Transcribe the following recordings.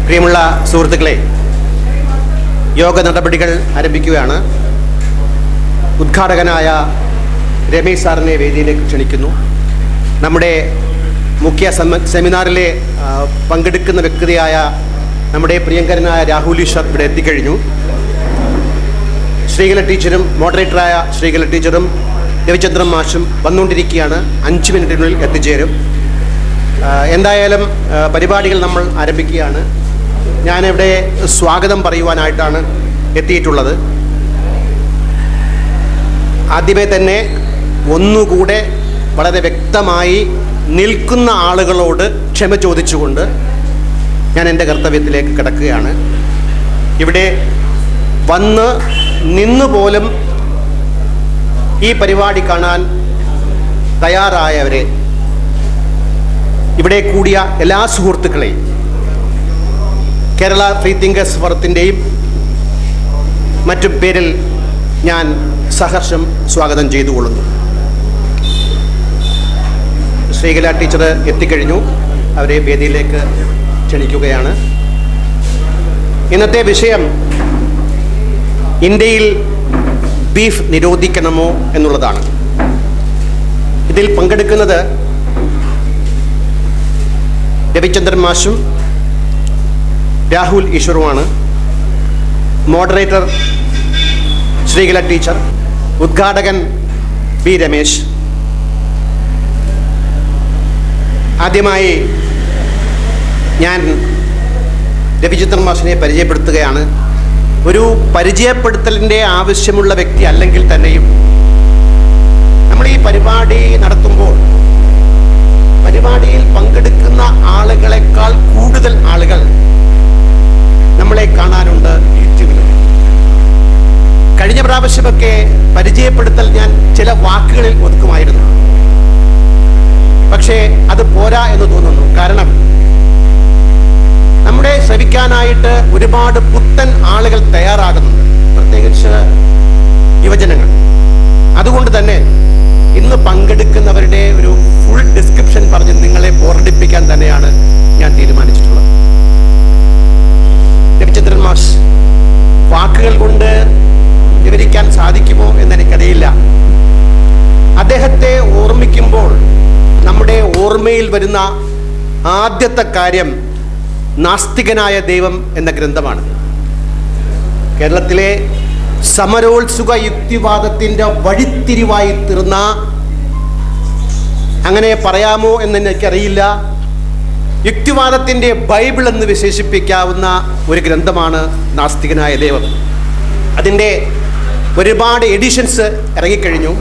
പ്രിയമുള്ള സുഹൃത്തുക്കളെ യോഗ നടപടികൾ ആരംഭിക്കുകയാണ് ഉദ്ഘാടകനായ രമേശ് സാറിനെ വേദിയിലേക്ക് ക്ഷണിക്കുന്നു നമ്മുടെ മുഖ്യ സെമ- സെമിനാറിലെ ആ, പങ്കെടുക്കുന്ന വ്യക്തിയായ നമ്മുടെ പ്രിയങ്കരനായ രാഹുൽ ഈശ്വർ ഇവിടെ എത്തിക്കഴിഞ്ഞു ശ്രീകല ടീച്ചറും മോഡറേറ്ററായ ശ്രീകല ടീച്ചറും രവിചന്ദ്രൻ മാഷും വന്നുകൊണ്ടിരിക്കുകയാണ് അഞ്ച് മിനിറ്റിനുള്ളിൽ എത്തിച്ചേരും ആ, എന്തായാലും ആ, പരിപാടികൾ നമ്മൾ ആരംഭിക്കുകയാണ് ഞാനിവിടെ സ്വാഗതം പറയുവാനായിട്ടാണ് എത്തിയിട്ടുള്ളത് ആദ്യമേ തന്നെ ഒന്നുകൂടെ വളരെ വ്യക്തമായി നിൽക്കുന്ന ആളുകളോട് ക്ഷമ ചോദിച്ചുകൊണ്ട് ഞാൻ എൻ്റെ കർത്തവ്യത്തിലേക്ക് കിടക്കുകയാണ് ഇവിടെ വന്ന് നിന്ന് പോലും ഈ പരിപാടി കാണാൻ തയ്യാറായവരെ ഇവിടെ കൂടിയ എല്ലാ സുഹൃത്തുക്കളെയും കേരള ഫ്രീ തിങ്കേഴ്സ് ഫോറത്തിൻ്റെയും മറ്റും പേരിൽ ഞാൻ സഹർഷം സ്വാഗതം ചെയ്തുകൊള്ളുന്നു ശ്രീകല ടീച്ചർ എത്തിക്കഴിഞ്ഞു അവരെ വേദിയിലേക്ക് ക്ഷണിക്കുകയാണ് ഇന്നത്തെ വിഷയം ഇന്ത്യയിൽ ബീഫ് നിരോധിക്കണമോ എന്നുള്ളതാണ് ഇതിൽ പങ്കെടുക്കുന്നത് രവിചന്ദ്രൻ മാഷും രാഹുൽ ഈശ്വറുമാണ് മോഡറേറ്റർ ശ്രീകല ടീച്ചർ ഉദ്ഘാടകൻ ബി രമേശ് ആദ്യമായി ഞാൻ രവിചന്ദ്രൻ മാഷിനെ പരിചയപ്പെടുത്തുകയാണ് ഒരു പരിചയപ്പെടുത്തലിൻ്റെ ആവശ്യമുള്ള വ്യക്തി അല്ലെങ്കിൽ തന്നെയും നമ്മൾ ഈ പരിപാടി നടത്തുമ്പോൾ പരിപാടിയിൽ പങ്കെടുക്കുന്ന ആളുകളെക്കാൾ കൂടുതൽ ആളുകൾ നമ്മളെ കാണാനുണ്ട് യൂട്യൂബിൽ കഴിഞ്ഞ പ്രാവശ്യമൊക്കെ പരിചയപ്പെടുത്തൽ ഞാൻ ചില വാക്കുകളിൽ ഒതുക്കുമായിരുന്നു പക്ഷേ അത് പോരാ എന്ന് തോന്നുന്നു കാരണം നമ്മുടെ ശ്രമിക്കാനായിട്ട് ഒരുപാട് പുത്തൻ ആളുകൾ തയ്യാറാകുന്നുണ്ട് പ്രത്യേകിച്ച് യുവജനങ്ങൾ അതുകൊണ്ട് തന്നെ ഇന്ന് പങ്കെടുക്കുന്നവരുടെ ഒരു ഫുൾ ഡിസ്ക്രിപ്ഷൻ പറഞ്ഞ് നിങ്ങളെ ബോറടിപ്പിക്കാൻ തന്നെയാണ് ഞാൻ തീരുമാനിച്ചിട്ടുള്ളത് രവിചന്ദ്രൻ മാഷ് വാക്കുകൾ കൊണ്ട് വിവരിക്കാൻ സാധിക്കുമോ എന്ന് എനിക്കറിയില്ല അദ്ദേഹത്തെ ഓർമ്മിക്കുമ്പോൾ നമ്മുടെ ഓർമ്മയിൽ വരുന്ന ആദ്യത്തെ കാര്യം നാസ്തികനായ ദൈവം എന്ന ഗ്രന്ഥമാണ് കേരളത്തിലെ സമരോത്സുക യുക്തിവാദത്തിൻ്റെ വഴിത്തിരിവായി തീർന്ന അങ്ങനെ പറയാമോ എന്ന് എനിക്കറിയില്ല യുക്തിവാദത്തിൻ്റെ ബൈബിൾ എന്ന് വിശേഷിപ്പിക്കാവുന്ന ഒരു ഗ്രന്ഥമാണ് നാസ്തികനായ ദൈവം അതിൻ്റെ ഒരുപാട് എഡിഷൻസ് ഇറങ്ങിക്കഴിഞ്ഞു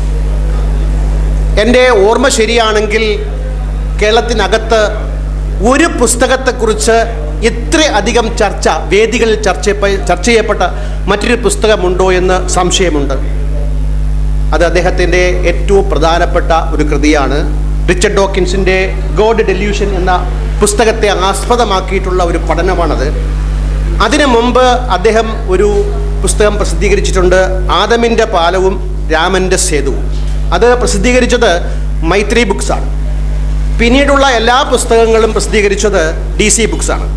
എൻ്റെ ഓർമ്മ ശരിയാണെങ്കിൽ കേരളത്തിനകത്ത് ഒരു പുസ്തകത്തെക്കുറിച്ച് ഇത്ര അധികം ചർച്ച വേദികളിൽ ചർച്ച ചർച്ച ചെയ്യപ്പെട്ട മറ്റൊരു പുസ്തകമുണ്ടോ എന്ന് സംശയമുണ്ട് അത് അദ്ദേഹത്തിൻ്റെ ഏറ്റവും പ്രധാനപ്പെട്ട ഒരു കൃതിയാണ് റിച്ചർഡ് ഡോക്കിൻസിൻ്റെ ഗോഡ് ഡെല്യൂഷൻ എന്ന പുസ്തകത്തെ ആസ്പദമാക്കിയിട്ടുള്ള ഒരു പഠനമാണത് അതിനു മുമ്പ് അദ്ദേഹം ഒരു പുസ്തകം പ്രസിദ്ധീകരിച്ചിട്ടുണ്ട് ആദമിൻ്റെ പാലവും രാമൻ്റെ സേതുവും അത് പ്രസിദ്ധീകരിച്ചത് മൈത്രി ബുക്സാണ് പിന്നീടുള്ള എല്ലാ പുസ്തകങ്ങളും പ്രസിദ്ധീകരിച്ചത് ഡി സി ബുക്സാണ്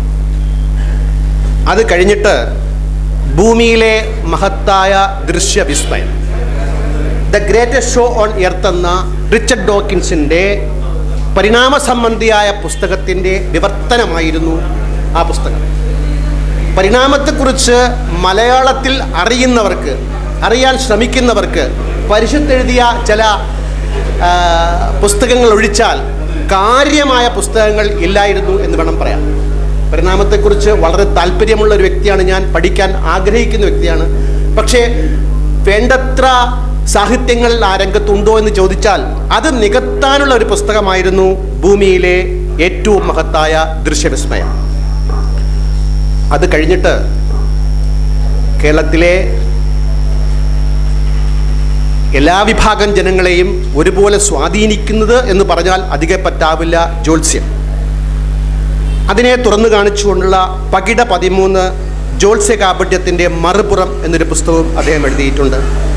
അത് കഴിഞ്ഞിട്ട് ഭൂമിയിലെ മഹത്തായ ദൃശ്യവിസ്മയം the greatest show on earth എന്ന റിച്ചർഡ് ഡോക്കിൻസിൻ്റെ പരിണാമ സംബന്ധിയായ പുസ്തകത്തിൻ്റെ വിവർത്തനമായിരുന്നു ആ പുസ്തകം പരിണാമത്തെക്കുറിച്ച് മലയാളത്തിൽ അറിയുന്നവർക്ക് അറിയാൻ ശ്രമിക്കുന്നവർക്ക് പരിശുദ്ധെഴുതിയ ചില ആ, പുസ്തകങ്ങൾ ഒഴിച്ചാൽ കാര്യമായ പുസ്തകങ്ങൾ ഇല്ലായിരുന്നു എന്ന് വേണം പറയാം പരിണാമത്തെക്കുറിച്ച് വളരെ താല്പര്യമുള്ള ഒരു വ്യക്തിയാണ് ഞാൻ പഠിക്കാൻ ആഗ്രഹിക്കുന്ന വ്യക്തിയാണ് പക്ഷേ വേണ്ടത്ര സാഹിത്യങ്ങൾ ആ രംഗത്തുണ്ടോ എന്ന് ചോദിച്ചാൽ അത് നികത്താനുള്ള ഒരു പുസ്തകമായിരുന്നു ഭൂമിയിലെ ഏറ്റവും മഹത്തായ ദൃശ്യവിസ്മയം അത് കഴിഞ്ഞിട്ട് കേരളത്തിലെ എല്ലാ വിഭാഗം ജനങ്ങളെയും ഒരുപോലെ സ്വാധീനിക്കുന്നത് എന്ന് പറഞ്ഞാൽ അധികം പറ്റാവില്ല ജ്യോത്സ്യം അതിനെ തുറന്നു കാണിച്ചുകൊണ്ടുള്ള പകിട പതിമൂന്ന് ജ്യോത്സ്യ കാപട്യത്തിൻ്റെ മറുപുറം എന്നൊരു പുസ്തകവും അദ്ദേഹം എഴുതിയിട്ടുണ്ട്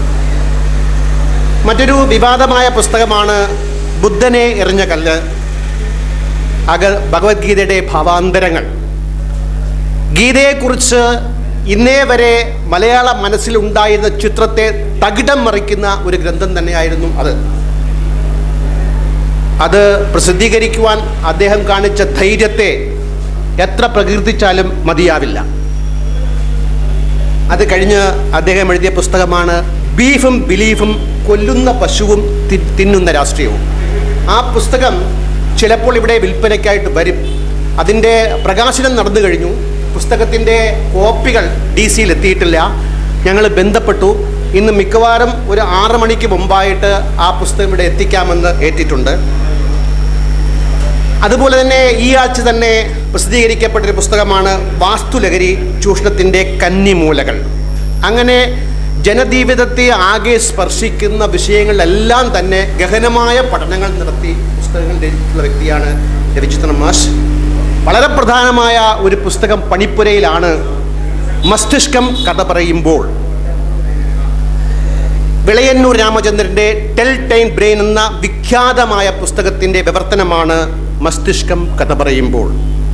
മറ്റൊരു വിവാദമായ പുസ്തകമാണ് ബുദ്ധനെ എറിഞ്ഞ കല്ല് അക ഭഗവത്ഗീതയുടെ ഭാവാന്തരങ്ങൾ ഗീതയെക്കുറിച്ച് ഇന്നേ വരെ മലയാള മനസ്സിലുണ്ടായിരുന്ന ചിത്രത്തെ തകിടം മറിക്കുന്ന ഒരു ഗ്രന്ഥം തന്നെയായിരുന്നു അത് അത് പ്രസിദ്ധീകരിക്കുവാൻ അദ്ദേഹം കാണിച്ച ധൈര്യത്തെ എത്ര പ്രകീർത്തിച്ചാലും മതിയാവില്ല അത് കഴിഞ്ഞ് അദ്ദേഹം എഴുതിയ പുസ്തകമാണ് ബീഫും ബിലീഫും കൊല്ലുന്ന പശുവും തി- തിന്നുന്ന രാഷ്ട്രീയവും ആ പുസ്തകം ചിലപ്പോൾ ഇവിടെ വിൽപ്പനയ്ക്കായിട്ട് വരും അതിൻ്റെ പ്രകാശനം നടന്നു കഴിഞ്ഞു പുസ്തകത്തിൻ്റെ കോപ്പികൾ ഡി സിയിൽ എത്തിയിട്ടില്ല ഞങ്ങൾ ബന്ധപ്പെട്ടു ഇന്ന് മിക്കവാറും ഒരു ആറ് മണിക്ക് മുമ്പായിട്ട് ആ പുസ്തകം ഇവിടെ എത്തിക്കാമെന്ന് ഏറ്റിട്ടുണ്ട് അതുപോലെ തന്നെ ഈ ആഴ്ച തന്നെ പ്രസിദ്ധീകരിക്കപ്പെട്ടൊരു പുസ്തകമാണ് വാസ്തുലഹരി ചൂഷണത്തിൻ്റെ കന്നിമൂലകൾ അങ്ങനെ ജനജീവിതത്തെ ആകെ സ്പർശിക്കുന്ന വിഷയങ്ങളിലെല്ലാം തന്നെ ഗഹനമായ പഠനങ്ങൾ നടത്തി പുസ്തകങ്ങൾ രചിച്ചിട്ടുള്ള വ്യക്തിയാണ് രവിചിത്രൻ മാഷ് വളരെ പ്രധാനമായ ഒരു പുസ്തകം പണിപ്പുരയിലാണ് മസ്തിഷ്കം കഥ പറയുമ്പോൾ വിളയന്നൂർ രാമചന്ദ്രൻ്റെ ടെൽ ടൈം ബ്രെയിൻ എന്ന വിഖ്യാതമായ പുസ്തകത്തിൻ്റെ വിവർത്തനമാണ് മസ്തിഷ്കം കഥ പറയുമ്പോൾ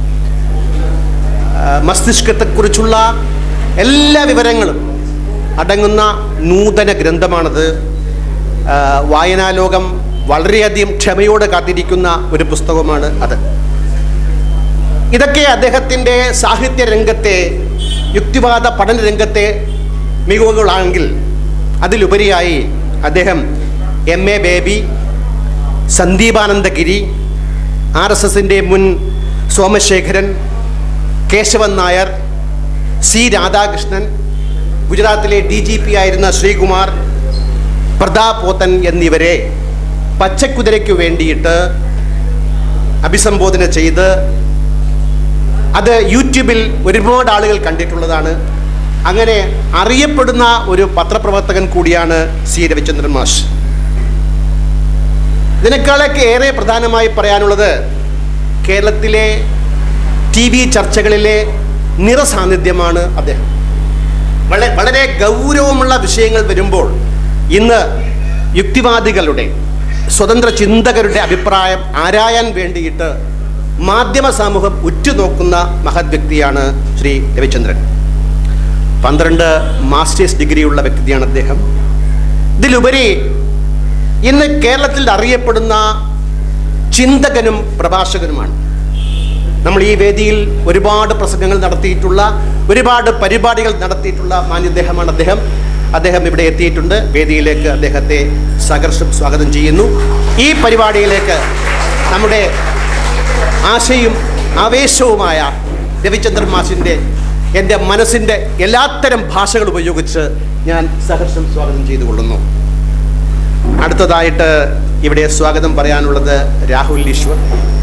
ആ, മസ്തിഷ്കത്തെക്കുറിച്ചുള്ള എല്ലാ വിവരങ്ങളും അടങ്ങുന്ന നൂതന ഗ്രന്ഥമാണത് ആ, വായനാലോകം വളരെയധികം ക്ഷമയോടെ കാത്തിരിക്കുന്ന ഒരു പുസ്തകമാണ് അത് ഇതൊക്കെ അദ്ദേഹത്തിൻ്റെ സാഹിത്യ രംഗത്തെ യുക്തിവാദ പഠന രംഗത്തെ മികവുകളാണെങ്കിൽ അതിലുപരിയായി അദ്ദേഹം M A Baby Sandeepanandagiri R S എസിൻ്റെ മുൻ സോമശേഖരൻ കേശവൻ നായർ സി രാധാകൃഷ്ണൻ ഗുജറാത്തിലെ ഡി ജി പി ആയിരുന്ന ശ്രീകുമാർ പ്രതാപ് പോത്തൻ എന്നിവരെ പച്ചക്കുതിരയ്ക്ക് വേണ്ടിയിട്ട് അഭിസംബോധന ചെയ്ത് അത് യൂട്യൂബിൽ ഒരുപാട് ആളുകൾ കണ്ടിട്ടുള്ളതാണ് അങ്ങനെ അറിയപ്പെടുന്ന ഒരു പത്രപ്രവർത്തകൻ കൂടിയാണ് സി രവിചന്ദ്രൻ മാഷ് ഇതിനേക്കാളൊക്കെ ഏറെ പ്രധാനമായി പറയാനുള്ളത് കേരളത്തിലെ ടി വി ചർച്ചകളിലെ നിറസാന്നിധ്യമാണ് അദ്ദേഹം വളരെ വളരെ ഗൗരവമുള്ള വിഷയങ്ങൾ വരുമ്പോൾ ഇന്ന് യുക്തിവാദികളുടെ സ്വതന്ത്ര ചിന്തകരുടെ അഭിപ്രായം ആരായാൻ വേണ്ടിയിട്ട് മാധ്യമ സമൂഹം ഉറ്റുനോക്കുന്ന മഹത് വ്യക്തിയാണ് ശ്രീ രവിചന്ദ്രൻ പന്ത്രണ്ട് മാസ്റ്റേഴ്സ് ഡിഗ്രിയുള്ള വ്യക്തിയാണ് അദ്ദേഹം ഇതിലുപരി ഇന്ന് കേരളത്തിൽ അറിയപ്പെടുന്ന ചിന്തകനും പ്രഭാഷകനുമാണ് നമ്മൾ ഈ വേദിയിൽ ഒരുപാട് പ്രസംഗങ്ങൾ നടത്തിയിട്ടുള്ള ഒരുപാട് പരിപാടികൾ നടത്തിയിട്ടുള്ള മാന്യദ്ദേഹമാണ് അദ്ദേഹം അദ്ദേഹം ഇവിടെ എത്തിയിട്ടുണ്ട് വേദിയിലേക്ക് അദ്ദേഹത്തെ സഹർഷം സ്വാഗതം ചെയ്യുന്നു ഈ പരിപാടിയിലേക്ക് നമ്മുടെ ആശയും ആവേശവുമായ രവിചന്ദ്രൻ മാഷിൻ്റെ എൻ്റെ മനസ്സിൻ്റെ എല്ലാത്തരം ഭാഷകൾ ഉപയോഗിച്ച് ഞാൻ സഹർഷം സ്വാഗതം ചെയ്തു കൊള്ളുന്നു അടുത്തതായിട്ട് ഇവിടെ സ്വാഗതം പറയാനുള്ളത് രാഹുൽ ഈശ്വർ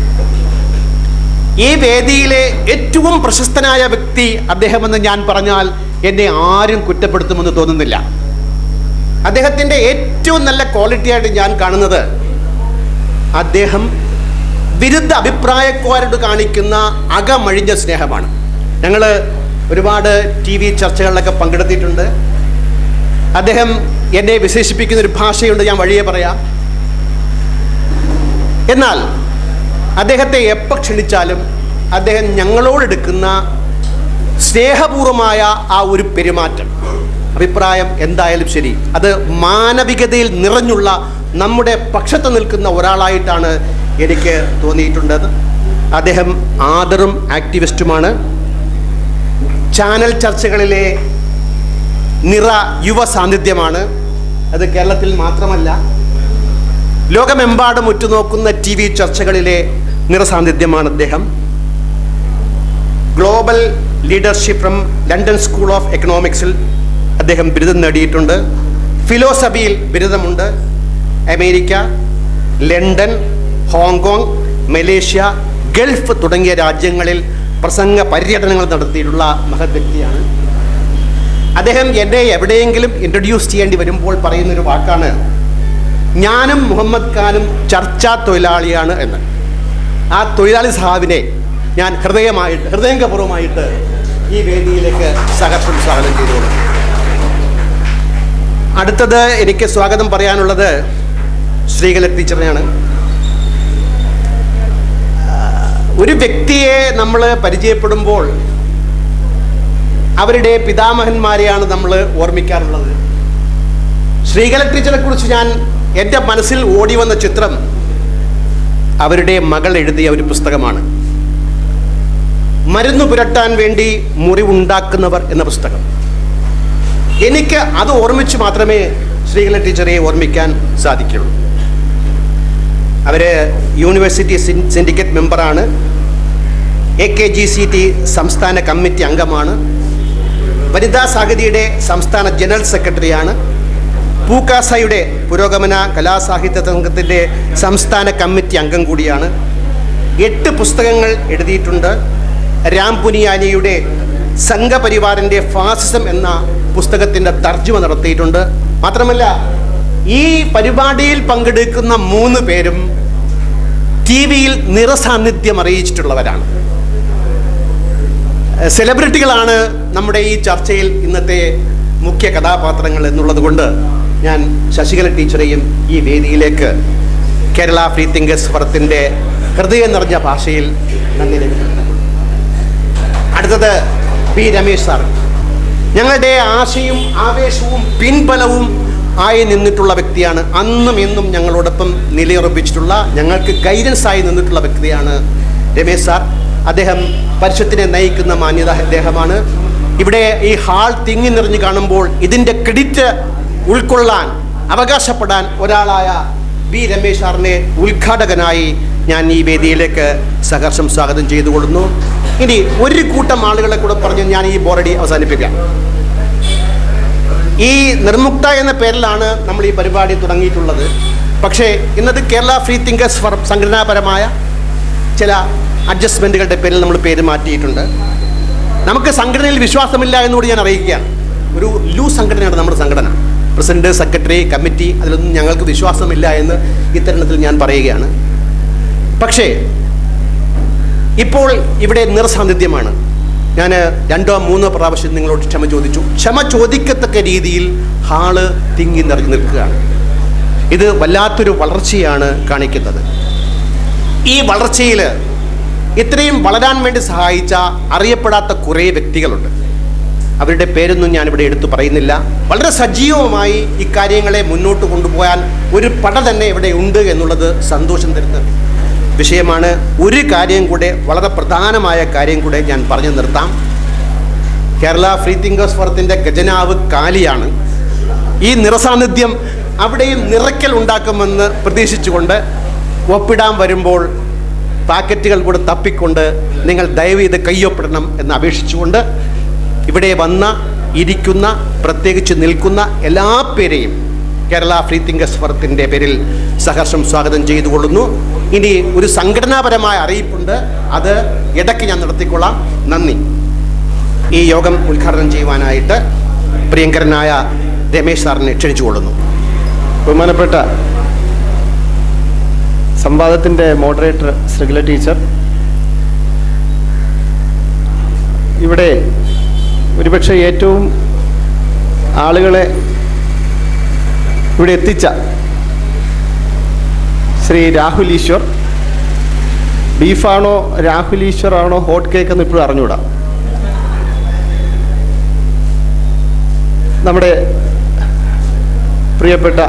ഈ വേദിയിലെ ഏറ്റവും പ്രശസ്തനായ വ്യക്തി അദ്ദേഹമെന്ന് ഞാൻ പറഞ്ഞാൽ എന്നെ ആരും കുറ്റപ്പെടുത്തുമെന്ന് തോന്നുന്നില്ല അദ്ദേഹത്തിൻ്റെ ഏറ്റവും നല്ല ക്വാളിറ്റിയായിട്ട് ഞാൻ കാണുന്നത് അദ്ദേഹം വിരുദ്ധ അഭിപ്രായക്കാരോട് കാണിക്കുന്ന അകമഴിഞ്ഞ സ്നേഹമാണ് ഞങ്ങൾ ഒരുപാട് ടി വി ചർച്ചകളിലൊക്കെ പങ്കെടുത്തിട്ടുണ്ട് അദ്ദേഹം എന്നെ വിശേഷിപ്പിക്കുന്ന ഒരു ഭാഷയുണ്ട് ഞാൻ വഴിയെ പറയാം എന്നാൽ അദ്ദേഹത്തെ എപ്പോൾ ക്ഷണിച്ചാലും അദ്ദേഹം ഞങ്ങളോടെടുക്കുന്ന സ്നേഹപൂർവമായ ആ ഒരു പെരുമാറ്റം അഭിപ്രായം എന്തായാലും ശരി അത് മാനവികതയിൽ നിറഞ്ഞുള്ള നമ്മുടെ പക്ഷത്ത് നിൽക്കുന്ന ഒരാളായിട്ടാണ് എനിക്ക് തോന്നിയിട്ടുള്ളത് അദ്ദേഹം ആദറും ആക്ടിവിസ്റ്റുമാണ് ചാനൽ ചർച്ചകളിലെ നിറ യുവ സാന്നിധ്യമാണ് അത് കേരളത്തിൽ മാത്രമല്ല ലോകമെമ്പാടും ഉറ്റുനോക്കുന്ന ടി വി ചർച്ചകളിലെ നിറസാന്നിധ്യമാണ് അദ്ദേഹം global leadership from London School of എക്കണോമിക്സിൽ അദ്ദേഹം ബിരുദം നേടിയിട്ടുണ്ട് ഫിലോസഫിയിൽ ബിരുദമുണ്ട് America London Hong Kong Malaysia Gulf തുടങ്ങിയ രാജ്യങ്ങളിൽ പ്രസംഗ പര്യടനങ്ങൾ നടത്തിയിട്ടുള്ള മഹത് വ്യക്തിയാണ് അദ്ദേഹം എന്നെ എവിടെയെങ്കിലും ഇൻട്രൊഡ്യൂസ് ചെയ്യേണ്ടി വരുമ്പോൾ പറയുന്നൊരു വാക്കാണ് ഞാനും മുഹമ്മദ് ഖാനും ചർച്ചാ തൊഴിലാളിയാണ് എന്ന് ആ തൊഴിലാളി സഹാബിനെ ഞാൻ ഹൃദയമായിട്ട് ഹൃദയംഗപൂർവ്വമായിട്ട് ഈ വേദിയിലേക്ക് സഹർഷം സ്വാഗതം ചെയ്തുകൊള്ളുന്നു അടുത്തത് എനിക്ക് സ്വാഗതം പറയാനുള്ളത് ശ്രീകല ടീച്ചറിനെയാണ് ഒരു വ്യക്തിയെ നമ്മൾ പരിചയപ്പെടുമ്പോൾ അവരുടെ പിതാമഹന്മാരെയാണ് നമ്മൾ ഓർമ്മിക്കാറുള്ളത് ശ്രീകല ടീച്ചറെ കുറിച്ച് ഞാൻ എൻ്റെ മനസ്സിൽ ഓടി വന്ന ചിത്രം അവരുടെ മകൾ എഴുതിയ ഒരു പുസ്തകമാണ് മരുന്ന് പുരട്ടാൻ വേണ്ടി മുറിവുണ്ടാക്കുന്നവർ എന്ന പുസ്തകം എനിക്ക് അത് ഓർമ്മിച്ച് മാത്രമേ ശ്രീകല ടീച്ചറെ ഓർമ്മിക്കാൻ സാധിക്കുള്ളൂ അവർ യൂണിവേഴ്സിറ്റി സിൻ- സിൻഡിക്കേറ്റ് മെമ്പറാണ് A K G C T സംസ്ഥാന കമ്മിറ്റി അംഗമാണ് വനിതാ സാഹിതിയുടെ സംസ്ഥാന ജനറൽ സെക്രട്ടറിയാണ് പൂക്കാസയുടെ പുരോഗമന കലാസാഹിത്യ സംഘത്തിൻ്റെ സംസ്ഥാന കമ്മിറ്റി അംഗം കൂടിയാണ് എട്ട് പുസ്തകങ്ങൾ എഴുതിയിട്ടുണ്ട് രാം പുനിയാനിയുടെ സംഘപരിവാറിൻ്റെ ഫാസിസം എന്ന പുസ്തകത്തിൻ്റെ തർജ്ജമ നടത്തിയിട്ടുണ്ട് മാത്രമല്ല ഈ പരിപാടിയിൽ പങ്കെടുക്കുന്ന മൂന്ന് പേരും ടി വിയിൽ നിറസാന്നിധ്യം അറിയിച്ചിട്ടുള്ളവരാണ് സെലിബ്രിറ്റികളാണ് നമ്മുടെ ഈ ചർച്ചയിൽ ഇന്നത്തെ മുഖ്യ കഥാപാത്രങ്ങൾ എന്നുള്ളത് കൊണ്ട് ഞാൻ ശശികല ടീച്ചറെയും ഈ വേദിയിലേക്ക് കേരള ഫ്രീ തിങ്കേഴ്സ് ഫറത്തിൻ്റെ ഹൃദയം നിറഞ്ഞ ഭാഷയിൽ നന്ദി രേഖപ്പെടുത്തുന്നു അടുത്തത് പി രമേശ് സാർ ഞങ്ങളുടെ ആശയും ആവേശവും പിൻബലവും ആയി നിന്നിട്ടുള്ള വ്യക്തിയാണ് അന്നും ഇന്നും ഞങ്ങളോടൊപ്പം നിലയുറപ്പിച്ചിട്ടുള്ള ഞങ്ങൾക്ക് ഗൈഡൻസ് ആയി നിന്നിട്ടുള്ള വ്യക്തിയാണ് രമേശ് സാർ അദ്ദേഹം പരിഷത്തിനെ നയിക്കുന്ന മാന്യത അദ്ദേഹമാണ് ഇവിടെ ഈ ഹാൾ തിങ്ങി നിറഞ്ഞു കാണുമ്പോൾ ഇതിൻ്റെ ക്രെഡിറ്റ് ഉൾക്കൊള്ളാൻ അവകാശപ്പെടാൻ ഒരാളായ ബി രമേശ് സാറിനെ ഉദ്ഘാടകനായി ഞാൻ ഈ വേദിയിലേക്ക് സഹർഷം സ്വാഗതം ചെയ്തുകൊള്ളുന്നു ഇനി ഒരു കൂട്ടം ആളുകളെ കൂടെ പറഞ്ഞ് ഞാൻ ഈ ബോറടി അവസാനിപ്പിക്കാം ഈ നിർമുക്ത എന്ന പേരിലാണ് നമ്മൾ ഈ പരിപാടി തുടങ്ങിയിട്ടുള്ളത് പക്ഷേ ഇന്നത് കേരള ഫ്രീ തിങ്കേഴ്സ് ഫർ സംഘടനാപരമായ ചില അഡ്ജസ്റ്റ്മെൻറ്റുകളുടെ പേരിൽ നമ്മൾ പേര് മാറ്റിയിട്ടുണ്ട് നമുക്ക് സംഘടനയിൽ വിശ്വാസമില്ല എന്നുകൂടി ഞാൻ അറിയിക്കുകയാണ് ഒരു ലൂസ് സംഘടനയാണ് നമ്മുടെ സംഘടന പ്രസിഡന്റ് സെക്രട്ടറി കമ്മിറ്റി അതിലൊന്നും ഞങ്ങൾക്ക് വിശ്വാസമില്ല എന്ന് ഇത്തരണത്തിൽ ഞാൻ പറയുകയാണ് പക്ഷേ ഇപ്പോൾ ഇവിടെ നിറസാന്നിധ്യമാണ് ഞാൻ രണ്ടോ മൂന്നോ പ്രാവശ്യം നിങ്ങളോട് ക്ഷമ ചോദിച്ചു ക്ഷമ ചോദിക്കത്തക്ക രീതിയിൽ ഹാള് തിങ്ങി നിറഞ്ഞു നിൽക്കുകയാണ് ഇത് വല്ലാത്തൊരു വളർച്ചയാണ് കാണിക്കുന്നത് ഈ വളർച്ചയിൽ ഇത്രയും വളരാൻ വേണ്ടി സഹായിച്ച അറിയപ്പെടാത്ത കുറേ വ്യക്തികളുണ്ട് അവരുടെ പേരൊന്നും ഞാനിവിടെ എടുത്തു പറയുന്നില്ല വളരെ സജീവമായി ഇക്കാര്യങ്ങളെ മുന്നോട്ട് കൊണ്ടുപോകാൻ ഒരു പട തന്നെ ഇവിടെ ഉണ്ട് എന്നുള്ളത് സന്തോഷം തരുന്ന വിഷയമാണ് ഒരു കാര്യം കൂടെ വളരെ പ്രധാനമായ കാര്യം കൂടെ ഞാൻ പറഞ്ഞു നിർത്താം കേരള ഫ്രീ തിങ്കേഴ്സ് ഫോറത്തിൻ്റെ ഖജനാവ് കാലിയാണ് ഈ നിറസാന്നിധ്യം അവിടെയും നിറയ്ക്കൽ ഉണ്ടാക്കുമെന്ന് പ്രതീക്ഷിച്ചുകൊണ്ട് ഒപ്പിടാൻ വരുമ്പോൾ പാക്കറ്റുകൾ കൂടെ തപ്പിക്കൊണ്ട് നിങ്ങൾ ദയവ് ചെയ്ത് കയ്യൊപ്പിടണം എന്ന് അപേക്ഷിച്ചുകൊണ്ട് ഇവിടെ വന്ന ഇരിക്കുന്ന പ്രത്യേകിച്ച് നിൽക്കുന്ന എല്ലാ പേരെയും കേരള ഫ്രീ തിങ്കേഴ്സ് ഫോറത്തിൻ്റെ പേരിൽ സഹർഷം സ്വാഗതം ചെയ്തുകൊള്ളുന്നു ഇനി ഒരു സംഘടനാപരമായ അറിയിപ്പുണ്ട് അത് ഇടയ്ക്ക് ഞാൻ നടത്തിക്കൊള്ളാം നന്ദി ഈ യോഗം ഉദ്ഘാടനം ചെയ്യുവാനായിട്ട് പ്രിയങ്കരനായ രമേശ് സാറിനെ ക്ഷണിച്ചുകൊള്ളുന്നു ബഹുമാനപ്പെട്ട സംവാദത്തിൻ്റെ മോഡറേറ്റർ ശ്രീകല ടീച്ചർ ഇവിടെ ഒരുപക്ഷെ ഏറ്റവും ആളുകളെ ഇവിടെ എത്തിച്ച ശ്രീ രാഹുൽ ഈശ്വർ ബീഫാണോ രാഹുൽ ഈശ്വർ ആണോ ഹോട്ട് കേക്ക് എന്ന് ഇപ്പോഴും അറിഞ്ഞുകൂടാ നമ്മുടെ പ്രിയപ്പെട്ട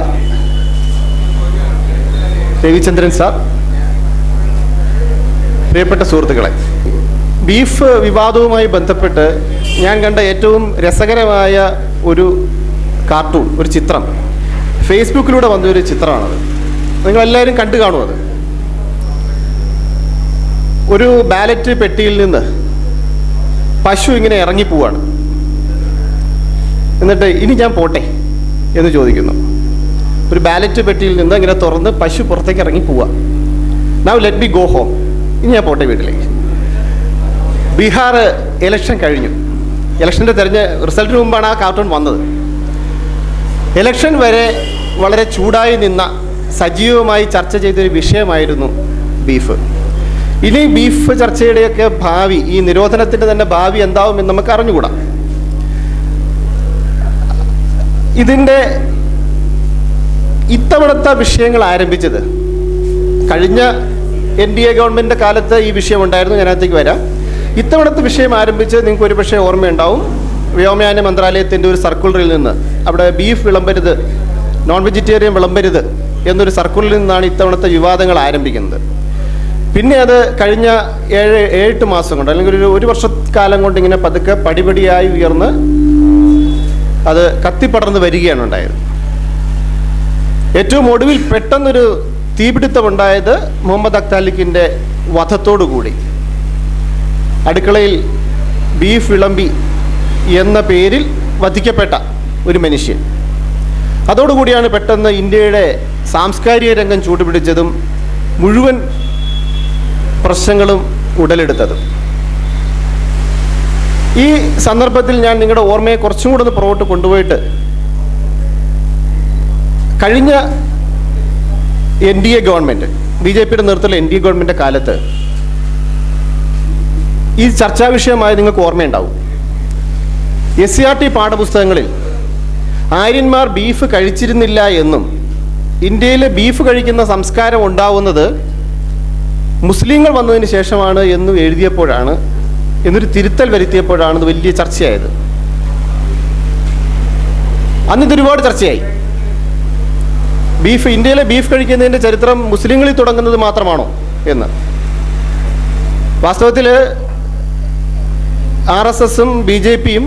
രവിചന്ദ്രൻ സാർ പ്രിയപ്പെട്ട സുഹൃത്തുക്കളെ ബീഫ് വിവാദവുമായി ബന്ധപ്പെട്ട് ഞാൻ കണ്ട ഏറ്റവും രസകരമായ ഒരു കാർട്ടൂൺ ഒരു ചിത്രം ഫേസ്ബുക്കിലൂടെ വന്ന ഒരു ചിത്രമാണത് നിങ്ങളെല്ലാവരും കണ്ടു കാണും അത് ഒരു ബാലറ്റ് പെട്ടിയിൽ നിന്ന് പശു ഇങ്ങനെ ഇറങ്ങിപ്പോവാണ് എന്നിട്ട് ഇനി ഞാൻ പോട്ടെ എന്ന് ചോദിക്കുന്നു ഒരു ബാലറ്റ് പെട്ടിയിൽ നിന്ന് ഇങ്ങനെ തുറന്ന് പശു പുറത്തേക്ക് ഇറങ്ങി പോവുക now let be go home ഇനി ഞാൻ പോട്ടെ വീട്ടിലേക്ക് ബീഹാർ ഇലക്ഷൻ കഴിഞ്ഞു ഇലക്ഷൻ്റെ തെരഞ്ഞ റിസൾട്ടിന് മുമ്പാണ് ആ കാർട്ടൂൺ വന്നത് ഇലക്ഷൻ വരെ വളരെ ചൂടായി നിന്ന സജീവമായി ചർച്ച ചെയ്തൊരു വിഷയമായിരുന്നു ബീഫ് ഇനി ബീഫ് ചർച്ചയുടെയൊക്കെ ഭാവി ഈ നിരോധനത്തിൻ്റെ തന്നെ ഭാവി എന്താവുമെന്ന് നമുക്ക് അറിഞ്ഞുകൂടാ ഇതിൻ്റെ ഇത്തവണത്തെ വിഷയങ്ങൾ ആരംഭിച്ചത് കഴിഞ്ഞ എൻ ഡി എ ഗവൺമെൻറ്റിൻ്റെ കാലത്ത് ഈ വിഷയം ഉണ്ടായിരുന്നു ഞാൻ അതിലേക്ക് വരാം ഇത്തവണത്തെ വിഷയം ആരംഭിച്ചത് നിങ്ങൾക്ക് ഒരുപക്ഷെ ഓർമ്മയുണ്ടാവും വ്യോമയാന മന്ത്രാലയത്തിൻ്റെ ഒരു സർക്കുലറിൽ നിന്ന് അവിടെ ബീഫ് വിളമ്പരുത് നോൺ വെജിറ്റേറിയൻ വിളമ്പരുത് എന്നൊരു സർക്കുലറിൽ നിന്നാണ് ഇത്തവണത്തെ വിവാദങ്ങൾ ആരംഭിക്കുന്നത് പിന്നെ അത് കഴിഞ്ഞ ഏഴ് ഏഴെട്ട് മാസം കൊണ്ട് അല്ലെങ്കിൽ ഒരു ഒരു വർഷക്കാലം കൊണ്ട് ഇങ്ങനെ പതുക്കെ പടിപടിയായി ഉയർന്ന് അത് കത്തിപ്പടർന്ന് വരികയാണ് ഉണ്ടായത് ഏറ്റവും ഒടുവിൽ പെട്ടെന്നൊരു തീപിടുത്തമുണ്ടായത് മുഹമ്മദ് അക്താലിക്കിൻ്റെ വധത്തോടുകൂടി അടുക്കളയിൽ ബീഫ് വിളമ്പി എന്ന പേരിൽ വധിക്കപ്പെട്ട ഒരു മനുഷ്യൻ അതോടുകൂടിയാണ് പെട്ടെന്ന് ഇന്ത്യയുടെ സാംസ്കാരിക രംഗം ചൂടുപിടിച്ചതും മുഴുവൻ പ്രശ്നങ്ങളും ഉടലെടുത്തതും ഈ സന്ദർഭത്തിൽ ഞാൻ നിങ്ങളുടെ ഓർമ്മയെ കുറച്ചും കൂടെ ഒന്ന് പുറകോട്ട് കൊണ്ടുപോയിട്ട് കഴിഞ്ഞ N D A government B J പിയുടെ നേതൃത്വത്തിലുള്ള എൻ ഡി എ ഗവൺമെൻറ് കാലത്ത് ഈ ചർച്ചാ വിഷയമായി നിങ്ങൾക്ക് ഓർമ്മയുണ്ടാവും എസ് സി ആർ ടി പാഠപുസ്തകങ്ങളിൽ ആര്യന്മാർ ബീഫ് കഴിച്ചിരുന്നില്ല എന്നും ഇന്ത്യയിൽ ബീഫ് കഴിക്കുന്ന സംസ്കാരം ഉണ്ടാവുന്നത് മുസ്ലിങ്ങൾ വന്നതിന് ശേഷമാണ് എന്നും എഴുതിയപ്പോഴാണ് എന്നൊരു തിരുത്തൽ വരുത്തിയപ്പോഴാണ് ഇത് വലിയ ചർച്ചയായത് അന്ന് ഇത് ഒരുപാട് ചർച്ചയായി ബീഫ് ഇന്ത്യയിലെ ബീഫ് കഴിക്കുന്നതിൻ്റെ ചരിത്രം മുസ്ലിങ്ങളിൽ തുടങ്ങുന്നത് മാത്രമാണോ എന്ന് വാസ്തവത്തിൽ ആർ എസ് എസും ബി ജെ പിയും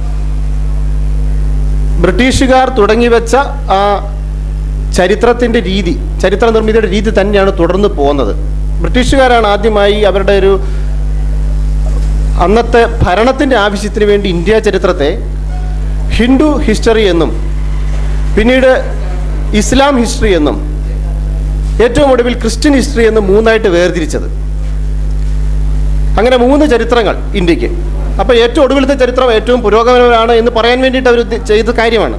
ബ്രിട്ടീഷുകാർ തുടങ്ങി വെച്ച ആ ചരിത്രത്തിൻ്റെ രീതി ചരിത്ര നിർമ്മിതിയുടെ രീതി തന്നെയാണ് തുടർന്ന് പോകുന്നത് ബ്രിട്ടീഷുകാരാണ് ആദ്യമായി അവരുടെ ഒരു അന്നത്തെ ഭരണത്തിൻ്റെ ആവശ്യത്തിന് വേണ്ടി ഇന്ത്യ ചരിത്രത്തെ ഹിന്ദു ഹിസ്റ്ററി എന്നും പിന്നീട് ഇസ്ലാം ഹിസ്റ്ററി എന്നും ഏറ്റവും ഒടുവിൽ ക്രിസ്ത്യൻ ഹിസ്റ്ററി എന്നും മൂന്നായിട്ട് വേർതിരിച്ചത് അങ്ങനെ മൂന്ന് ചരിത്രങ്ങൾ ഇന്ത്യക്ക് അപ്പോൾ ഏറ്റവും ഒടുവിലത്തെ ചരിത്രം ഏറ്റവും പുരോഗമനമാണ് എന്ന് പറയാൻ വേണ്ടിയിട്ട് അവർ ഉദ്ദ- ചെയ്ത കാര്യമാണ്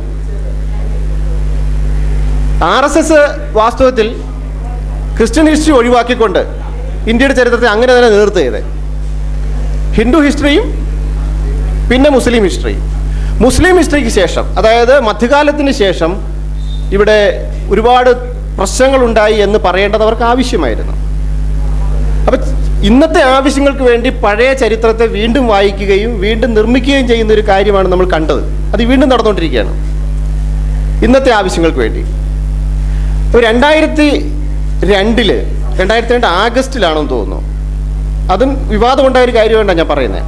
ആർ എസ് എസ് വാസ്തവത്തിൽ ക്രിസ്ത്യൻ ഹിസ്റ്ററി ഒഴിവാക്കിക്കൊണ്ട് ഇന്ത്യയുടെ ചരിത്രത്തെ അങ്ങനെ തന്നെ നേർത്ത് ചെയ്തത് ഹിന്ദു ഹിസ്റ്ററിയും പിന്നെ മുസ്ലിം ഹിസ്റ്ററി മുസ്ലിം ഹിസ്റ്ററിക്ക് ശേഷം അതായത് മധ്യകാലത്തിന് ശേഷം ഇവിടെ ഒരുപാട് പ്രശ്നങ്ങളുണ്ടായി എന്ന് പറയേണ്ടത് അവർക്ക് ആവശ്യമായിരുന്നു അപ്പം ഇന്നത്തെ ആവശ്യങ്ങൾക്ക് വേണ്ടി പഴയ ചരിത്രത്തെ വീണ്ടും വായിക്കുകയും വീണ്ടും നിർമ്മിക്കുകയും ചെയ്യുന്ന ഒരു കാര്യമാണ് നമ്മൾ കണ്ടത് അത് വീണ്ടും നടന്നുകൊണ്ടിരിക്കുകയാണ് ഇന്നത്തെ ആവശ്യങ്ങൾക്ക് വേണ്ടി അപ്പോൾ രണ്ടായിരത്തി രണ്ടില് രണ്ടായിരത്തി രണ്ട് ആഗസ്റ്റിലാണെന്ന് തോന്നുന്നു അതും വിവാദമുണ്ടായ ഒരു കാര്യമാണ് ഞാൻ പറയുന്നത്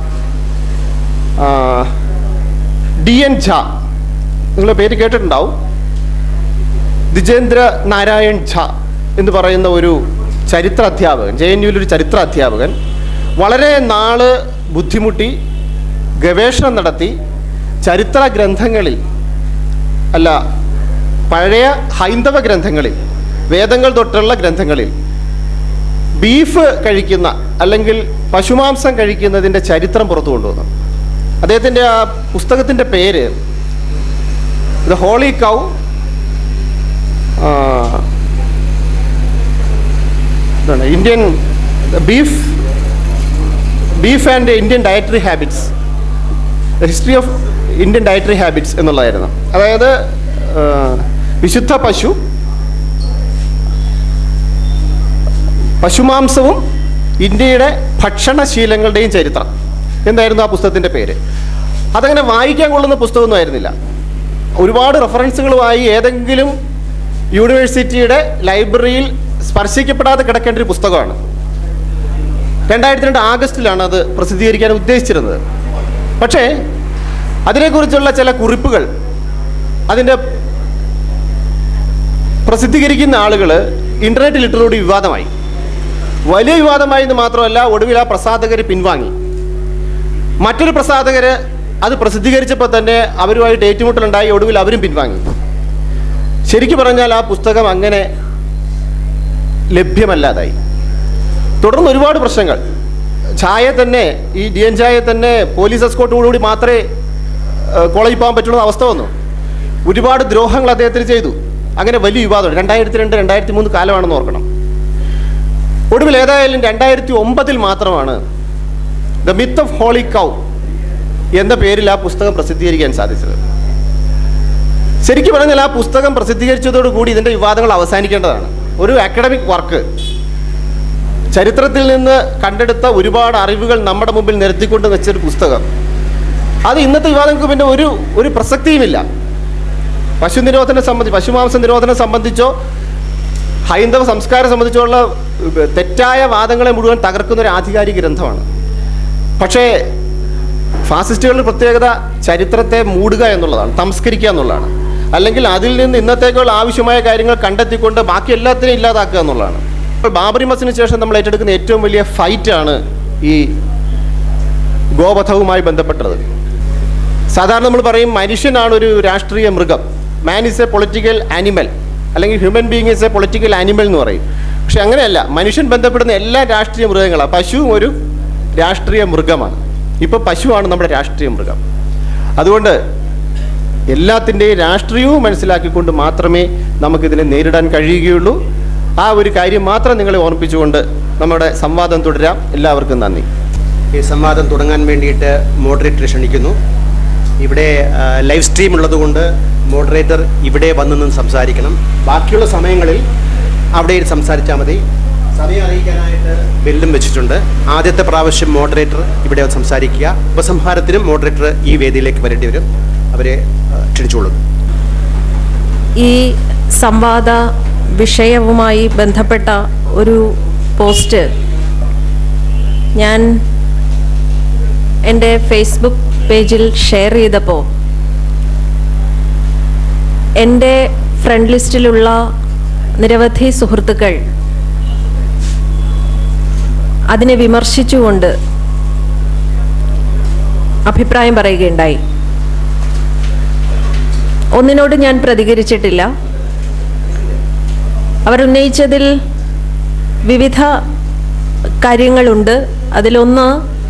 ഡി എൻ ഝാ നിങ്ങളുടെ പേര് കേട്ടിട്ടുണ്ടാവും ദിജേന്ദ്ര നാരായൺ ഝാ എന്ന് പറയുന്ന ഒരു ചരിത്ര അധ്യാപകൻ ജെ എൻ യുവിലൊരു ചരിത്ര അധ്യാപകൻ വളരെ നാള് ബുദ്ധിമുട്ടി ഗവേഷണം നടത്തി ചരിത്ര ഗ്രന്ഥങ്ങളിൽ അല്ല പഴയ ഹൈന്ദവ ഗ്രന്ഥങ്ങളിൽ വേദങ്ങൾ തൊട്ടുള്ള ഗ്രന്ഥങ്ങളിൽ ബീഫ് കഴിക്കുന്ന അല്ലെങ്കിൽ പശുമാംസം കഴിക്കുന്നതിൻ്റെ ചരിത്രം പുറത്തു കൊണ്ടുവന്നു അദ്ദേഹത്തിൻ്റെ ആ പുസ്തകത്തിൻ്റെ പേര് ദ ഹോളി കൗ എന്താണ് Indian beef beef and Indian dietary habits history of Indian dietary habits എന്നുള്ളതായിരുന്നു അതായത് ആ, വിശുദ്ധ പശു പശുമാംസവും ഇന്ത്യയുടെ ഭക്ഷണശീലങ്ങളുടെയും ചരിത്രം എന്തായിരുന്നു ആ പുസ്തകത്തിൻ്റെ പേര് അതങ്ങനെ വായിക്കാൻ കൊള്ളുന്ന പുസ്തകമൊന്നും ആയിരുന്നില്ല ഒരുപാട് റെഫറൻസുകളുമായി ഏതെങ്കിലും യൂണിവേഴ്സിറ്റിയുടെ ലൈബ്രറിയിൽ സ്പർശിക്കപ്പെടാതെ കിടക്കേണ്ട ഒരു പുസ്തകമാണ് രണ്ടായിരത്തി രണ്ട് ആഗസ്റ്റിലാണ് അത് പ്രസിദ്ധീകരിക്കാൻ ഉദ്ദേശിച്ചിരുന്നത് പക്ഷേ അതിനെക്കുറിച്ചുള്ള ചില കുറിപ്പുകൾ അതിൻ്റെ പ്രസിദ്ധീകരിക്കുന്ന ആളുകൾ ഇൻ്റർനെറ്റിൽ ഇട്ടതോടെ വിവാദമായി വലിയ വിവാദമായി എന്ന് മാത്രമല്ല ഒടുവിൽ ആ പ്രസാധകർ പിൻവാങ്ങി മറ്റൊരു പ്രസാധകർ അത് പ്രസിദ്ധീകരിച്ചപ്പോൾ തന്നെ അവരുമായിട്ട് ഏറ്റുമുട്ടലുണ്ടായി ഒടുവിൽ അവരും പിൻവാങ്ങി ശരിക്കു പറഞ്ഞാൽ ആ പുസ്തകം അങ്ങനെ ലഭ്യമല്ലാതായി തുടർന്ന് ഒരുപാട് പ്രശ്നങ്ങൾ ഛായ തന്നെ ഈ ഡി എൻ ഛായ തന്നെ പോലീസ് എസ്കോട്ടോടുകൂടി മാത്രമേ ഏഹ്, കോളേജിൽ പോകാൻ പറ്റുള്ള അവസ്ഥ വന്നു ഒരുപാട് ദ്രോഹങ്ങൾ അദ്ദേഹത്തിന് ചെയ്തു അങ്ങനെ വലിയ വിവാദം രണ്ടായിരത്തി രണ്ട് രണ്ടായിരത്തി മൂന്ന് കാലമാണെന്ന് ഓർക്കണം ഒടുവിൽ ഏതായാലും രണ്ടായിരത്തി ഒമ്പതിൽ മാത്രമാണ് the myth of holy cow എന്ന പേരിൽ ആ പുസ്തകം പ്രസിദ്ധീകരിക്കാൻ സാധിച്ചത് ശരിക്കും പറഞ്ഞാൽ ആ പുസ്തകം പ്രസിദ്ധീകരിച്ചതോടുകൂടി ഇതിൻ്റെ വിവാദങ്ങൾ അവസാനിക്കേണ്ടതാണ് ഒരു അക്കാഡമിക് വർക്ക് ചരിത്രത്തിൽ നിന്ന് കണ്ടെടുത്ത ഒരുപാട് അറിവുകൾ നമ്മുടെ മുമ്പിൽ നിരത്തിക്കൊണ്ട് വെച്ചൊരു പുസ്തകം അത് ഇന്നത്തെ വിവാദങ്ങൾക്ക് പിന്നെ ഒരു ഒരു പ്രസക്തിയുമില്ല പശു നിരോധനം സംബന്ധിച്ച് പശുമാംസ നിരോധനം സംബന്ധിച്ചോ ഹൈന്ദവ സംസ്കാരം സംബന്ധിച്ചുള്ള ഏർ, തെറ്റായ വാദങ്ങളെ മുഴുവൻ തകർക്കുന്ന ഒരു ആധികാരിക ഗ്രന്ഥമാണ് പക്ഷേ ഫാസിസ്റ്റുകളുടെ പ്രത്യേകത ചരിത്രത്തെ മൂടുക എന്നുള്ളതാണ് സംസ്കരിക്കുക എന്നുള്ളതാണ് അല്ലെങ്കിൽ അതിൽ നിന്ന് ഇന്നത്തേക്കുള്ള ആവശ്യമായ കാര്യങ്ങൾ കണ്ടെത്തിക്കൊണ്ട് ബാക്കി എല്ലാത്തിനെയും ഇല്ലാതാക്കുക എന്നുള്ളതാണ് ഇപ്പോൾ ബാബറി മസിന് ശേഷം നമ്മൾ ഏറ്റെടുക്കുന്ന ഏറ്റവും വലിയ ഫൈറ്റാണ് ഈ ഗോവധവുമായി ബന്ധപ്പെട്ടത് സാധാരണ നമ്മൾ പറയും മനുഷ്യനാണ് ഒരു രാഷ്ട്രീയ മൃഗം man is a political animal അല്ലെങ്കിൽ human being is a political animal എന്ന് പറയും പക്ഷെ അങ്ങനെയല്ല മനുഷ്യൻ ബന്ധപ്പെടുന്ന എല്ലാ രാഷ്ട്രീയ മൃഗങ്ങളാണ് പശുവും ഒരു രാഷ്ട്രീയ മൃഗമാണ് ഇപ്പോൾ പശുവാണ് നമ്മുടെ രാഷ്ട്രീയ മൃഗം അതുകൊണ്ട് എല്ലാത്തിൻ്റെയും രാഷ്ട്രീയവും മനസ്സിലാക്കിക്കൊണ്ട് മാത്രമേ നമുക്കിതിനെ നേരിടാൻ കഴിയുകയുള്ളൂ ആ ഒരു കാര്യം മാത്രം നിങ്ങളെ ഓർമ്മിപ്പിച്ചുകൊണ്ട് നമ്മുടെ സംവാദം തുടരാം എല്ലാവർക്കും നന്ദി ഈ സംവാദം തുടങ്ങാൻ വേണ്ടിയിട്ട് മോഡറേറ്റർ ക്ഷണിക്കുന്നു ഇവിടെ ആ, ലൈവ് സ്ട്രീം ഉള്ളതുകൊണ്ട് മോഡറേറ്റർ ഇവിടെ വന്നു നിന്ന് സംസാരിക്കണം ബാക്കിയുള്ള സമയങ്ങളിൽ അവിടെ ഇരുന്ന് സംസാരിച്ചാൽ മതി സമയം അറിയിക്കാനായിട്ട് ബെല്ലും വെച്ചിട്ടുണ്ട് ആദ്യത്തെ പ്രാവശ്യം മോഡറേറ്റർ ഇവിടെ വന്ന് സംസാരിക്കുക ഉപസംഹാരത്തിനും മോഡറേറ്റർ ഈ വേദിയിലേക്ക് വരേണ്ടി വരും അവരെ ആ, ക്ഷണിച്ചോളും ഈ സംവാദ വിഷയവുമായി ബന്ധപ്പെട്ട ഒരു പോസ്റ്റ് ഞാൻ എൻ്റെ ഫേസ്ബുക്ക് പേജിൽ ഷെയർ ചെയ്തപ്പോൾ എൻ്റെ ഫ്രണ്ട് ലിസ്റ്റിലുള്ള നിരവധി സുഹൃത്തുക്കൾ അതിനെ വിമർശിച്ചുകൊണ്ട് അഭിപ്രായം പറയുകയുണ്ടായി ഒന്നിനോട് ഞാൻ പ്രതികരിച്ചിട്ടില്ല അവർ ഉന്നയിച്ചതിൽ വിവിധ കാര്യങ്ങളുണ്ട് അതിലൊന്ന്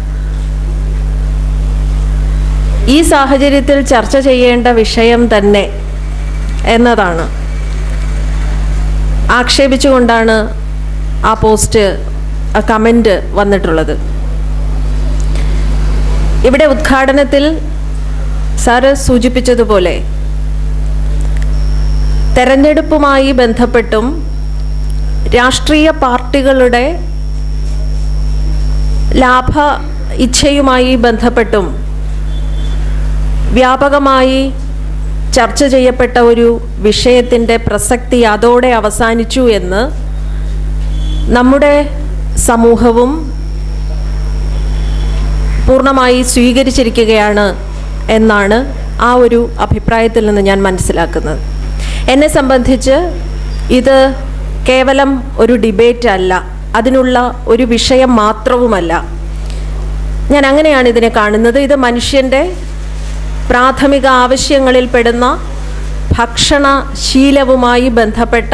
ഈ സാഹചര്യത്തിൽ ചർച്ച ചെയ്യേണ്ട വിഷയം തന്നെ എന്നതാണ് ആക്ഷേപിച്ചുകൊണ്ടാണ് ആ പോസ്റ്റ് ആ കമൻ്റ് വന്നിട്ടുള്ളത് ഇവിടെ ഉദ്ഘാടനത്തിൽ സാറ് സൂചിപ്പിച്ചതുപോലെ തെരഞ്ഞെടുപ്പുമായി ബന്ധപ്പെട്ടും രാഷ്ട്രീയ പാർട്ടികളുടെ ലാഭ ഇച്ഛയുമായി ബന്ധപ്പെട്ടും വ്യാപകമായി ചർച്ച ചെയ്യപ്പെട്ട ഒരു വിഷയത്തിൻ്റെ പ്രസക്തി അതോടെ അവസാനിച്ചു എന്ന് നമ്മുടെ സമൂഹവും പൂർണ്ണമായി സ്വീകരിച്ചിരിക്കുകയാണ് എന്നാണ് ആ ഒരു അഭിപ്രായത്തിൽ നിന്ന് ഞാൻ മനസ്സിലാക്കുന്നത് എന്നെ സംബന്ധിച്ച് ഇത് കേവലം ഒരു ഡിബേറ്റ് അല്ല അതിനുള്ള ഒരു വിഷയം മാത്രവുമല്ല ഞാൻ അങ്ങനെയാണ് ഇതിനെ കാണുന്നത് ഇത് മനുഷ്യൻ്റെ പ്രാഥമിക ആവശ്യങ്ങളിൽ പെടുന്ന ഭക്ഷണശീലവുമായി ബന്ധപ്പെട്ട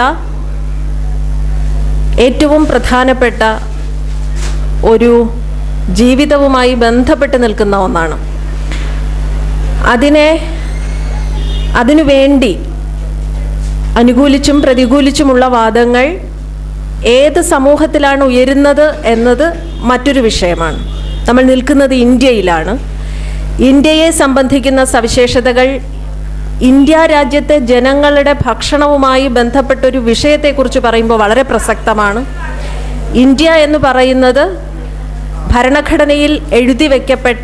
ഏറ്റവും പ്രധാനപ്പെട്ട ഒരു ജീവിതവുമായി ബന്ധപ്പെട്ട് നിൽക്കുന്ന ഒന്നാണ് അതിനെ അതിനു വേണ്ടി അനുകൂലിച്ചും പ്രതികൂലിച്ചുമുള്ള വാദങ്ങൾ ഏത് സമൂഹത്തിലാണ് ഉയരുന്നത് എന്നത് മറ്റൊരു വിഷയമാണ് നമ്മൾ നിൽക്കുന്നത് ഇന്ത്യയിലാണ് ഇന്ത്യയെ സംബന്ധിക്കുന്ന സവിശേഷതകൾ ഇന്ത്യ രാജ്യത്തെ ജനങ്ങളുടെ ഭക്ഷണവുമായി ബന്ധപ്പെട്ടൊരു വിഷയത്തെക്കുറിച്ച് പറയുമ്പോൾ വളരെ പ്രസക്തമാണ് ഇന്ത്യ എന്ന് പറയുന്നത് ഭരണഘടനയിൽ എഴുതി വയ്ക്കപ്പെട്ട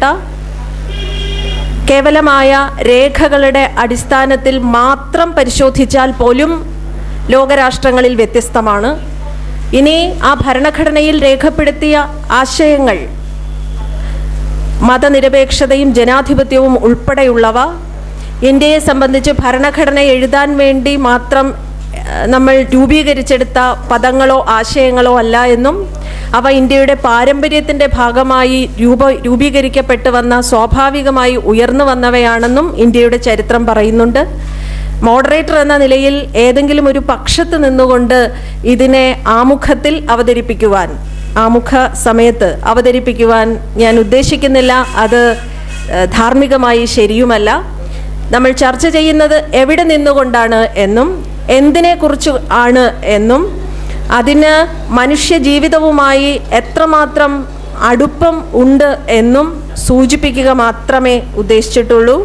കേവലമായ രേഖകളുടെ അടിസ്ഥാനത്തിൽ മാത്രം പരിശോധിച്ചാൽ പോലും ലോകരാഷ്ട്രങ്ങളിൽ വ്യത്യസ്തമാണ് ഇനി ആ ഭരണഘടനയിൽ രേഖപ്പെടുത്തിയ ആശയങ്ങൾ മതനിരപേക്ഷതയും ജനാധിപത്യവും ഉൾപ്പെടെയുള്ളവ ഇന്ത്യയെ സംബന്ധിച്ച് ഭരണഘടന എഴുതാൻ വേണ്ടി മാത്രം ഏഹ്, നമ്മൾ രൂപീകരിച്ചെടുത്ത പദങ്ങളോ ആശയങ്ങളോ അല്ല എന്നും അവ ഇന്ത്യയുടെ പാരമ്പര്യത്തിൻ്റെ ഭാഗമായി രൂപ രൂപീകരിക്കപ്പെട്ടു വന്ന സ്വാഭാവികമായി ഉയർന്നു വന്നവയാണെന്നും ഇന്ത്യയുടെ ചരിത്രം പറയുന്നുണ്ട് മോഡറേറ്റർ എന്ന നിലയിൽ ഏതെങ്കിലും ഒരു പക്ഷത്ത് നിന്നുകൊണ്ട് ഇതിനെ ആമുഖത്തിൽ അവതരിപ്പിക്കുവാൻ ആമുഖ സമയത്ത് അവതരിപ്പിക്കുവാൻ ഞാൻ ഉദ്ദേശിക്കുന്നില്ല അത് ഏഹ്, ധാർമ്മികമായി ശരിയുമല്ല നമ്മൾ ചർച്ച ചെയ്യുന്നത് എവിടെ നിന്നുകൊണ്ടാണ് എന്നും എന്തിനെക്കുറിച്ച് ആണ് എന്നും അതിന് മനുഷ്യ ജീവിതവുമായി എത്രമാത്രം അടുപ്പം ഉണ്ട് എന്നും സൂചിപ്പിക്കുക മാത്രമേ ഉദ്ദേശിച്ചിട്ടുള്ളൂ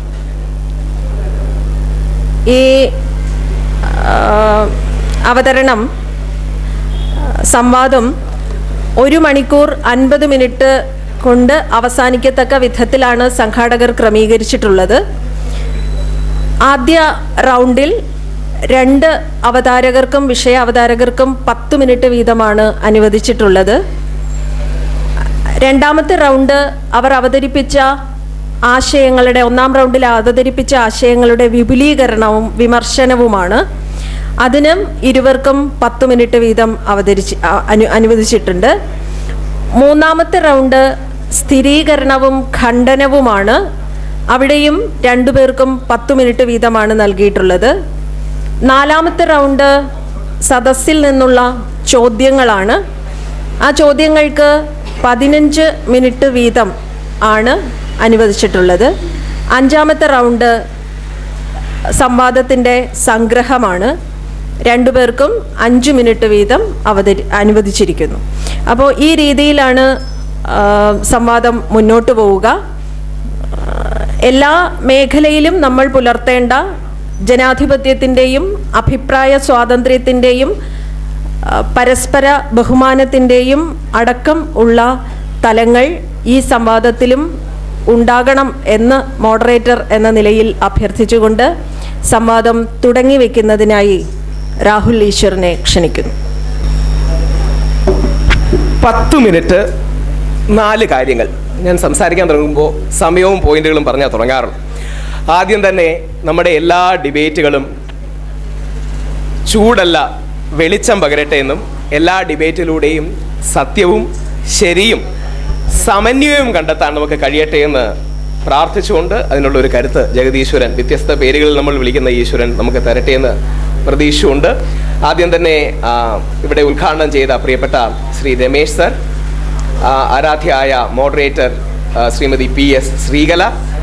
ഈ ആ, അവതരണം ആ, സംവാദം ഒരു മണിക്കൂർ അൻപത് മിനിറ്റ് കൊണ്ട് അവസാനിക്കത്തക്ക വിധത്തിലാണ് സംഘാടകർ ക്രമീകരിച്ചിട്ടുള്ളത് ആദ്യ റൗണ്ടിൽ രണ്ട് അവതാരകർക്കും വിഷയ അവതാരകർക്കും പത്ത് മിനിറ്റ് വീതമാണ് അനുവദിച്ചിട്ടുള്ളത് രണ്ടാമത്തെ റൗണ്ട് അവർ അവതരിപ്പിച്ച ആശയങ്ങളുടെ ഒന്നാം റൗണ്ടിൽ അവതരിപ്പിച്ച ആശയങ്ങളുടെ വിപുലീകരണവും വിമർശനവുമാണ് അതിനും ഇരുവർക്കും പത്ത് മിനിറ്റ് വീതം അവതരിച്ച് അ- അനു അനുവദിച്ചിട്ടുണ്ട് മൂന്നാമത്തെ റൗണ്ട് സ്ഥിരീകരണവും ഖണ്ഡനവുമാണ് അവിടെയും രണ്ടുപേർക്കും പത്ത് മിനിറ്റ് വീതമാണ് നൽകിയിട്ടുള്ളത് നാലാമത്തെ റൗണ്ട് സദസ്സിൽ നിന്നുള്ള ചോദ്യങ്ങളാണ് ആ ചോദ്യങ്ങൾക്ക് പതിനഞ്ച് മിനിറ്റ് വീതം ആണ് അനുവദിച്ചിട്ടുള്ളത് അഞ്ചാമത്തെ റൗണ്ട് സംവാദത്തിൻ്റെ സംഗ്രഹമാണ് രണ്ടുപേർക്കും അഞ്ച് മിനിറ്റ് വീതം അവതരി അനുവദിച്ചിരിക്കുന്നു അപ്പോൾ ഈ രീതിയിലാണ് ആ, സംവാദം മുന്നോട്ട് പോവുക എല്ലാ മേഖലയിലും നമ്മൾ പുലർത്തേണ്ട ജനാധിപത്യത്തിൻ്റെയും അഭിപ്രായ സ്വാതന്ത്ര്യത്തിൻ്റെയും ആ, പരസ്പര ബഹുമാനത്തിൻ്റെയും അടക്കം ഉള്ള തലങ്ങൾ ഈ സംവാദത്തിലും ഉണ്ടാകണം എന്ന് മോഡറേറ്റർ എന്ന നിലയിൽ അഭ്യർത്ഥിച്ചുകൊണ്ട് സംവാദം തുടങ്ങി വെക്കുന്നതിനായി രാഹുൽ ഈശ്വറിനെ ക്ഷണിക്കുന്നു പത്ത് മിനിറ്റ് നാല് കാര്യങ്ങൾ ഞാൻ സംസാരിക്കാൻ തുടങ്ങുമ്പോൾ സമയവും പോയിന്റുകളും പറഞ്ഞാൽ തുടങ്ങാറുള്ളൂ ആദ്യം തന്നെ നമ്മുടെ എല്ലാ ഡിബേറ്റുകളും ചൂടല്ല വെളിച്ചം പകരട്ടെ എന്നും എല്ലാ ഡിബേറ്റിലൂടെയും സത്യവും ശരിയും സമന്വയവും കണ്ടെത്താൻ നമുക്ക് കഴിയട്ടെ എന്ന് പ്രാർത്ഥിച്ചുകൊണ്ട് അതിനുള്ള ഒരു കരുത്ത് ജഗതീശ്വരൻ വ്യത്യസ്ത പേരുകളിൽ നമ്മൾ വിളിക്കുന്ന ഈശ്വരൻ നമുക്ക് തരട്ടെ എന്ന് പ്രതീക്ഷയുണ്ട് ആദ്യം തന്നെ ആ, ഇവിടെ ഉദ്ഘാടനം ചെയ്ത പ്രിയപ്പെട്ട ശ്രീ രമേശ് സർ ആ, ആരാധ്യയായ മോഡറേറ്റർ ആ, ശ്രീമതി പി എസ് ശ്രീകല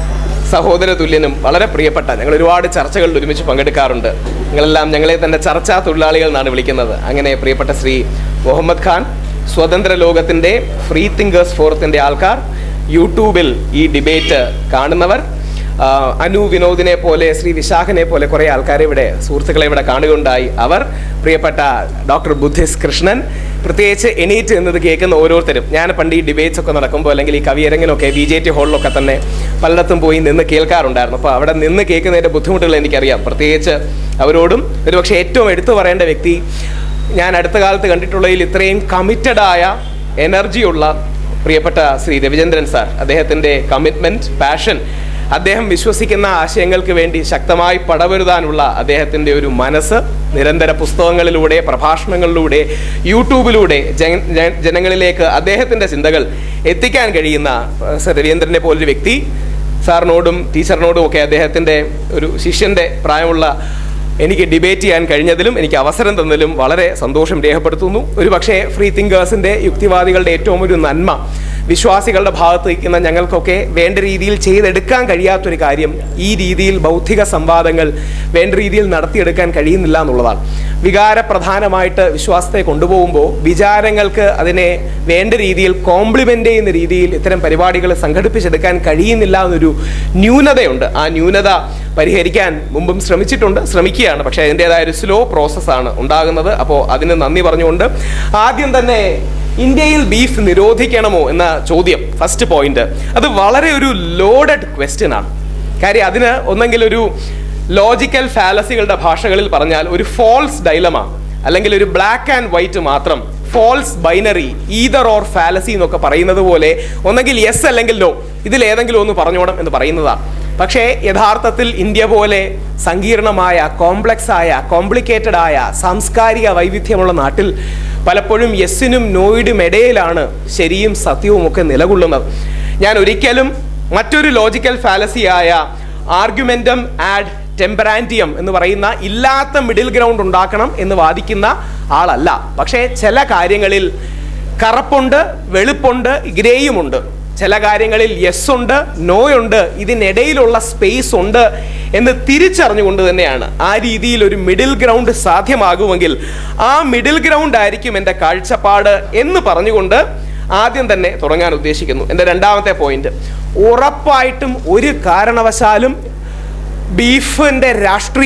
സഹോദര തുല്യനും വളരെ പ്രിയപ്പെട്ട ഞങ്ങൾ ഒരുപാട് ചർച്ചകളിൽ ഒരുമിച്ച് പങ്കെടുക്കാറുണ്ട് നിങ്ങളെല്ലാം ഞങ്ങളെ തന്നെ ചർച്ചാ തൊഴിലാളികൾ എന്നാണ് വിളിക്കുന്നത് അങ്ങനെ പ്രിയപ്പെട്ട ശ്രീ മുഹമ്മദ് ഖാൻ സ്വതന്ത്ര ലോകത്തിൻ്റെ ഫ്രീ തിങ്കേഴ്സ് ഫോറത്തിൻ്റെ ആൾക്കാർ യൂട്യൂബിൽ ഈ ഡിബേറ്റ് കാണുന്നവർ ആ, അനു വിനോദിനെ പോലെ ശ്രീ വിശാഖനെ പോലെ കുറേ ആൾക്കാരെ ഇവിടെ സുഹൃത്തുക്കളെ ഇവിടെ കാണുകയുണ്ടായി അവർ പ്രിയപ്പെട്ട ഡോക്ടർ ബുദ്ധിസ് കൃഷ്ണൻ പ്രത്യേകിച്ച് എണീറ്റ് എന്നത് കേൾക്കുന്ന ഓരോരുത്തരും ഞാൻ പണ്ട് ഈ ഡിബേറ്റ്സ് ഒക്കെ നടക്കുമ്പോൾ അല്ലെങ്കിൽ ഈ കവിയരങ്ങിനൊക്കെ ബി ജെ ടി ഹോളിലൊക്കെ തന്നെ പലയിടത്തും പോയി നിന്ന് കേൾക്കാറുണ്ടായിരുന്നു അപ്പോൾ അവിടെ നിന്ന് കേൾക്കുന്നതിൻ്റെ ബുദ്ധിമുട്ടുകൾ എനിക്കറിയാം പ്രത്യേകിച്ച് അവരോടും ഒരുപക്ഷെ ഏറ്റവും എടുത്തു പറയേണ്ട വ്യക്തി ഞാൻ അടുത്ത കാലത്ത് കണ്ടിട്ടുള്ളതിൽ ഇത്രയും കമ്മിറ്റഡായ എനർജിയുള്ള പ്രിയപ്പെട്ട ശ്രീ രവിചന്ദ്രൻ സാർ അദ്ദേഹത്തിൻ്റെ കമ്മിറ്റ്മെൻറ്റ് പാഷൻ അദ്ദേഹം വിശ്വസിക്കുന്ന ആശയങ്ങൾക്ക് വേണ്ടി ശക്തമായി പടവരുതാനുള്ള അദ്ദേഹത്തിൻ്റെ ഒരു മനസ്സ് നിരന്തര പുസ്തകങ്ങളിലൂടെ പ്രഭാഷണങ്ങളിലൂടെ യൂട്യൂബിലൂടെ ജന- ജന- ജനങ്ങളിലേക്ക് അദ്ദേഹത്തിൻ്റെ ചിന്തകൾ എത്തിക്കാൻ കഴിയുന്ന ഏഹ്, സർ രവീന്ദ്രനെ പോലൊരു വ്യക്തി സാറിനോടും ടീച്ചറിനോടും ഒക്കെ അദ്ദേഹത്തിൻ്റെ ഒരു ശിഷ്യൻ്റെ പ്രായമുള്ള എനിക്ക് ഡിബേറ്റ് ചെയ്യാൻ കഴിഞ്ഞതിലും എനിക്ക് അവസരം തന്നതിലും വളരെ സന്തോഷം രേഖപ്പെടുത്തുന്നു ഒരു പക്ഷേ ഫ്രീ തിങ്കേഴ്സിൻ്റെ യുക്തിവാദികളുടെ ഏറ്റവും ഒരു നന്മ വിശ്വാസികളുടെ ഭാഗത്ത് നിൽക്കുന്ന ഞങ്ങൾക്കൊക്കെ വേണ്ട രീതിയിൽ ചെയ്തെടുക്കാൻ കഴിയാത്തൊരു കാര്യം ഈ രീതിയിൽ ബൗദ്ധിക സംവാദങ്ങൾ വേണ്ട രീതിയിൽ നടത്തിയെടുക്കാൻ കഴിയുന്നില്ല എന്നുള്ളതാണ് വികാരപ്രധാനമായിട്ട് വിശ്വാസത്തെ കൊണ്ടുപോകുമ്പോൾ വിചാരങ്ങൾക്ക് അതിനെ വേണ്ട രീതിയിൽ കോംപ്ലിമെൻ്റ് ചെയ്യുന്ന രീതിയിൽ ഇത്തരം പരിപാടികൾ സംഘടിപ്പിച്ചെടുക്കാൻ കഴിയുന്നില്ല എന്നൊരു ന്യൂനതയുണ്ട് ആ ന്യൂനത പരിഹരിക്കാൻ മുമ്പും ശ്രമിച്ചിട്ടുണ്ട് ശ്രമിക്കുകയാണ് പക്ഷേ അതിൻ്റെതായ ഒരു സ്ലോ പ്രോസസ്സാണ് ഉണ്ടാകുന്നത് അപ്പോൾ അതിന് നന്ദി പറഞ്ഞുകൊണ്ട് ആദ്യം തന്നെ ഇന്ത്യയിൽ ബീഫ് നിരോധിക്കണമോ എന്ന ചോദ്യം ഫസ്റ്റ് പോയിന്റ് അത് വളരെ ഒരു ലോഡഡ് ക്വസ്റ്റ്യൻ ആണ് കാര്യം അതിന് ഒന്നെങ്കിൽ ഒരു ലോജിക്കൽ ഫാലസികളുടെ ഭാഷകളിൽ പറഞ്ഞാൽ ഒരു ഫോൾസ് ഡൈലമ അല്ലെങ്കിൽ ഒരു ബ്ലാക്ക് ആൻഡ് വൈറ്റ് മാത്രം false binary either or fallacy എന്നൊക്കെ പറയുന്നത് പോലെ ഒന്നെങ്കിൽ യെസ് അല്ലെങ്കിൽ നോ ഇതിൽ ഏതെങ്കിലും ഒന്ന് പറഞ്ഞോണം എന്ന് പറയുന്നതാണ് പക്ഷേ യഥാർത്ഥത്തിൽ ഇന്ത്യ പോലെ സങ്കീർണമായ കോംപ്ലക്സ് ആയ കോംപ്ലിക്കേറ്റഡ് ആയ സാംസ്കാരിക വൈവിധ്യമുള്ള നാട്ടിൽ പലപ്പോഴും യെസ്സിനും നോയിഡും ഇടയിലാണ് ശരിയും സത്യവും ഒക്കെ നിലകൊള്ളുന്നത് ഞാൻ ഒരിക്കലും മറ്റൊരു ലോജിക്കൽ ഫാലസിയായ ആർഗ്യുമെന്റം ആഡ് ടെമ്പറാൻറ്റിയം എന്ന് പറയുന്ന ഇല്ലാത്ത മിഡിൽ ഗ്രൗണ്ട് ഉണ്ടാക്കണം എന്ന് വാദിക്കുന്ന ആളല്ല പക്ഷേ ചില കാര്യങ്ങളിൽ കറുപ്പുണ്ട് വെളുപ്പുണ്ട് ഗ്രേയുമുണ്ട് ചില കാര്യങ്ങളിൽ യെസ് ഉണ്ട് നോ ഉണ്ട് ഇതിനിടയിലുള്ള സ്പേസ് ഉണ്ട് എന്ന് തിരിച്ചറിഞ്ഞുകൊണ്ട് തന്നെയാണ് ആ രീതിയിൽ ഒരു മിഡിൽ ഗ്രൗണ്ട് സാധ്യമാകുമെങ്കിൽ ആ മിഡിൽ ഗ്രൗണ്ട് ആയിരിക്കും എൻ്റെ കാഴ്ചപ്പാട് എന്ന് പറഞ്ഞുകൊണ്ട് ആദ്യം തന്നെ തുടങ്ങാൻ ഉദ്ദേശിക്കുന്നു എൻ്റെ രണ്ടാമത്തെ പോയിന്റ് ഉറപ്പായിട്ടും ഒരു കാരണവശാലും ബീഫിൻ്റെ രാഷ്ട്രീയം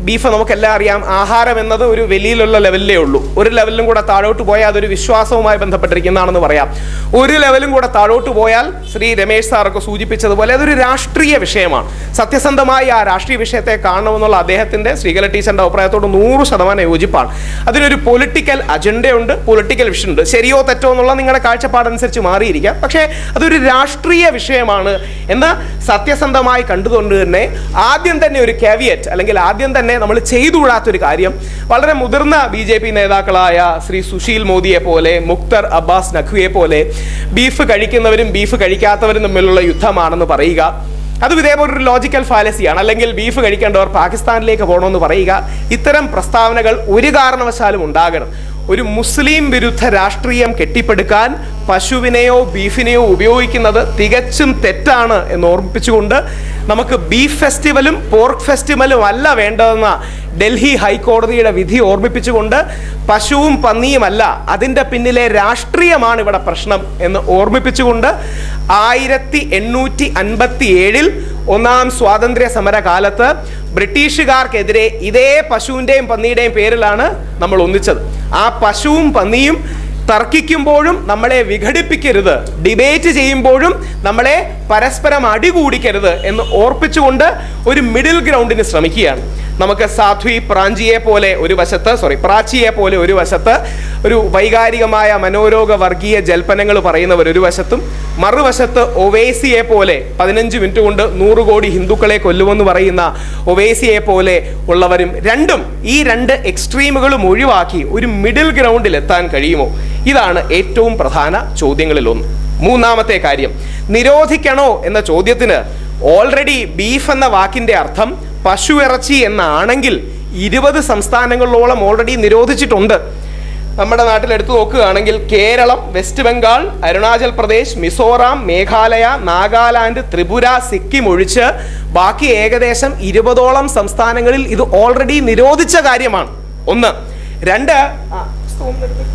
ബീഫ് നമുക്കെല്ലാം അറിയാം ആഹാരം എന്നത് ഒരു വലിയിലുള്ള ലെവലിലേ ഉള്ളൂ ഒരു ലെവലിലും കൂടെ താഴോട്ട് പോയാൽ അതൊരു വിശ്വാസവുമായി ബന്ധപ്പെട്ടിരിക്കുന്നതാണെന്ന് പറയാം ഒരു ലെവലും കൂടെ താഴോട്ട് പോയാൽ ശ്രീ രമേശ് സാറൊക്കെ സൂചിപ്പിച്ചതുപോലെ അതൊരു രാഷ്ട്രീയ വിഷയമാണ് സത്യസന്ധമായി ആ രാഷ്ട്രീയ വിഷയത്തെ കാണണമെന്നുള്ള അദ്ദേഹത്തിന്റെ ശ്രീകല ടീച്ചറിന്റെ അഭിപ്രായത്തോട് നൂറ് ശതമാനം യോജിപ്പാണ് അതിനൊരു പൊളിറ്റിക്കൽ അജണ്ടയുണ്ട് പൊളിറ്റിക്കൽ വിഷൻ ഉണ്ട് ശരിയോ തെറ്റോ എന്നുള്ള നിങ്ങളുടെ കാഴ്ചപ്പാടനുസരിച്ച് മാറിയിരിക്കാം പക്ഷേ അതൊരു രാഷ്ട്രീയ വിഷയമാണ് എന്ന് സത്യസന്ധമായി കണ്ടുകൊണ്ട് തന്നെ ആദ്യം തന്നെ ഒരു കാവിയറ്റ് അല്ലെങ്കിൽ ആദ്യം തന്നെ നമ്മൾ ചെയ്തുകൂടാത്തൊരു കാര്യം വളരെ മുതിർന്ന ബി ജെ പി നേതാക്കളായ ശ്രീ സുശീൽ മോദിയെ പോലെ മുക്തർ അബ്ബാസ് നഖ്വിയെ പോലെ ബീഫ് കഴിക്കുന്നവരും ബീഫ് കഴിക്കാത്തവരും തമ്മിലുള്ള യുദ്ധമാണെന്ന് പറയുക അതും ഇതേപോലെ ഒരു ലോജിക്കൽ ഫാലസിയാണ് അല്ലെങ്കിൽ ബീഫ് കഴിക്കേണ്ടവർ പാകിസ്ഥാനിലേക്ക് പോകണമെന്ന് പറയുക ഇത്തരം പ്രസ്താവനകൾ ഒരു കാരണവശാലും ഉണ്ടാകണം ഒരു മുസ്ലിം വിരുദ്ധ രാഷ്ട്രീയം കെട്ടിപ്പടുക്കാൻ പശുവിനെയോ ബീഫിനെയോ ഉപയോഗിക്കുന്നത് തികച്ചും തെറ്റാണ് എന്ന് ഓർമ്മിപ്പിച്ചുകൊണ്ട് നമുക്ക് ബീഫ് ഫെസ്റ്റിവലും പോർക്ക് ഫെസ്റ്റിവലും അല്ല വേണ്ടതെന്ന ഡൽഹി ഹൈക്കോടതിയുടെ വിധി ഓർമ്മിപ്പിച്ചുകൊണ്ട് പശുവും പന്നിയുമല്ല അതിൻ്റെ പിന്നിലെ രാഷ്ട്രീയമാണ് ഇവിടെ പ്രശ്നം എന്ന് ഓർമ്മിപ്പിച്ചുകൊണ്ട് ആയിരത്തി എണ്ണൂറ്റി അൻപത്തി ഏഴിൽ ഒന്നാം സ്വാതന്ത്ര്യ സമര കാലത്ത് ബ്രിട്ടീഷുകാർക്കെതിരെ ഇതേ പശുവിൻ്റെയും പന്നിയുടെയും പേരിലാണ് നമ്മൾ ഒന്നിച്ചത് ആ പശുവും പന്നിയും തർക്കിക്കുമ്പോഴും നമ്മളെ വിഘടിപ്പിക്കരുത് ഡിബേറ്റ് ചെയ്യുമ്പോഴും നമ്മളെ പരസ്പരം അടികൂടിക്കരുത് എന്ന് ഓർപ്പിച്ചുകൊണ്ട് ഒരു മിഡിൽ ഗ്രൗണ്ടിന് ശ്രമിക്കുകയാണ് നമുക്ക് സാധ്വി പ്രാഞ്ചിയെ പോലെ ഒരു വശത്ത് സോറി പ്രാച്ചിയെ പോലെ ഒരു വശത്ത് ഒരു വൈകാരികമായ മനോരോഗ വർഗീയ ജൽപ്പനങ്ങൾ പറയുന്നവർ ഒരു വശത്തും മറുവശത്ത് ഒവേസിയെ പോലെ പതിനഞ്ച് മിനിറ്റ് കൊണ്ട് നൂറ് കോടി ഹിന്ദുക്കളെ കൊല്ലുമെന്ന് പറയുന്ന ഒവേസിയെ പോലെ ഉള്ളവരും രണ്ടും ഈ രണ്ട് എക്സ്ട്രീമുകളും ഒഴിവാക്കി ഒരു മിഡിൽ ഗ്രൗണ്ടിൽ എത്താൻ കഴിയുമോ ഇതാണ് ഏറ്റവും പ്രധാന ചോദ്യങ്ങളിൽ ഒന്ന് മൂന്നാമത്തെ കാര്യം നിരോധിക്കണോ എന്ന ചോദ്യത്തിന് ഓൾറെഡി ബീഫ് എന്ന വാക്കിന്റെ അർത്ഥം പശു ഇറച്ചി എന്നാണെങ്കിൽ ഇരുപത് സംസ്ഥാനങ്ങളിലോളം ഓൾറെഡി നിരോധിച്ചിട്ടുണ്ട് നമ്മുടെ നാട്ടിൽ എടുത്തു നോക്കുകയാണെങ്കിൽ കേരളം വെസ്റ്റ് ബംഗാൾ അരുണാചൽ പ്രദേശ് മിസോറാം മേഘാലയ നാഗാലാൻഡ് ത്രിപുര സിക്കിം ഒഴിച്ച് ബാക്കി ഏകദേശം ഇരുപതോളം സംസ്ഥാനങ്ങളിൽ ഇത് ഓൾറെഡി നിരോധിച്ച കാര്യമാണ് ഒന്ന് രണ്ട് ആ, പുസ്തകം ഒന്ന് എടുത്തേ.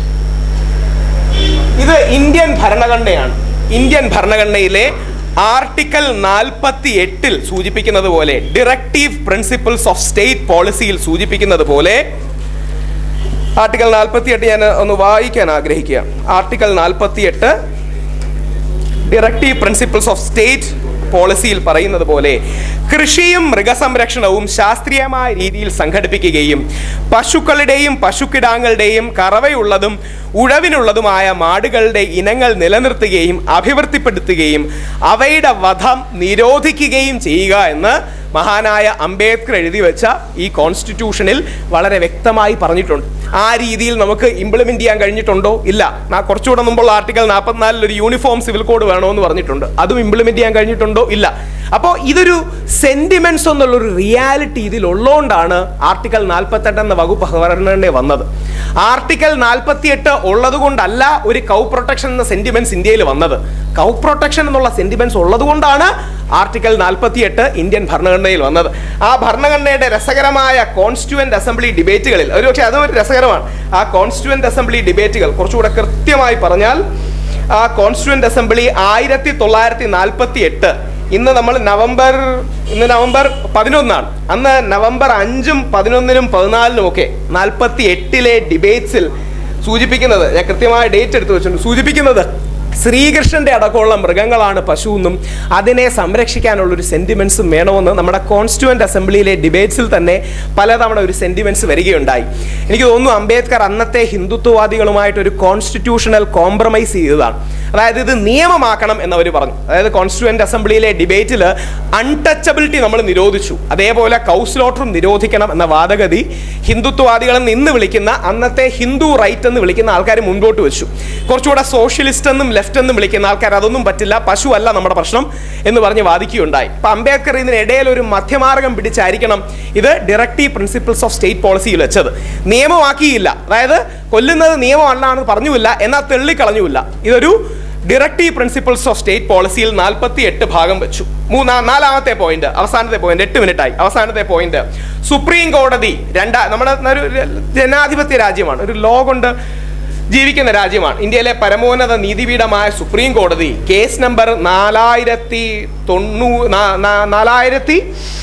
ഇത് ഇന്ത്യൻ ഭരണഘടനയാണ് ഇന്ത്യൻ ഭരണഘടനയിലെ ആർട്ടിക്കൽ നാൽപ്പത്തി എട്ടിൽ സൂചിപ്പിക്കുന്നത് പോലെ ഡിറക്റ്റീവ് പ്രിൻസിപ്പിൾസ് ഓഫ് സ്റ്റേറ്റ് പോളിസിയിൽ സൂചിപ്പിക്കുന്നത് പോലെ ആർട്ടിക്കൽ നാൽപ്പത്തി എട്ട് ഞാൻ ഒന്ന് വായിക്കാൻ ആഗ്രഹിക്കുക ആർട്ടിക്കൽ നാൽപ്പത്തി എട്ട് ഡിറക്റ്റീവ് പ്രിൻസിപ്പിൾസ് ഓഫ് സ്റ്റേറ്റ് പോളിസിയിൽ പറയുന്നത് പോലെ കൃഷിയും മൃഗസംരക്ഷണവും ശാസ്ത്രീയമായ രീതിയിൽ സംഘടിപ്പിക്കുകയും പശുക്കളുടെയും പശുക്കിടാങ്ങളുടെയും കറവയുള്ളതും ഉഴവിനുള്ളതുമായ മാടുകളുടെ ഇനങ്ങൾ നിലനിർത്തുകയും അഭിവൃദ്ധിപ്പെടുത്തുകയും അവയുടെ വധം നിരോധിക്കുകയും ചെയ്യുക എന്ന് മഹാനായ അംബേദ്കർ എഴുതി വെച്ച ഈ കോൺസ്റ്റിറ്റ്യൂഷനിൽ വളരെ വ്യക്തമായി പറഞ്ഞിട്ടുണ്ട് ആ രീതിയിൽ നമുക്ക് ഇംപ്ലിമെന്റ് ചെയ്യാൻ കഴിഞ്ഞിട്ടുണ്ടോ ഇല്ല നാ- കുറച്ചുകൂടെ മുമ്പുള്ള ആർട്ടിക്കൽ നാൽപ്പത്തിനാലിൽ ഒരു യൂണിഫോം സിവിൽ കോഡ് വേണമെന്ന് പറഞ്ഞിട്ടുണ്ട് അതും ഇംപ്ലിമെന്റ് ചെയ്യാൻ കഴിഞ്ഞിട്ടുണ്ടോ ഇല്ല അപ്പോൾ ഇതൊരു സെന്റിമെന്റ്സ് എന്നുള്ളൊരു റിയാലിറ്റി ഇതിലുള്ളതുകൊണ്ടാണ് ആർട്ടിക്കൽ നാൽപ്പത്തെട്ട് എന്ന വകുപ്പ് ഭരണഘടന വന്നത് ആർട്ടിക്കൽ നാൽപ്പത്തിയെട്ട് ഉള്ളത് കൊണ്ടല്ല ഒരു കൗ പ്രൊട്ടക്ഷൻ എന്ന സെന്റിമെന്റ്സ് ഇന്ത്യയിൽ വന്നത് കൗ പ്രൊട്ടക്ഷൻ എന്നുള്ള സെന്റിമെന്റ്സ് ഉള്ളത് കൊണ്ടാണ് ആർട്ടിക്കൽ നാൽപ്പത്തിയെട്ട് ഇന്ത്യൻ ഭരണഘടനയിൽ വന്നത് ആ ഭരണഘടനയുടെ രസകരമായ കോൺസ്റ്റുവന്റ് അസംബ്ലി ഡിബേറ്റുകളിൽ ഒരു പക്ഷേ അതും ഒരു രസകരമാണ് ആ കോൺസ്റ്റുവന്റ് അസംബ്ലി ഡിബേറ്റുകൾ കുറച്ചുകൂടെ കൃത്യമായി പറഞ്ഞാൽ ആ കോൺസ്റ്റുവന്റ് അസംബ്ലി ആയിരത്തി തൊള്ളായിരത്തി നാൽപ്പത്തി എട്ട് ഇന്ന് നമ്മൾ നവംബർ ഇന്ന് നവംബർ പതിനൊന്നാണ് അന്ന് നവംബർ അഞ്ചും പതിനൊന്നിനും പതിനാലിനും ഒക്കെ നാൽപ്പത്തി എട്ടിലെ ഡിബേറ്റ്സിൽ സൂചിപ്പിക്കുന്നത് ഞാൻ കൃത്യമായ ഡേറ്റ് എടുത്തു വെച്ചിട്ടുണ്ട് സൂചിപ്പിക്കുന്നത് ശ്രീകൃഷ്ണന്റെ അടക്കമുള്ള മൃഗങ്ങളാണ് പശു എന്നും അതിനെ സംരക്ഷിക്കാനുള്ള ഒരു സെന്റിമെന്റ്സും വേണമെന്ന് നമ്മുടെ കോൺസ്റ്റുവന്റ് അസംബ്ലിയിലെ ഡിബേറ്റ്സിൽ തന്നെ പലതവണ ഒരു സെന്റിമെന്റ്സ് വരികയുണ്ടായി എനിക്ക് തോന്നുന്നു അംബേദ്കർ അന്നത്തെ ഹിന്ദുത്വവാദികളുമായിട്ട് ഒരു കോൺസ്റ്റിറ്റ്യൂഷണൽ കോംപ്രമൈസ് ചെയ്തതാണ് അതായത് ഇത് നിയമമാക്കണം എന്നവർ പറഞ്ഞു അതായത് കോൺസ്റ്റിറ്റ്യൂവന്റ് അസംബ്ലിയിലെ ഡിബേറ്റിൽ അൺടച്ചബിലിറ്റി നമ്മൾ നിരോധിച്ചു അതേപോലെ കൗസ്ലോട്ടറും നിരോധിക്കണം എന്ന വാദഗതി ഹിന്ദുത്വവാദികളെന്ന് ഇന്ന് വിളിക്കുന്ന അന്നത്തെ ഹിന്ദു റൈറ്റ് എന്ന് വിളിക്കുന്ന ആൾക്കാർ മുൻപോട്ട് വെച്ചു കുറച്ചുകൂടെ സോഷ്യലിസ്റ്റ് എന്നും ലെഫ്റ്റ് എന്നും വിളിക്കുന്ന ആൾക്കാർ അതൊന്നും പറ്റില്ല പശു അല്ല നമ്മുടെ പ്രശ്നം എന്ന് പറഞ്ഞ് വാദിക്കുകയുണ്ടായി അപ്പൊ അംബേദ്കർ ഇതിനിടയിൽ ഒരു മധ്യമാർഗം പിടിച്ചായിരിക്കണം ഇത് ഡയറക്റ്റീവ് പ്രിൻസിപ്പിൾസ് ഓഫ് സ്റ്റേറ്റ് പോളിസിയിൽ വെച്ചത് നിയമമാക്കിയില്ല അതായത് കൊല്ലുന്നത് നിയമമല്ല എന്ന് പറഞ്ഞുമില്ല എന്നാൽ തെള്ളിക്കളഞ്ഞുമില്ല ഇതൊരു ഡയറക്റ്റീവ് പ്രിൻസിപ്പിൾസ് ഓഫ് സ്റ്റേറ്റ് പോളിസിയിൽ നാൽപ്പത്തി എട്ട് ഭാഗം വെച്ചു മൂന്നാം നാലാമത്തെ പോയിന്റ് അവസാനത്തെ പോയിന്റ് എട്ട് മിനിറ്റ് ആയി അവസാനത്തെ പോയിന്റ് സുപ്രീം കോടതി രണ്ടാ നമ്മുടെ ഒരു ജനാധിപത്യ രാജ്യമാണ് ഒരു ലോ കൊണ്ട് ജീവിക്കുന്ന രാജ്യമാണ് ഇന്ത്യയിലെ പരമോന്നത നീതിപീഠമായ സുപ്രീം കോടതി കേസ് നമ്പർ നാലായിരത്തി തൊണ്ണൂ നാ- നാ- നാലായിരത്തി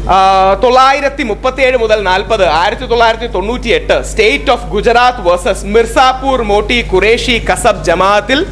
ആ, തൊള്ളായിരത്തി മുപ്പത്തിയേഴ് മുതൽ നാൽപ്പത് ആയിരത്തി തൊള്ളായിരത്തി തൊണ്ണൂറ്റി എട്ട് state of Gujarat versus Mirzapur Moti Kureshi Kasab ജമാഅത്തിൽ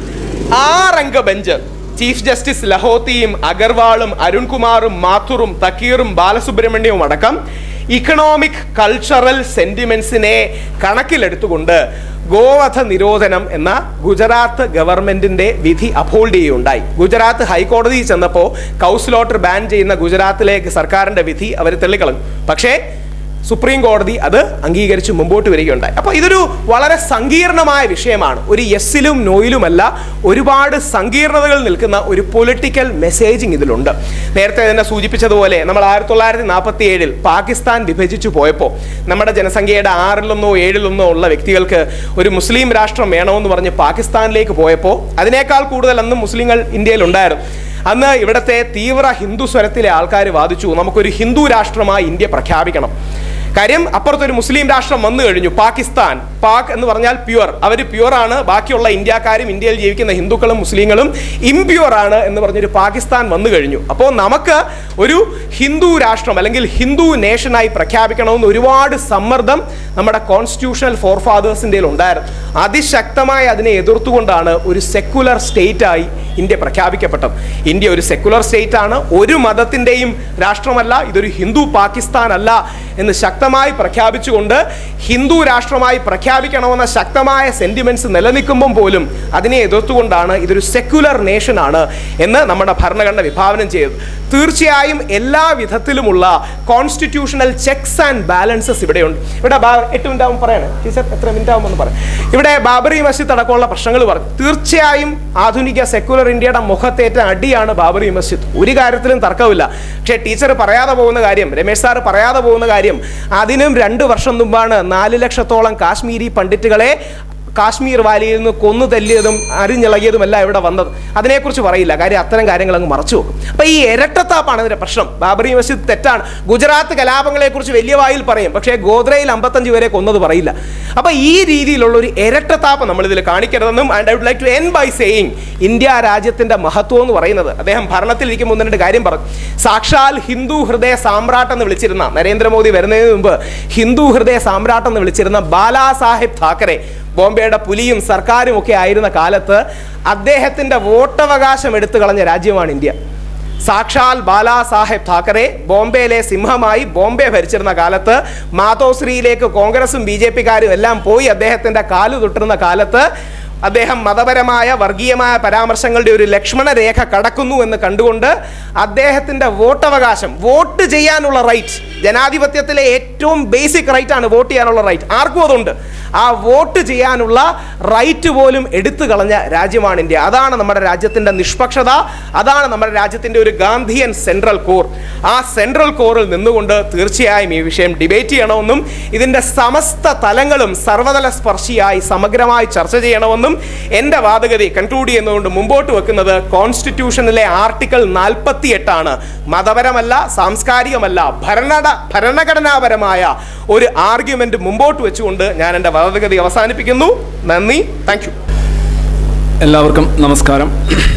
ആറംഗ ബെഞ്ച് ചീഫ് ജസ്റ്റിസ് ലഹോത്തിയും അഗർവാളും അരുൺകുമാറും മാഥുറും തക്കീറും ബാലസുബ്രഹ്മണ്യവും അടക്കം ഇക്കണോമിക് കൾച്ചറൽ സെന്റിമെന്റ്സിനെ കണക്കിലെടുത്തുകൊണ്ട് ഗോവധ നിരോധനം എന്ന ഗുജറാത്ത് ഗവൺമെന്റിന്റെ വിധി അപ്ഹോൾഡ് ചെയ്യുകയുണ്ടായി ഗുജറാത്ത് ഹൈക്കോടതിയിൽ ചെന്നപ്പോൾ കൗസ്ലോട്ടർ ബാൻ ചെയ്യുന്ന ഗുജറാത്തിലേക്ക് സർക്കാരിന്റെ വിധി അവർ തള്ളിക്കളഞ്ഞു പക്ഷേ സുപ്രീം കോടതി അത് അംഗീകരിച്ച് മുമ്പോട്ട് വരികയുണ്ടായി അപ്പോൾ ഇതൊരു വളരെ സങ്കീർണമായ വിഷയമാണ് ഒരു യെസ്സിലും നോയിലുമല്ല ഒരുപാട് സങ്കീർണതകൾ നിൽക്കുന്ന ഒരു പൊളിറ്റിക്കൽ മെസ്സേജിങ് ഇതിലുണ്ട് നേരത്തെ തന്നെ സൂചിപ്പിച്ചതുപോലെ നമ്മൾ ആയിരത്തി തൊള്ളായിരത്തി നാൽപ്പത്തി ഏഴിൽ പാകിസ്ഥാൻ വിഭജിച്ചു പോയപ്പോൾ നമ്മുടെ ജനസംഖ്യയുടെ ആറിലൊന്നോ ഏഴിലൊന്നോ ഉള്ള വ്യക്തികൾക്ക് ഒരു മുസ്ലിം രാഷ്ട്രം വേണമെന്ന് പറഞ്ഞ് പാകിസ്ഥാനിലേക്ക് പോയപ്പോൾ അതിനേക്കാൾ കൂടുതൽ അന്ന് മുസ്ലിങ്ങൾ ഇന്ത്യയിൽ ഉണ്ടായിരുന്നു അന്ന് ഇവിടുത്തെ തീവ്ര ഹിന്ദു സ്വരത്തിലെ ആൾക്കാർ വാദിച്ചു നമുക്കൊരു ഹിന്ദു രാഷ്ട്രമായി ഇന്ത്യ പ്രഖ്യാപിക്കണം കാര്യം അപ്പുറത്തൊരു മുസ്ലിം രാഷ്ട്രം വന്നു കഴിഞ്ഞു പാകിസ്ഥാൻ പാക് എന്ന് പറഞ്ഞാൽ പ്യുവർ അവർ പ്യുവർ ആണ് ബാക്കിയുള്ള ഇന്ത്യക്കാരും ഇന്ത്യയിൽ ജീവിക്കുന്ന ഹിന്ദുക്കളും മുസ്ലിങ്ങളും ഇംപ്യുവർ ആണ് എന്ന് പറഞ്ഞൊരു പാകിസ്ഥാൻ വന്നു കഴിഞ്ഞു അപ്പോൾ നമുക്ക് ഒരു ഹിന്ദു രാഷ്ട്രം അല്ലെങ്കിൽ ഹിന്ദു നേഷനായി പ്രഖ്യാപിക്കണമെന്ന് ഒരുപാട് സമ്മർദ്ദം നമ്മുടെ കോൺസ്റ്റിറ്റ്യൂഷണൽ ഫോർ ഫാദേഴ്സിൻ്റെ ഉണ്ടായിരുന്നു അതിശക്തമായി അതിനെ എതിർത്തുകൊണ്ടാണ് ഒരു സെക്കുലർ സ്റ്റേറ്റ് ആയി ഇന്ത്യ പ്രഖ്യാപിക്കപ്പെട്ടത് ഇന്ത്യ ഒരു സെക്കുലർ സ്റ്റേറ്റ് ആണ് ഒരു മതത്തിൻ്റെയും രാഷ്ട്രമല്ല ഇതൊരു ഹിന്ദു പാകിസ്ഥാൻ അല്ല എന്ന് ശക്തമായി പ്രഖ്യാപിച്ചുകൊണ്ട് ഹിന്ദു രാഷ്ട്രമായി പ്രഖ്യാപിക്കണമെന്ന ശക്തമായ സെന്റിമെന്റ്സ് നിലനിൽക്കുമ്പം പോലും അതിനെ എതിർത്തുകൊണ്ടാണ് ഇതൊരു സെക്കുലർ നേഷൻ ആണ് എന്ന് നമ്മുടെ ഭരണഘടന വിഭാവനം ചെയ്തത് തീർച്ചയായും എല്ലാ വിധത്തിലുമുള്ള കോൺസ്റ്റിറ്റ്യൂഷണൽ ചെക്സ് ആൻഡ് ബാലൻസസ് ഇവിടെയുണ്ട് ഇവിടെ ബാ- എട്ട് മിനിറ്റ് ആകുമ്പോൾ പറയണേ ടീച്ചർ എത്ര മിനിറ്റ് ആകുമെന്ന് പറയാം ഇവിടെ ബാബറി മസ്ജിദ് അടക്കമുള്ള പ്രശ്നങ്ങൾ പറഞ്ഞു തീർച്ചയായും ആധുനിക സെക്കുലർ ഇന്ത്യയുടെ മുഖത്തേറ്റ അടിയാണ് ബാബറി മസ്ജിദ് ഒരു കാര്യത്തിലും തർക്കമില്ല പക്ഷേ ടീച്ചർ പറയാതെ പോകുന്ന കാര്യം രമേശ് സാർ പറയാതെ പോകുന്ന കാര്യം അതിനും രണ്ട് വർഷം മുമ്പാണ് നാല് ലക്ഷത്തോളം കാശ്മീരി പണ്ഡിറ്റുകളെ കാശ്മീർ വാലിയിൽ നിന്ന് കൊന്നു തല്ലിയതും അരിഞ്ഞിളകിയതുമല്ല ഇവിടെ വന്നത് അതിനെക്കുറിച്ച് പറയില്ല കാര്യം അത്തരം കാര്യങ്ങൾ അങ്ങ് മറച്ചു വെക്കും അപ്പൊ ഈ ഇരട്ടത്താപ്പാണ് ഇതിന്റെ പ്രശ്നം ബാബറി മസ്ജിദ് തെറ്റാണ് ഗുജറാത്ത് കലാപങ്ങളെ കുറിച്ച് വലിയ വായിൽ പറയും പക്ഷേ ഗോദ്രയിൽ അമ്പത്തഞ്ച് പേരെ കൊന്നത് പറയില്ല അപ്പൊ ഈ രീതിയിലുള്ള ഒരു ഇരട്ടത്താപ്പ് നമ്മൾ ഇതിൽ കാണിക്കരുതെന്നും and I would like to end by saying India രാജ്യത്തിന്റെ മഹത്വം എന്ന് പറയുന്നത് അദ്ദേഹം ഭരണത്തിലിരിക്കുമ്പോൾ ഒന്ന് രണ്ട് കാര്യം പറഞ്ഞു സാക്ഷാൽ ഹിന്ദു ഹൃദയ സാമ്രാട്ട് എന്ന് വിളിച്ചിരുന്ന നരേന്ദ്രമോദി വരുന്നതിന് മുമ്പ് ഹിന്ദു ഹൃദയ സാമ്രാട്ട് എന്ന് വിളിച്ചിരുന്ന ബാലാ സാഹിബ് താക്കറെ ബോംബെയുടെ പുലിയും സർക്കാരും ഒക്കെ ആയിരുന്ന കാലത്ത് അദ്ദേഹത്തിന്റെ വോട്ടവകാശം എടുത്തു കളഞ്ഞ രാജ്യമാണ് ഇന്ത്യ സാക്ഷാൽ ബാലാ സാഹേബ് താക്കറെ ബോംബെയിലെ സിംഹമായി ബോംബെ ഭരിച്ചിരുന്ന കാലത്ത് മാതോശ്രീയിലേക്ക് കോൺഗ്രസും ബി ജെ പിക്കാരും എല്ലാം പോയി അദ്ദേഹത്തിന്റെ കാലു തൊട്ടിരുന്ന കാലത്ത് അദ്ദേഹം മതപരമായ വർഗീയമായ പരാമർശങ്ങളുടെ ഒരു ലക്ഷ്മണ രേഖ കടക്കുന്നു എന്ന് കണ്ടുകൊണ്ട് അദ്ദേഹത്തിന്റെ വോട്ടവകാശം വോട്ട് ചെയ്യാനുള്ള റൈറ്റ് ജനാധിപത്യത്തിലെ ഏറ്റവും ബേസിക് റൈറ്റ് ആണ് വോട്ട് ചെയ്യാനുള്ള റൈറ്റ് ആർക്കും അതുണ്ട് ആ വോട്ട് ചെയ്യാനുള്ള റൈറ്റ് പോലും എടുത്തു കളഞ്ഞ രാജ്യമാണ് ഇന്ത്യ അതാണ് നമ്മുടെ രാജ്യത്തിന്റെ നിഷ്പക്ഷത അതാണ് നമ്മുടെ രാജ്യത്തിന്റെ ഒരു ഗാന്ധിയൻ സെൻട്രൽ കോർ ആ സെൻട്രൽ കോറിൽ നിന്നുകൊണ്ട് തീർച്ചയായും ഈ വിഷയം ഡിബേറ്റ് ചെയ്യണമെന്നും ഇതിന്റെ സമസ്ത തലങ്ങളും സർവതല സ്പർശിയായി സമഗ്രമായി ചർച്ച ചെയ്യണമെന്നും എന്റെ വാദഗതി കൺക്ലൂഡ് ചെയ്യുന്നതുകൊണ്ട് മുമ്പോട്ട് വെക്കുന്നത് കോൺസ്റ്റിറ്റ്യൂഷനിലെ ആർട്ടിക്കിൾ നാൽപ്പത്തി എട്ടാണ് മതപരമല്ല സാംസ്കാരികമല്ല ഭരണ ഭരണഘടനാപരമായ ഒരു ആർഗ്യുമെന്റ് മുമ്പോട്ട് വെച്ചുകൊണ്ട് ഞാൻ എൻ്റെ വാദഗതി അവസാനിപ്പിക്കുന്നു നന്ദി താങ്ക് യു എല്ലാവർക്കും നമസ്കാരം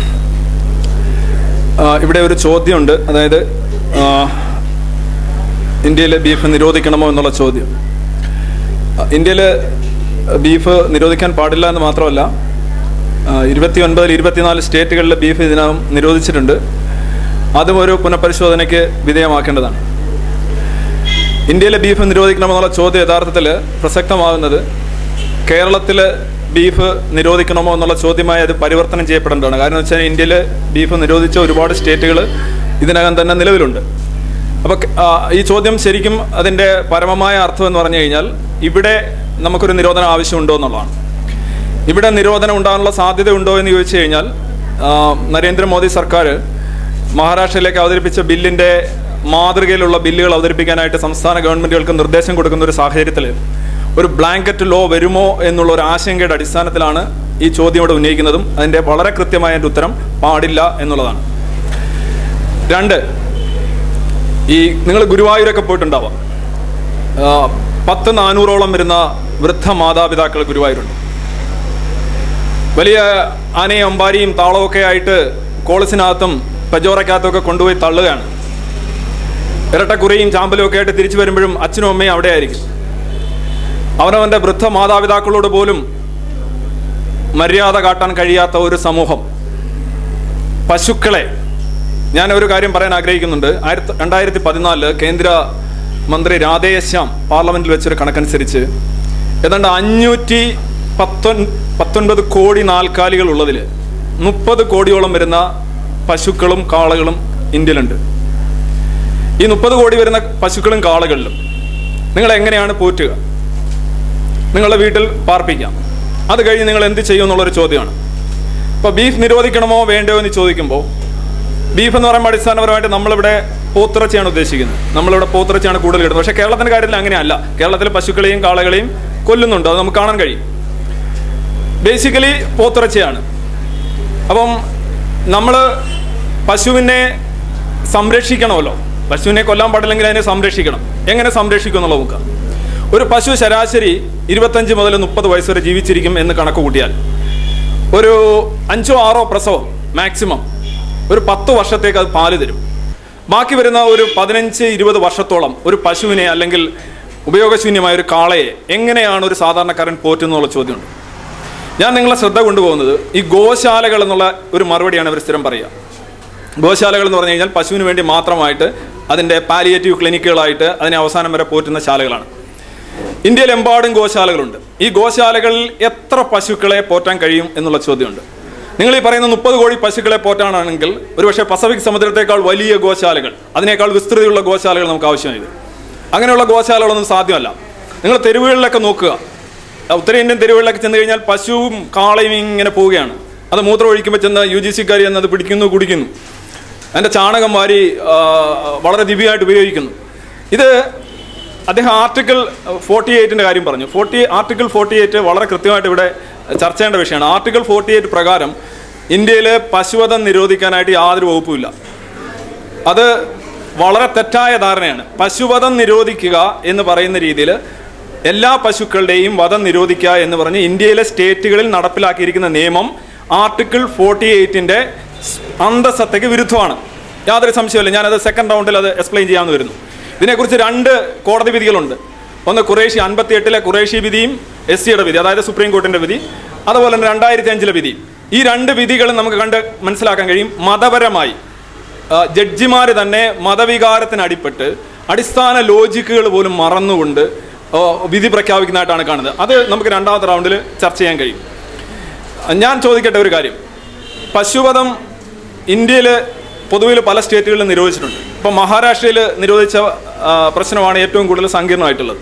ആ, ഇവിടെ ഒരു ചോദ്യമുണ്ട് അതായത് ആ, ഇന്ത്യയിലെ ബീഫ് നിരോധിക്കണമോ എന്നുള്ള ചോദ്യം ഇന്ത്യയിൽ ബീഫ് നിരോധിക്കാൻ പാടില്ല എന്ന് മാത്രമല്ല ഇരുപത്തി ഒൻപതിൽ ഇരുപത്തിനാല് സ്റ്റേറ്റുകളിലെ ബീഫ് ഇതിനകം നിരോധിച്ചിട്ടുണ്ട് അതും ഒരു പുനഃപരിശോധനയ്ക്ക് വിധേയമാക്കേണ്ടതാണ് ഇന്ത്യയിലെ ബീഫ് നിരോധിക്കണമെന്നുള്ള ചോദ്യം യഥാർത്ഥത്തിൽ പ്രസക്തമാകുന്നത് കേരളത്തിൽ ബീഫ് നിരോധിക്കണമോ എന്നുള്ള ചോദ്യമായി അത് പരിവർത്തനം ചെയ്യപ്പെടേണ്ടതാണ് കാരണം എന്ന് വെച്ചാൽ ഇന്ത്യയിൽ ബീഫ് നിരോധിച്ച ഒരുപാട് സ്റ്റേറ്റുകൾ ഇതിനകം തന്നെ നിലവിലുണ്ട് അപ്പോൾ ഈ ചോദ്യം ശരിക്കും അതിൻ്റെ പരമമായ അർത്ഥം എന്ന് പറഞ്ഞു കഴിഞ്ഞാൽ ഇവിടെ നമുക്കൊരു നിരോധനം ആവശ്യമുണ്ടോ എന്നുള്ളതാണ് ഇവിടെ നിരോധനം ഉണ്ടാകാനുള്ള സാധ്യത ഉണ്ടോ എന്ന് ചോദിച്ചു കഴിഞ്ഞാൽ ആ, നരേന്ദ്രമോദി സർക്കാർ മഹാരാഷ്ട്രയിലേക്ക് അവതരിപ്പിച്ച ബില്ലിൻ്റെ മാതൃകയിലുള്ള ബില്ലുകൾ അവതരിപ്പിക്കാനായിട്ട് സംസ്ഥാന ഗവൺമെൻറ്റുകൾക്ക് നിർദ്ദേശം കൊടുക്കുന്ന ഒരു സാഹചര്യത്തിൽ ഒരു ബ്ലാങ്കറ്റ് ലോ വരുമോ എന്നുള്ള ഒരു ആശങ്കയുടെ അടിസ്ഥാനത്തിലാണ് ഈ ചോദ്യം ഇവിടെ ഉന്നയിക്കുന്നതും അതിൻ്റെ വളരെ കൃത്യമായ എൻ്റെ ഉത്തരം പാടില്ല എന്നുള്ളതാണ് രണ്ട് ഈ നിങ്ങൾ ഗുരുവായൂരൊക്കെ പോയിട്ടുണ്ടാവാം ആ, പത്ത് നാനൂറോളം വരുന്ന വൃദ്ധ മാതാപിതാക്കൾ ഗുരുവായൂരുണ്ട് വലിയ ആനയും അമ്പാരിയും താളമൊക്കെ ആയിട്ട് കോളസിനകത്തും പജോറക്കകത്തും ഒക്കെ കൊണ്ടുപോയി തള്ളുകയാണ് ഇരട്ടക്കുറിയും ചാമ്പലും ഒക്കെ ആയിട്ട് തിരിച്ചു വരുമ്പോഴും അച്ഛനും അമ്മയും അവിടെ ആയിരിക്കും അവനവൻ്റെ വൃദ്ധ മാതാപിതാക്കളോട് പോലും മര്യാദ കാട്ടാൻ കഴിയാത്ത ഒരു സമൂഹം പശുക്കളെ ഞാൻ ഒരു കാര്യം പറയാൻ ആഗ്രഹിക്കുന്നുണ്ട് ആയിരത്തി രണ്ടായിരത്തി പതിനാലില് കേന്ദ്ര മന്ത്രി രാധേശ്യാം പാർലമെന്റിൽ വെച്ചൊരു കണക്കനുസരിച്ച് ഏതാണ്ട് അഞ്ഞൂറ്റി പത്തൊൻ പത്തൊൻപത് കോടി നാൽക്കാലികൾ ഉള്ളതിൽ മുപ്പത് കോടിയോളം വരുന്ന പശുക്കളും കാളകളും ഇന്ത്യയിലുണ്ട് ഈ മുപ്പത് കോടി വരുന്ന പശുക്കളും കാളകളിലും നിങ്ങൾ എങ്ങനെയാണ് പോറ്റുക നിങ്ങളുടെ വീട്ടിൽ പാർപ്പിക്കാം അത് കഴിഞ്ഞ് നിങ്ങൾ എന്ത് ചെയ്യും എന്നുള്ളൊരു ചോദ്യമാണ് ഇപ്പോൾ ബീഫ് നിരോധിക്കണമോ വേണ്ടയോ എന്ന് ചോദിക്കുമ്പോൾ ബീഫ് എന്ന് പറയുമ്പോൾ അടിസ്ഥാനപരമായിട്ട് നമ്മളിവിടെ പോത്തിറച്ചിയാണ് ഉദ്ദേശിക്കുന്നത് നമ്മളിവിടെ പോത്തിറച്ചിയാണ് കൂടുതൽ കിട്ടുന്നത് പക്ഷേ കേരളത്തിൻ്റെ കാര്യത്തിൽ അങ്ങനെയല്ല കേരളത്തിൽ പശുക്കളെയും കാളകളെയും കൊല്ലുന്നുണ്ട് അത് നമുക്ക് കാണാൻ കഴിയും ബേസിക്കലി പോത്തിറച്ചിയാണ് അപ്പം നമ്മൾ പശുവിനെ സംരക്ഷിക്കണമല്ലോ പശുവിനെ കൊല്ലാൻ പാടില്ലെങ്കിൽ അതിനെ സംരക്ഷിക്കണം എങ്ങനെ സംരക്ഷിക്കും എന്നുള്ളത് നോക്കാം ഒരു പശു ശരാശരി ഇരുപത്തഞ്ച് മുതൽ മുപ്പത് വയസ്സ് വരെ ജീവിച്ചിരിക്കും എന്ന് കണക്ക് കൂട്ടിയാൽ ഒരു അഞ്ചോ ആറോ പ്രസവം മാക്സിമം ഒരു പത്ത് വർഷത്തേക്ക് അത് പാല് തരും ബാക്കി വരുന്ന ഒരു പതിനഞ്ച് ഇരുപത് വർഷത്തോളം ഒരു പശുവിനെ അല്ലെങ്കിൽ ഉപയോഗശൂന്യമായ ഒരു കാളയെ എങ്ങനെയാണ് ഒരു സാധാരണക്കാരൻ പോറ്റുന്നുള്ള ചോദ്യമുണ്ട് ഞാൻ നിങ്ങളെ ശ്രദ്ധ കൊണ്ടുപോകുന്നത് ഈ ഗോശാലകൾ എന്നുള്ള ഒരു മറുപടിയാണ് ഇവർ സ്ഥിരം പറയുക ഗോശാലകൾ എന്ന് പറഞ്ഞു കഴിഞ്ഞാൽ പശുവിന് വേണ്ടി മാത്രമായിട്ട് അതിൻ്റെ പാലിയേറ്റീവ് ക്ലിനിക്കുകളായിട്ട് അതിനെ അവസാനം വരെ പോറ്റുന്ന ശാലകളാണ് ഇന്ത്യയിലെമ്പാടും ഗോശാലകളുണ്ട് ഈ ഗോശാലകളിൽ എത്ര പശുക്കളെ പോറ്റാൻ കഴിയും എന്നുള്ള ചോദ്യമുണ്ട് നിങ്ങൾ ഈ പറയുന്ന മുപ്പത് കോടി പശുക്കളെ പോറ്റാനാണെങ്കിൽ ഒരുപക്ഷെ പസഫിക് സമുദ്രത്തേക്കാൾ വലിയ ഗോശാലകൾ അതിനേക്കാൾ വിസ്തൃതിയുള്ള ഗോശാലകൾ നമുക്ക് ആവശ്യമായത് അങ്ങനെയുള്ള ഗോശാലകളൊന്നും സാധ്യമല്ല നിങ്ങൾ തെരുവുകളിലൊക്കെ നോക്കുക ഉത്തരേന്ത്യൻ തെരുവുകളിലൊക്കെ ചെന്ന് കഴിഞ്ഞാൽ പശുവും കാളയും ഇങ്ങനെ പോവുകയാണ് അത് മൂത്രം ഒഴിക്കുമ്പോൾ ചെന്ന് യു ജി സിക്കാരി എന്നത് പിടിക്കുന്നു കുടിക്കുന്നു അതിൻ്റെ ചാണകം വാരി ആ, വളരെ ദിവ്യമായിട്ട് ഉപയോഗിക്കുന്നു ഇത് അദ്ദേഹം ആർട്ടിക്കിൾ ഫോർട്ടി എയ്റ്റിൻ്റെ കാര്യം പറഞ്ഞു ഫോർട്ടി ആർട്ടിക്കിൾ ഫോർട്ടി എയ്റ്റ് വളരെ കൃത്യമായിട്ട് ഇവിടെ ചർച്ച ചെയ്യേണ്ട വിഷയമാണ് ആർട്ടിക്കിൾ ഫോർട്ടി എയ്റ്റ് പ്രകാരം ഇന്ത്യയിൽ പശുവധം നിരോധിക്കാനായിട്ട് യാതൊരു വകുപ്പുമില്ല അത് വളരെ തെറ്റായ ധാരണയാണ് പശുവധം നിരോധിക്കുക എന്ന് പറയുന്ന രീതിയിൽ എല്ലാ പശുക്കളുടെയും വധം നിരോധിക്കുക എന്ന് പറഞ്ഞ് ഇന്ത്യയിലെ സ്റ്റേറ്റുകളിൽ നടപ്പിലാക്കിയിരിക്കുന്ന നിയമം ആർട്ടിക്കിൾ ഫോർട്ടി എയ്റ്റിൻ്റെ അന്തസത്തയ്ക്ക് വിരുദ്ധമാണ് യാതൊരു സംശയമില്ല ഞാനത് സെക്കൻഡ് റൗണ്ടിൽ അത് എക്സ്പ്ലെയിൻ ചെയ്യാമെന്ന് വരുന്നു ഇതിനെക്കുറിച്ച് രണ്ട് കോടതി വിധികളുണ്ട് ഒന്ന് കുറേശ്ശി അൻപത്തി എട്ടിലെ കുറേശ്ശി വിധിയും എസ് സിയുടെ വിധി അതായത് സുപ്രീം കോർട്ടിന്റെ വിധി അതുപോലെ തന്നെ രണ്ടായിരത്തി അഞ്ചിലെ വിധി ഈ രണ്ട് വിധികളും നമുക്ക് കണ്ട് മനസ്സിലാക്കാൻ കഴിയും മതപരമായി ജഡ്ജിമാർ തന്നെ മതവികാരത്തിന് അടിപ്പെട്ട് അടിസ്ഥാന ലോജിക്കുകൾ പോലും മറന്നുകൊണ്ട് ആ, വിധി പ്രഖ്യാപിക്കുന്നതായിട്ടാണ് കാണുന്നത് അത് നമുക്ക് രണ്ടാമത്തെ റൗണ്ടിൽ ചർച്ച ചെയ്യാൻ കഴിയും ഞാൻ ചോദിക്കട്ടെ ഒരു കാര്യം പശുവധം ഇന്ത്യയിൽ പൊതുവിൽ പല സ്റ്റേറ്റുകളിലും നിരോധിച്ചിട്ടുണ്ട് ഇപ്പം മഹാരാഷ്ട്രയിൽ നിരോധിച്ച ആ, പ്രശ്നമാണ് ഏറ്റവും കൂടുതൽ സങ്കീർണമായിട്ടുള്ളത്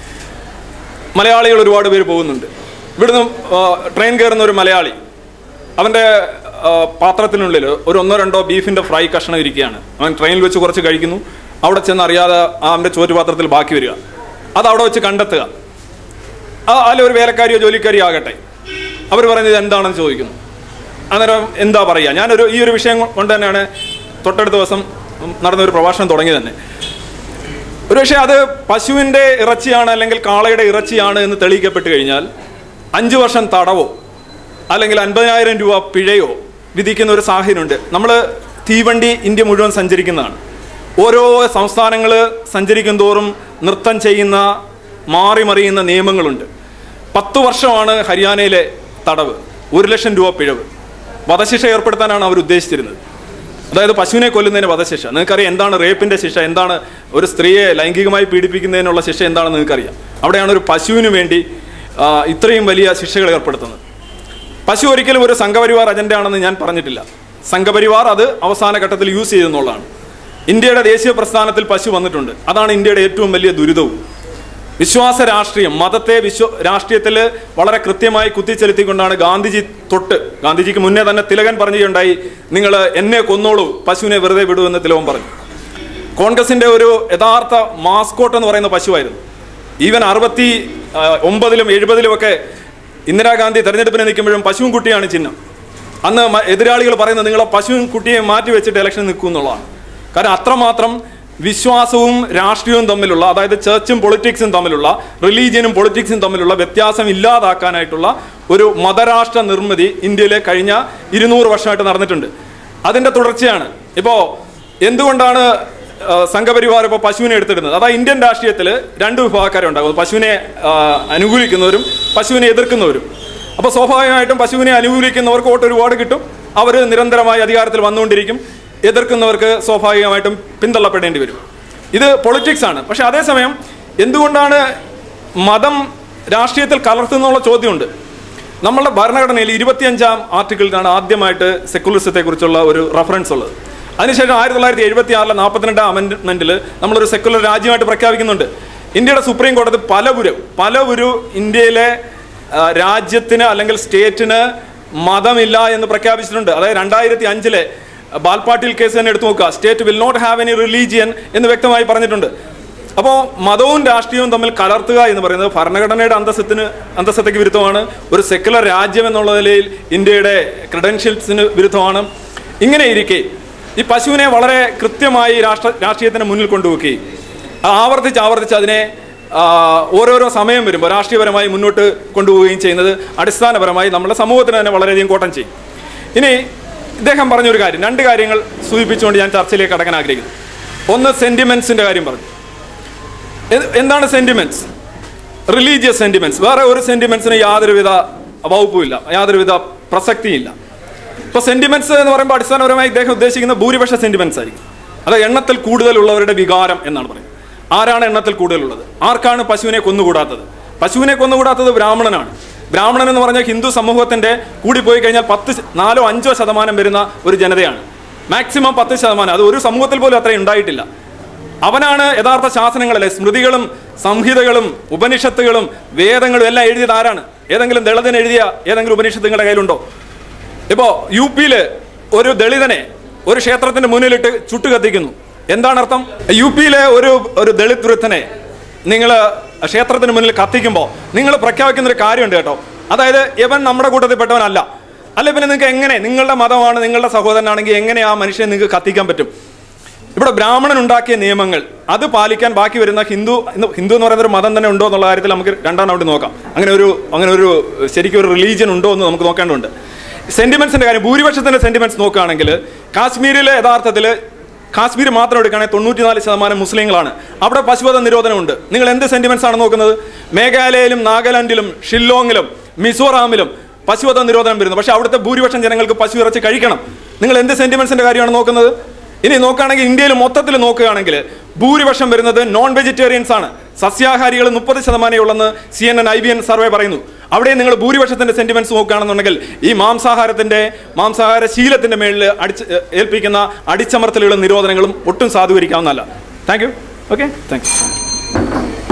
മലയാളികൾ ഒരുപാട് പേര് പോകുന്നുണ്ട് ഇവിടുന്ന് ആ, ട്രെയിൻ കയറുന്ന ഒരു മലയാളി അവൻ്റെ ആ, പാത്രത്തിനുള്ളിൽ ഒരു ഒന്നോ രണ്ടോ ബീഫിൻ്റെ ഫ്രൈ കഷ്ണം ഇരിക്കുകയാണ് അവൻ ട്രെയിനിൽ വെച്ച് കുറച്ച് കഴിക്കുന്നു അവിടെ ചെന്ന് അറിയാതെ ആ അവൻ്റെ ചോറ്റുപാത്രത്തിൽ ബാക്കി വരിക അത് അവിടെ വെച്ച് കണ്ടെത്തുക ആ അല്ല ഒരു വേലക്കാരിയോ ജോലിക്കാരിയോ ആകട്ടെ അവർ പറയുന്നത് ഇത് എന്താണെന്ന് ചോദിക്കുന്നു അന്നേരം എന്താ പറയുക ഞാനൊരു ഈ ഒരു വിഷയം കൊണ്ട് തന്നെയാണ് തൊട്ടടുത്ത ദിവസം നടന്ന ഒരു പ്രഭാഷണം തുടങ്ങി തന്നെ ഒരുപക്ഷെ അത് പശുവിൻ്റെ ഇറച്ചിയാണ് അല്ലെങ്കിൽ കാളയുടെ ഇറച്ചിയാണ് എന്ന് തെളിയിക്കപ്പെട്ട് കഴിഞ്ഞാൽ അഞ്ച് വർഷം തടവോ അല്ലെങ്കിൽ അൻപതിനായിരം രൂപ പിഴയോ വിധിക്കുന്ന ഒരു സാഹചര്യമുണ്ട് നമ്മൾ തീവണ്ടി ഇന്ത്യ മുഴുവൻ സഞ്ചരിക്കുന്നതാണ് ഓരോ സംസ്ഥാനങ്ങൾ സഞ്ചരിക്കും തോറും നൃത്തം ചെയ്യുന്ന മാറി മറിയുന്ന നിയമങ്ങളുണ്ട് പത്ത് വർഷമാണ് ഹരിയാനയിലെ തടവ് ഒരു ലക്ഷം രൂപ പിഴവ് വധശിക്ഷ ഏർപ്പെടുത്താനാണ് അവർ ഉദ്ദേശിച്ചിരുന്നത് അതായത് പശുവിനെ കൊല്ലുന്നതിന് വധശിക്ഷ നിങ്ങൾക്കറിയാം എന്താണ് റേപ്പിന്റെ ശിക്ഷ എന്താണ് ഒരു സ്ത്രീയെ ലൈംഗികമായി പീഡിപ്പിക്കുന്നതിനുള്ള ശിക്ഷ എന്താണെന്ന് നിങ്ങൾക്കറിയാം അവിടെയാണ് ഒരു പശുവിന് വേണ്ടി ആ, ഇത്രയും വലിയ ശിക്ഷകൾ ഏർപ്പെടുത്തുന്നത് പശു ഒരിക്കലും ഒരു സംഘപരിവാർ അജണ്ടയാണെന്ന് ഞാൻ പറഞ്ഞിട്ടില്ല സംഘപരിവാർ അത് അവസാന ഘട്ടത്തിൽ യൂസ് ചെയ്തെന്നുള്ളതാണ് ഇന്ത്യയുടെ ദേശീയ പ്രസ്ഥാനത്തിൽ പശു വന്നിട്ടുണ്ട് അതാണ് ഇന്ത്യയുടെ ഏറ്റവും വലിയ ദുരിതവും വിശ്വാസ രാഷ്ട്രീയം മതത്തെ വിശ്വ രാഷ്ട്രീയത്തിൽ വളരെ കൃത്യമായി കുത്തിച്ചെലുത്തിക്കൊണ്ടാണ് ഗാന്ധിജി തൊട്ട് ഗാന്ധിജിക്ക് മുന്നേ തന്നെ തിലകൻ പറഞ്ഞുണ്ടായി നിങ്ങൾ എന്നെ കൊന്നോളൂ പശുവിനെ വെറുതെ വിടൂ എന്ന് തിലകൻ പറഞ്ഞു കോൺഗ്രസിന്റെ ഒരു യഥാർത്ഥ മാസ്കോട്ട് എന്ന് പറയുന്ന പശുവായിരുന്നു ഈവൻ അറുപത്തി ആ, ഒമ്പതിലും എഴുപതിലും ഒക്കെ ഇന്ദിരാഗാന്ധി തെരഞ്ഞെടുപ്പിന് നിൽക്കുമ്പോഴും പശുവും കുട്ടിയാണ് ചിഹ്നം അന്ന് മ- എതിരാളികൾ പറയുന്നത് നിങ്ങളെ പശുവും കുട്ടിയെ മാറ്റി വെച്ചിട്ട് ഇലക്ഷൻ നിൽക്കും എന്നുള്ളതാണ് കാരണം അത്രമാത്രം വിശ്വാസവും രാഷ്ട്രീയവും തമ്മിലുള്ള അതായത് ചർച്ചും പൊളിറ്റിക്സും തമ്മിലുള്ള റിലീജിയനും പൊളിറ്റിക്സും തമ്മിലുള്ള വ്യത്യാസം ഇല്ലാതാക്കാനായിട്ടുള്ള ഒരു മതരാഷ്ട്ര നിർമ്മിതി ഇന്ത്യയിലെ കഴിഞ്ഞ ഇരുന്നൂറ് വർഷമായിട്ട് നടന്നിട്ടുണ്ട് അതിന്റെ തുടർച്ചയാണ് ഇപ്പോൾ എന്തുകൊണ്ടാണ് ആ, സംഘപരിവാർ ഇപ്പോൾ പശുവിനെ എടുത്തിടുന്നത് അതായത് ഇന്ത്യൻ രാഷ്ട്രീയത്തിൽ രണ്ട് വിഭാഗക്കാരുണ്ടാകും പശുവിനെ ആ, അനുകൂലിക്കുന്നവരും പശുവിനെ എതിർക്കുന്നവരും അപ്പോൾ സ്വാഭാവികമായിട്ടും പശുവിനെ അനുകൂലിക്കുന്നവർക്ക് വോട്ട് ഒരുപാട് കിട്ടും അവർ നിരന്തരമായി അധികാരത്തിൽ വന്നുകൊണ്ടിരിക്കും എതിർക്കുന്നവർക്ക് സ്വാഭാവികമായിട്ടും പിന്തള്ളപ്പെടേണ്ടി വരും ഇത് പൊളിറ്റിക്സ് ആണ് പക്ഷെ അതേസമയം എന്തുകൊണ്ടാണ് മതം രാഷ്ട്രീയത്തിൽ കലർത്തുന്നുള്ള ചോദ്യമുണ്ട് നമ്മളുടെ ഭരണഘടനയിൽ ഇരുപത്തിയഞ്ചാം ആർട്ടിക്കിളിലാണ് ആദ്യമായിട്ട് സെക്കുലറിസത്തെ കുറിച്ചുള്ള ഒരു റെഫറൻസ് ഉള്ളത് അതിനുശേഷം ആയിരത്തി തൊള്ളായിരത്തി എഴുപത്തി ആറിലെ നാൽപ്പത്തിരണ്ടാം അമെൻമെന്റിൽ നമ്മളൊരു സെക്കുലർ രാജ്യമായിട്ട് പ്രഖ്യാപിക്കുന്നുണ്ട് ഇന്ത്യയുടെ സുപ്രീം കോടതി പലവുരു പലവുരു ഇന്ത്യയിലെ ആ, രാജ്യത്തിന് അല്ലെങ്കിൽ സ്റ്റേറ്റിന് മതമില്ല എന്ന് പ്രഖ്യാപിച്ചിട്ടുണ്ട് അതായത് രണ്ടായിരത്തി അഞ്ചിലെ ബാൽപാട്ടിൽ കേസ് തന്നെ എടുത്തു നോക്കുക state will not have any religion എന്ന് വ്യക്തമായി പറഞ്ഞിട്ടുണ്ട് അപ്പോൾ മതവും രാഷ്ട്രീയവും തമ്മിൽ കലർത്തുക എന്ന് പറയുന്നത് ഭരണഘടനയുടെ അന്തസ്സത്തിന് അന്തസ്സത്തയ്ക്ക് വിരുദ്ധമാണ് ഒരു സെക്കുലർ രാജ്യം എന്നുള്ള നിലയിൽ ഇന്ത്യയുടെ ക്രെഡൻഷ്യൽസിന് വിരുദ്ധമാണ് ഇങ്ങനെ ഇരിക്കെ ഈ പശുവിനെ വളരെ കൃത്യമായി രാഷ്ട്ര രാഷ്ട്രീയത്തിന് മുന്നിൽ കൊണ്ടുവയ്ക്കുകയും ആവർത്തിച്ച് ആവർത്തിച്ച് അതിനെ ആ, ഓരോരോ സമയം വരുമ്പോൾ രാഷ്ട്രീയപരമായി മുന്നോട്ട് കൊണ്ടുപോവുകയും ചെയ്യുന്നത് അടിസ്ഥാനപരമായി നമ്മുടെ സമൂഹത്തിന് തന്നെ വളരെയധികം കോട്ടം ചെയ്യും ഇനി ഇദ്ദേഹം പറഞ്ഞൊരു കാര്യം രണ്ട് കാര്യങ്ങൾ സൂചിപ്പിച്ചുകൊണ്ട് ഞാൻ ചർച്ചയിലേക്ക് കടക്കാൻ ആഗ്രഹിക്കുന്നു ഒന്ന് സെന്റിമെന്റ്സിന്റെ കാര്യം പറഞ്ഞു എന്ത്- എന്താണ് സെന്റിമെന്റ്സ് റിലീജിയസ് സെന്റിമെന്റ്സ് വേറെ ഒരു സെന്റിമെന്റ്സിന് യാതൊരുവിധ വകുപ്പുമില്ല യാതൊരുവിധ പ്രസക്തിയില്ല ഇപ്പോൾ സെന്റിമെന്റ്സ് എന്ന് പറയുമ്പോൾ അടിസ്ഥാനപരമായി ഇദ്ദേഹം ഉദ്ദേശിക്കുന്ന ഭൂരിപക്ഷ സെന്റിമെന്റ്സ് ആയിരിക്കും അത് എണ്ണത്തിൽ കൂടുതലുള്ളവരുടെ വികാരം എന്നാണ് പറയുന്നത് ആരാണ് എണ്ണത്തിൽ കൂടുതലുള്ളത് ആർക്കാണ് പശുവിനെ കൊന്നുകൂടാത്തത് പശുവിനെ കൊന്നുകൂടാത്തത് ബ്രാഹ്മണനാണ് ബ്രാഹ്മണൻ എന്ന് പറഞ്ഞാൽ ഹിന്ദു സമൂഹത്തിന്റെ കൂടി പോയി കഴിഞ്ഞാൽ പത്ത് ശ- നാലോ അഞ്ചോ ശതമാനം വരുന്ന ഒരു ജനതയാണ് മാക്സിമം പത്ത് ശതമാനം അത് ഒരു സമൂഹത്തിൽ പോലും അത്രയും ഉണ്ടായിട്ടില്ല അവനാണ് യഥാർത്ഥ ശാസനങ്ങളല്ലേ സ്മൃതികളും സംഹിതകളും ഉപനിഷത്തുകളും വേദങ്ങളും എല്ലാം എഴുതിയത് ആരാണ് ഏതെങ്കിലും ദളിതൻ എഴുതിയ ഏതെങ്കിലും ഉപനിഷത്ത് നിങ്ങളുടെ കയ്യിലുണ്ടോ ഇപ്പോ യു പിയില് ഒരു ദളിതനെ ഒരു ക്ഷേത്രത്തിന്റെ മുന്നിലിട്ട് ചുട്ടു കത്തിക്കുന്നു എന്താണ് അർത്ഥം യു പിയിലെ ഒരു ഒരു ദളിത് വൃദ്ധനെ നിങ്ങൾ ക്ഷേത്രത്തിന് മുന്നിൽ കത്തിക്കുമ്പോൾ നിങ്ങൾ പ്രഖ്യാപിക്കുന്ന ഒരു കാര്യമുണ്ട് കേട്ടോ അതായത് ഇവൻ നമ്മുടെ കൂട്ടത്തിൽപ്പെട്ടവനല്ല അല്ല പിന്നെ നിങ്ങൾക്ക് എങ്ങനെ നിങ്ങളുടെ മതമാണ് നിങ്ങളുടെ സഹോദരനാണെങ്കിൽ എങ്ങനെ ആ മനുഷ്യനെ നിങ്ങൾക്ക് കത്തിക്കാൻ പറ്റും ഇവിടെ ബ്രാഹ്മണൻ ഉണ്ടാക്കിയ നിയമങ്ങൾ അത് പാലിക്കാൻ ബാക്കി വരുന്ന ഹിന്ദു ഇന്ന് ഹിന്ദു എന്ന് പറയുന്ന ഒരു മതം തന്നെ ഉണ്ടോ എന്നുള്ള കാര്യത്തിൽ നമുക്ക് രണ്ടാം റൗണ്ട് നോക്കാം അങ്ങനെ ഒരു അങ്ങനെ ഒരു ശരിക്കും ഒരു റിലീജിയൻ ഉണ്ടോ എന്ന് നമുക്ക് നോക്കേണ്ടതുണ്ട് സെന്റിമെന്റ്സിന്റെ കാര്യം ഭൂരിപക്ഷത്തിന്റെ സെന്റിമെന്റ്സ് നോക്കുകയാണെങ്കിൽ കാശ്മീരിലെ യഥാർത്ഥത്തിൽ കാശ്മീർ മാത്രം എടുക്കുകയാണെങ്കിൽ തൊണ്ണൂറ്റിനാല് ശതമാനം മുസ്ലിങ്ങളാണ് അവിടെ പശുവധ നിരോധനമുണ്ട് നിങ്ങൾ എന്ത് സെന്റിമെന്റ്സ് ആണ് നോക്കുന്നത് മേഘാലയയിലും നാഗാലാൻഡിലും ഷില്ലോങ്ങിലും മിസോറാമിലും പശുവധ നിരോധനം വരുന്നു പക്ഷേ അവിടുത്തെ ഭൂരിപക്ഷം ജനങ്ങൾക്ക് പശു ഇറച്ചി കഴിക്കണം നിങ്ങൾ എന്ത് സെന്റിമെന്റ്സിന്റെ കാര്യമാണ് നോക്കുന്നത് ഇനി നോക്കുകയാണെങ്കിൽ ഇന്ത്യയിൽ മൊത്തത്തിൽ നോക്കുകയാണെങ്കിൽ ഭൂരിപക്ഷം വരുന്നത് നോൺ വെജിറ്റേറിയൻസ് ആണ് സസ്യാഹാരികൾ മുപ്പത് ശതമാനമേ ഉള്ളെന്ന് C N N I B N survey പറയുന്നു അവിടെ നിങ്ങൾ ഭൂരിപക്ഷത്തിന്റെ സെന്റിമെന്റ്സ് നോക്കുകയാണെന്നുണ്ടെങ്കിൽ ഈ മാംസാഹാരത്തിന്റെ മാംസാഹാര ശീലത്തിന്റെ മേളിൽ അടിച്ച് ഏ, ഏൽപ്പിക്കുന്ന അടിച്ചമർത്തലുകളും നിരോധനങ്ങളും ഒട്ടും സാധൂകരിക്കാവുന്നതല്ല thank you okay thank you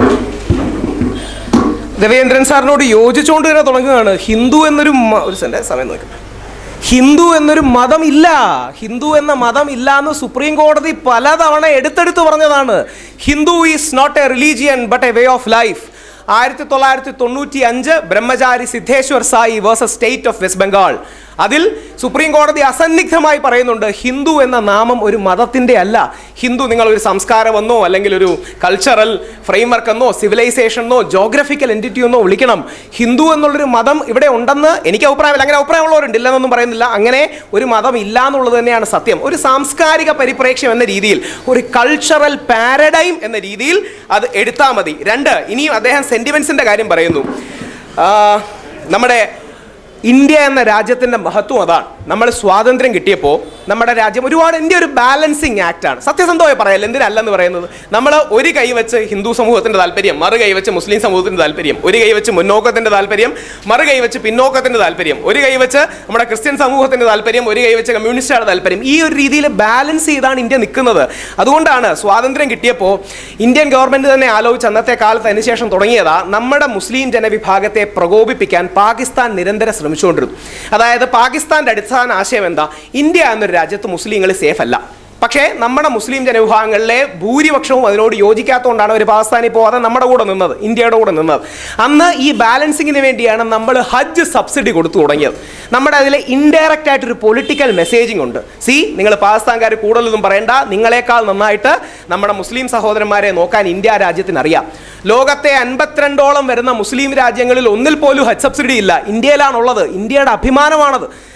Raveendran സാറിനോട് യോജിച്ചുകൊണ്ട് തന്നെ തുടങ്ങുകയാണ് ഹിന്ദു എന്നൊരു മ- ഒരു സെന്റെ സമയം നോക്കാം ഹിന്ദു എന്നൊരു മതം ഇല്ല ഹിന്ദു എന്ന മതം ഇല്ല എന്ന് സുപ്രീം കോടതി പലതവണ എടുത്തെടുത്ത് പറഞ്ഞതാണ് Hindu is not a religion but a way of life ആയിരത്തി തൊള്ളായിരത്തി തൊണ്ണൂറ്റി അഞ്ച് Brahmachari Siddheshwar Sai versus state of West Bengal അതിൽ സുപ്രീം കോടതി അസന്നിഗ്ധമായി പറയുന്നുണ്ട് ഹിന്ദു എന്ന നാമം ഒരു മതത്തിന്റെ അല്ല ഹിന്ദു നിങ്ങൾ ഒരു സംസ്കാരമെന്നോ അല്ലെങ്കിൽ ഒരു കൾച്ചറൽ ഫ്രെയിംവർക്ക് എന്നോ സിവിലൈസേഷൻ എന്നോ ജോഗ്രഫിക്കൽ എൻറ്റിറ്റി എന്നോ വിളിക്കണം ഹിന്ദു എന്നുള്ളൊരു മതം ഇവിടെ ഉണ്ടെന്ന് എനിക്ക് അഭിപ്രായമില്ല അങ്ങനെ അഭിപ്രായമുള്ളവരുണ്ട് ഇല്ലെന്നൊന്നും പറയുന്നില്ല അങ്ങനെ ഒരു മതം ഇല്ല എന്നുള്ളത് തന്നെയാണ് സത്യം ഒരു സാംസ്കാരിക പരിപ്രേക്ഷ്യം എന്ന രീതിയിൽ ഒരു കൾച്ചറൽ പാരഡൈം എന്ന രീതിയിൽ അത് എടുത്താൽ മതി രണ്ട് ഇനിയും അദ്ദേഹം സെന്റിമെന്റ്സിന്റെ കാര്യം പറയുന്നു ആ, നമ്മുടെ ഇന്ത്യ എന്ന രാജ്യത്തിന്റെ മഹത്വം അതാണ് നമ്മൾ സ്വാതന്ത്ര്യം കിട്ടിയപ്പോൾ നമ്മുടെ രാജ്യം ഒരുപാട് ഇന്ത്യ ഒരു ബാലൻസിങ് ആക്ട് ആണ് സത്യസന്ധമായി പറയല്ല എന്തിനല്ലെന്ന് പറയുന്നത് നമ്മൾ ഒരു കൈ വെച്ച് ഹിന്ദു സമൂഹത്തിന്റെ താല്പര്യം മറു കൈ വെച്ച് മുസ്ലിം സമൂഹത്തിന്റെ താല്പര്യം ഒരു കൈ വെച്ച് മുന്നോക്കത്തിന്റെ താല്പര്യം മറു കൈ വെച്ച് പിന്നോക്കത്തിന്റെ താല്പര്യം ഒരു കൈ വെച്ച് നമ്മുടെ ക്രിസ്ത്യൻ സമൂഹത്തിന്റെ താല്പര്യം ഒരു കൈ വെച്ച് കമ്മ്യൂണിസ്റ്റുകളുടെ താല്പര്യം ഈ ഒരു രീതിയിൽ ബാലൻസ് ചെയ്താണ് ഇന്ത്യ നിൽക്കുന്നത് അതുകൊണ്ടാണ് സ്വാതന്ത്ര്യം കിട്ടിയപ്പോൾ ഇന്ത്യൻ ഗവൺമെന്റ് തന്നെ ആലോചിച്ച് അന്നത്തെ കാലത്ത് അതിനുശേഷം തുടങ്ങിയതാ നമ്മുടെ മുസ്ലിം ജനവിഭാഗത്തെ പ്രകോപിപ്പിക്കാൻ പാകിസ്ഥാൻ നിരന്തരം ശ്രമിച്ചുകൊണ്ടിരുന്നു അതായത് പാകിസ്ഥാന്റെ അടിസ്ഥാന ആശയം എന്താ ഇന്ത്യ എന്നൊരു രാജ്യത്ത് മുസ്ലിങ്ങൾ സേഫ് അല്ല പക്ഷേ നമ്മുടെ മുസ്ലിം ജനവിഭാഗങ്ങളിലെ ഭൂരിപക്ഷവും അതിനോട് യോജിക്കാത്തതുകൊണ്ടാണ് ഒരു പാകിസ്ഥാനിൽ പോകാതെ നമ്മുടെ കൂടെ നിന്നത് ഇന്ത്യയുടെ കൂടെ നിന്നത് അന്ന് ഈ ബാലൻസിങ്ങിന് വേണ്ടിയാണ് നമ്മൾ ഹജ്ജ് സബ്സിഡി കൊടുത്തു തുടങ്ങിയത് നമ്മുടെ അതിൽ ഇൻഡയറക്റ്റ് ആയിട്ട് ഒരു പൊളിറ്റിക്കൽ മെസ്സേജിംഗ് ഉണ്ട് സി നിങ്ങൾ പാകിസ്ഥാൻകാർ കൂടുതലൊന്നും പറയണ്ട നിങ്ങളെക്കാൾ നന്നായിട്ട് നമ്മുടെ മുസ്ലിം സഹോദരന്മാരെ നോക്കാൻ ഇന്ത്യ രാജ്യത്തിന് അറിയാം ലോകത്തെ അൻപത്തിരണ്ടോളം വരുന്ന മുസ്ലിം രാജ്യങ്ങളിൽ ഒന്നിൽ പോലും ഹജ്ജ് സബ്സിഡി ഇല്ല ഇന്ത്യയിലാണുള്ളത് ഇന്ത്യയുടെ അഭിമാനമാണത്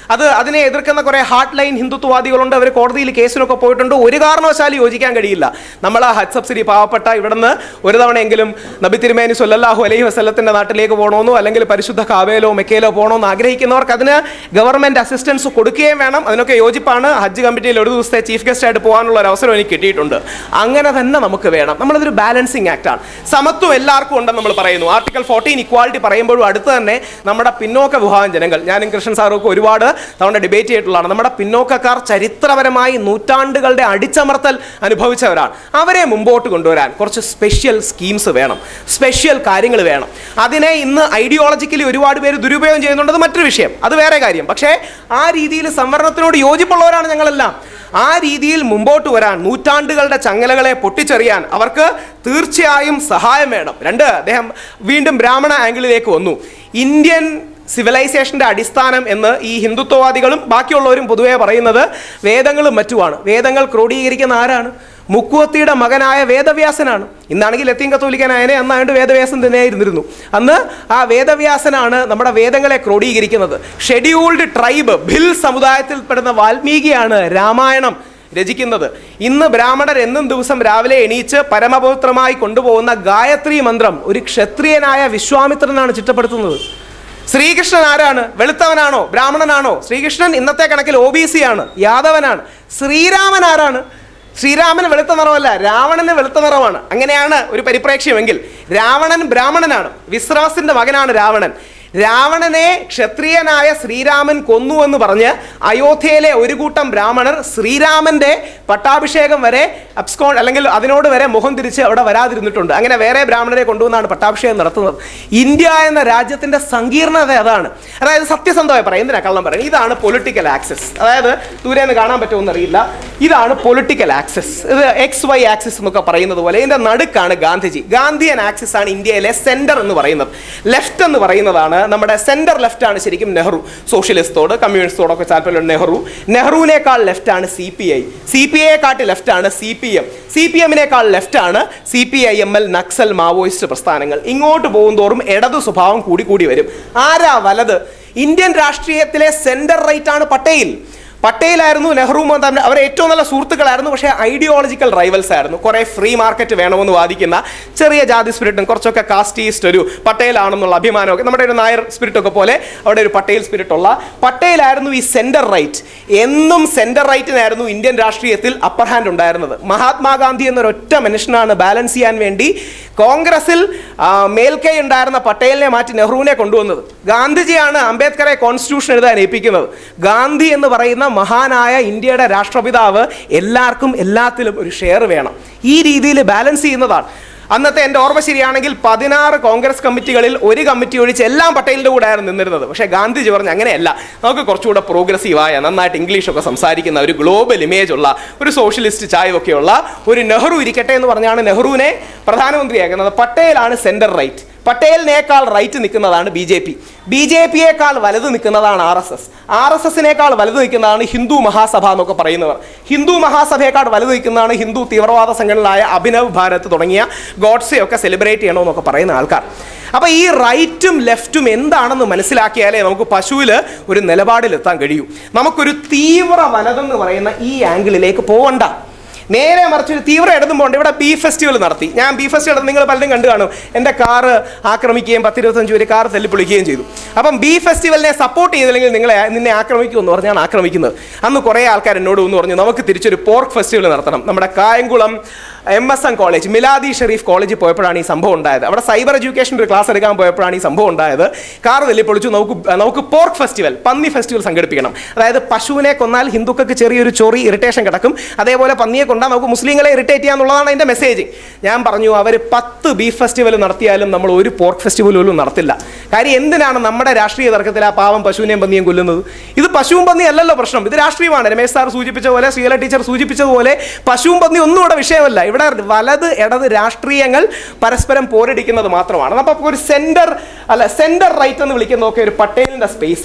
അത് അതിനെ എതിർക്കുന്ന കുറെ ഹാർട്ട് ലൈൻ ഹിന്ദുത്വവാദികളുണ്ട് അവർ കോടതിയിൽ കേസിനൊക്കെ പോയിട്ടുണ്ട് ഒരു കാരണവശാലും യോജിക്കാൻ കഴിയില്ല നമ്മൾ ആ ഹജ് സബ്സിഡി പാവപ്പെട്ട ഇവിടുന്ന് ഒരു തവണയെങ്കിലും നബി തിരുമേനി സല്ലല്ലാഹു അലൈഹി വസല്ലത്തിന്റെ നാട്ടിലേക്ക് പോകണമെന്നോ അല്ലെങ്കിൽ പരിശുദ്ധ കാവയിലോ മെക്കയിലോ പോകണമെന്ന് ആഗ്രഹിക്കുന്നവർക്ക് അതിന് ഗവൺമെന്റ് അസിസ്റ്റൻസ് കൊടുക്കുകയും വേണം അതിനൊക്കെ യോജിപ്പാണ് ഹജ്ജ് കമ്മിറ്റിയിൽ ഒരു ദിവസത്തെ ചീഫ് ഗസ്റ്റ് ആയിട്ട് പോകാനുള്ള ഒരു അവസരം എനിക്ക് കിട്ടിയിട്ടുണ്ട് അങ്ങനെ തന്നെ നമുക്ക് വേണം നമ്മളതൊരു ബാലൻസിങ് ആക്ട് ആണ് സമത്വം എല്ലാവർക്കും ഉണ്ടെന്ന് നമ്മൾ പറയുന്നു ആർട്ടിക്കൽ ഫോർട്ടീൻ ഇക്വാളിറ്റി പറയുമ്പോഴും അടുത്ത് തന്നെ നമ്മുടെ പിന്നോക്ക വിഭാഗം ജനങ്ങൾ ഞാനും കൃഷ്ണൻ സാറും ഒരുപാട് തവണ ഡിബേറ്റ് ചെയ്തിട്ടുള്ളതാണ് നമ്മുടെ പിന്നോക്കക്കാർ ചരിത്രപരമായി നൂറ്റാണ്ടുകളുടെ അടിച്ചമർത്തൽ അനുഭവിച്ചവരാണ് അവരെ മുമ്പോട്ട് കൊണ്ടുവരാൻ കുറച്ച് സ്പെഷ്യൽ സ്കീംസ് വേണം സ്പെഷ്യൽ കാര്യങ്ങൾ വേണം അതിനെ ഇന്ന് ഐഡിയോളജിക്കലി ഒരുപാട് പേര് ദുരുപയോഗം ചെയ്യുന്നുണ്ടത് മറ്റൊരു വിഷയം അത് വേറെ കാര്യം പക്ഷേ ആ രീതിയിൽ സംവരണത്തിനോട് യോജിപ്പുള്ളവരാണ് ഞങ്ങളെല്ലാം ആ രീതിയിൽ മുമ്പോട്ട് വരാൻ നൂറ്റാണ്ടുകളുടെ ചങ്ങലകളെ പൊട്ടിച്ചെറിയാൻ അവർക്ക് തീർച്ചയായും സഹായം വേണം രണ്ട് അദ്ദേഹം വീണ്ടും ബ്രാഹ്മണ ആംഗിളിലേക്ക് വന്നു ഇന്ത്യൻ സിവിലൈസേഷന്റെ അടിസ്ഥാനം എന്ന് ഈ ഹിന്ദുത്വവാദികളും ബാക്കിയുള്ളവരും പൊതുവെ പറയുന്നത് വേദങ്ങളും മറ്റുമാണ് വേദങ്ങൾ ക്രോഡീകരിക്കുന്ന ആരാണ് മുക്കുവത്തിയുടെ മകനായ വേദവ്യാസനാണ് ഇന്നാണെങ്കിൽ ലത്തീൻ കത്തോലിക്കനായനെ അന്നാണ്ട് വേദവ്യാസൻ തന്നെയായിരുന്നിരുന്നു അന്ന് ആ വേദവ്യാസനാണ് നമ്മുടെ വേദങ്ങളെ ക്രോഡീകരിക്കുന്നത് ഷെഡ്യൂൾഡ് ട്രൈബ് ഭിൽ സമുദായത്തിൽപ്പെടുന്ന വാൽമീകിയാണ് രാമായണം രചിക്കുന്നത് ഇന്ന് ബ്രാഹ്മണർ എന്നും ദിവസം രാവിലെ എണീച്ച് പരമപവിത്രമായി കൊണ്ടുപോകുന്ന ഗായത്രി മന്ത്രം ഒരു ക്ഷത്രിയനായ വിശ്വാമിത്രനാണ് ചിട്ടപ്പെടുത്തുന്നത് ശ്രീകൃഷ്ണൻ ആരാണ് വെളുത്തവനാണോ ബ്രാഹ്മണനാണോ ശ്രീകൃഷ്ണൻ ഇന്നത്തെ കണക്കിൽ ഒ ബി സി ആണ് യാദവനാണ് ശ്രീരാമൻ ആരാണ് ശ്രീരാമന് വെളുത്ത നിറമല്ല രാവണന് വെളുത്ത നിറമാണ് അങ്ങനെയാണ് ഒരു പരിപ്രേക്ഷ്യമെങ്കിൽ രാവണൻ ബ്രാഹ്മണനാണ് വിശ്വാസിന്റെ മകനാണ് രാവണൻ രാവണനെ ക്ഷത്രിയനായ ശ്രീരാമൻ കൊന്നു എന്ന് പറഞ്ഞ് അയോധ്യയിലെ ഒരു കൂട്ടം ബ്രാഹ്മണർ ശ്രീരാമന്റെ പട്ടാഭിഷേകം വരെ അബ്സ്കോൺ അല്ലെങ്കിൽ അതിനോട് വരെ മുഖം തിരിച്ച് അവിടെ വരാതിരുന്നിട്ടുണ്ട് അങ്ങനെ വേറെ ബ്രാഹ്മണരെ കൊണ്ടുവന്നാണ് പട്ടാഭിഷേകം നടത്തുന്നത് ഇന്ത്യ എന്ന രാജ്യത്തിന്റെ സങ്കീർണത അതാണ് അതായത് സത്യസന്ധമായി പറയാം എന്തിനാ കള്ളം പറയാം ഇതാണ് പൊളിറ്റിക്കൽ ആക്സസ് അതായത് ദൂരെ നിന്ന് കാണാൻ പറ്റുമെന്ന് അറിയില്ല ഇതാണ് പൊളിറ്റിക്കൽ ആക്സസ് ഇത് എക്സ് വൈ ആക്സിസ് എന്നൊക്കെ പറയുന്നത് പോലെ ഇതിന്റെ നടുക്കാണ് ഗാന്ധിജി ഗാന്ധിയൻ ആക്സിസ് ആണ് ഇന്ത്യയിലെ സെന്റർ എന്ന് പറയുന്നത് ലെഫ്റ്റ് എന്ന് പറയുന്നതാണ് നമ്മുടെ സെന്റർ ലെഫ്റ്റ് ആണ് ശരിക്കും നെഹ്റു സോഷ്യലിസ്റ്റോട് കമ്മ്യൂണിസ്റ്റോടൊക്കെ താല്പര്യമുള്ള നെഹ്റു നെഹ്റുവിനേക്കാൾ ലെഫ്റ്റ് ആണ് C P I C P ഐയെ കാട്ടി ലെഫ്റ്റ് ആണ് C P M C P എമ്മിനേക്കാൾ ലെഫ്റ്റ് ആണ് C P I M L Naxal Maoist പ്രസ്ഥാനങ്ങൾ ഇങ്ങോട്ട് പോകും തോറും ഇടതു സ്വഭാവം കൂടി കൂടി വരും ആരാ വലത് ഇന്ത്യൻ രാഷ്ട്രീയത്തിലെ സെന്റർ റൈറ്റ് ആണ് പട്ടേൽ പട്ടേലായിരുന്നു നെഹ്റു തമ്മിൽ അവർ ഏറ്റവും നല്ല സുഹൃത്തുക്കളായിരുന്നു പക്ഷേ ഐഡിയോളജിക്കൽ റൈവൽസ് ആയിരുന്നു കുറെ ഫ്രീ മാർക്കറ്റ് വേണമെന്ന് വാദിക്കുന്ന ചെറിയ ജാതി സ്പിരിറ്റും കുറച്ചൊക്കെ കാസ്റ്റീസ്റ്റ് ഒരു പട്ടേലാണെന്നുള്ള അഭിമാനമൊക്കെ നമ്മുടെ ഒരു നായർ സ്പിരിറ്റ് ഒക്കെ പോലെ അവിടെ ഒരു പട്ടേൽ സ്പിരിറ്റ് ഉള്ള പട്ടേലായിരുന്നു ഈ സെന്റർ റൈറ്റ് എന്നും സെന്റർ റൈറ്റിനായിരുന്നു ഇന്ത്യൻ രാഷ്ട്രീയത്തിൽ അപ്പർ ഹാൻഡ് ഉണ്ടായിരുന്നത് മഹാത്മാഗാന്ധി എന്നൊരൊറ്റ മനുഷ്യനാണ് ബാലൻസ് ചെയ്യാൻ വേണ്ടി കോൺഗ്രസിൽ ആ, മേൽക്കൈ ഉണ്ടായിരുന്ന പട്ടേലിനെ മാറ്റി നെഹ്റുവിനെ കൊണ്ടുവന്നത് ഗാന്ധിജിയാണ് അംബേദ്കറെ കോൺസ്റ്റിറ്റ്യൂഷൻ എഴുതാൻ ഏൽപ്പിക്കുന്നത് ഗാന്ധി എന്ന് പറയുന്ന മഹാനായ ഇന്ത്യയുടെ രാഷ്ട്രപിതാവ് എല്ലാവർക്കും എല്ലാത്തിലും ഒരു ഷെയർ വേണം ഈ രീതിയിൽ ബാലൻസ് ചെയ്യുന്നതാണ് അന്നത്തെ എൻ്റെ ഓർമ്മ ശരിയാണെങ്കിൽ പതിനാറ് കോൺഗ്രസ് കമ്മിറ്റികളിൽ ഒരു കമ്മിറ്റി ഒഴിച്ച് എല്ലാം പട്ടേലിൻ്റെ കൂടെ ആയിരുന്നു നിന്നിരുന്നത് പക്ഷേ ഗാന്ധിജി പറഞ്ഞു അങ്ങനെയല്ല നമുക്ക് കുറച്ചുകൂടെ പ്രോഗ്രസീവായ നന്നായിട്ട് ഇംഗ്ലീഷൊക്കെ സംസാരിക്കുന്ന ഒരു ഗ്ലോബൽ ഇമേജ് ഉള്ള ഒരു സോഷ്യലിസ്റ്റ് ചായവൊക്കെയുള്ള ഒരു നെഹ്റു ഇരിക്കട്ടെ എന്ന് പറഞ്ഞാണ് നെഹ്റുവിനെ പ്രധാനമന്ത്രിയാക്കുന്നത് പട്ടേലാണ് സെൻറ്റർ റൈറ്റ് പട്ടേലിനേക്കാൾ റൈറ്റ് നിൽക്കുന്നതാണ് B J P B J പിയേക്കാൾ വലുത് നിൽക്കുന്നതാണ് R S S R S എസിനേക്കാൾ വലുത് നിൽക്കുന്നതാണ് ഹിന്ദു മഹാസഭ എന്നൊക്കെ പറയുന്നവർ ഹിന്ദു മഹാസഭയേക്കാൾ വലുത് നിൽക്കുന്നതാണ് ഹിന്ദു തീവ്രവാദ സംഘടനകളായ അഭിനവ് ഭാരത് തുടങ്ങിയ ഗോഡ്സെ ഒക്കെ സെലിബ്രേറ്റ് ചെയ്യണമെന്നൊക്കെ പറയുന്ന ആൾക്കാർ അപ്പൊ ഈ റൈറ്റും ലെഫ്റ്റും എന്താണെന്ന് മനസ്സിലാക്കിയാലേ നമുക്ക് പശുവിൽ ഒരു നിലപാടിലെത്താൻ കഴിയൂ നമുക്കൊരു തീവ്ര വലതെന്ന് പറയുന്ന ഈ ആംഗിളിലേക്ക് പോകണ്ട നേരെ മറിച്ച് ഒരു തീവ്ര ഇടതും പോകണ്ട ഇവിടെ ബീ ഫെസ്റ്റിവൽ നടത്തി ഞാൻ ബീ ഫെസ്റ്റിവൽ നിങ്ങൾ പലരും കണ്ടു കാണും എൻ്റെ കാറ് ആക്രമിക്കുകയും പത്തിരുപത്തഞ്ച് പേര് കാർ തല്ലിപ്പൊളിക്കുകയും ചെയ്തു അപ്പം ബീ ഫെസ്റ്റിവലിനെ സപ്പോർട്ട് ചെയ്തില്ലെങ്കിൽ നിങ്ങളെ നിന്നെ ആക്രമിക്കുമെന്ന് പറഞ്ഞാണ് ആക്രമിക്കുന്നത് അന്ന് കുറേ ആൾക്കാർ എന്നോട് എന്ന് പറഞ്ഞു നമുക്ക് തിരിച്ചൊരു പോർക്ക് ഫെസ്റ്റിവൽ നടത്തണം നമ്മുടെ Kayamkulam M S N college Miladi Sherif കോളേജിൽ പോയപ്പോഴാണ് ഈ സംഭവം ഉണ്ടായത് അവിടെ സൈബർ എഡ്യൂക്കേഷൻ ഒരു ക്ലാസ് എടുക്കാൻ പോയപ്പോഴാണ് ഈ സംഭവം ഉണ്ടായത് കാർ തല്ലി പൊളിച്ചു നമുക്ക് നമുക്ക് പോർക്ക് ഫെസ്റ്റിവൽ പന്നി ഫെസ്റ്റിവൽ സംഘടിപ്പിക്കണം അതായത് പശുവിനെ കൊന്നാൽ ഹിന്ദുക്കൾക്ക് ചെറിയൊരു ചൊറി ഇറിറ്റേഷൻ കിടക്കും അതേപോലെ പന്നിയെ കൊണ്ടാൽ നമുക്ക് മുസ്ലിങ്ങളെ ഇറിറ്റേറ്റ് ചെയ്യാന്നുള്ളതാണ് അതിൻ്റെ മെസ്സേജ് ഞാൻ പറഞ്ഞു അവർ പത്ത് ബീഫ് ഫെസ്റ്റിവൽ നടത്തിയാലും നമ്മൾ ഒരു പോർക്ക് ഫെസ്റ്റിവൽ പോലും നടത്തില്ല കാര്യം എന്തിനാണ് നമ്മുടെ രാഷ്ട്രീയ തർക്കത്തിൽ ആ പാവം പശുവിനെയും പന്നിയും കൊല്ലുന്നത് ഇത് പശുവും പന്നി അല്ലല്ലോ പ്രശ്നം ഇത് രാഷ്ട്രീയമാണ് രമേശ് സാർ സൂചിപ്പിച്ച പോലെ ശ്രീല ടീച്ചർ സൂചിപ്പിച്ചതുപോലെ പശുവും പന്നി ഒന്നും ഇവിടെ വിഷയമല്ല ഇവിടെ വലത് ഇടത് രാഷ്ട്രീയങ്ങൾ പരസ്പരം പോരടിക്കുന്നത് മാത്രമാണ് അപ്പോൾ ഒരു സെന്റർ അല്ല സെന്റർ റൈറ്റ് എന്ന് വിളിക്കുന്നതൊക്കെ ഒരു പട്ടേലിന്റെ സ്പേസ് ആണ്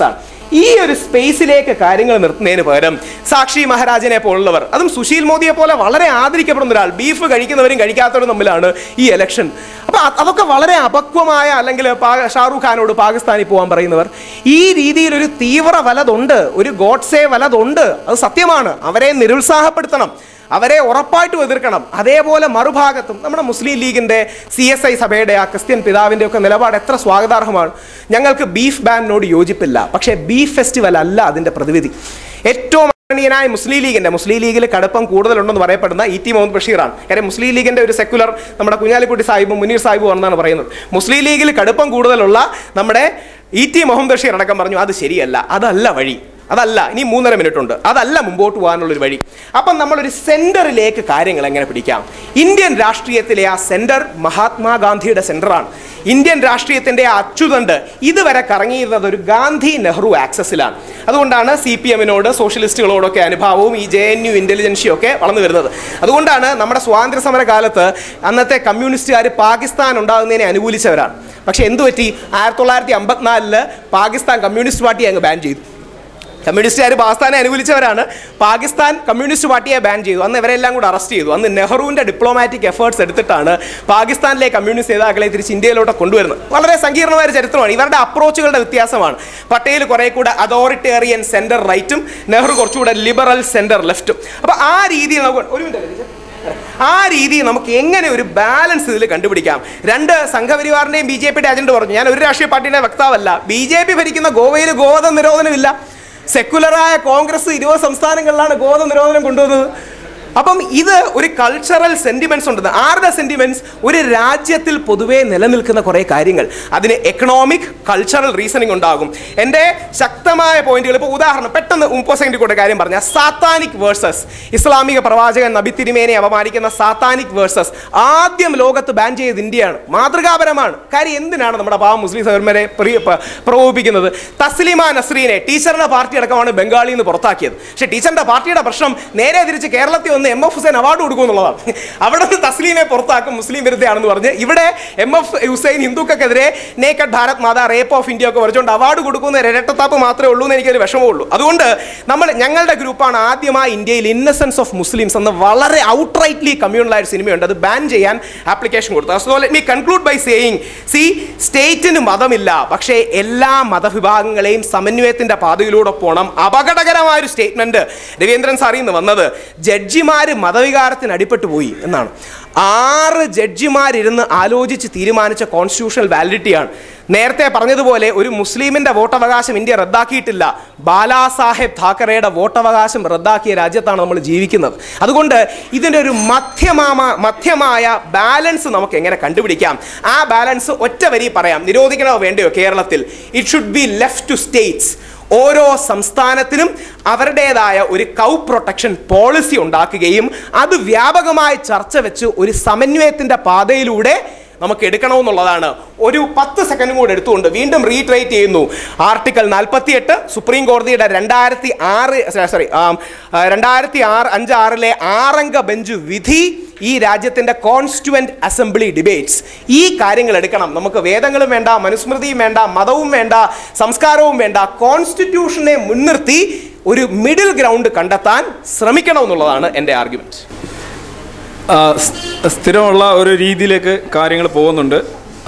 ഈ ഒരു സ്പേസിലേക്ക് കാര്യങ്ങൾ നിർത്തുന്നതിന് പകരം സാക്ഷി മഹാരാജനെ പോലുള്ളവർ അതും സുശീൽ മോദിയെ പോലെ വളരെ ആദരിക്കപ്പെടുന്ന ഒരാൾ ബീഫ് കഴിക്കുന്നവരും കഴിക്കാത്തവരും തമ്മിലാണ് ഈ ഇലക്ഷൻ അപ്പൊ അ- അതൊക്കെ വളരെ അപക്വമായ അല്ലെങ്കിൽ പാ- ഷാറൂഖ് ഖാനോട് പാകിസ്ഥാനിൽ പോകാൻ പറയുന്നവർ ഈ രീതിയിൽ ഒരു തീവ്ര വലതുണ്ട് ഒരു ഗോഡ്സെ വലതുണ്ട് അത് സത്യമാണ് അവരെ നിരുത്സാഹപ്പെടുത്തണം അവരെ ഉറപ്പായിട്ടും എതിർക്കണം അതേപോലെ മറുഭാഗത്തും നമ്മുടെ മുസ്ലിം ലീഗിന്റെ സി എസ് ഐ സഭയുടെ ആ ക്രിസ്ത്യൻ പിതാവിന്റെ ഒക്കെ നിലപാട് എത്ര സ്വാഗതാർഹമാണ് ഞങ്ങൾക്ക് ബീഫ് ബാനിനോട് യോജിപ്പില്ല പക്ഷേ ബീഫ് ഫെസ്റ്റിവൽ അല്ല അതിന്റെ പ്രതിവിധി ഏറ്റവും ആദരണീയനായ മുസ്ലിം ലീഗിന്റെ മുസ്ലിം ലീഗിൽ കടുപ്പം കൂടുതലുണ്ടെന്ന് പറയപ്പെടുന്ന ഇ ടി മുഹമ്മദ് ബഷീറാണ് കാര്യം മുസ്ലിം ലീഗിന്റെ ഒരു സെക്കുലർ നമ്മുടെ കുഞ്ഞാലിക്കുട്ടി സാഹിബും മുനീർ സാഹിബും ആണെന്നാണ് പറയുന്നത് മുസ്ലിം ലീഗിൽ കടുപ്പം കൂടുതലുള്ള നമ്മുടെ ഇ ടി മുഹമ്മദ് ബഷീർ അടക്കം പറഞ്ഞു അത് ശരിയല്ല അതല്ല വഴി അതല്ല ഇനി മൂന്നര മിനിറ്റ് ഉണ്ട് അതല്ല മുമ്പോട്ട് പോകാനുള്ളൊരു വഴി അപ്പം നമ്മളൊരു സെന്ററിലേക്ക് കാര്യങ്ങൾ എങ്ങനെ പിടിക്കാം ഇന്ത്യൻ രാഷ്ട്രീയത്തിലെ ആ സെന്റർ മഹാത്മാഗാന്ധിയുടെ സെന്ററാണ് ഇന്ത്യൻ രാഷ്ട്രീയത്തിന്റെ ആ അച്ചുതണ്ട് ഇതുവരെ കറങ്ങിയിരുന്നത് ഒരു ഗാന്ധി നെഹ്റു ആക്സസിലാണ് അതുകൊണ്ടാണ് സി പി എമ്മിനോട് സോഷ്യലിസ്റ്റുകളോടൊക്കെ അനുഭാവവും ഈ ജെ എൻ യു ഇന്റലിജൻസിയും ഒക്കെ വളർന്നു വരുന്നത് അതുകൊണ്ടാണ് നമ്മുടെ സ്വാതന്ത്ര്യ സമര കാലത്ത് അന്നത്തെ കമ്മ്യൂണിസ്റ്റുകാർ പാകിസ്ഥാൻ ഉണ്ടാകുന്നതിനെ അനുകൂലിച്ചവരാണ് പക്ഷെ എന്തു പറ്റി ആയിരത്തി തൊള്ളായിരത്തി അമ്പത്തിനാലില് പാകിസ്ഥാൻ കമ്മ്യൂണിസ്റ്റ് പാർട്ടി അങ്ങ് ബാൻ ചെയ്തു കമ്മ്യൂണിസ്റ്റുകാർ പാകിസ്ഥാനെ അനുകൂലിച്ചവരാണ് പാകിസ്ഥാൻ കമ്മ്യൂണിസ്റ്റ് പാർട്ടിയെ ബാൻ ചെയ്തു അന്ന് ഇവരെല്ലാം കൂടെ അറസ്റ്റ് ചെയ്തു അന്ന് നെഹ്റുവിന്റെ ഡിപ്ലോമാറ്റിക് എഫേർട്സ് എടുത്തിട്ടാണ് പാകിസ്ഥാനിലെ കമ്മ്യൂണിസ്റ്റ് നേതാക്കളെ തിരിച്ച് ഇന്ത്യയിലോട്ട് കൊണ്ടുവരുന്നത് വളരെ സങ്കീർണമായ ഒരു ചരിത്രമാണ് ഇവരുടെ അപ്രോച്ചുകളുടെ വ്യത്യാസമാണ് പട്ടേൽ കുറെ കൂടെ അതോറിറ്റേറിയൻ സെന്റർ റൈറ്റും നെഹ്റു കുറച്ചുകൂടെ ലിബറൽ സെന്റർ ലെഫ്റ്റും അപ്പൊ ആ രീതിയിൽ നമുക്ക് ഒരു മിനിറ്റ് ആ രീതി നമുക്ക് എങ്ങനെ ഒരു ബാലൻസ് ഇതിൽ കണ്ടുപിടിക്കാം രണ്ട് സംഘപരിവാറിന്റെയും ബി ജെ പിയുടെ അജണ്ട പറഞ്ഞു ഞാൻ ഒരു രാഷ്ട്രീയ പാർട്ടിയുടെ വക്താവല്ല ബി ജെ പി ഭരിക്കുന്ന ഗോവയിൽ ഗോവധ നിരോധനമില്ല സെക്കുലറായ കോൺഗ്രസ് ഇരുപത് സംസ്ഥാനങ്ങളിലാണ് ഗോവധ നിരോധനം കൊണ്ടുവന്നത് അപ്പം ഇത് ഒരു കൾച്ചറൽ സെന്റിമെന്റ്സ് ഉണ്ട് ആരുടെ സെന്റിമെന്റ്സ് ഒരു രാജ്യത്തിൽ പൊതുവേ നിലനിൽക്കുന്ന കുറേ കാര്യങ്ങൾ അതിന് എക്കണോമിക് കൾച്ചറൽ റീസണിങ് ഉണ്ടാകും എൻ്റെ ശക്തമായ പോയിന്റുകൾ ഇപ്പോൾ ഉദാഹരണം പെട്ടെന്ന് മുപ്പത് സെക്കൻഡ് കൂടെ കാര്യം പറഞ്ഞാൽ സാത്താനിക് വേഴ്സസ് ഇസ്ലാമിക പ്രവാചകൻ നബി തിരുമേനെ അപമാനിക്കുന്ന സാത്താനിക് വേഴ്സസ് ആദ്യം ലോകത്ത് ബാൻ ചെയ്തത് ഇന്ത്യയാണ് മാതൃകാപരമാണ് കാര്യം എന്തിനാണ് നമ്മുടെ പാവം മുസ്ലിം സഹോദരന്മാരെ പ്രിയ- പ- പ്രകോപിപ്പിക്കുന്നത് തസ്ലിമ നസ്രീനെ ടീച്ചറുടെ പാർട്ടി അടക്കമാണ് ബംഗാളിൽ നിന്ന് പുറത്താക്കിയത് പക്ഷേ ടീച്ചറിന്റെ പാർട്ടിയുടെ പ്രശ്നം നേരെ തിരിച്ച് കേരളത്തിൽ വന്ന് എം എഫ് ഹുസൈൻ അവാർഡ് കൊടുക്കും എന്നുള്ളതാണ് അവിടെ നിന്ന് തസ്ലീമെ പുറത്താക്കും മുസ്ലിം വിരുദ്ധയാണെന്ന് പറഞ്ഞ് ഇവിടെ എം എഫ് ഹുസൈൻ ഹിന്ദുക്കൾക്കെതിരെ naked Bharat Mata rape of India ഒക്കെ വരച്ചുകൊണ്ട് അവാർഡ് കൊടുക്കുന്ന ഒരു ഇരട്ടത്താപ്പ് മാത്രമേ ഉള്ളൂ എന്ന് എനിക്കൊരു വിഷമമുള്ളൂ അതുകൊണ്ട് നമ്മൾ ഞങ്ങളുടെ ഗ്രൂപ്പാണ് ആദ്യമായി ഇന്ത്യയിൽ ഇന്നസെൻസ് ഓഫ് മുസ്ലിംസ് എന്ന് വളരെ ഔട്ട്റൈറ്റ്ലി കമ്മ്യൂണലായ ഒരു സിനിമയുണ്ട് അത് ബാൻ ചെയ്യാൻ ആപ്ലിക്കേഷൻ കൊടുത്തു so let me conclude by saying സി സ്റ്റേറ്റിന് മതമില്ല പക്ഷേ എല്ലാ മതവിഭാഗങ്ങളെയും സമന്വയത്തിന്റെ പാതയിലൂടെ പോകണം അപകടകരമായ ഒരു സ്റ്റേറ്റ്മെന്റ് രവീന്ദ്രൻ സാറിൽ നിന്ന് വന്നത് ജഡ്ജിമാര് മതവികാരത്തിന് അടിപ്പെട്ടു പോയി എന്നാണ് ആറ് ജഡ്ജിമാരിരുന്ന് ആലോചിച്ച് തീരുമാനിച്ച കോൺസ്റ്റിറ്റ്യൂഷണൽ വാലിഡിറ്റിയാണ് നേരത്തെ പറഞ്ഞതുപോലെ ഒരു മുസ്ലിമിന്റെ വോട്ടവകാശം ഇന്ത്യ റദ്ദാക്കിയിട്ടില്ല ബാലാസാഹേബ് താക്കറയുടെ വോട്ടവകാശം റദ്ദാക്കിയ രാജ്യത്താണ് നമ്മൾ ജീവിക്കുന്നത് അതുകൊണ്ട് ഇതിൻ്റെ ഒരു മധ്യമാമ മധ്യമായ ബാലൻസ് നമുക്ക് എങ്ങനെ കണ്ടുപിടിക്കാം ആ ബാലൻസ് ഒറ്റ വരി പറയാം നിരോധിക്കണോ വേണ്ടയോ കേരളത്തിൽ it should be left to states ഓരോ സംസ്ഥാനത്തിനും അവരുടേതായ ഒരു കൗ പ്രൊട്ടക്ഷൻ പോളിസി ഉണ്ടാക്കുകയും അത് വ്യാപകമായി ചർച്ച വെച്ച് ഒരു സമന്വയത്തിന്റെ പാതയിലൂടെ നമുക്ക് എടുക്കണമെന്നുള്ളതാണ് ഒരു പത്ത് സെക്കൻഡും കൂടെ എടുത്തുകൊണ്ട് വീണ്ടും റീട്രേറ്റ് ചെയ്യുന്നു ആർട്ടിക്കൽ നാൽപ്പത്തി എട്ട് സുപ്രീം കോടതിയുടെ രണ്ടായിരത്തി ആറ് സോറി രണ്ടായിരത്തി ആറ് അഞ്ച് ആറിലെ ആറംഗ ബെഞ്ച് വിധി ഈ രാജ്യത്തിന്റെ കോൺസ്റ്റുവന്റ് അസംബ്ലി ഡിബേറ്റ്സ് ഈ കാര്യങ്ങൾ എടുക്കണം നമുക്ക് വേദങ്ങളും വേണ്ട മനുസ്മൃതിയും വേണ്ട മതവും വേണ്ട സംസ്കാരവും വേണ്ട കോൺസ്റ്റിറ്റ്യൂഷനെ മുൻനിർത്തി ഒരു മിഡിൽ ഗ്രൗണ്ട് കണ്ടെത്താൻ ശ്രമിക്കണമെന്നുള്ളതാണ് എൻ്റെ ആർഗ്യുമെന്റ് ആ, സ്- സ്ഥിരമുള്ള ഒരു രീതിയിലേക്ക് കാര്യങ്ങൾ പോകുന്നുണ്ട് ആ,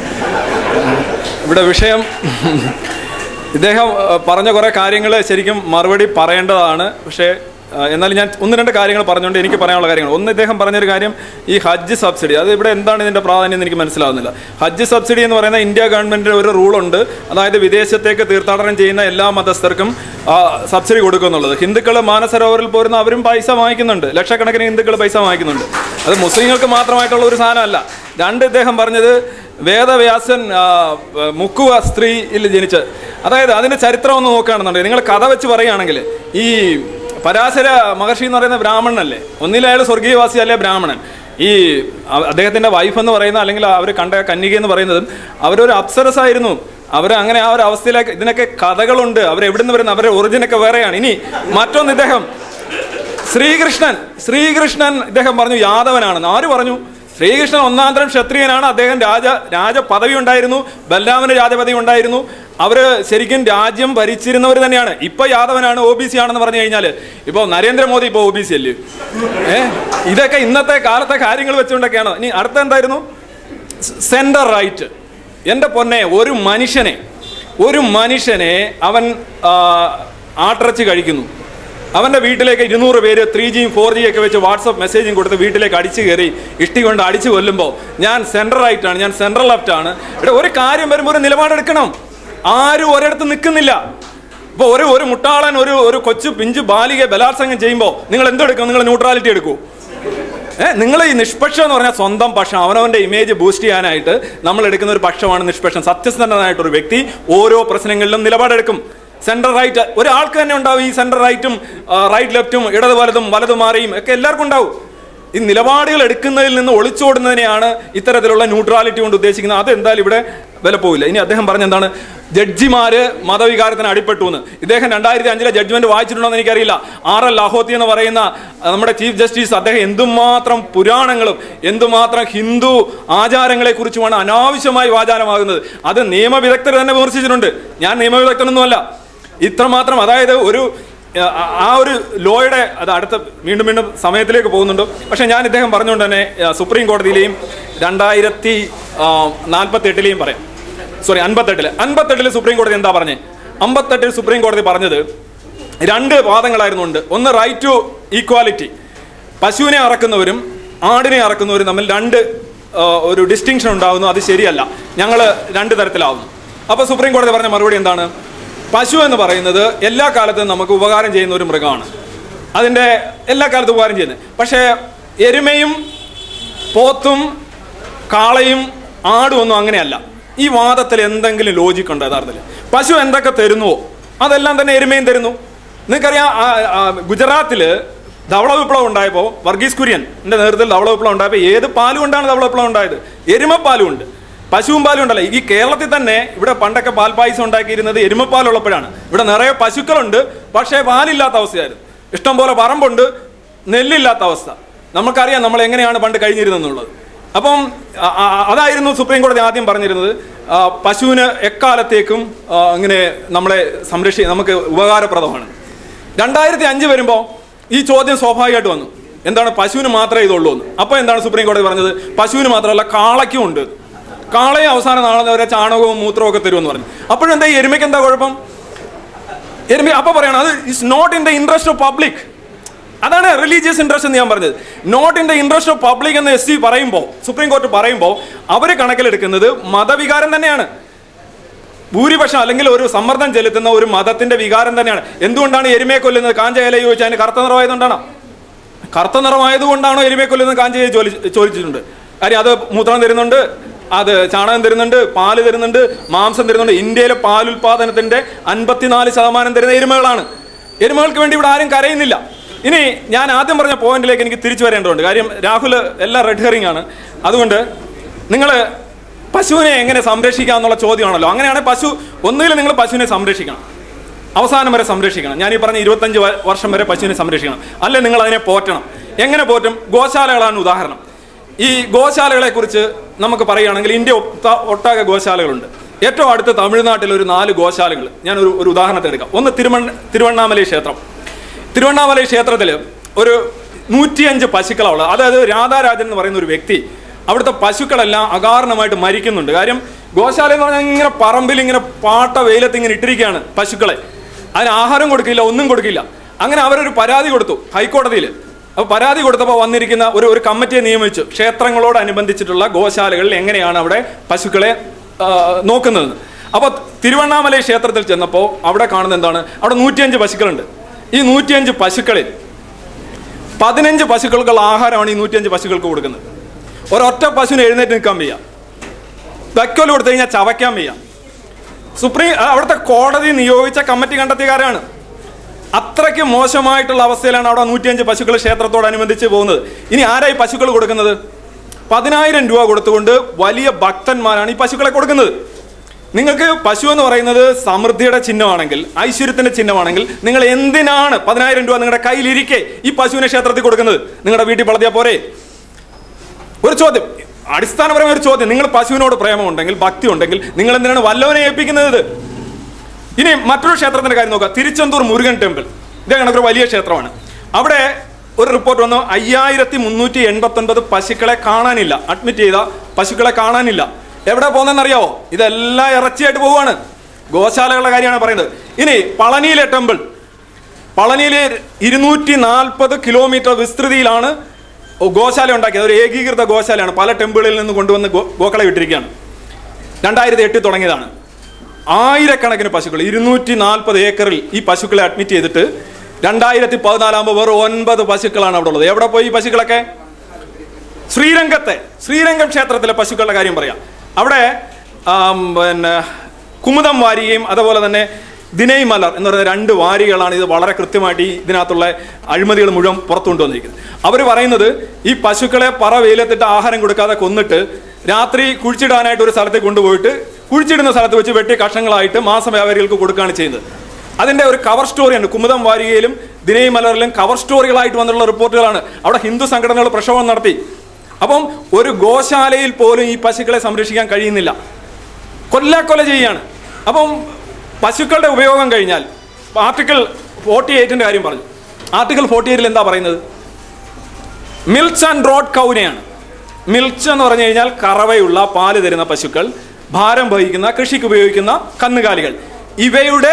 ഇവിടെ വിഷയം ഇദ്ദേഹം ആ, പറഞ്ഞ കുറേ കാര്യങ്ങൾ ശരിക്കും മറുപടി പറയേണ്ടതാണ് പക്ഷേ ആ, എന്നാൽ ഞാൻ ഒന്ന് രണ്ട് കാര്യങ്ങൾ പറഞ്ഞുകൊണ്ട് എനിക്ക് പറയാനുള്ള കാര്യങ്ങൾ ഒന്ന് ഇദ്ദേഹം പറഞ്ഞൊരു കാര്യം ഈ ഹജ്ജ് സബ്സിഡി അത് ഇവിടെ എന്താണ് ഇതിൻ്റെ പ്രാധാന്യം എന്ന് എനിക്ക് മനസ്സിലാവുന്നില്ല ഹജ്ജ് സബ്സിഡി എന്ന് പറയുന്ന ഇന്ത്യ ഗവൺമെൻറ്റിൻ്റെ ഒരു റൂളുണ്ട് അതായത് വിദേശത്തേക്ക് തീർത്ഥാടനം ചെയ്യുന്ന എല്ലാ മതസ്ഥർക്കും ആ, സബ്സിഡി കൊടുക്കും എന്നുള്ളത് ഹിന്ദുക്കൾ മാനസരോവറിൽ പോരുന്ന അവരും പൈസ വാങ്ങിക്കുന്നുണ്ട് ലക്ഷക്കണക്കിന് ഹിന്ദുക്കൾ പൈസ വാങ്ങിക്കുന്നുണ്ട് അത് മുസ്ലിങ്ങൾക്ക് മാത്രമായിട്ടുള്ള ഒരു സാധനമല്ല രണ്ട് ഇദ്ദേഹം പറഞ്ഞത് വേദവ്യാസൻ ആ, മുക്കുവ സ്ത്രീയിൽ ജനിച്ച് അതായത് അതിൻ്റെ ചരിത്രം ഒന്ന് നോക്കുകയാണെന്നുണ്ടെങ്കിൽ നിങ്ങൾ കഥ വെച്ച് പറയുകയാണെങ്കിൽ ഈ പരാശര മഹർഷി എന്ന് പറയുന്ന ബ്രാഹ്മണനല്ലേ ഒന്നിൽ അയാൾ സ്വർഗീയവാസി അല്ലേ ബ്രാഹ്മണൻ ഈ അ- അദ്ദേഹത്തിന്റെ വൈഫ് എന്ന് പറയുന്ന അല്ലെങ്കിൽ അവർ കണ്ട കന്യക എന്ന് പറയുന്നതും അവരൊരു അപ്സരസ് ആയിരുന്നു അവർ അങ്ങനെ ആ ഒരു അവസ്ഥയിലേക്ക് ഇതിനൊക്കെ കഥകളുണ്ട് അവർ എവിടെ നിന്ന് വരുന്ന അവരുടെ ഒറിജിനൊക്കെ വേറെയാണ് ഇനി മറ്റൊന്ന് ഇദ്ദേഹം ശ്രീകൃഷ്ണൻ ശ്രീകൃഷ്ണൻ ഇദ്ദേഹം പറഞ്ഞു യാദവനാണെന്ന് ആര് പറഞ്ഞു ശ്രീകൃഷ്ണൻ ഒന്നാന്തരം ക്ഷത്രിയനാണ് അദ്ദേഹം രാജ രാജ പദവി ഉണ്ടായിരുന്നു ബലരാമന് രാജപദവി ഉണ്ടായിരുന്നു അവര് ശരിക്കും രാജ്യം ഭരിച്ചിരുന്നവർ തന്നെയാണ് ഇപ്പൊ യാദവനാണ് ഒ ബി സി ആണെന്ന് പറഞ്ഞു കഴിഞ്ഞാൽ ഇപ്പൊ നരേന്ദ്രമോദി ഇപ്പൊ ഒ ബി സി അല്ലേ ഏ ഇതൊക്കെ ഇന്നത്തെ കാലത്തെ കാര്യങ്ങൾ വെച്ചുകൊണ്ടൊക്കെയാണ് ഇനി അടുത്ത എന്തായിരുന്നു സെൻറ്റർ റൈറ്റ് എൻ്റെ പൊന്നെ ഒരു മനുഷ്യനെ ഒരു മനുഷ്യനെ അവൻ ആ, ആട്ടിറച്ചി കഴിക്കുന്നു അവൻ്റെ വീട്ടിലേക്ക് ഇരുന്നൂറ് പേര് ത്രീ ജിയും ഫോർ ജിയും ഒക്കെ വെച്ച് വാട്സപ്പ് മെസ്സേജും കൊടുത്ത് വീട്ടിലേക്ക് അടിച്ചു കയറി ഇഷ്ടി കൊണ്ട് അടിച്ചു കൊല്ലുമ്പോൾ ഞാൻ സെൻട്രൽ റൈറ്റ് ആണ് ഞാൻ സെൻട്രൽ ലെഫ്റ്റ് ആണ് ഇവിടെ ഒരു കാര്യം വരുമ്പോൾ ഒരു നിലപാടെടുക്കണം ആരും ഒരിടത്ത് നിൽക്കുന്നില്ല ഇപ്പോൾ ഒരു ഒരു മുട്ടാളൻ ഒരു ഒരു കൊച്ചു പിഞ്ചു ബാലികയെ ബലാത്സംഗം ചെയ്യുമ്പോൾ നിങ്ങൾ എന്തെടുക്കും നിങ്ങൾ ന്യൂട്രാലിറ്റി എടുക്കൂ ഏഹ് നിങ്ങൾ ഈ നിഷ്പക്ഷം എന്ന് പറഞ്ഞാൽ സ്വന്തം പക്ഷം അവനവന്റെ ഇമേജ് ബൂസ്റ്റ് ചെയ്യാനായിട്ട് നമ്മൾ എടുക്കുന്ന ഒരു പക്ഷമാണ് നിഷ്പക്ഷം സത്യസന്ധനായിട്ട് ഒരു വ്യക്തി ഓരോ പ്രശ്നങ്ങളിലും നിലപാടെടുക്കും സെൻട്രൽ റൈറ്റ് ഒരാൾക്ക് തന്നെ ഉണ്ടാവും ഈ സെൻട്രൽ റൈറ്റും റൈറ്റ് ലെഫ്റ്റും ഇടത് വലതും വലതു മാറിയും ഒക്കെ എല്ലാവർക്കും ഉണ്ടാവും ഈ നിലപാടുകൾ എടുക്കുന്നതിൽ നിന്ന് ഒളിച്ചോടുന്നതിനെയാണ് ഇത്തരത്തിലുള്ള ന്യൂട്രാലിറ്റി കൊണ്ട് ഉദ്ദേശിക്കുന്നത് അത് എന്തായാലും ഇവിടെ വില പോവില്ല ഇനി അദ്ദേഹം പറഞ്ഞ എന്താണ് ജഡ്ജിമാര് മതവികാരത്തിന് അടിപ്പെട്ടു എന്ന് ഇദ്ദേഹം രണ്ടായിരത്തി അഞ്ചിലെ ജഡ്ജ്മെന്റ് വായിച്ചിട്ടുണ്ടോ എന്ന് എനിക്കറിയില്ല ആർ എൽ ലാഹോത്തി എന്ന് പറയുന്ന അഹ് നമ്മുടെ ചീഫ് ജസ്റ്റിസ് അദ്ദേഹം എന്തുമാത്രം പുരാണങ്ങളും എന്തുമാത്രം ഹിന്ദു ആചാരങ്ങളെ കുറിച്ചുമാണ് അനാവശ്യമായി വാചാരമാകുന്നത് അത് നിയമവിദഗ്ധർ തന്നെ വിമർശിച്ചിട്ടുണ്ട് ഞാൻ നിയമവിദഗ്ധനൊന്നുമല്ല ഇത്രമാത്രം അതായത് ഒരു ആ- ആ ഒരു ലോയുടെ അത് അടുത്ത വീണ്ടും വീണ്ടും സമയത്തിലേക്ക് പോകുന്നുണ്ട് പക്ഷേ ഞാൻ ഇദ്ദേഹം പറഞ്ഞുകൊണ്ട് തന്നെ ആ, സുപ്രീം കോടതിയിലെയും രണ്ടായിരത്തി നാൽപ്പത്തി എട്ടിലെയും പറയാം സോറി അൻപത്തെട്ടില് അൻപത്തെട്ടില് സുപ്രീം കോടതി എന്താ പറഞ്ഞത് അമ്പത്തെട്ടിൽ സുപ്രീം കോടതി പറഞ്ഞത് രണ്ട് വാദങ്ങളായിരുന്നു ഉണ്ട് ഒന്ന് റൈറ്റ് ടു ഈക്വാലിറ്റി പശുവിനെ അറക്കുന്നവരും ആടിനെ അറക്കുന്നവരും തമ്മിൽ രണ്ട് ആ, ഒരു ഡിസ്റ്റിങ്ഷൻ ഉണ്ടാകുന്നു അത് ശരിയല്ല ഞങ്ങൾ രണ്ട് തരത്തിലാവുന്നു അപ്പോൾ സുപ്രീം കോടതി പറഞ്ഞ മറുപടി എന്താണ് പശു എന്ന് പറയുന്നത് എല്ലാ കാലത്തും നമുക്ക് ഉപകാരം ചെയ്യുന്ന ഒരു മൃഗമാണ് അതിൻ്റെ എല്ലാ കാലത്തും ഉപകാരം ചെയ്യുന്നത് പക്ഷേ എരുമയും പോത്തും കാളയും ആടും ഒന്നും അങ്ങനെയല്ല ഈ വാദത്തിൽ എന്തെങ്കിലും ലോജിക് ഉണ്ടോ യഥാർത്ഥത്തിൽ പശു എന്തൊക്കെ തരുന്നുവോ അതെല്ലാം തന്നെ എരുമയും തരുന്നു നിങ്ങൾക്കറിയാം ആ, ആ, ഗുജറാത്തില് ധവള വിപ്ലവം ഉണ്ടായപ്പോൾ വർഗീസ് കുര്യൻ എൻ്റെ നേതൃത്വത്തിൽ ധവള വിപ്ലവം ഉണ്ടായപ്പോൾ ഏത് പാലും കൊണ്ടാണ് ധവള വിപ്ലവം ഉണ്ടായത് എരുമപ്പാലും ഉണ്ട് പശുവും പാലും ഉണ്ടല്ലോ ഈ കേരളത്തിൽ തന്നെ ഇവിടെ പണ്ടൊക്കെ പാൽ പായസം ഉണ്ടാക്കിയിരുന്നത് എരുമപ്പാലുള്ളപ്പോഴാണ് ഇവിടെ നിറയെ പശുക്കളുണ്ട് പക്ഷേ പാലില്ലാത്ത അവസ്ഥയായിരുന്നു ഇഷ്ടംപോലെ പറമ്പുണ്ട് നെല്ലില്ലാത്ത അവസ്ഥ നമുക്കറിയാം നമ്മൾ എങ്ങനെയാണ് പണ്ട് കഴിഞ്ഞിരുന്നെന്നുള്ളത് അപ്പം അ- അ- അതായിരുന്നു സുപ്രീം കോടതി ആദ്യം പറഞ്ഞിരുന്നത് ആ, പശുവിന് എക്കാലത്തേക്കും ആ, ഇങ്ങനെ നമ്മളെ സംരക്ഷി നമുക്ക് ഉപകാരപ്രദമാണ് രണ്ടായിരത്തി അഞ്ച് വരുമ്പോൾ ഈ ചോദ്യം സ്വാഭാവികമായിട്ട് വന്നു എന്താണ് പശുവിന് മാത്രമേ ഇതുള്ളൂ എന്ന് അപ്പോൾ എന്താണ് സുപ്രീം കോടതി പറഞ്ഞത് പശുവിന് മാത്രമല്ല കാളയ്ക്കും ഉണ്ട് കാളയും അവസാനം നാളെ വരെ ചാണകവും മൂത്രവും ഒക്കെ തരുമെന്ന് പറഞ്ഞു അപ്പോഴെന്താ ഈ എരുമയ്ക്ക് എന്താ കുഴപ്പം എരുമ അപ്പൊ പറയണം അത് is not in the interest of public അതാണ് റിലീജിയസ് ഇൻട്രസ്റ്റ് എന്ന് ഞാൻ പറഞ്ഞത് not in the interest of public എന്ന് എസ് സി പറയുമ്പോൾ സുപ്രീം കോർട്ട് പറയുമ്പോൾ അവർ കണക്കിലെടുക്കുന്നത് മതവികാരം തന്നെയാണ് ഭൂരിപക്ഷം അല്ലെങ്കിൽ ഒരു സമ്മർദ്ദം ചെലുത്തുന്ന ഒരു മതത്തിന്റെ വികാരം തന്നെയാണ് എന്തുകൊണ്ടാണ് എരുമയെ കൊല്ലുന്നത് കാഞ്ച ഇല ചോദിച്ചാൽ അതിന് കറുത്ത നിറമായതുകൊണ്ടാണോ കറുത്ത നിറമായതുകൊണ്ടാണോ എരുമയെ കൊല്ലുന്നത് കാഞ്ചയെ ചോദി ചോദിച്ചിട്ടുണ്ട് കാര്യം അത് മൂത്രം തരുന്നുണ്ട് അത് ചാണകം തരുന്നുണ്ട് പാല് തരുന്നുണ്ട് മാംസം തരുന്നുണ്ട് ഇന്ത്യയിലെ പാലുൽപാദനത്തിന്റെ അൻപത്തിനാല് ശതമാനം തരുന്ന എരുമകളാണ് എരുമകൾക്ക് വേണ്ടി ഇവിടെ ആരും കരയുന്നില്ല ഇനി ഞാൻ ആദ്യം പറഞ്ഞ പോയിന്റിലേക്ക് എനിക്ക് തിരിച്ചു വരേണ്ടതുണ്ട് കാര്യം രാഹുൽ എല്ലാം റെഡ് ഹെറിംഗ് ആണ് അതുകൊണ്ട് നിങ്ങൾ പശുവിനെ എങ്ങനെ സംരക്ഷിക്കാം എന്നുള്ള ചോദ്യമാണല്ലോ അങ്ങനെയാണെങ്കിൽ പശു ഒന്നുകിൽ നിങ്ങൾ പശുവിനെ സംരക്ഷിക്കണം അവസാനം വരെ സംരക്ഷിക്കണം ഞാൻ ഈ പറഞ്ഞ ഇരുപത്തഞ്ച് വ- വർഷം വരെ പശുവിനെ സംരക്ഷിക്കണം അല്ലെ നിങ്ങൾ അതിനെ പോറ്റണം എങ്ങനെ പോറ്റും ഗോശാലകളാണ് ഉദാഹരണം ഈ ഗോശാലകളെ കുറിച്ച് നമുക്ക് പറയുകയാണെങ്കിൽ ഇന്ത്യ ഒത്ത- ഒട്ടാകെ ഗോശാലകളുണ്ട് ഏറ്റവും അടുത്ത് തമിഴ്നാട്ടിൽ ഒരു നാല് ഗോശാലകൾ ഞാൻ ഒരു ഒരു ഉദാഹരണത്തിന് എടുക്കാം ഒന്ന് തിരുവണ്ണ തിരുവണ്ണാമലൈ ക്ഷേത്രം തിരുവണ്ണാമലൈ ക്ഷേത്രത്തിൽ ഒരു നൂറ്റിയഞ്ച് പശുക്കളാണ് അതായത് രാധാരാജൻ എന്ന് പറയുന്ന ഒരു വ്യക്തി അവിടുത്തെ പശുക്കളെല്ലാം അകാരണമായിട്ട് മരിക്കുന്നുണ്ട് കാര്യം ഗോശാല എന്ന് പറഞ്ഞാൽ ഇങ്ങനെ പറമ്പിൽ ഇങ്ങനെ പാട്ട വെയിലത്ത് ഇങ്ങനെ ഇട്ടിരിക്കുകയാണ് പശുക്കളെ അതിന് ആഹാരം കൊടുക്കില്ല ഒന്നും കൊടുക്കില്ല അങ്ങനെ അവരൊരു പരാതി കൊടുത്തു ഹൈക്കോടതിയിൽ അപ്പോൾ പരാതി കൊടുത്തപ്പോൾ വന്നിരിക്കുന്ന ഒരു ഒരു കമ്മിറ്റിയെ നിയമിച്ചു ക്ഷേത്രങ്ങളോടനുബന്ധിച്ചിട്ടുള്ള ഗോശാലകളിൽ എങ്ങനെയാണ് അവിടെ പശുക്കളെ ആ, നോക്കുന്നതെന്ന് അപ്പോൾ തിരുവണ്ണാമലൈ ക്ഷേത്രത്തിൽ ചെന്നപ്പോൾ അവിടെ കാണുന്നത് എന്താണ് അവിടെ നൂറ്റിയഞ്ച് പശുക്കളുണ്ട് ഈ നൂറ്റിയഞ്ച് പശുക്കളിൽ പതിനഞ്ച് പശുക്കൾക്കുള്ള ആഹാരമാണ് ഈ നൂറ്റിയഞ്ച് പശുക്കൾക്ക് കൊടുക്കുന്നത് ഒരൊറ്റ പശുവിന് എഴുന്നേറ്റ് നിൽക്കാൻ വയ്യ വൈക്കോല് കൊടുത്തു കഴിഞ്ഞാൽ ചവയ്ക്കാൻ വയ്യ സുപ്രീം ആ, അവിടുത്തെ കോടതി നിയോഗിച്ച കമ്മിറ്റി കണ്ടെത്തിയക്കാരാണ് അത്രയ്ക്ക് മോശമായിട്ടുള്ള അവസ്ഥയിലാണ് അവിടെ നൂറ്റിയഞ്ച് പശുക്കൾ ക്ഷേത്രത്തോടനുബന്ധിച്ച് പോകുന്നത് ഇനി ആരായി പശുക്കൾ കൊടുക്കുന്നത് പതിനായിരം രൂപ കൊടുത്തുകൊണ്ട് വലിയ ഭക്തന്മാരാണ് ഈ പശുക്കളെ കൊടുക്കുന്നത് നിങ്ങൾക്ക് പശു എന്ന് പറയുന്നത് സമൃദ്ധിയുടെ ചിഹ്നമാണെങ്കിൽ ഐശ്വര്യത്തിന്റെ ചിഹ്നമാണെങ്കിൽ നിങ്ങൾ എന്തിനാണ് പതിനായിരം രൂപ നിങ്ങളുടെ കയ്യിലിരിക്കെ ഈ പശുവിനെ ക്ഷേത്രത്തിൽ കൊടുക്കുന്നത് നിങ്ങളുടെ വീട്ടിൽ വളർത്തിയാൽ പോരെ ഒരു ചോദ്യം അടിസ്ഥാനപരമായ ഒരു ചോദ്യം നിങ്ങൾ പശുവിനോട് പ്രേമമുണ്ടെങ്കിൽ ഭക്തി ഉണ്ടെങ്കിൽ നിങ്ങൾ എന്തിനാണ് വല്ലവനെ ഏൽപ്പിക്കുന്നത് ഇത് ഇനി മറ്റൊരു ക്ഷേത്രത്തിന്റെ കാര്യം നോക്കുക തിരുച്ചെന്തൂർ മുരുകൻ ടെമ്പിൾ ഇതേ കണക്കൊരു വലിയ ക്ഷേത്രമാണ് അവിടെ ഒരു റിപ്പോർട്ട് വന്നു അയ്യായിരത്തി മുന്നൂറ്റി എൺപത്തി ഒൻപത് പശുക്കളെ കാണാനില്ല അഡ്മിറ്റ് ചെയ്ത പശുക്കളെ കാണാനില്ല എവിടെ പോകുന്നതെന്നറിയാവോ ഇതെല്ലാം ഇറച്ചിയായിട്ട് പോവുകയാണ് ഗോശാലകളുടെ കാര്യമാണ് പറയുന്നത് ഇനി പളനിയിലെ ടെമ്പിൾ പളനിയിലെ ഇരുന്നൂറ്റി നാൽപ്പത് കിലോമീറ്റർ വിസ്തൃതിയിലാണ് ഗോശാല ഉണ്ടാക്കിയത് ഒരു ഏകീകൃത ഗോശാലയാണ് പല ടെമ്പിളിൽ നിന്ന് കൊണ്ടുവന്ന് ഗോ ഗോക്കളെ വിട്ടിരിക്കുകയാണ് രണ്ടായിരത്തി എട്ടിൽ തുടങ്ങിയതാണ് ആയിരക്കണക്കിന് പശുക്കൾ ഇരുന്നൂറ്റി നാൽപ്പത് ഏക്കറിൽ ഈ പശുക്കളെ അഡ്മിറ്റ് ചെയ്തിട്ട് രണ്ടായിരത്തി പതിനാലാകുമ്പോൾ വെറും ഒൻപത് പശുക്കളാണ് അവിടെ ഉള്ളത് എവിടെ പോയി ഈ പശുക്കളൊക്കെ ശ്രീരംഗത്തെ ശ്രീരംഗം ക്ഷേത്രത്തിലെ പശുക്കളുടെ കാര്യം പറയാം അവിടെ ആം, പിന്നെ കുമുദം വാരികയും അതുപോലെ തന്നെ ദിനൈ മലർ എന്ന് പറയുന്ന രണ്ട് വാരികളാണ് ഇത് വളരെ കൃത്യമായിട്ട് ഈ ഇതിനകത്തുള്ള അഴിമതികൾ മുഴുവൻ പുറത്തു കൊണ്ടുവന്നിരിക്കുന്നത് അവർ പറയുന്നത് ഈ പശുക്കളെ പറ വെയിലത്തിട്ട് ആഹാരം കൊടുക്കാതെ കൊന്നിട്ട് രാത്രി കുഴിച്ചിടാനായിട്ട് ഒരു സ്ഥലത്തേക്ക് കൊണ്ടുപോയിട്ട് കുഴിച്ചിടുന്ന സ്ഥലത്ത് വെച്ച് വെട്ടി കഷ്ണങ്ങളായിട്ട് മാസവ്യാപാരികൾക്ക് കൊടുക്കുകയാണ് ചെയ്യുന്നത് അതിന്റെ ഒരു കവർ സ്റ്റോറിയാണ് കുമുദം വാരികയിലും ദിനൈ മലറിലും കവർ സ്റ്റോറികളായിട്ട് വന്നിട്ടുള്ള റിപ്പോർട്ടുകളാണ് അവിടെ ഹിന്ദു സംഘടനകൾ പ്രക്ഷോഭം നടത്തി അപ്പം ഒരു ഗോശാലയിൽ പോലും ഈ പശുക്കളെ സംരക്ഷിക്കാൻ കഴിയുന്നില്ല കൊല്ലാക്കൊല ചെയ്യാണ് അപ്പം പശുക്കളുടെ ഉപയോഗം കഴിഞ്ഞാൽ ആർട്ടിക്കിൾ ഫോർട്ടി എയ്റ്റിന്റെ കാര്യം പറഞ്ഞു ആർട്ടിക്കിൾ ഫോർട്ടി എയ്റ്റിൽ എന്താ പറയുന്നത് മിൽച്ച് ആൻഡ് റോഡ് കൗനെയാണ് മിൽച്ച് എന്ന് പറഞ്ഞു കഴിഞ്ഞാൽ കറവയുള്ള പാല് തരുന്ന പശുക്കൾ ഭാരം വഹിക്കുന്ന കൃഷിക്ക് ഉപയോഗിക്കുന്ന കന്നുകാലികൾ ഇവയുടെ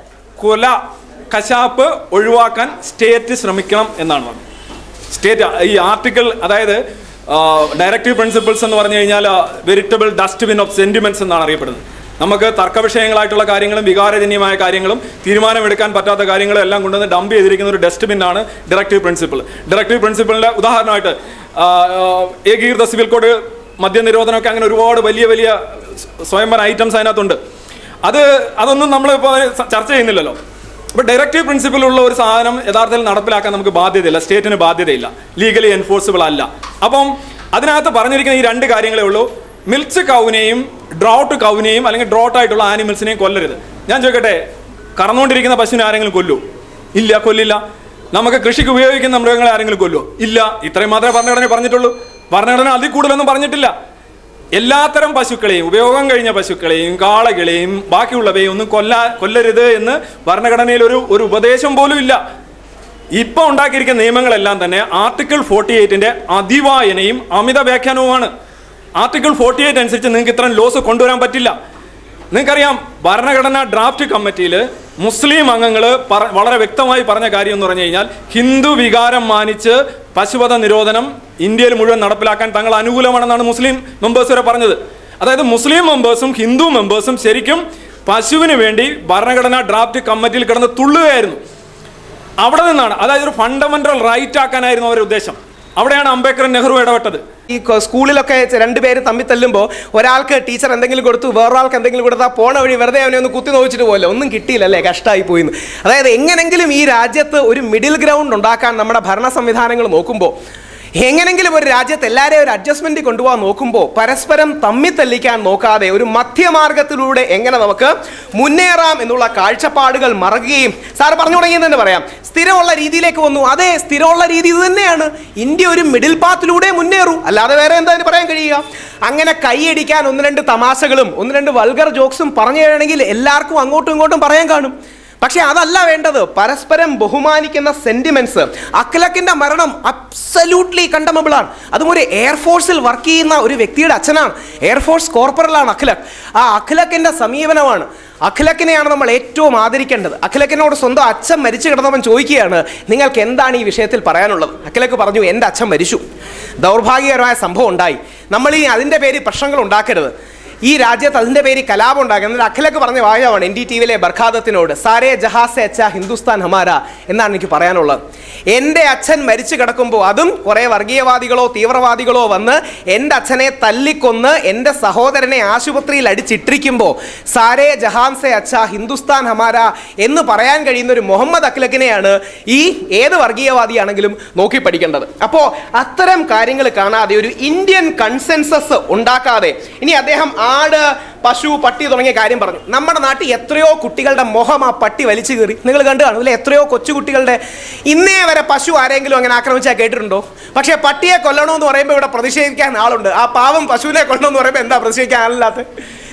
കൊല കശാപ്പ് ഒഴിവാക്കാൻ സ്റ്റേറ്റ് ശ്രമിക്കണം എന്നാണ് പറഞ്ഞത് സ്റ്റേറ്റ് ഈ ആർട്ടിക്കിൾ അതായത് ഡയറക്റ്റീവ് പ്രിൻസിപ്പിൾസ് എന്ന് പറഞ്ഞു കഴിഞ്ഞാൽ വെരിറ്റബിൾ ഡസ്റ്റ്ബിൻ ഓഫ് സെന്റിമെന്റ്സ് എന്നാണ് അറിയപ്പെടുന്നത് നമുക്ക് തർക്ക വിഷയങ്ങളായിട്ടുള്ള കാര്യങ്ങളും വികാരജന്യമായ കാര്യങ്ങളും തീരുമാനമെടുക്കാൻ പറ്റാത്ത കാര്യങ്ങളും എല്ലാം കൊണ്ടുവന്ന് ഡംപ് ചെയ്തിരിക്കുന്ന ഒരു ഡസ്റ്റ്ബിൻ ആണ് ഡയറക്റ്റീവ് പ്രിൻസിപ്പിൾ ഡയറക്റ്റീവ് പ്രിൻസിപ്പിളിന്റെ ഉദാഹരണമായിട്ട് ആ, ആ, ഏകീകൃത സിവിൽ കോഡ് മദ്യനിരോധനമൊക്കെ അങ്ങനെ ഒരുപാട് വലിയ വലിയ സ്വയംഭര ഐറ്റംസ് അതിനകത്തുണ്ട് അത് അതൊന്നും നമ്മളിപ്പോൾ ചർച്ച ചെയ്യുന്നില്ലല്ലോ അപ്പൊ ഡയറക്റ്റീവ് പ്രിൻസിപ്പിൾ ഉള്ള ഒരു സാധനം യഥാർത്ഥത്തിൽ നടപ്പിലാക്കാൻ നമുക്ക് ബാധ്യതയില്ല സ്റ്റേറ്റിന് ബാധ്യതയില്ല ലീഗലി എൻഫോഴ്സിബിൾ അല്ല അപ്പം അതിനകത്ത് പറഞ്ഞിരിക്കുന്ന ഈ രണ്ട് കാര്യങ്ങളേ ഉള്ളൂ മിൽച്ച് കൗവിനെയും ഡ്രോട്ട് കൗവിനെയും അല്ലെങ്കിൽ ഡ്രോട്ട് ആയിട്ടുള്ള ആനിമൽസിനെയും കൊല്ലരുത് ഞാൻ ചോദിക്കട്ടെ കറന്നുകൊണ്ടിരിക്കുന്ന പശുവിനെ ആരെങ്കിലും കൊല്ലൂ ഇല്ല കൊല്ലില്ല നമുക്ക് കൃഷിക്ക് ഉപയോഗിക്കുന്ന മൃഗങ്ങളെ ആരെങ്കിലും കൊല്ലൂ ഇല്ല ഇത്രയും മാത്രമേ ഭരണഘടന പറഞ്ഞിട്ടുള്ളൂ ഭരണഘടന അതിൽ കൂടുതലൊന്നും പറഞ്ഞിട്ടില്ല എല്ലാത്തരം പശുക്കളെയും ഉപയോഗം കഴിഞ്ഞ പശുക്കളെയും കാളകളെയും ബാക്കിയുള്ളവയും ഒന്നും കൊല്ലാ കൊല്ലരുത് എന്ന് ഭരണഘടനയിൽ ഒരു ഒരു ഉപദേശം പോലും ഇല്ല ഇപ്പൊ ഉണ്ടാക്കിയിരിക്കുന്ന നിയമങ്ങളെല്ലാം തന്നെ ആർട്ടിക്കിൾ ഫോർട്ടി എയ്റ്റിന്റെ അതിവായനയും അമിത വ്യാഖ്യാനവുമാണ് ആർട്ടിക്കിൾ ഫോർട്ടി എയ്റ്റ് അനുസരിച്ച് നിങ്ങൾക്ക് ഇത്രയും ലോസ് കൊണ്ടുവരാൻ പറ്റില്ല നിങ്ങൾക്കറിയാം ഭരണഘടനാ ഡ്രാഫ്റ്റ് കമ്മിറ്റിയിൽ മുസ്ലിം അംഗങ്ങൾ വളരെ വ്യക്തമായി പറഞ്ഞ കാര്യം എന്ന് പറഞ്ഞു കഴിഞ്ഞാൽ ഹിന്ദു വികാരം മാനിച്ച് പശുവധ നിരോധനം ഇന്ത്യയിൽ മുഴുവൻ നടപ്പിലാക്കാൻ തങ്ങൾ അനുകൂലമാണെന്നാണ് മുസ്ലിം മെമ്പേഴ്സ് വരെ പറഞ്ഞത് അതായത് മുസ്ലിം മെമ്പേഴ്സും ഹിന്ദു മെമ്പേഴ്സും ശരിക്കും പശുവിന് വേണ്ടി ഭരണഘടനാ ഡ്രാഫ്റ്റ് കമ്മിറ്റിയിൽ കിടന്ന് തുള്ളുകയായിരുന്നു അവിടെ നിന്നാണ് അതായത് ഒരു ഫണ്ടമെന്റൽ റൈറ്റ് ആക്കാനായിരുന്നു അവരുടെ ഉദ്ദേശം അവിടെയാണ് അംബേദ്കർ നെഹ്റു ഇടപെട്ടത് ഈ കൊ- സ്കൂളിലൊക്കെ ചെ- രണ്ടുപേര് തമ്മിൽ തല്ലുമ്പോൾ ഒരാൾക്ക് ടീച്ചർ എന്തെങ്കിലും കൊടുത്തു വേറൊരാൾക്ക് എന്തെങ്കിലും കൊടുത്താൽ പോണ വഴി വെറുതെ അവനെ ഒന്ന് കുത്തി നോവിച്ചിട്ട് പോയല്ലോ ഒന്നും കിട്ടിയില്ല അല്ലേ കഷ്ടമായി പോയിന്ന് അതായത് എങ്ങനെങ്കിലും ഈ രാജ്യത്ത് ഒരു മിഡിൽ ഗ്രൗണ്ട് ഉണ്ടാക്കാൻ നമ്മുടെ ഭരണ സംവിധാനങ്ങൾ നോക്കുമ്പോൾ എങ്ങനെങ്കിലും ഒരു രാജ്യത്ത് എല്ലാവരെയും ഒരു അഡ്ജസ്റ്റ്മെന്റ് കൊണ്ടുപോകാൻ നോക്കുമ്പോൾ പരസ്പരം തമ്മിൽ തല്ലിക്കാൻ നോക്കാതെ ഒരു മധ്യമാർഗത്തിലൂടെ എങ്ങനെ നമുക്ക് മുന്നേറാം എന്നുള്ള കാഴ്ചപ്പാടുകൾ മറക്കുകയും സാർ പറഞ്ഞു തുടങ്ങിയെന്ന് തന്നെ പറയാം സ്ഥിരമുള്ള രീതിയിലേക്ക് വന്നു അതെ സ്ഥിരമുള്ള രീതി ഇത് തന്നെയാണ് ഇന്ത്യ ഒരു മിഡിൽ പാത്തിലൂടെ മുന്നേറൂ അല്ലാതെ വേറെ എന്താ ഇതിന് പറയാൻ കഴിയുക അങ്ങനെ കൈയടിക്കാൻ ഒന്ന് രണ്ട് തമാശകളും ഒന്ന് രണ്ട് വൾഗർ ജോക്സും പറഞ്ഞു തരണമെങ്കിൽ എല്ലാവർക്കും അങ്ങോട്ടും ഇങ്ങോട്ടും പറയാൻ കാണും പക്ഷെ അതല്ല വേണ്ടത് പരസ്പരം ബഹുമാനിക്കുന്ന സെന്റിമെന്റ്സ് അഖിലക്കിന്റെ മരണം അബ്സല്യൂട്ട്ലി കണ്ടമബിൾ ആണ് അതും ഒരു എയർഫോഴ്സിൽ വർക്ക് ചെയ്യുന്ന ഒരു വ്യക്തിയുടെ അച്ഛനാണ് എയർഫോഴ്സ് കോർപ്പറലാണ് അഖിലക് ആ അഖിലക്കിന്റെ സമീപനമാണ് അഖിലക്കിനെയാണ് നമ്മൾ ഏറ്റവും ആദരിക്കേണ്ടത് അഖിലക്കിനോട് സ്വന്തം അച്ഛൻ മരിച്ചു കിടന്നവൻ ചോദിക്കുകയാണ് നിങ്ങൾക്ക് എന്താണ് ഈ വിഷയത്തിൽ പറയാനുള്ളത് അഖിലക്ക് പറഞ്ഞു എൻ്റെ അച്ഛൻ മരിച്ചു ദൗർഭാഗ്യകരമായ സംഭവം ഉണ്ടായി നമ്മൾ ഈ അതിൻ്റെ പേര് പ്രശ്നങ്ങൾ ഉണ്ടാക്കരുത് ഈ രാജ്യത്ത് അതിൻ്റെ പേര് കലാപം ഉണ്ടാക്കുക എന്നിട്ട് അഖിലക്ക് പറഞ്ഞ വാചകമാണ് എൻ ഡി ടി വിയിലെ ബർഖാദത്തിനോട് സാരേ ജഹാസെ അച്ഛ ഹിന്ദുസ്ഥാൻ ഹമാര എന്നാണ് എനിക്ക് പറയാനുള്ളത് എൻ്റെ അച്ഛൻ മരിച്ചു കിടക്കുമ്പോൾ അതും കുറേ വർഗീയവാദികളോ തീവ്രവാദികളോ വന്ന് എൻ്റെ അച്ഛനെ തല്ലിക്കൊന്ന് എൻ്റെ സഹോദരനെ ആശുപത്രിയിൽ അടിച്ചിട്ടിരിക്കുമ്പോൾ സാരേ ജഹാൻസെ അച്ഛ ഹിന്ദുസ്ഥാൻ ഹമാര എന്ന് പറയാൻ കഴിയുന്ന ഒരു മുഹമ്മദ് അഖിലക്കിനെയാണ് ഈ ഏത് വർഗീയവാദിയാണെങ്കിലും നോക്കി പഠിക്കേണ്ടത് അപ്പോൾ അത്തരം കാര്യങ്ങൾ കാണാതെ ഒരു ഇന്ത്യൻ കൺസെൻസസ് ഉണ്ടാക്കാതെ ഇനി അദ്ദേഹം ആട് പശു പട്ടി തുടങ്ങിയ കാര്യം പറഞ്ഞു നമ്മുടെ നാട്ടിൽ എത്രയോ കുട്ടികളുടെ മുഖം ആ പട്ടി വലിച്ചു കയറി നിങ്ങൾ കണ്ടു കാണും അല്ലെ എത്രയോ കൊച്ചുകുട്ടികളുടെ ഇന്നേ വരെ പശു ആരെങ്കിലും അങ്ങനെ ആക്രമിച്ചാൽ കേട്ടിട്ടുണ്ടോ പക്ഷേ പട്ടിയെ കൊല്ലണമെന്ന് പറയുമ്പോൾ ഇവിടെ പ്രതിഷേധിക്കാൻ ആളുണ്ട് ആ പാവം പശുവിനെ കൊല്ലണമെന്ന് പറയുമ്പോൾ എന്താ പ്രതിഷേധിക്കാൻ ആളില്ലാത്ത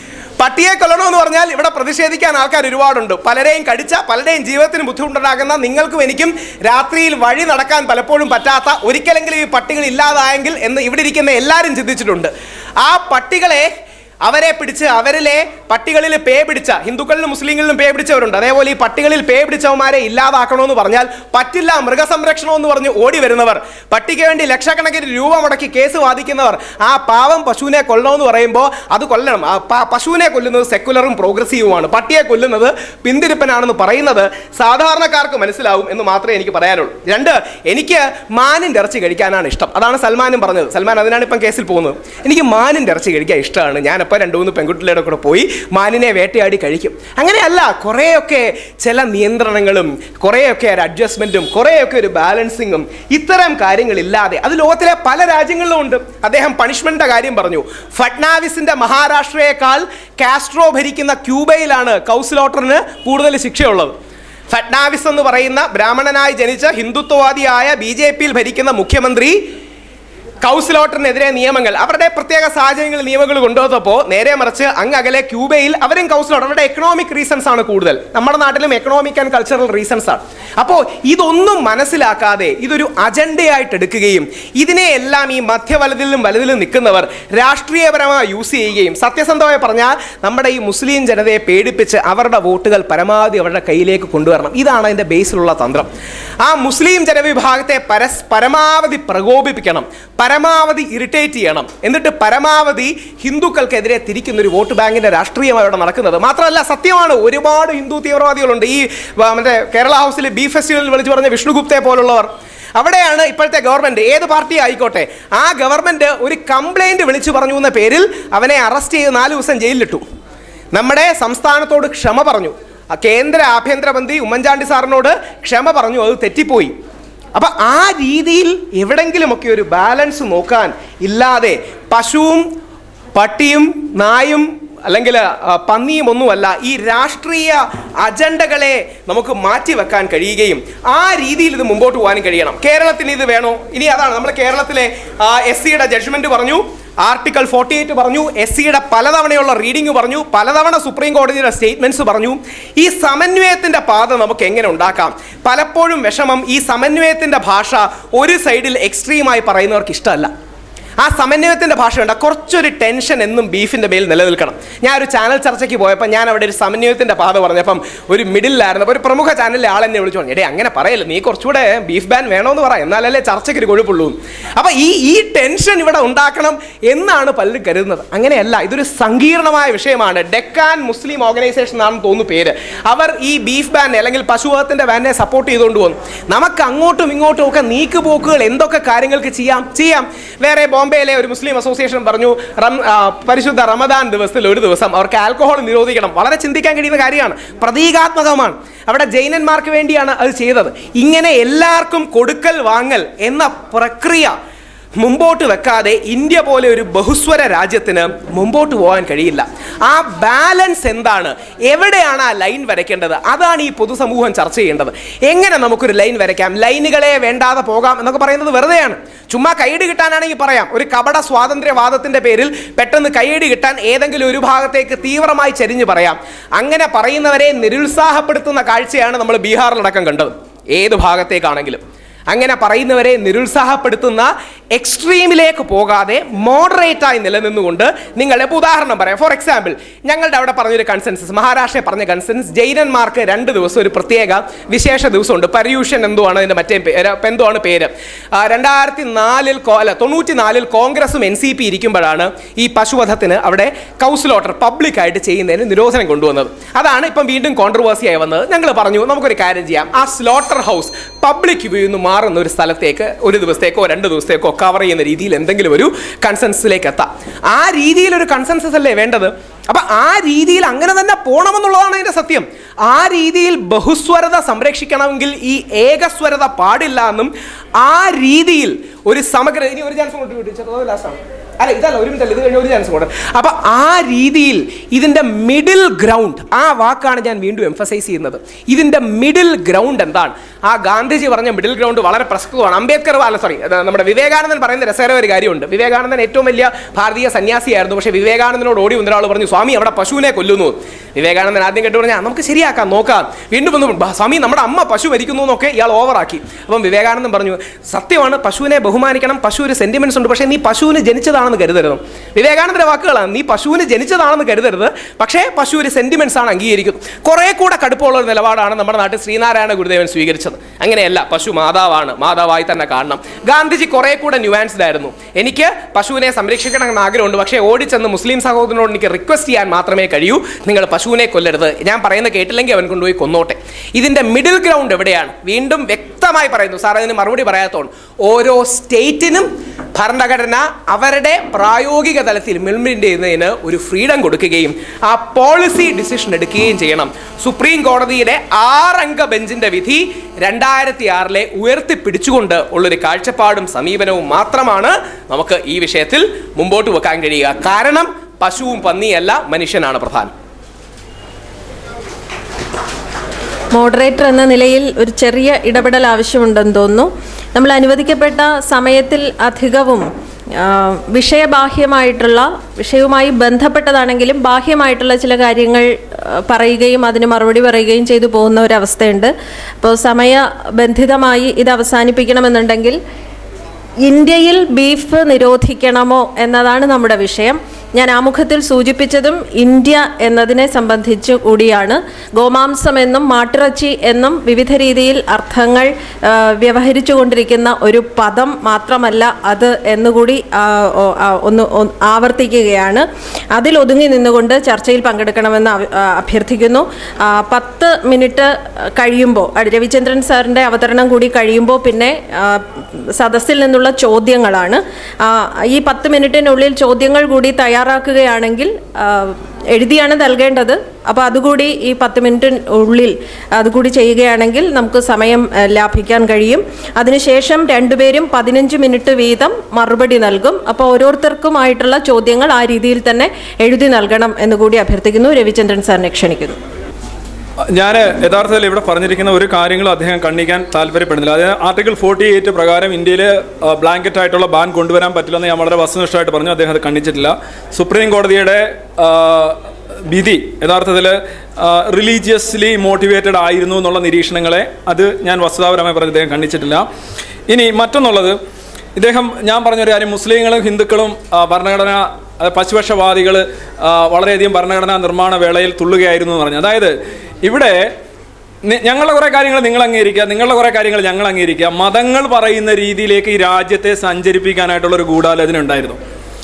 പട്ടിയെ കൊല്ലണമെന്ന് പറഞ്ഞാൽ ഇവിടെ പ്രതിഷേധിക്കാൻ ആൾക്കാർ ഒരുപാടുണ്ട് പലരെയും കടിച്ച പലരുടെയും ജീവിതത്തിന് ബുദ്ധിമുട്ടുണ്ടാകുന്ന നിങ്ങൾക്കും എനിക്കും രാത്രിയിൽ വഴി നടക്കാൻ പലപ്പോഴും പറ്റാത്ത ഒരിക്കലെങ്കിലും ഈ പട്ടികൾ ഇല്ലാതായെങ്കിൽ എന്ന് ഇവിടെ ഇരിക്കുന്ന എല്ലാവരും ചിന്തിച്ചിട്ടുണ്ട് ആ പട്ടികളെ അവരെ പിടിച്ച് അവരിലെ പട്ടികളിൽ പേ പിടിച്ച ഹിന്ദുക്കളിലും മുസ്ലിങ്ങളിലും പേ പിടിച്ചവരുണ്ട് അതേപോലെ ഈ പട്ടികളിൽ പേ പിടിച്ചവന്മാരെ ഇല്ലാതാക്കണമെന്ന് പറഞ്ഞാൽ പറ്റില്ല മൃഗസംരക്ഷണം എന്ന് പറഞ്ഞ് ഓടി വരുന്നവർ പട്ടിക്ക് വേണ്ടി ലക്ഷക്കണക്കിന് രൂപ മുടക്കി കേസ് വാദിക്കുന്നവർ ആ പാവം പശുവിനെ കൊല്ലണമെന്ന് പറയുമ്പോൾ അത് കൊല്ലണം ആ പ- പശുവിനെ കൊല്ലുന്നത് സെക്കുലറും പ്രോഗ്രസീവുമാണ് പട്ടിയെ കൊല്ലുന്നത് പിന്തിരിപ്പനാണെന്ന് പറയുന്നത് സാധാരണക്കാർക്ക് മനസ്സിലാവും എന്ന് മാത്രമേ എനിക്ക് പറയാനുള്ളൂ രണ്ട് എനിക്ക് മാനിൻ്റെ ഇറച്ചി കഴിക്കാനാണ് ഇഷ്ടം അതാണ് സൽമാനും പറഞ്ഞത് സൽമാൻ അതിനാണ് ഇപ്പം കേസിൽ പോകുന്നത് എനിക്ക് മാനിൻ്റെ ഇറച്ചി കഴിക്കാൻ ഇഷ്ടമാണ് ഞാനപ്പോൾ രണ്ട് മൂന്ന് പെൺകുട്ടികളുടെ കൂടെ പോയി മാനിനെ വേട്ടയാടി കഴിക്കും അങ്ങനെയല്ല കുറേയൊക്കെ ചില നിയന്ത്രണങ്ങളും കുറേയൊക്കെ ഒരു അഡ്ജസ്റ്റ്മെൻറ്റും കുറേയൊക്കെ ഒരു ബാലൻസിങ്ങും ഇത്തരം കാര്യങ്ങളില്ലാതെ അത് ലോകത്തിലെ പല രാജ്യങ്ങളിലും ഉണ്ട് അദ്ദേഹം പണിഷ്മെന്റിന്റെ കാര്യം പറഞ്ഞു ഫട്നാവിസിന്റെ മഹാരാഷ്ട്രയേക്കാൾ കാസ്ട്രോ ഭരിക്കുന്ന ക്യൂബയിലാണ് കൗസിലോട്ടറിന് കൂടുതൽ ശിക്ഷയുള്ളത് ഫട്നാവിസ് എന്ന് പറയുന്ന ബ്രാഹ്മണനായി ജനിച്ച ഹിന്ദുത്വവാദിയായ ബി ജെ പിയിൽ ഭരിക്കുന്ന മുഖ്യമന്ത്രി കൗസിലോട്ടറിനെതിരെ നിയമങ്ങൾ അവരുടെ പ്രത്യേക സാഹചര്യങ്ങളിൽ നിയമങ്ങൾ കൊണ്ടുവന്നപ്പോൾ നേരെ മറിച്ച് അങ്ങ് അകലെ ക്യൂബയിൽ അവരും കൗസിലോട്ടർ അവരുടെ എക്കണോമിക് റീസൺസ് ആണ് കൂടുതൽ നമ്മുടെ നാട്ടിലും എക്കണോമിക് ആൻഡ് കൾച്ചറൽ റീസൺസ് ആണ് അപ്പോൾ ഇതൊന്നും മനസ്സിലാക്കാതെ ഇതൊരു അജണ്ടയായിട്ട് എടുക്കുകയും ഇതിനെ എല്ലാം ഈ മധ്യവലതിലും വലതിലും നിൽക്കുന്നവർ രാഷ്ട്രീയപരമായി യൂസ് ചെയ്യുകയും സത്യസന്ധമായി പറഞ്ഞാൽ നമ്മുടെ ഈ മുസ്ലിം ജനതയെ പേടിപ്പിച്ച് അവരുടെ വോട്ടുകൾ പരമാവധി അവരുടെ കയ്യിലേക്ക് കൊണ്ടുവരണം ഇതാണ് അതിൻ്റെ ബേസിലുള്ള തന്ത്രം ആ മുസ്ലിം ജനവിഭാഗത്തെ പരസ് പരമാവധി പ്രകോപിപ്പിക്കണം പരമാവധി ഇറിറ്റേറ്റ് ചെയ്യണം എന്നിട്ട് പരമാവധി ഹിന്ദുക്കൾക്കെതിരെ തിരിക്കുന്ന ഒരു വോട്ട് ബാങ്കിന്റെ രാഷ്ട്രീയമാണ് ഇവിടെ നടക്കുന്നത് മാത്രമല്ല സത്യമാണ് ഒരുപാട് ഹിന്ദു തീവ്രവാദികളുണ്ട് ഈ വ, മറ്റേ കേരള ഹൗസിൽ ബി ഫെസ്റ്റിവലിൽ വിളിച്ചു പറഞ്ഞ വിഷ്ണുഗുപ്തെ പോലുള്ളവർ അവിടെയാണ് ഇപ്പോഴത്തെ ഗവൺമെന്റ് ഏത് പാർട്ടി ആയിക്കോട്ടെ ആ ഗവൺമെന്റ് ഒരു കംപ്ലൈന്റ് വിളിച്ചു പറഞ്ഞു എന്ന പേരിൽ അവനെ അറസ്റ്റ് ചെയ്ത് നാല് ദിവസം ജയിലിലിട്ടു നമ്മുടെ സംസ്ഥാനത്തോട് ക്ഷമ പറഞ്ഞു ആ കേന്ദ്ര ആഭ്യന്തരമന്ത്രി ഉമ്മൻചാണ്ടി സാറിനോട് ക്ഷമ പറഞ്ഞു അത് തെറ്റിപ്പോയി അപ്പൊ ആ രീതിയിൽ എവിടെങ്കിലുമൊക്കെ ഒരു ബാലൻസ് നോക്കാൻ ഇല്ലാതെ പശുവും പട്ടിയും നായും അല്ലെങ്കിൽ ആ, പന്നിയും ഒന്നുമല്ല ഈ രാഷ്ട്രീയ അജണ്ടകളെ നമുക്ക് മാറ്റിവെക്കാൻ കഴിയുകയും ആ രീതിയിൽ ഇത് മുമ്പോട്ട് പോകാനും കഴിയണം കേരളത്തിന് ഇത് വേണോ ഇനി അതാണ് നമ്മൾ കേരളത്തിലെ എസ് സിയുടെ ജഡ്ജ്മെന്റ് പറഞ്ഞു ആർട്ടിക്കിൾ ഫോർട്ടി എയ്റ്റ് പറഞ്ഞു എസ് സിയുടെ പലതവണയുള്ള റീഡിംഗ് പറഞ്ഞു പലതവണ സുപ്രീം കോടതിയുടെ സ്റ്റേറ്റ്മെന്റ്സ് പറഞ്ഞു ഈ സമന്വയത്തിന്റെ പാത നമുക്ക് എങ്ങനെ ഉണ്ടാക്കാം പലപ്പോഴും വിഷമം ഈ സമന്വയത്തിന്റെ ഭാഷ ഒരു സൈഡിൽ എക്സ്ട്രീമായി പറയുന്നവർക്ക് ഇഷ്ടമല്ല ആ സമന്വയത്തിന്റെ ഭാഷയുണ്ട് കുറച്ചൊരു ടെൻഷൻ എന്നും ബീഫിന്റെ മേൽ നിലനിൽക്കണം ഞാൻ ഒരു ചാനൽ ചർച്ചയ്ക്ക് പോയപ്പോൾ ഞാൻ അവിടെ ഒരു സമന്വയത്തിന്റെ പാത പറഞ്ഞപ്പം ഒരു മിഡിലായിരുന്നു ഒരു പ്രമുഖ ചാനലിലെ ആൾ എന്നെ വിളിച്ചു പറഞ്ഞു എടേ അങ്ങനെ പറയല്ല നീ കുറച്ചുകൂടെ ബീഫ് ബാൻ വേണമെന്ന് പറ എന്നാലല്ലേ ചർച്ചയ്ക്ക് ഒരു കൊഴുപ്പുള്ളൂ അപ്പൊ ഈ ഈ ടെൻഷൻ ഇവിടെ ഉണ്ടാക്കണം എന്നാണ് പലരും കരുതുന്നത് അങ്ങനെയല്ല ഇതൊരു സങ്കീർണമായ വിഷയമാണ് ഡെക്കാൻ മുസ്ലിം ഓർഗനൈസേഷൻ ആണെന്ന് തോന്നുന്നു പേര് അവർ ഈ ബീഫ് ബാൻ അല്ലെങ്കിൽ പശുവധത്തിന്റെ ബാനെ സപ്പോർട്ട് ചെയ്തുകൊണ്ട് പോകുന്നു നമുക്ക് അങ്ങോട്ടും ഇങ്ങോട്ടും ഒക്കെ നീക്കുപോക്കുകൾ എന്തൊക്കെ കാര്യങ്ങൾക്ക് ചെയ്യാം ചെയ്യാം വേറെ ബോംബെയിലെ ഒരു മുസ്ലിം അസോസിയേഷൻ പറഞ്ഞു റം ആ, പരിശുദ്ധ റമദാൻ ദിവസത്തിൽ ഒരു ദിവസം അവർക്ക് ആൽക്കഹോൾ നിരോധിക്കണം വളരെ ചിന്തിക്കാൻ കഴിയുന്ന കാര്യമാണ് പ്രതീകാത്മകമാണ് അവിടെ ജൈനന്മാർക്ക് വേണ്ടിയാണ് അത് ചെയ്തത് ഇങ്ങനെ എല്ലാവർക്കും കൊടുക്കൽ വാങ്ങൽ എന്ന പ്രക്രിയ മുമ്പോട്ട് വെക്കാതെ ഇന്ത്യ പോലെ ഒരു ബഹുസ്വര രാജ്യത്തിന് മുമ്പോട്ട് പോകാൻ കഴിയില്ല ആ ബാലൻസ് എന്താണ് എവിടെയാണ് ആ ലൈൻ വരയ്ക്കേണ്ടത് അതാണ് ഈ പൊതുസമൂഹം ചർച്ച ചെയ്യേണ്ടത് എങ്ങനെ നമുക്കൊരു ലൈൻ വരയ്ക്കാം ലൈനുകളെ വേണ്ടാതെ പോകാം എന്നൊക്കെ പറയുന്നത് വെറുതെയാണ് ചുമ്മാ കൈയടി കിട്ടാനാണെങ്കിൽ പറയാം ഒരു കപട സ്വാതന്ത്ര്യവാദത്തിന്റെ പേരിൽ പെട്ടെന്ന് കൈയടി കിട്ടാൻ ഏതെങ്കിലും ഒരു ഭാഗത്തേക്ക് തീവ്രമായി ചരിഞ്ഞു പറയാം അങ്ങനെ പറയുന്നവരെ നിരുത്സാഹപ്പെടുത്തുന്ന കാഴ്ചയാണ് നമ്മൾ ബീഹാറിലടക്കം കണ്ടത് ഏത് ഭാഗത്തേക്കാണെങ്കിലും അങ്ങനെ പറയുന്നവരെ നിരുത്സാഹപ്പെടുത്തുന്ന എക്സ്ട്രീമിലേക്ക് പോകാതെ മോഡറേറ്റ് ആയി നിലനിന്നുകൊണ്ട് നിങ്ങൾ ഇപ്പോൾ ഉദാഹരണം പറയാം ഫോർ എക്സാമ്പിൾ ഞങ്ങളുടെ അവിടെ പറഞ്ഞൊരു കൺസെൻസസ് മഹാരാഷ്ട്രയിൽ പറഞ്ഞ കൺസെൻസസ് ജൈനന്മാർക്ക് രണ്ട് ദിവസം ഒരു പ്രത്യേക വിശേഷ ദിവസമുണ്ട് പര്യൂഷൻ എന്തോ ആണ് അതിന്റെ മറ്റേ പേര് എന്തോ ആണ് പേര് ആ, രണ്ടായിരത്തി നാലിൽ കോ- അല്ല തൊണ്ണൂറ്റി നാലിൽ കോൺഗ്രസും എൻ സി പി ഇരിക്കുമ്പോഴാണ് ഈ പശുവധത്തിന് അവിടെ കൗസിലോട്ടർ പബ്ലിക് ആയിട്ട് ചെയ്യുന്നതിന് നിരോധനം കൊണ്ടുവന്നത് അതാണ് ഇപ്പം വീണ്ടും കോൺട്രവേഴ്സി ആയി വന്നത് ഞങ്ങൾ പറഞ്ഞു നമുക്കൊരു കാര്യം ചെയ്യാം ആ സ്ലോട്ടർ ഹൗസ് പബ്ലിക് വ്യൂ നിന്ന് മാറുന്ന ഒരു സ്ഥലത്തേക്ക് ഒരു ദിവസത്തേക്കോ രണ്ട് ദിവസത്തേക്കോ കവർ ചെയ്യുന്ന രീതിയിൽ എന്തെങ്കിലും ഒരു കൺസെൻസസിലേക്ക് എത്താം ആ രീതിയിൽ ഒരു കൺസെൻസസ് അല്ലേ വേണ്ടത് അപ്പൊ ആ രീതിയിൽ അങ്ങനെ തന്നെ പോണമെന്നുള്ളതാണ് അതിന്റെ സത്യം ആ രീതിയിൽ ബഹുസ്വരത സംരക്ഷിക്കണമെങ്കിൽ ഈ ഏകസ്വരത പാടില്ല എന്നും ആ രീതിയിൽ ഒരു സമഗ്ര ഇനി ഒരു ചാൻസ് കൊണ്ട് ലാസ്റ്റ് ആണ് അല്ല ഇതല്ല ഒരു മിനിറ്റ് അല്ല ഇത് കഴിഞ്ഞ ഒരു ചാൻസ് കൂടെ അപ്പൊ ആ രീതിയിൽ ഇതിന്റെ മിഡിൽ ഗ്രൗണ്ട് ആ വാക്കാണ് ഞാൻ വീണ്ടും എംഫസൈസ് ചെയ്യുന്നത് ഇതിന്റെ മിഡിൽ ഗ്രൗണ്ട് എന്താണ് ആ ഗാന്ധിജി പറഞ്ഞ മിഡിൽ ഗ്രൗണ്ട് വളരെ പ്രസക്തമാണ് അംബേദ്കർ അല്ല സോറി നമ്മുടെ വിവേകാനന്ദൻ പറയുന്ന രസകര ഒരു കാര്യമുണ്ട് വിവേകാനന്ദൻ ഏറ്റവും വലിയ ഭാരതീയ സന്യാസിയായിരുന്നു പക്ഷേ വിവേകാനന്ദനോട് ഓടി വന്ന ഒരാൾ പറഞ്ഞു സ്വാമി അവിടെ പശുവിനെ കൊല്ലുന്നു വിവേകാനന്ദൻ ആദ്യം കേട്ട് പറഞ്ഞാൽ നമുക്ക് ശരിയാക്കാം നോക്കാം വീണ്ടും വന്നു "ബാ, സ്വാമി നമ്മുടെ അമ്മ പശു മരിക്കുന്നു എന്നൊക്കെ ഇയാൾ ഓവറാക്കി അപ്പം വിവേകാനന്ദൻ പറഞ്ഞു സത്യമാണ് പശുവിനെ ബഹുമാനിക്കണം പശു ഒരു സെന്റിമെന്റ്സ് ഉണ്ട് പക്ഷേ നീ പശുവിന് ജനിച്ചതാണെന്ന് കരുതരുത് വിവേകാനന്ദന്റെ വാക്കുകളാണ് നീ പശുവിന് ജനിച്ചതാണെന്ന് കരുതരുത് പക്ഷേ പശു ഒരു സെന്റിമെന്റ്സ് ആണ് അംഗീകരിക്കുന്നത് കുറെ കൂടെ കടുപ്പമുള്ള ഒരു നിലപാടാണ് നമ്മുടെ നാട്ടിൽ ശ്രീനാരായണ ഗുരുദേവൻ സ്വീകരിച്ചത് അങ്ങനെയല്ല പശു മാതാവാണ് മാതാവായി തന്നെ കാണണം ഗാന്ധിജി കുറെ കൂടെ ന്യൂവാൻസ്ഡ് ആയിരുന്നു എനിക്ക് പശുവിനെ സംരക്ഷിക്കണം എന്ന ആഗ്രഹമുണ്ട് പക്ഷേ ഓടിച്ചെന്ന് മുസ്ലിം സഹോദരനോട് എനിക്ക് റിക്വസ്റ്റ് ചെയ്യാൻ മാത്രമേ കഴിയൂ നിങ്ങൾ പശുവിനെ കൊല്ലരുത് ഞാൻ പറയുന്നത് കേട്ടില്ലെങ്കിൽ അവൻ കൊണ്ടുപോയി കൊന്നോട്ടെ ഇതിന്റെ മിഡിൽ ഗ്രൗണ്ട് എവിടെയാണ് വീണ്ടും വ്യക്തമായി പറയുന്നു സാർ അതിന് മറുപടി പറയാത്തോണ്ട് ഓരോ സ്റ്റേറ്റിനും ഭരണഘടന അവരുടെ പ്രായോഗിക തലത്തിൽ ഇംപ്ലിമെന്റ് ചെയ്യുന്നതിന് ഒരു ഫ്രീഡം കൊടുക്കുകയും ആ പോളിസി ഡിസിഷൻ എടുക്കുകയും ചെയ്യണം സുപ്രീം കോടതിയുടെ ആറംഗ ബെഞ്ചിന്റെ വിധി രണ്ടായിരത്തി ആറിലെ ഉയർത്തിപ്പിടിച്ചുകൊണ്ട് ഉള്ളൊരു കാഴ്ചപ്പാടും സമീപനവും മാത്രമാണ് നമുക്ക് ഈ വിഷയത്തിൽ മുമ്പോട്ട് വെക്കാൻ കഴിയുക കാരണം പശുവും പന്നിയല്ല മനുഷ്യനാണ് പ്രധാനം മോഡറേറ്റർ എന്ന നിലയിൽ ഒരു ചെറിയ ഇടപെടൽ ആവശ്യമുണ്ടെന്ന് തോന്നുന്നു നമ്മൾ അനുവദിക്കപ്പെട്ട സമയത്തിൽ അധികവും ആ, വിഷയബാഹ്യമായിട്ടുള്ള വിഷയവുമായി ബന്ധപ്പെട്ടതാണെങ്കിലും ബാഹ്യമായിട്ടുള്ള ചില കാര്യങ്ങൾ ആ, പറയുകയും അതിന് മറുപടി പറയുകയും ചെയ്തു പോകുന്ന ഒരവസ്ഥയുണ്ട് അപ്പോൾ സമയബന്ധിതമായി ഇത് അവസാനിപ്പിക്കണമെന്നുണ്ടെങ്കിൽ ഇന്ത്യയിൽ ബീഫ് നിരോധിക്കണമോ എന്നതാണ് നമ്മുടെ വിഷയം ഞാൻ ആമുഖത്തിൽ സൂചിപ്പിച്ചതും ഇന്ത്യ എന്നതിനെ സംബന്ധിച്ച് കൂടിയാണ് ഗോമാംസം എന്നും മാട്ടിറച്ചി എന്നും വിവിധ രീതിയിൽ അർത്ഥങ്ങൾ ആ, വ്യവഹരിച്ചു കൊണ്ടിരിക്കുന്ന ഒരു പദം മാത്രമല്ല അത് എന്നുകൂടി ആ, ഓ, ആ, ഒന്ന് ഒന്ന് ആവർത്തിക്കുകയാണ് അതിൽ ഒതുങ്ങി നിന്നുകൊണ്ട് ചർച്ചയിൽ പങ്കെടുക്കണമെന്ന് അവ- ആ, അഭ്യർത്ഥിക്കുന്നു ആ, പത്ത് മിനിറ്റ് കഴിയുമ്പോൾ രവിചന്ദ്രൻ സാറിൻ്റെ അവതരണം കൂടി കഴിയുമ്പോൾ പിന്നെ ആ, സദസ്സിൽ നിന്നുള്ള ചോദ്യങ്ങളാണ് ആ, ഈ പത്ത് മിനിറ്റിനുള്ളിൽ ചോദ്യങ്ങൾ കൂടി തയ്യാറാക്കുകയാണെങ്കിൽ ആ, എഴുതിയാണ് നൽകേണ്ടത് അപ്പോൾ അതുകൂടി ഈ പത്ത് മിനിറ്റിന് ഉള്ളിൽ അതുകൂടി ചെയ്യുകയാണെങ്കിൽ നമുക്ക് സമയം ആ, ലാഭിക്കാൻ കഴിയും അതിനുശേഷം രണ്ടുപേരും പതിനഞ്ച് മിനിറ്റ് വീതം മറുപടി നൽകും അപ്പോൾ ഓരോരുത്തർക്കുമായിട്ടുള്ള ചോദ്യങ്ങൾ ആ രീതിയിൽ തന്നെ എഴുതി നൽകണം എന്നുകൂടി അഭ്യർത്ഥിക്കുന്നു രവിചന്ദ്രൻ സാറിനെ ക്ഷണിക്കുന്നു ഞാൻ യഥാർത്ഥത്തിൽ ഇവിടെ പറഞ്ഞിരിക്കുന്ന ഒരു കാര്യങ്ങളും അദ്ദേഹം കണ്ണിക്കാൻ താല്പര്യപ്പെടുന്നില്ല അതായത് ആർട്ടിക്കിൾ ഫോർട്ടി എയ്റ്റ് പ്രകാരം ഇന്ത്യയിൽ ബ്ലാങ്കറ്റ് ആയിട്ടുള്ള ബാൻ കൊണ്ടുവരാൻ പറ്റില്ലെന്ന് ഞാൻ വളരെ വസ്തുനിഷ്ഠമായിട്ട് പറഞ്ഞു അദ്ദേഹം അത് കണ്ണിച്ചിട്ടില്ല സുപ്രീം കോടതിയുടെ ആ, വിധി യഥാർത്ഥത്തിൽ റിലീജിയസ്ലി മോട്ടിവേറ്റഡ് ആയിരുന്നു എന്നുള്ള നിരീക്ഷണങ്ങളെ അത് ഞാൻ വസ്തുതാപരമായി പറഞ്ഞ് അദ്ദേഹം കണ്ണിച്ചിട്ടില്ല ഇനി മറ്റൊന്നുള്ളത് ഇദ്ദേഹം ഞാൻ പറഞ്ഞൊരു കാര്യം മുസ്ലിങ്ങളും ഹിന്ദുക്കളും ആ, ഭരണഘടന ആ, പശുപക്ഷവാദികൾ ആ, വളരെയധികം ഭരണഘടനാ നിർമ്മാണ വേളയിൽ തുള്ളുകയായിരുന്നു എന്ന് പറഞ്ഞു അതായത് ഇവിടെ നി- ഞങ്ങളുടെ കുറേ കാര്യങ്ങൾ നിങ്ങൾ അംഗീകരിക്കുക നിങ്ങളുടെ കുറേ കാര്യങ്ങൾ ഞങ്ങൾ അംഗീകരിക്കുക മതങ്ങൾ പറയുന്ന രീതിയിലേക്ക് ഈ രാജ്യത്തെ സഞ്ചരിപ്പിക്കാനായിട്ടുള്ള ഒരു ഗൂഢാലോചന ഉണ്ടായിരുന്നു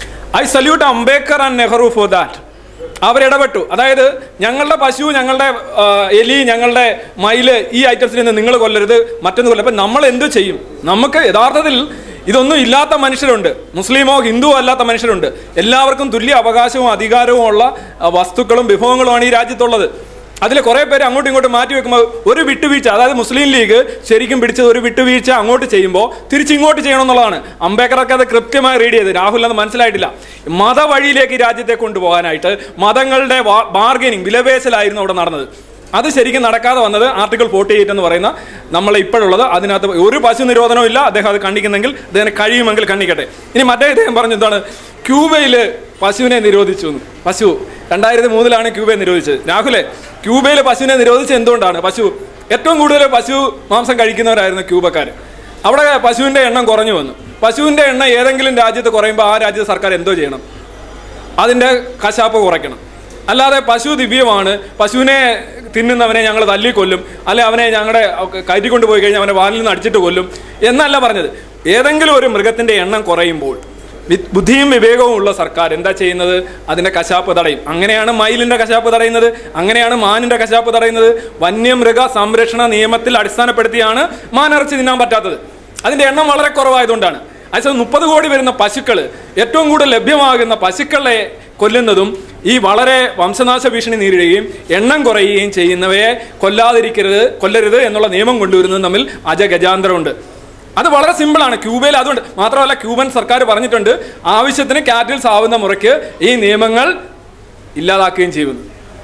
I salute Ambedkar and Nehru for that അവരിടപെട്ടു അതായത് ഞങ്ങളുടെ പശു ഞങ്ങളുടെ ആ, എലി ഞങ്ങളുടെ മയില് ഈ ഐറ്റംസിൽ നിന്ന് നിങ്ങൾ കൊല്ലരുത് മറ്റൊന്ന് കൊല്ലം അപ്പം നമ്മൾ എന്ത് ചെയ്യും നമുക്ക് യഥാർത്ഥത്തിൽ ഇതൊന്നും ഇല്ലാത്ത മനുഷ്യരുണ്ട് മുസ്ലിമോ ഹിന്ദുവോ അല്ലാത്ത മനുഷ്യരുണ്ട് എല്ലാവർക്കും തുല്യ അവകാശവും അധികാരവും ഉള്ള ആ, വസ്തുക്കളും വിഭവങ്ങളുമാണ് ഈ രാജ്യത്തുള്ളത് അതിൽ കുറേ പേര് അങ്ങോട്ടും ഇങ്ങോട്ടും മാറ്റി വെക്കുമ്പോൾ ഒരു വിട്ടുവീഴ്ച അതായത് മുസ്ലിം ലീഗ് ശരിക്കും പിടിച്ചത് ഒരു വിട്ടുവീഴ്ച അങ്ങോട്ട് ചെയ്യുമ്പോൾ തിരിച്ച് ഇങ്ങോട്ട് ചെയ്യണം എന്നുള്ളതാണ് അംബേദ്കറൊക്കെ അത് കൃത്യമായി റീഡ് ചെയ്ത് രാഹുൽ അത് മനസ്സിലായിട്ടില്ല മതവഴിയിലേക്ക് ഈ രാജ്യത്തെ കൊണ്ടുപോകാനായിട്ട് മതങ്ങളുടെ ബാർഗനിങ് വിലപേശലായിരുന്നു അവിടെ നടന്നത് അത് ശരിക്കും നടക്കാതെ വന്നത് ആർട്ടിക്കിൾ ഫോർട്ടി എയ്റ്റ് എന്ന് പറയുന്ന നമ്മൾ ഇപ്പോഴുള്ളത് അതിനകത്ത് ഒരു പശു നിരോധനവും ഇല്ല അദ്ദേഹം അത് കണ്ടിക്കുന്നെങ്കിൽ അദ്ദേഹം കഴിയുമെങ്കിൽ കണ്ണിക്കട്ടെ ഇനി മറ്റേ ഇദ്ദേഹം പറഞ്ഞു എന്താണ് ക്യൂബയിൽ പശുവിനെ നിരോധിച്ചു എന്ന് പശു രണ്ടായിരത്തി മൂന്നിലാണ് ക്യൂബയെ നിരോധിച്ചത് രാഹുലെ ക്യൂബയിൽ പശുവിനെ നിരോധിച്ചത് എന്തുകൊണ്ടാണ് പശു ഏറ്റവും കൂടുതൽ പശു മാംസം കഴിക്കുന്നവരായിരുന്നു ക്യൂബക്കാർ അവിടെ പശുവിൻ്റെ എണ്ണം കുറഞ്ഞു വന്നു പശുവിൻ്റെ എണ്ണം ഏതെങ്കിലും രാജ്യത്ത് കുറയുമ്പോൾ ആ രാജ്യത്ത് സർക്കാർ എന്തോ ചെയ്യണം അതിൻ്റെ കശാപ്പ് കുറയ്ക്കണം അല്ലാതെ പശു ദിവ്യമാണ് പശുവിനെ തിന്നുന്നവനെ ഞങ്ങൾ തല്ലിക്കൊല്ലും അല്ലെ അവനെ ഞങ്ങളുടെ കയറ്റിക്കൊണ്ട് പോയി കഴിഞ്ഞാൽ അവനെ വാലിൽ നിന്ന് അടിച്ചിട്ട് കൊല്ലും എന്നല്ല പറഞ്ഞത് ഏതെങ്കിലും ഒരു മൃഗത്തിൻ്റെ എണ്ണം കുറയുമ്പോൾ വി- ബുദ്ധിയും വിവേകവും ഉള്ള സർക്കാർ എന്താ ചെയ്യുന്നത് അതിൻ്റെ കശാപ്പ് തടയും അങ്ങനെയാണ് മയിലിൻ്റെ കശാപ്പ് തടയുന്നത് അങ്ങനെയാണ് മാനിൻ്റെ കശാപ്പ് തടയുന്നത് വന്യമൃഗ സംരക്ഷണ നിയമത്തിൽ അടിസ്ഥാനപ്പെടുത്തിയാണ് മാനിറച്ചി തിന്നാൻ പറ്റാത്തത് അതിൻ്റെ എണ്ണം വളരെ കുറവായതുകൊണ്ടാണ് അതേസമയം മുപ്പത് കോടി വരുന്ന പശുക്കൾ ഏറ്റവും കൂടുതൽ ലഭ്യമാകുന്ന പശുക്കളെ കൊല്ലുന്നതും ഈ വളരെ വംശനാശ ഭീഷണി നേരിടുകയും എണ്ണം കുറയുകയും ചെയ്യുന്നവയെ കൊല്ലാതിരിക്കരുത് കൊല്ലരുത് എന്നുള്ള നിയമം കൊണ്ടുവരുന്നതും തമ്മിൽ അജഗജാന്തരമുണ്ട് അത് വളരെ സിമ്പിളാണ് ക്യൂബയിൽ അതുകൊണ്ട് മാത്രമല്ല ക്യൂബൻ സർക്കാർ പറഞ്ഞിട്ടുണ്ട് ആവശ്യത്തിന് കാറ്റിൽസ് ആവുന്ന മുറയ്ക്ക് ഈ നിയമങ്ങൾ ഇല്ലാതാക്കുകയും ചെയ്യുന്നു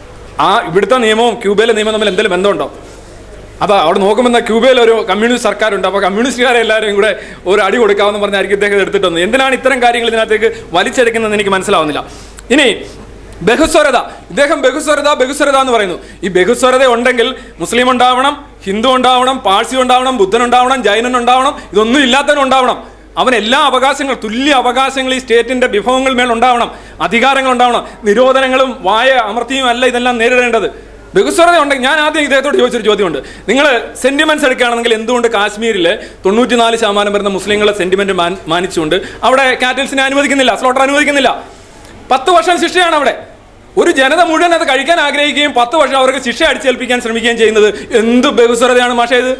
ആ ഇവിടുത്തെ നിയമവും ക്യൂബയിലെ നിയമവും തമ്മിൽ എന്തെങ്കിലും ബന്ധമുണ്ടോ അപ്പോൾ അവിടെ നോക്കുമ്പോൾ ക്യൂബയിൽ ഒരു കമ്മ്യൂണിസ്റ്റ് സർക്കാരുണ്ട് അപ്പോൾ കമ്മ്യൂണിസ്റ്റുകാരെ എല്ലാവരെയും കൂടെ ഒരു അടി കൊടുക്കാമെന്ന് പറഞ്ഞായിരിക്കും ഇദ്ദേഹം എടുത്തിട്ട് വന്നത് എന്തിനാണ് ഇത്തരം കാര്യങ്ങൾ ഇതിനകത്തേക്ക് വലിച്ചെടുക്കുന്നതെന്ന് എനിക്ക് മനസ്സിലാവുന്നില്ല ഇനി ബഹുസ്വരത ഇദ്ദേഹം ബഹുസ്വരത ബഹുസ്വരത എന്ന് പറയുന്നു ഈ ബഹുസ്വരത ഉണ്ടെങ്കിൽ മുസ്ലിം ഉണ്ടാവണം ഹിന്ദു ഉണ്ടാവണം പാഴ്സി ഉണ്ടാവണം ബുദ്ധൻ ഉണ്ടാവണം ജൈനൻ ഉണ്ടാവണം ഇതൊന്നും ഇല്ലാത്തവൻ ഉണ്ടാവണം അവൻ എല്ലാ അവകാശങ്ങളും തുല്യ അവകാശങ്ങൾ ഈ സ്റ്റേറ്റിന്റെ വിഭവങ്ങൾ മേൽ ഉണ്ടാവണം അധികാരങ്ങൾ ഉണ്ടാവണം നിരോധനങ്ങളും വായ അമർത്തിയും അല്ല ഇതെല്ലാം നേരിടേണ്ടത് ബഹുസ്വരത ഉണ്ടെങ്കിൽ ഞാൻ ആദ്യം ഇദ്ദേഹത്തോട് ചോദിച്ചൊരു ചോദ്യമുണ്ട് നിങ്ങൾ സെന്റിമെന്റ്സ് എടുക്കുകയാണെങ്കിൽ എന്തുകൊണ്ട് കാശ്മീരിൽ തൊണ്ണൂറ്റിനാല് ശതമാനം വരുന്ന മുസ്ലിങ്ങളെ സെന്റിമെന്റ് മാനിച്ചുകൊണ്ട് അവിടെ കാറ്റൽസിനെ അനുവദിക്കുന്നില്ല സ്ലോട്ടർ അനുവദിക്കുന്നില്ല പത്ത് വർഷം ശിക്ഷയാണ് അവിടെ ഒരു ജനത മുഴുവൻ അത് കഴിക്കാൻ ആഗ്രഹിക്കുകയും പത്ത് വർഷം അവർക്ക് ശിക്ഷ അടിച്ചേൽപ്പിക്കാൻ ശ്രമിക്കുകയും ചെയ്യുന്നത് എന്ത് ബഹുസ്വരതയാണ് മാഷേ ഇത്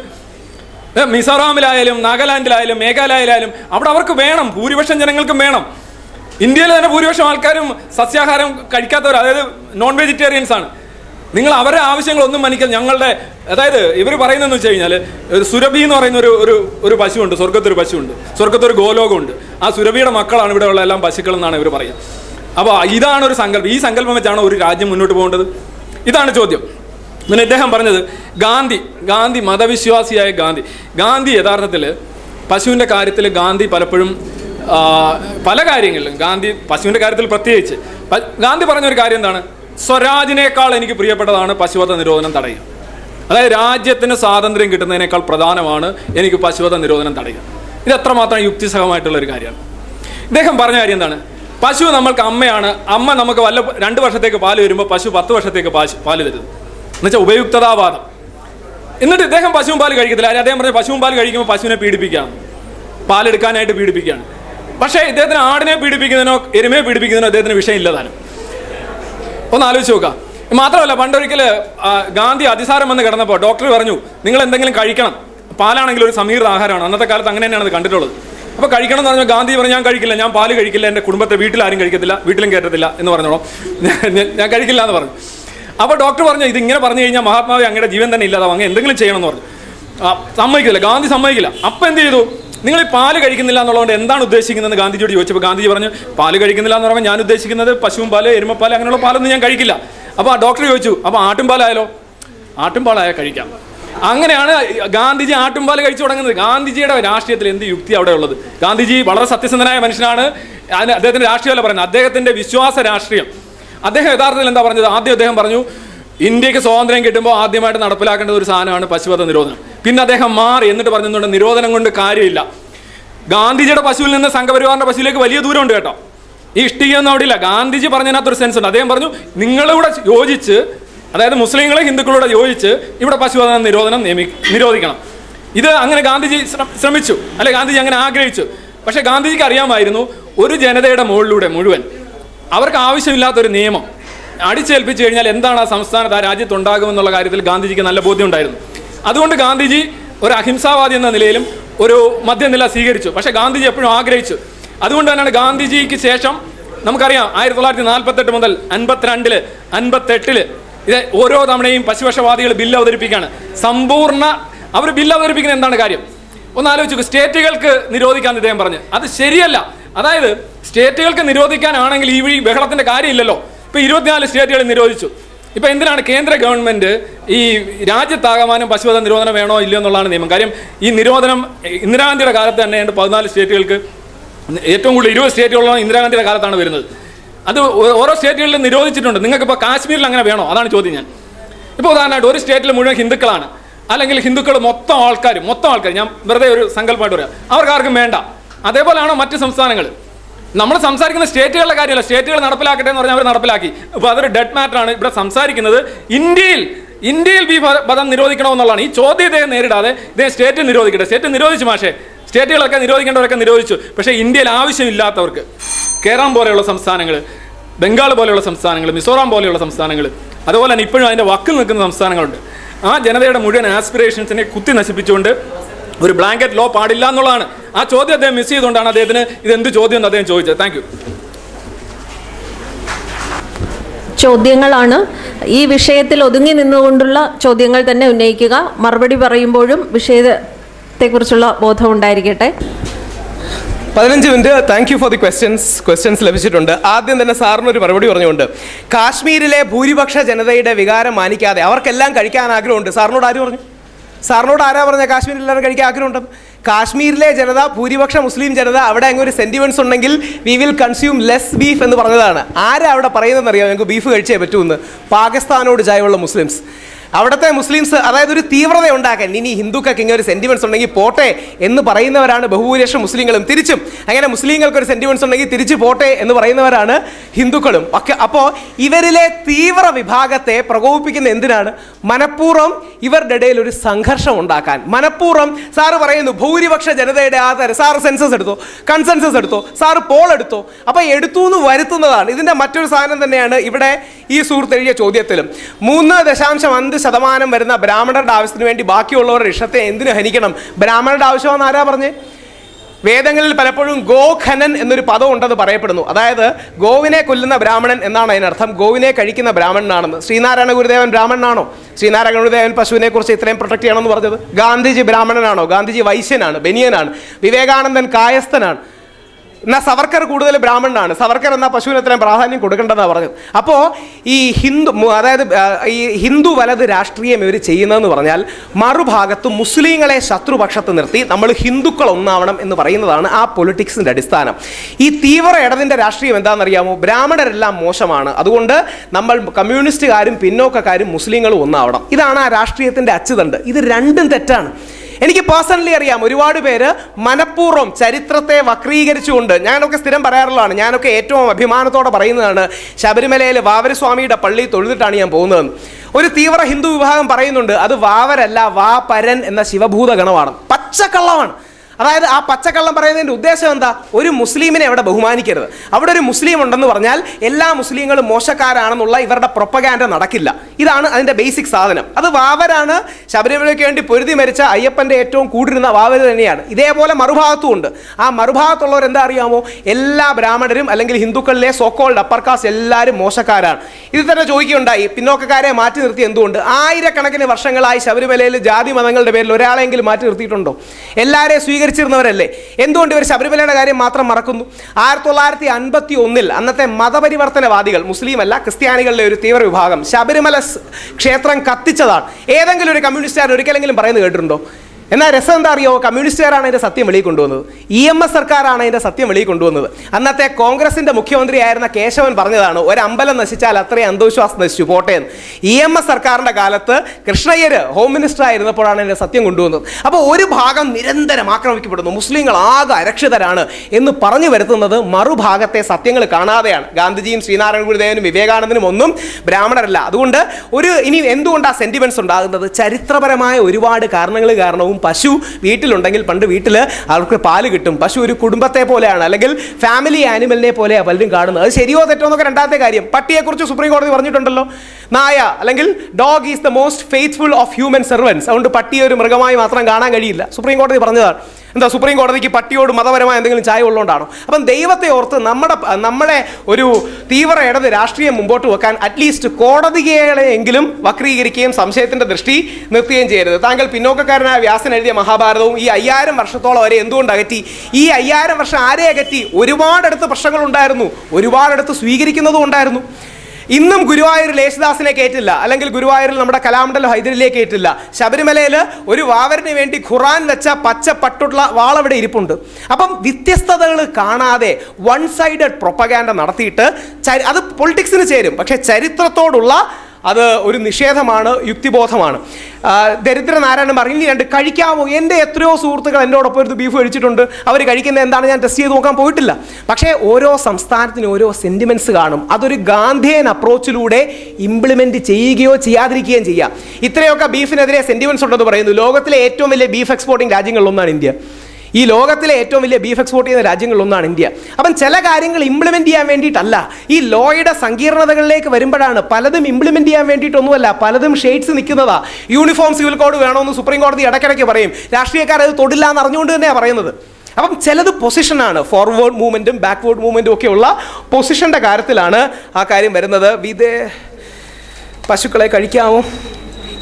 ഏ, മിസോറാമിലായാലും നാഗാലാൻഡിലായാലും മേഘാലയയിലായാലും അവിടെ അവർക്ക് വേണം ഭൂരിപക്ഷം ജനങ്ങൾക്കും വേണം ഇന്ത്യയിൽ തന്നെ ഭൂരിപക്ഷം ആൾക്കാരും സസ്യാഹാരം കഴിക്കാത്തവർ അതായത് നോൺ വെജിറ്റേറിയൻസ് ആണ് നിങ്ങൾ അവരുടെ ആവശ്യങ്ങളൊന്നും മനിക്കാൻ ഞങ്ങളുടെ അതായത് ഇവർ പറയുന്നതെന്ന് വെച്ച് കഴിഞ്ഞാൽ ഒരു സുരഭി എന്ന് പറയുന്ന ഒരു ഒരു ഒരു പശുവുണ്ട് സ്വർഗത്തൊരു പശുവുണ്ട് സ്വർഗത്തൊരു ഗോലോകമുണ്ട് ആ സുരഭിയുടെ മക്കളാണ് ഇവിടെ ഉള്ള എല്ലാം പശുക്കൾ എന്നാണ് ഇവർ പറയുക അപ്പോൾ ഇതാണ് ഒരു സങ്കല്പം ഈ സങ്കല്പം വെച്ചാണ് ഒരു രാജ്യം മുന്നോട്ട് പോകേണ്ടത് ഇതാണ് ചോദ്യം പിന്നെ ഇദ്ദേഹം പറഞ്ഞത് ഗാന്ധി ഗാന്ധി മതവിശ്വാസിയായ ഗാന്ധി ഗാന്ധി യഥാർത്ഥത്തിൽ പശുവിൻ്റെ കാര്യത്തിൽ ഗാന്ധി പലപ്പോഴും ആ, പല കാര്യങ്ങളിലും ഗാന്ധി പശുവിൻ്റെ കാര്യത്തിൽ പ്രത്യേകിച്ച് പ- ഗാന്ധി പറഞ്ഞൊരു കാര്യം എന്താണ് സ്വരാജിനേക്കാൾ എനിക്ക് പ്രിയപ്പെട്ടതാണ് പശുവധ നിരോധനം തടയുക അതായത് രാജ്യത്തിന് സ്വാതന്ത്ര്യം കിട്ടുന്നതിനേക്കാൾ പ്രധാനമാണ് എനിക്ക് പശുവധ നിരോധനം തടയുക ഇത് എത്രമാത്രം യുക്തിസഹമായിട്ടുള്ള ഒരു കാര്യമാണ് ഇദ്ദേഹം പറഞ്ഞ കാര്യം എന്താണ് പശു നമ്മൾക്ക് അമ്മയാണ് അമ്മ നമുക്ക് വല്ല രണ്ട് വർഷത്തേക്ക് പാല് വരുമ്പോൾ പശു പത്ത് വർഷത്തേക്ക് പാശ് പാല് തരുന്നു എന്നുവെച്ചാൽ ഉപയുക്തതാവാദം എന്നിട്ട് ഇദ്ദേഹം പശുവും പാല് കഴിക്കത്തില്ല കാര്യം അദ്ദേഹം പറഞ്ഞ പശുവും പാല് കഴിക്കുമ്പോൾ പശുവിനെ പീഡിപ്പിക്കുകയാണ് പാലെടുക്കാനായിട്ട് പീഡിപ്പിക്കുകയാണ് പക്ഷേ ഇദ്ദേഹത്തിന് ആടിനെ പീഡിപ്പിക്കുന്നതിനോ എരുമയെ പീഡിപ്പിക്കുന്നതിനോ അദ്ദേഹത്തിന് വിഷയമില്ല താനും ഒന്ന് ആലോചിച്ച് നോക്കാം മാത്രമല്ല പണ്ടൊരിക്കൽ ആ, ഗാന്ധി അതിസാരം വന്ന് കിടന്നപ്പോൾ ഡോക്ടർ പറഞ്ഞു നിങ്ങൾ എന്തെങ്കിലും കഴിക്കണം പാലാണെങ്കിൽ ഒരു സമീകൃത ആഹാരമാണ് അന്നത്തെ കാലത്ത് അങ്ങനെ തന്നെയാണ് അത് കണ്ടിട്ടുള്ളത് അപ്പോൾ കഴിക്കണം എന്ന് പറഞ്ഞാൽ ഗാന്ധി പറഞ്ഞു ഞാൻ കഴിക്കില്ല ഞാൻ പാല് കഴിക്കില്ല എൻ്റെ കുടുംബത്തെ വീട്ടിൽ ആരും കഴിക്കത്തില്ല വീട്ടിലും കയറ്റത്തില്ല എന്ന് പറഞ്ഞോളൂ ഞാൻ- ഞാൻ- ഞാൻ കഴിക്കില്ല എന്ന് പറഞ്ഞു അപ്പോൾ ഡോക്ടർ പറഞ്ഞു ഇത് ഇങ്ങനെ പറഞ്ഞു കഴിഞ്ഞാൽ മഹാത്മാവ് അങ്ങയുടെ ജീവൻ തന്നെ ഇല്ലാതാവും അങ്ങ് എന്തെങ്കിലും ചെയ്യണം എന്ന് പറഞ്ഞു ആ, സമ്മതിക്കില്ല ഗാന്ധി സമ്മതിക്കില്ല അപ്പം എന്ത് ചെയ്തു നിങ്ങൾ ഈ പാല് കഴിക്കുന്നില്ല എന്നുള്ളതുകൊണ്ട് എന്താണ് ഉദ്ദേശിക്കുന്നതെന്ന് ഗാന്ധിജിയോട് ചോദിച്ചപ്പോൾ ഗാന്ധിജി പറഞ്ഞു പാല് കഴിക്കുന്നില്ല എന്ന് പറയുമ്പോൾ ഞാൻ ഉദ്ദേശിക്കുന്നത് പശുവും പാല് എരുമപ്പാല് അങ്ങനെയുള്ള പാലൊന്നും ഞാൻ കഴിക്കില്ല അപ്പോൾ ആ ഡോക്ടർ ചോദിച്ചു അപ്പോൾ ആട്ടുംപാലായാലോ ആട്ടുംപാലായാൽ കഴിക്കാം അങ്ങനെയാണ് ഗാന്ധിജി ആട്ടുംപാല് കഴിച്ചു തുടങ്ങുന്നത് ഗാന്ധിജിയുടെ രാഷ്ട്രീയത്തിൽ എന്ത് യുക്തി അവിടെ ഉള്ളത് ഗാന്ധിജി വളരെ സത്യസന്ധനായ മനുഷ്യനാണ് അതിന് അദ്ദേഹത്തിന്റെ രാഷ്ട്രീയമല്ല പറയുന്നത് അദ്ദേഹത്തിന്റെ വിശ്വാസ രാഷ്ട്രീയം അദ്ദേഹം യഥാർത്ഥത്തിൽ എന്താ പറഞ്ഞത് ആദ്യം അദ്ദേഹം പറഞ്ഞു ഇന്ത്യക്ക് സ്വാതന്ത്ര്യം കിട്ടുമ്പോൾ ആദ്യമായിട്ട് നടപ്പിലാക്കേണ്ട ഒരു സാധനമാണ് പശുവധ നിരോധനം പിന്നെ അദ്ദേഹം മാറി എന്നിട്ട് പറഞ്ഞുകൊണ്ട് നിരോധനം കൊണ്ട് കാര്യമില്ല ഗാന്ധിജിയുടെ പശുവിൽ നിന്ന് സംഘപരിവാറിന്റെ പശുവിലേക്ക് വലിയ ദൂരമുണ്ട് കേട്ടോ ഈ ഇഷ്ടികയൊന്നും അവിടെ ഇല്ല ഗാന്ധിജി പറഞ്ഞതിനകത്ത് ഒരു സെൻസ് ഉണ്ട് അദ്ദേഹം പറഞ്ഞു നിങ്ങളിവിടെ യോജിച്ച് അതായത് മുസ്ലിങ്ങളെ ഹിന്ദുക്കളോട് യോജിച്ച് ഇവിടെ പശുവധ നിരോധനം നിയമി നിരോധിക്കണം ഇത് അങ്ങനെ ഗാന്ധിജി ശ്രം- ശ്രമിച്ചു അല്ലെ ഗാന്ധിജി അങ്ങനെ ആഗ്രഹിച്ചു പക്ഷെ ഗാന്ധിജിക്ക് അറിയാമായിരുന്നു ഒരു ജനതയുടെ മുകളിലൂടെ മുഴുവൻ അവർക്ക് ആവശ്യമില്ലാത്തൊരു നിയമം അടിച്ചേൽപ്പിച്ചു കഴിഞ്ഞാൽ എന്താണ് ആ സംസ്ഥാനത്ത് ആ രാജ്യത്ത് ഉണ്ടാകുമെന്നുള്ള കാര്യത്തിൽ ഗാന്ധിജിക്ക് നല്ല ബോധ്യമുണ്ടായിരുന്നു അതുകൊണ്ട് ഗാന്ധിജി ഒരു അഹിംസാവാദി എന്ന നിലയിലും ഒരു മധ്യനില സ്വീകരിച്ചു പക്ഷെ ഗാന്ധിജി എപ്പോഴും ആഗ്രഹിച്ചു അതുകൊണ്ട് തന്നെയാണ് ഗാന്ധിജിക്ക് ശേഷം നമുക്കറിയാം ആയിരത്തി തൊള്ളായിരത്തി നാൽപ്പത്തെട്ട് മുതൽ അൻപത്തിരണ്ടില് അൻപത്തെട്ടില് ഇത് ഓരോ തവണയും പശുപക്ഷവാദികൾ ബില്ല് അവതരിപ്പിക്കുകയാണ് സമ്പൂർണ്ണ അവർ ബില്ല് അവതരിപ്പിക്കുന്ന എന്താണ് കാര്യം ഒന്ന് ആലോചിച്ചു സ്റ്റേറ്റുകൾക്ക് നിരോധിക്കാൻ ഇദ്ദേഹം പറഞ്ഞു അത് ശരിയല്ല അതായത് സ്റ്റേറ്റുകൾക്ക് നിരോധിക്കാനാണെങ്കിൽ ഈ വഴി ബഹളത്തിന്റെ കാര്യമില്ലല്ലോ ഇപ്പൊ ഇരുപത്തിനാല് സ്റ്റേറ്റുകൾ നിരോധിച്ചു ഇപ്പൊ എന്തിനാണ് കേന്ദ്ര ഗവൺമെന്റ് ഈ രാജ്യത്താകമാനം പശുവധ നിരോധനം വേണോ ഇല്ലയോ എന്നുള്ളതാണ് നിയമം കാര്യം ഈ നിരോധനം ഇന്ദിരാഗാന്ധിയുടെ കാലത്ത് തന്നെ ഉണ്ട് പതിനാല് സ്റ്റേറ്റുകൾക്ക് ഏറ്റവും കൂടുതൽ ഇരുപത് സ്റ്റേറ്റുകളോളം ഇന്ദിരാഗാന്ധിയുടെ കാലത്താണ് വരുന്നത് അത് ഓ- ഓരോ സ്റ്റേറ്റുകളിലും നിരോധിച്ചിട്ടുണ്ട് നിങ്ങൾക്ക് ഇപ്പോൾ കാശ്മീരിൽ അങ്ങനെ വേണോ അതാണ് ചോദ്യം ഞാൻ ഇപ്പോൾ ഉദാഹരണമായിട്ട് ഒരു സ്റ്റേറ്റിൽ മുഴുവൻ ഹിന്ദുക്കളാണ് അല്ലെങ്കിൽ ഹിന്ദുക്കൾ മൊത്തം ആൾക്കാർ മൊത്തം ആൾക്കാർ ഞാൻ വെറുതെ ഒരു സങ്കല്പമായിട്ട് പറയാം അവർക്ക് ആർക്കും വേണ്ട അതേപോലെയാണോ മറ്റ് സംസ്ഥാനങ്ങൾ നമ്മൾ സംസാരിക്കുന്ന സ്റ്റേറ്റുകളുടെ കാര്യമല്ല സ്റ്റേറ്റുകൾ നടപ്പിലാക്കട്ടെ എന്ന് പറഞ്ഞാൽ അവർ നടപ്പിലാക്കി അപ്പോൾ അതൊരു ഡെഡ് മാറ്റർ ആണ് ഇവിടെ സംസാരിക്കുന്നത് ഇന്ത്യയിൽ ഇന്ത്യയിൽ ബി പദം നിരോധിക്കണമെന്നുള്ളതാണ് ഈ ചോദ്യം ഇദ്ദേഹം നേരിടാതെ ഇദ്ദേഹം സ്റ്റേറ്റ് നിരോധിക്കട്ടെ സ്റ്റേറ്റ് നിരോധിച്ചു മാഷേ സ്റ്റേറ്റുകളൊക്കെ നിരോധിക്കേണ്ടവരൊക്കെ നിരോധിച്ചു പക്ഷേ ഇന്ത്യയിൽ ആവശ്യമില്ലാത്തവർക്ക് കേരളം പോലെയുള്ള സംസ്ഥാനങ്ങൾ ബംഗാൾ പോലെയുള്ള സംസ്ഥാനങ്ങൾ മിസോറാം പോലെയുള്ള സംസ്ഥാനങ്ങൾ അതുപോലെ തന്നെ ഇപ്പോഴും അതിൻ്റെ വക്കിൽ നിൽക്കുന്ന സംസ്ഥാനങ്ങളുണ്ട് ആ ജനതയുടെ മുഴുവൻ ആസ്പിറേഷൻസിനെ കുത്തി നശിപ്പിച്ചുകൊണ്ട് ഒരു ബ്ലാങ്കറ്റ് ലോ പാടില്ല എന്നുള്ളതാണ് ആ ചോദ്യം അദ്ദേഹം മിസ് ചെയ്തുകൊണ്ടാണ് അദ്ദേഹത്തിന് ഇത് എന്ത് ചോദ്യം എന്ന് അദ്ദേഹം ചോദിച്ചത് താങ്ക് യു ചോദ്യങ്ങളാണ് ഈ വിഷയത്തിൽ ഒതുങ്ങി നിന്നുകൊണ്ടുള്ള ചോദ്യങ്ങൾ തന്നെ ഉന്നയിക്കുക മറുപടി പറയുമ്പോഴും വിഷയ ത്തെക്കുറിച്ചുള്ള ബോധം ഉണ്ടായിരിക്കട്ടെ പതിനഞ്ച് minute thank you for the questions questions ലഭിച്ചിട്ടുണ്ട് ആദ്യം തന്നെ സാറിന് ഒരു മറുപടി പറഞ്ഞുകൊണ്ട് കാശ്മീരിലെ ഭൂരിപക്ഷ ജനതയുടെ വികാരം മാനിക്കാതെ അവർക്കെല്ലാം കഴിക്കാൻ ആഗ്രഹമുണ്ട് സാറിനോട് ആര് പറഞ്ഞു സാറിനോട് ആരാ പറഞ്ഞ കാശ്മീരിൽ എല്ലാവരും കഴിക്കാൻ ആഗ്രഹമുണ്ടെന്ന് കാശ്മീരിലെ ജനത ഭൂരിപക്ഷ മുസ്ലിം ജനത അവിടെ അങ്ങ് ഒരു സെന്റിമെന്റ്സ് ഉണ്ടെങ്കിൽ we will consume less beef എന്ന് പറഞ്ഞതാണ് ആരാ അവിടെ പറയുന്നതെന്ന് അറിയാം ഞങ്ങൾക്ക് ബീഫ് കഴിച്ചേ പറ്റൂന്ന് പാകിസ്ഥാനോട് ചായവുള്ള മുസ്ലിംസ് അവിടുത്തെ മുസ്ലിംസ് അതായത് ഒരു തീവ്രത ഉണ്ടാക്കാൻ ഇനി ഹിന്ദുക്കൾക്ക് ഇങ്ങനെ ഒരു സെന്റിമെന്റ്സ് ഉണ്ടെങ്കിൽ പോട്ടെ എന്ന് പറയുന്നവരാണ് ബഹുഭൂരിപക്ഷം മുസ്ലിങ്ങളും തിരിച്ചും അങ്ങനെ മുസ്ലിങ്ങൾക്ക് ഒരു സെന്റിമെന്റ്സ് ഉണ്ടെങ്കിൽ തിരിച്ചു പോട്ടെ എന്ന് പറയുന്നവരാണ് ഹിന്ദുക്കളും ഒക്കെ അപ്പോൾ ഇവരിലെ തീവ്ര വിഭാഗത്തെ പ്രകോപിപ്പിക്കുന്ന എന്തിനാണ് മനഃപൂർവ്വം ഇവരുടെ ഇടയിൽ ഒരു സംഘർഷം ഉണ്ടാക്കാൻ മനഃപൂർവ്വം സാറ് പറയുന്നു ഭൂരിപക്ഷ ജനതയുടെ ആധാരം സാറ് സെൻസസ് എടുത്തോ കൺസെൻസസ് എടുത്തോ സാറ് പോൾ എടുത്തോ അപ്പൊ എടുത്തു എന്ന് വരുത്തുന്നതാണ് ഇതിന്റെ മറ്റൊരു സാധനം തന്നെയാണ് ഇവിടെ ഈ സുഹൃത്ത് എഴുതിയ ചോദ്യത്തിലും മൂന്ന് ദശാംശം അഞ്ച് ശതമാനം വരുന്ന ബ്രാഹ്മണരുടെ ആവശ്യത്തിന് വേണ്ടി ബാക്കിയുള്ളവരുടെ ഇഷ്ടത്തെ എന്തിനു ഹനിക്കണം ബ്രാഹ്മണരുടെ ആവശ്യമെന്ന് ആരാ പറഞ്ഞേ വേദങ്ങളിൽ പലപ്പോഴും ഗോഖനൻ എന്നൊരു പദം ഉണ്ടെന്ന് പറയപ്പെടുന്നു അതായത് ഗോവിനെ കൊല്ലുന്ന ബ്രാഹ്മണൻ എന്നാണ് അതിനർത്ഥം ഗോവിനെ കഴിക്കുന്ന ബ്രാഹ്മണനാണെന്ന് ശ്രീനാരായണ ഗുരുദേവൻ ബ്രാഹ്മണനാണോ ശ്രീനാരായണ ഗുരുദേവൻ പശുവിനെ കുറിച്ച് ഇത്രയും പ്രൊട്ടക്ട് ചെയ്യണമെന്ന് പറഞ്ഞത് ഗാന്ധിജി ബ്രാഹ്മണനാണോ ഗാന്ധിജി വൈശ്യനാണ് ബനിയനാണ് വിവേകാനന്ദൻ കായസ്ഥനാണ് എന്നാൽ സവർക്കർ കൂടുതൽ ബ്രാഹ്മണനാണ് സവർക്കർ എന്നാൽ പശുവിന് അത്രയും പ്രാധാന്യം കൊടുക്കേണ്ടതാണ് പറഞ്ഞത് അപ്പോൾ ഈ ഹിന്ദു മു- അതായത് ആ, ഈ ഹിന്ദു വലത് രാഷ്ട്രീയം ഇവർ ചെയ്യുന്നതെന്ന് പറഞ്ഞാൽ മറുഭാഗത്ത് മുസ്ലിങ്ങളെ ശത്രുപക്ഷത്ത് നിർത്തി നമ്മൾ ഹിന്ദുക്കൾ ഒന്നാവണം എന്ന് പറയുന്നതാണ് ആ പൊളിറ്റിക്സിൻ്റെ അടിസ്ഥാനം ഈ തീവ്ര ഇടതിൻ്റെ രാഷ്ട്രീയം എന്താണെന്നറിയാമോ ബ്രാഹ്മണരെല്ലാം മോശമാണ് അതുകൊണ്ട് നമ്മൾ കമ്മ്യൂണിസ്റ്റുകാരും പിന്നോക്കക്കാരും മുസ്ലിങ്ങളും ഒന്നാവണം ഇതാണ് ആ രാഷ്ട്രീയത്തിൻ്റെ അച്ചുതണ്ട് ഇത് രണ്ടും തെറ്റാണ് എനിക്ക് പേഴ്സണലി അറിയാം ഒരുപാട് പേര് മനഃപൂർവ്വം ചരിത്രത്തെ വക്രീകരിച്ചുകൊണ്ട് ഞാനൊക്കെ സ്ഥിരം പറയാറുള്ളതാണ് ഞാനൊക്കെ ഏറ്റവും അഭിമാനത്തോടെ പറയുന്നതാണ് ശബരിമലയിൽ വാവരസ്വാമിയുടെ പള്ളി തൊഴുതിട്ടാണ് ഞാൻ പോകുന്നത് ഒരു തീവ്ര ഹിന്ദു വിഭാഗം പറയുന്നുണ്ട് അത് വാവരല്ല വാപരൻ എന്ന ശിവഭൂത ഗണമാണ് പച്ചക്കള്ളമാണ് അതായത് ആ പച്ചക്കള്ളം പറയുന്നതിന്റെ ഉദ്ദേശം എന്താ ഒരു മുസ്ലിമിനെ അവിടെ ബഹുമാനിക്കരുത് അവിടെ ഒരു മുസ്ലിം ഉണ്ടെന്ന് പറഞ്ഞാൽ എല്ലാ മുസ്ലിങ്ങളും മോശക്കാരാണെന്നുള്ള ഇവരുടെ പ്രൊപ്പഗാൻഡ നടക്കില്ല ഇതാണ് അതിന്റെ ബേസിക് സാധനം അത് വാവരാണ് ശബരിമലയ്ക്ക് വേണ്ടി പൊരുതി മരിച്ച അയ്യപ്പന്റെ ഏറ്റവും കൂടിരുന്ന വാവര് തന്നെയാണ് ഇതേപോലെ മറുഭാഗത്തും ഉണ്ട് ആ മറുഭാഗത്തുള്ളവർ എന്താ അറിയാമോ എല്ലാ ബ്രാഹ്മണരും അല്ലെങ്കിൽ ഹിന്ദുക്കളിലെ സോക്കോൾഡ് അപ്പർ കാസ്റ്റ് എല്ലാവരും മോശക്കാരാണ് ഇത് തന്നെ ചോദിക്കുകയുണ്ടായി പിന്നോക്കക്കാരെ മാറ്റി നിർത്തി എന്തുകൊണ്ട് ആയിരക്കണക്കിന് വർഷങ്ങളായി ശബരിമലയിൽ ജാതി മതങ്ങളുടെ പേരിൽ ഒരാളെങ്കിലും മാറ്റി നിർത്തിയിട്ടുണ്ടോ എല്ലാവരെയും സ്വീകരിച്ചിരുന്നവരല്ലേ എന്തുകൊണ്ട് ഇവർ ശബരിമലയുടെ കാര്യം മാത്രം മറക്കുന്നു ആയിരത്തി തൊള്ളായിരത്തി അൻപത്തി ഒന്നിൽ അന്നത്തെ മതപരിവർത്തനവാദികൾ മുസ്ലിം അല്ല ക്രിസ്ത്യാനികളുടെ ഒരു തീവ്ര വിഭാഗം ശബരിമല സ് ക്ഷേത്രം കത്തിച്ചതാണ് ഏതെങ്കിലും ഒരു കമ്മ്യൂണിസ്റ്റുകാരൻ ഒരിക്കലെങ്കിലും പറയുന്നത് കേട്ടിട്ടുണ്ടോ എന്നാൽ രസം എന്താ അറിയോ കമ്മ്യൂണിസ്റ്റുകാരാണ് അതിന്റെ സത്യം വെളിയിൽ കൊണ്ടുവന്നത് ഇ എം എസ് സർക്കാരാണ് അതിന്റെ സത്യം വെളിയിൽ കൊണ്ടുവന്നത് അന്നത്തെ കോൺഗ്രസിന്റെ മുഖ്യമന്ത്രിയായിരുന്ന കേശവൻ പറഞ്ഞതാണ് ഒരു അമ്പലം നശിച്ചാൽ അത്രയും അന്ധവിശ്വാസം നശിച്ചു പോട്ടെ എന്ന് ഇ എം എസ് സർക്കാരിന്റെ കാലത്ത് കൃഷ്ണയ്യര് ഹോം മിനിസ്റ്റർ ആയിരുന്നപ്പോഴാണ് അതിന്റെ സത്യം കൊണ്ടുവന്നത് അപ്പോൾ ഒരു ഭാഗം നിരന്തരം ആക്രമിക്കപ്പെടുന്നു മുസ്ലിങ്ങൾ ആകെ അരക്ഷിതരാണ് എന്ന് പറഞ്ഞു വരുത്തുന്നത് മറുഭാഗത്തെ സത്യങ്ങൾ കാണാതെയാണ് ഗാന്ധിജിയും ശ്രീനാരായണ ഗുരുദേവനും വിവേകാനന്ദനും ഒന്നും ബ്രാഹ്മണരല്ല അതുകൊണ്ട് ഒരു ഇനി എന്തുകൊണ്ട് ആ സെന്റിമെന്റ്സ് ഉണ്ടാകുന്നത് ചരിത്രപരമായ ഒരുപാട് കാരണങ്ങൾ കാരണവും പശു വീട്ടിലുണ്ടെങ്കിൽ പണ്ട് വീട്ടിൽ അവർക്ക് പാല് കിട്ടും പശു ഒരു കുടുംബത്തെ പോലെയാണ് അല്ലെങ്കിൽ ഫാമിലി ആനിമലിനെ പോലെയാണ് പലരും കാണുന്നത് അത് ശരിയോ തെറ്റോ എന്നൊക്കെ രണ്ടാമത്തെ കാര്യം പട്ടിയെക്കുറിച്ച് സുപ്രീം കോടതി പറഞ്ഞിട്ടുണ്ടല്ലോ നായ അല്ലെങ്കിൽ dog is the most faithful of human servants അതുകൊണ്ട് പട്ടിയെ ഒരു മൃഗമായി മാത്രം കാണാൻ കഴിയില്ല സുപ്രീം കോടതി പറഞ്ഞതാണ് എന്താ സുപ്രീം കോടതിക്ക് പട്ടിയോട് മതപരമായ എന്തെങ്കിലും ചായ ഉള്ളതുകൊണ്ടാണോ അപ്പം ദൈവത്തെ ഓർത്ത് നമ്മുടെ നമ്മളെ ഒരു തീവ്ര ഇടത് രാഷ്ട്രീയം മുമ്പോട്ട് വെക്കാൻ അറ്റ്ലീസ്റ്റ് കോടതികളെയെങ്കിലും വക്രീകരിക്കുകയും സംശയത്തിന്റെ ദൃഷ്ടി നിർത്തുകയും ചെയ്യരുത് താങ്കൾ പിന്നോക്കക്കാരനായ വ്യാസൻ എഴുതിയ മഹാഭാരതവും ഈ അയ്യായിരം വർഷത്തോളം വരെ എന്തുകൊണ്ട് അകറ്റി ഈ അയ്യായിരം വർഷം ആരെ അകറ്റി ഒരുപാടടുത്ത് പ്രശ്നങ്ങൾ ഉണ്ടായിരുന്നു ഒരുപാടടുത്ത് സ്വീകരിക്കുന്നതും ഉണ്ടായിരുന്നു ഇന്നും ഗുരുവായൂരിൽ യേശുദാസിനെ കയറ്റില്ല അല്ലെങ്കിൽ ഗുരുവായൂരിൽ നമ്മുടെ കലാമണ്ഡലം ഹൈദരിലേക്ക് കയറ്റില്ല ശബരിമലയിൽ ഒരു വാവരിന് വേണ്ടി ഖുറാൻ വെച്ച പച്ച പട്ടുള്ള വാളവിടെ ഇരിപ്പുണ്ട് അപ്പം വ്യത്യസ്തതകൾ കാണാതെ വൺ സൈഡഡ് പ്രൊപ്പഗാൻഡ നടത്തിയിട്ട് ചരി- അത് പൊളിറ്റിക്സിന് ചേരും പക്ഷേ ചരിത്രത്തോടുള്ള അത് ഒരു നിഷേധമാണ് യുക്തിബോധമാണ് ആ, ദരിദ്ര നാരായണൻ ഇനി രണ്ട് കഴിക്കാമോ എൻ്റെ എത്രയോ സുഹൃത്തുക്കൾ എന്നോടൊപ്പം ഒരു ബീഫ് കഴിച്ചിട്ടുണ്ട് അവർ കഴിക്കുന്നത് എന്താണ് ഞാൻ ടെസ്റ്റ് ചെയ്ത് നോക്കാൻ പോയിട്ടില്ല പക്ഷേ ഓരോ സംസ്ഥാനത്തിനും ഓരോ സെൻറ്റിമെൻറ്റ്സ് കാണും അതൊരു ഗാന്ധിയൻ അപ്രോച്ചിലൂടെ ഇംപ്ലിമെൻറ്റ് ചെയ്യുകയോ ചെയ്യാതിരിക്കുകയും ചെയ്യാം ഇത്രയൊക്കെ ബീഫിനെതിരെ സെൻറ്റിമെൻറ്റ്സ് ഉണ്ടെന്ന് പറയുന്നു ലോകത്തിലെ ഏറ്റവും വലിയ ബീഫ് എക്സ്പോർട്ടിംഗ് രാജ്യങ്ങളിലൊന്നാണ് ഇന്ത്യ ഈ ലോകത്തിലെ ഏറ്റവും വലിയ ബീഫ് എക്സ്പോർട്ട് ചെയ്യുന്ന രാജ്യങ്ങളിലൊന്നാണ് ഇന്ത്യ അപ്പം ചില കാര്യങ്ങൾ ഇംപ്ലിമെന്റ് ചെയ്യാൻ വേണ്ടിയിട്ടല്ല ഈ ലോയുടെ സങ്കീർണതകളിലേക്ക് വരുമ്പോഴാണ് പലതും ഇംപ്ലിമെന്റ് ചെയ്യാൻ വേണ്ടിയിട്ടൊന്നുമല്ല പലതും ഷെയ്ഡ്സ് നിൽക്കുന്നതാ യൂണിഫോം സിവിൽ കോഡ് വേണമെന്ന് സുപ്രീം കോടതി ഇടയ്ക്കിടയ്ക്ക് പറയും രാഷ്ട്രീയക്കാർ അത് തൊടില്ല എന്ന് അറിഞ്ഞുകൊണ്ട് തന്നെയാണ് പറയുന്നത് അപ്പം ചിലത് പൊസിഷനാണ് ഫോർവേഡ് മൂവ്മെന്റും ബാക്ക്വേർഡ് മൂവ്മെന്റും ഒക്കെയുള്ള പൊസിഷന്റെ കാര്യത്തിലാണ് ആ കാര്യം വരുന്നത് വിദേ പശുക്കളെ കഴിക്കാമോ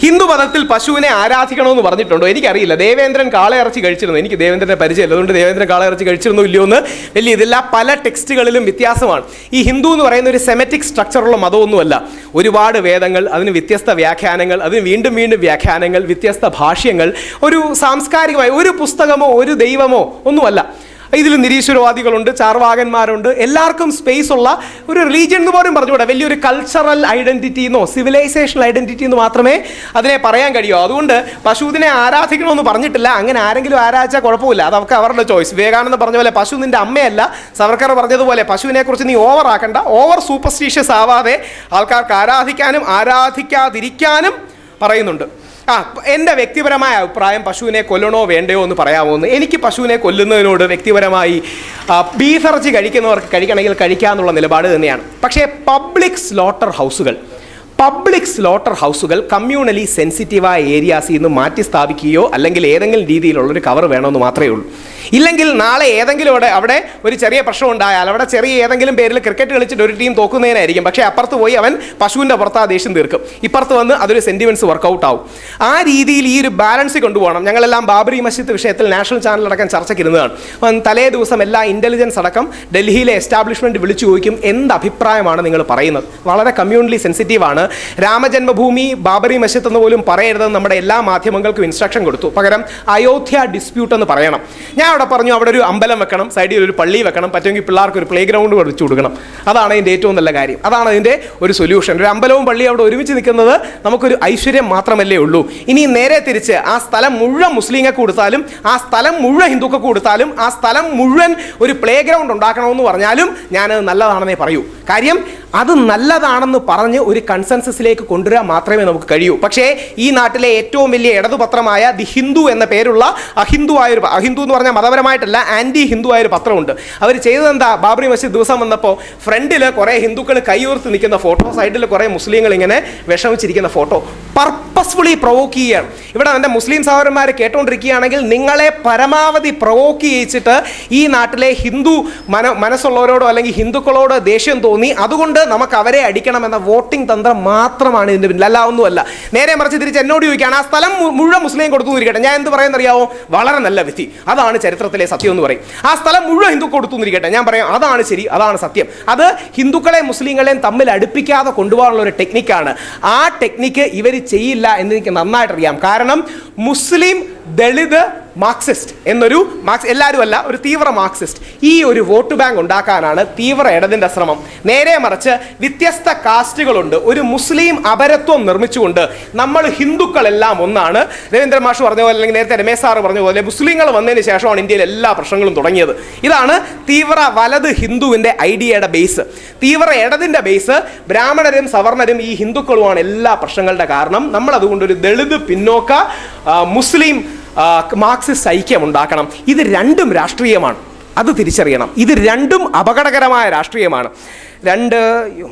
ഹിന്ദു മതത്തിൽ പശുവിനെ ആരാധിക്കണമെന്ന് പറഞ്ഞിട്ടുണ്ടോ എനിക്കറിയില്ല ദേവേന്ദ്രൻ കാളയിറച്ചി കഴിച്ചിരുന്നു എനിക്ക് ദേവേന്ദ്രനെ പരിചയമില്ല അതുകൊണ്ട് ദേവേന്ദ്രൻ കാളയിറച്ചി കഴിച്ചിരുന്നോ ഇല്ലയോ എന്ന് വലിയ ഇതില്ല പല ടെക്സ്റ്റുകളിലും വ്യത്യാസമാണ് ഈ ഹിന്ദു എന്ന് പറയുന്ന ഒരു സെമറ്റിക് സ്ട്രക്ചറുള്ള മതമൊന്നുമല്ല ഒരുപാട് വേദങ്ങൾ അതിന് വ്യത്യസ്ത വ്യാഖ്യാനങ്ങൾ അതിന് വീണ്ടും വീണ്ടും വ്യാഖ്യാനങ്ങൾ വ്യത്യസ്ത ഭാഷ്യങ്ങൾ ഒരു സാംസ്കാരികമായ ഒരു പുസ്തകമോ ഒരു ദൈവമോ ഒന്നുമല്ല ഇതിൽ നിരീശ്വരവാദികളുണ്ട് ചാർവാകന്മാരുണ്ട് എല്ലാവർക്കും സ്പേസ് ഉള്ള ഒരു റിലീജിയൻ എന്ന് പോലും പറഞ്ഞുകൂടെ വലിയൊരു കൾച്ചറൽ ഐഡന്റിറ്റി എന്നോ സിവിലൈസേഷണൽ ഐഡന്റിറ്റി എന്ന് മാത്രമേ അതിനെ പറയാൻ കഴിയൂ അതുകൊണ്ട് പശുവിനെ ആരാധിക്കണമെന്ന് പറഞ്ഞിട്ടില്ല അങ്ങനെ ആരെങ്കിലും ആരാധിച്ചാൽ കുഴപ്പമില്ല അതൊക്കെ അവരുടെ ചോയ്സ് വിവേകാനന്ദ പറഞ്ഞ പോലെ പശു നിന്റെ അമ്മയല്ല സവർക്കർ പറഞ്ഞതുപോലെ പശുവിനെ കുറിച്ച് നീ ഓവർ ആക്കണ്ട ഓവർ സൂപ്പർസ്റ്റീഷ്യസ് ആവാതെ ആൾക്കാർക്ക് ആരാധിക്കാനും ആരാധിക്കാതിരിക്കാനും പറയുന്നുണ്ട് ആ എൻ്റെ വ്യക്തിപരമായ അഭിപ്രായം പശുവിനെ കൊല്ലണോ വേണ്ടയോ എന്ന് പറയാമോ എന്ന് എനിക്ക് പശുവിനെ കൊല്ലുന്നതിനോട് വ്യക്തിപരമായി ആ, ബീഫ് ഇറച്ചി കഴിക്കുന്നവർക്ക് കഴിക്കണമെങ്കിൽ കഴിക്കാമെന്നുള്ള നിലപാട് തന്നെയാണ് പക്ഷേ പബ്ലിക് സ്ലോട്ടർ ഹൗസുകൾ പബ്ലിക് സ്ലോട്ടർ ഹൗസുകൾ കമ്മ്യൂണലി സെൻസിറ്റീവായ ഏരിയാസിൽ നിന്ന് മാറ്റി സ്ഥാപിക്കുകയോ അല്ലെങ്കിൽ ഏതെങ്കിലും രീതിയിലുള്ളൊരു കവർ വേണമെന്ന് മാത്രമേ ഉള്ളൂ ഇല്ലെങ്കിൽ നാളെ ഏതെങ്കിലും അവിടെ അവിടെ ഒരു ചെറിയ പ്രശ്നം ഉണ്ടായാൽ അവിടെ ചെറിയ ഏതെങ്കിലും പേരിൽ ക്രിക്കറ്റ് കളിച്ചിട്ട് ഒരു ടീം തോക്കുന്നതിനായിരിക്കും പക്ഷേ അപ്പുറത്ത് പോയി അവൻ പശുവിൻ്റെ പുറത്ത് ആ ദേഷ്യം തീർക്കും ഇപ്പുറത്ത് വന്ന് അതൊരു സെൻറ്റിമെൻറ്റ്സ് വർക്കൗട്ട് ആവും ആ രീതിയിൽ ഈ ഒരു ബാലൻസ് കൊണ്ടുപോകണം ഞങ്ങളെല്ലാം ബാബറി മസ്ജിദ് വിഷയത്തിൽ നാഷണൽ ചാനലടക്കം ചർച്ചയ്ക്ക് ഇരുന്നതാണ് അപ്പം തലേ ദിവസം എല്ലാ ഇൻ്റലിജൻസ് അടക്കം ഡൽഹിയിലെ എസ്റ്റാബ്ലിഷ്മെൻറ്റ് വിളിച്ചു ചോദിക്കും എന്ത് അഭിപ്രായമാണ് നിങ്ങൾ പറയുന്നത് വളരെ കമ്മ്യൂണലി സെൻസിറ്റീവ് ആണ് രാമജന്മഭൂമി ബാബറി മസ്ജിദ് എന്ന് പോലും പറയരുതെന്ന് നമ്മുടെ എല്ലാ മാധ്യമങ്ങൾക്കും ഇൻസ്ട്രക്ഷൻ കൊടുത്തു പകരം അയോധ്യ ഡിസ്പ്യൂട്ട് എന്ന് പറയണം ഞാൻ അവിടെ പറഞ്ഞു അവിടെ ഒരു അമ്പലം വെക്കണം സൈഡിൽ ഒരു പള്ളി വെക്കണം പറ്റുമെങ്കിൽ പിള്ളേർക്ക് ഒരു പ്ലേ ഗ്രൗണ്ട് വെച്ചു കൊടുക്കണം അതാണ് അതിൻ്റെ ഏറ്റവും നല്ല കാര്യം അതാണ് അതിൻ്റെ ഒരു സൊല്യൂഷൻ ഒരു അമ്പലവും പള്ളിയും അവിടെ ഒരുമിച്ച് നിൽക്കുന്നത് നമുക്കൊരു ഐശ്വര്യം മാത്രമല്ലേ ഉള്ളൂ ഇനി നേരെ തിരിച്ച് ആ സ്ഥലം മുഴുവൻ മുസ്ലിങ്ങൾക്ക് കൊടുത്താലും ആ സ്ഥലം മുഴുവൻ ഹിന്ദുക്കൾക്ക് കൊടുത്താലും ആ സ്ഥലം മുഴുവൻ ഒരു പ്ലേ ഗ്രൗണ്ട് ഉണ്ടാക്കണമെന്ന് പറഞ്ഞാലും ഞാനത് നല്ലതാണെന്നേ പറയൂ കാര്യം അത് നല്ലതാണെന്ന് പറഞ്ഞ് ഒരു കൺസെൻസസിലേക്ക് കൊണ്ടുവരാൻ മാത്രമേ നമുക്ക് കഴിയൂ പക്ഷേ ഈ നാട്ടിലെ ഏറ്റവും വലിയ ഇടതുപത്രമായ ദി ഹിന്ദു എന്ന പേരുള്ള അഹിന്ദു ആയൊരു പ- അഹിന്ദു എന്ന് പറഞ്ഞാൽ മതപരമായിട്ടല്ല ആൻറ്റി ഹിന്ദു ആയൊരു പത്രമുണ്ട് അവർ ചെയ്തത് എന്താ ബാബറി മസ്ജിദ് ദിവസം വന്നപ്പോൾ ഫ്രണ്ടിൽ കുറേ ഹിന്ദുക്കൾ കൈയോർത്ത് നിൽക്കുന്ന ഫോട്ടോ സൈഡിൽ കുറേ മുസ്ലിങ്ങൾ ഇങ്ങനെ വിഷമിച്ചിരിക്കുന്ന ഫോട്ടോ പർപ്പസ്ഫുള്ളി പ്രൊവോക്ക് ചെയ്യുകയാണ് ഇവിടെ എൻ്റെ മുസ്ലിം സഹോദരന്മാർ കേട്ടുകൊണ്ടിരിക്കുകയാണെങ്കിൽ നിങ്ങളെ പരമാവധി പ്രൊവോക്ക് ചെയ്യിച്ചിട്ട് ഈ നാട്ടിലെ ഹിന്ദു മന മനസ്സുള്ളവരോടോ അല്ലെങ്കിൽ ഹിന്ദുക്കളോട് ദേഷ്യം തോന്നി അതുകൊണ്ട് നമുക്ക് അവരെ അടിക്കണമെന്ന വോട്ടിംഗ് തന്ത്രം മാത്രമാണ് ഇതിൻ്റെ പിന്നിൽ അല്ല ഒന്നുമല്ല നേരെ മറിച്ച് തിരിച്ച് എന്നോട് ചോദിക്കുകയാണ് ആ സ്ഥലം മു- മുഴുവൻ മുസ്ലിം കൊടുത്തു ഇരിക്കട്ടെ ഞാൻ എന്ത് പറയുന്നറിയാവോ വളരെ നല്ല വിധി അതാണ് ചരിത്രത്തിലെ സത്യം എന്ന് പറയും ആ സ്ഥലം മുഴുവൻ ഹിന്ദു കൊടുത്തു ഇരിക്കട്ടെ ഞാൻ പറയാം അതാണ് ശരി അതാണ് സത്യം അത് ഹിന്ദുക്കളെ മുസ്ലിങ്ങളെയും തമ്മിൽ അടുപ്പിക്കാതെ കൊണ്ടുപോകാനുള്ള ഒരു ടെക്നിക്കാണ് ആ ടെക്നിക്ക് ഇവർ ചെയ്യില്ല എന്ന് എനിക്ക് നന്നായിട്ട് അറിയാം കാരണം മുസ്ലിം ദളിത് മാർക്സിസ്റ്റ് എന്നൊരു മാർക്സ് എല്ലാവരും അല്ല ഒരു തീവ്ര മാർക്സിസ്റ്റ് ഈ ഒരു വോട്ട് ബാങ്ക് ഉണ്ടാക്കാനാണ് തീവ്ര ഇടതിൻ്റെ ശ്രമം നേരെ മറിച്ച് വ്യത്യസ്ത കാസ്റ്റുകളുണ്ട് ഒരു മുസ്ലിം അപരത്വം നിർമ്മിച്ചുകൊണ്ട് നമ്മൾ ഹിന്ദുക്കളെല്ലാം ഒന്നാണ് രവീന്ദ്ര മാഷ് പറഞ്ഞ പോലെ അല്ലെങ്കിൽ നേരത്തെ രമേശ് സാറ് പറഞ്ഞ പോലെ മുസ്ലിങ്ങൾ വന്നതിന് ശേഷമാണ് ഇന്ത്യയിൽ എല്ലാ പ്രശ്നങ്ങളും തുടങ്ങിയത് ഇതാണ് തീവ്ര വലത് ഹിന്ദുവിൻ്റെ ഐഡിയയുടെ ബേസ് തീവ്ര ഇടതിൻ്റെ ബേസ് ബ്രാഹ്മണരും സവർണരും ഈ ഹിന്ദുക്കളുമാണ് എല്ലാ പ്രശ്നങ്ങളുടെ കാരണം നമ്മൾ അതുകൊണ്ട് ഒരു ദളിത് പിന്നോക്ക ആ, മുസ്ലിം ആ, മാർക്സിസ്റ്റ് ഐക്യം ഉണ്ടാക്കണം ഇത് രണ്ടും രാഷ്ട്രീയമാണ് അത് തിരിച്ചറിയണം ഇത് രണ്ടും അപകടകരമായ രാഷ്ട്രീയമാണ് രണ്ട് അയ്യോ.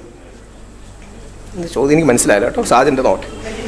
എന്ത് ചോദ്യം എനിക്ക് മനസ്സിലായില്ല കേട്ടോ സാജന്റെ നോട്ട്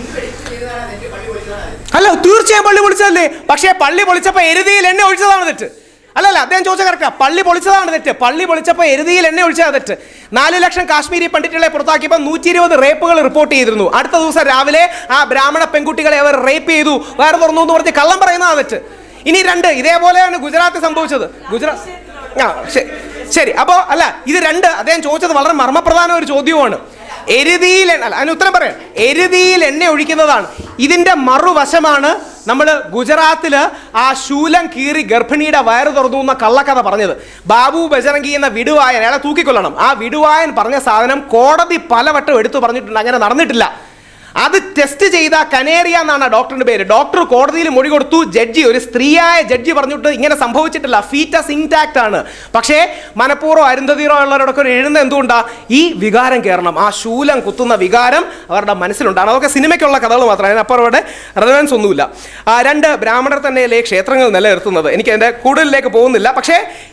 അല്ല തീർച്ചയായും പള്ളി പൊളിച്ചതല്ലേ പക്ഷേ പള്ളി പൊളിച്ചപ്പോൾ എരുതിയിൽ എണ്ണ ഒഴിച്ചതാണ് തെറ്റ് അല്ലല്ല അദ്ദേഹം ചോദിച്ച കറക്റ്റാ പള്ളി പൊളിച്ചതാണ് തെറ്റ് പള്ളി പൊളിച്ചപ്പോൾ എരുതിയിൽ എണ്ണ ഒഴിച്ചതാണ് തെറ്റ് നാല് ലക്ഷം കാശ്മീരി പണ്ഡിറ്റുകളെ പുറത്താക്കിയപ്പോൾ നൂറ്റി ഇരുപത് റേപ്പുകൾ റിപ്പോർട്ട് ചെയ്തിരുന്നു അടുത്ത ദിവസം രാവിലെ ആ ബ്രാഹ്മണ പെൺകുട്ടികളെ അവർ റേപ്പ് ചെയ്തു വേറെ തുറന്നു എന്ന് പറഞ്ഞ് കള്ളം പറയുന്നതാണ് തെറ്റ് ഇനി രണ്ട് ഇതേപോലെയാണ് ഗുജറാത്ത് സംഭവിച്ചത് ഗുജറാത്ത് ആ ശരി ശരി അപ്പോൾ അല്ല ഇത് രണ്ട് അദ്ദേഹം ചോദിച്ചത് വളരെ മർമ്മപ്രധാന ഒരു ചോദ്യവുമാണ് എരുതിയിൽ എണ്ണ അല്ല അതിന് ഉത്തരം പറയാം എരുതിയിൽ എണ്ണ ഒഴിക്കുന്നതാണ് ഇതിന്റെ മറുവശമാണ് നമ്മൾ ഗുജറാത്തിൽ ആ ശൂലം കീറി ഗർഭിണിയുടെ വയറ് തുറന്നു എന്ന കള്ളക്കഥ പറഞ്ഞത് ബാബു ബജറങ്കി എന്ന വിടുവായൻ അയാളെ തൂക്കിക്കൊല്ലണം ആ വിടുവായൻ പറഞ്ഞ സാധനം കോടതി പലവട്ടം എടുത്തു പറഞ്ഞിട്ടുണ്ട് അങ്ങനെ നടന്നിട്ടില്ല അത് ടെസ്റ്റ് ചെയ്ത കനേറിയ എന്നാണ് ആ ഡോക്ടറിന്റെ പേര് ഡോക്ടർ കോടതിയിൽ മൊഴി കൊടുത്തു ജഡ്ജി ഒരു സ്ത്രീയായ ജഡ്ജി പറഞ്ഞിട്ട് ഇങ്ങനെ സംഭവിച്ചിട്ടില്ല ഫീറ്റസ് ഇൻടാക്ട് ആണ് പക്ഷേ മനഃപൂർവ്വം അരുന്ധതീറോ ഉള്ളവരോടൊക്കെ ഒരു എഴുന്ന എന്തുകൊണ്ടാ ഈ വികാരം കയറണം ആ ശൂലം കുത്തുന്ന വികാരം അവരുടെ മനസ്സിലുണ്ടാണ് അതൊക്കെ സിനിമയ്ക്കുള്ള കഥകൾ മാത്രമാണ് അതിനപ്പുറം അവിടെ റെലവൻസ് ഒന്നുമില്ല ആ രണ്ട് ബ്രാഹ്മണർ തന്നെയല്ലേ ക്ഷേത്രങ്ങൾ നിലനിർത്തുന്നത് എനിക്ക് അതിന്റെ കൂടുതലിലേക്ക് പോകുന്നില്ല പക്ഷേ ഒറ്റ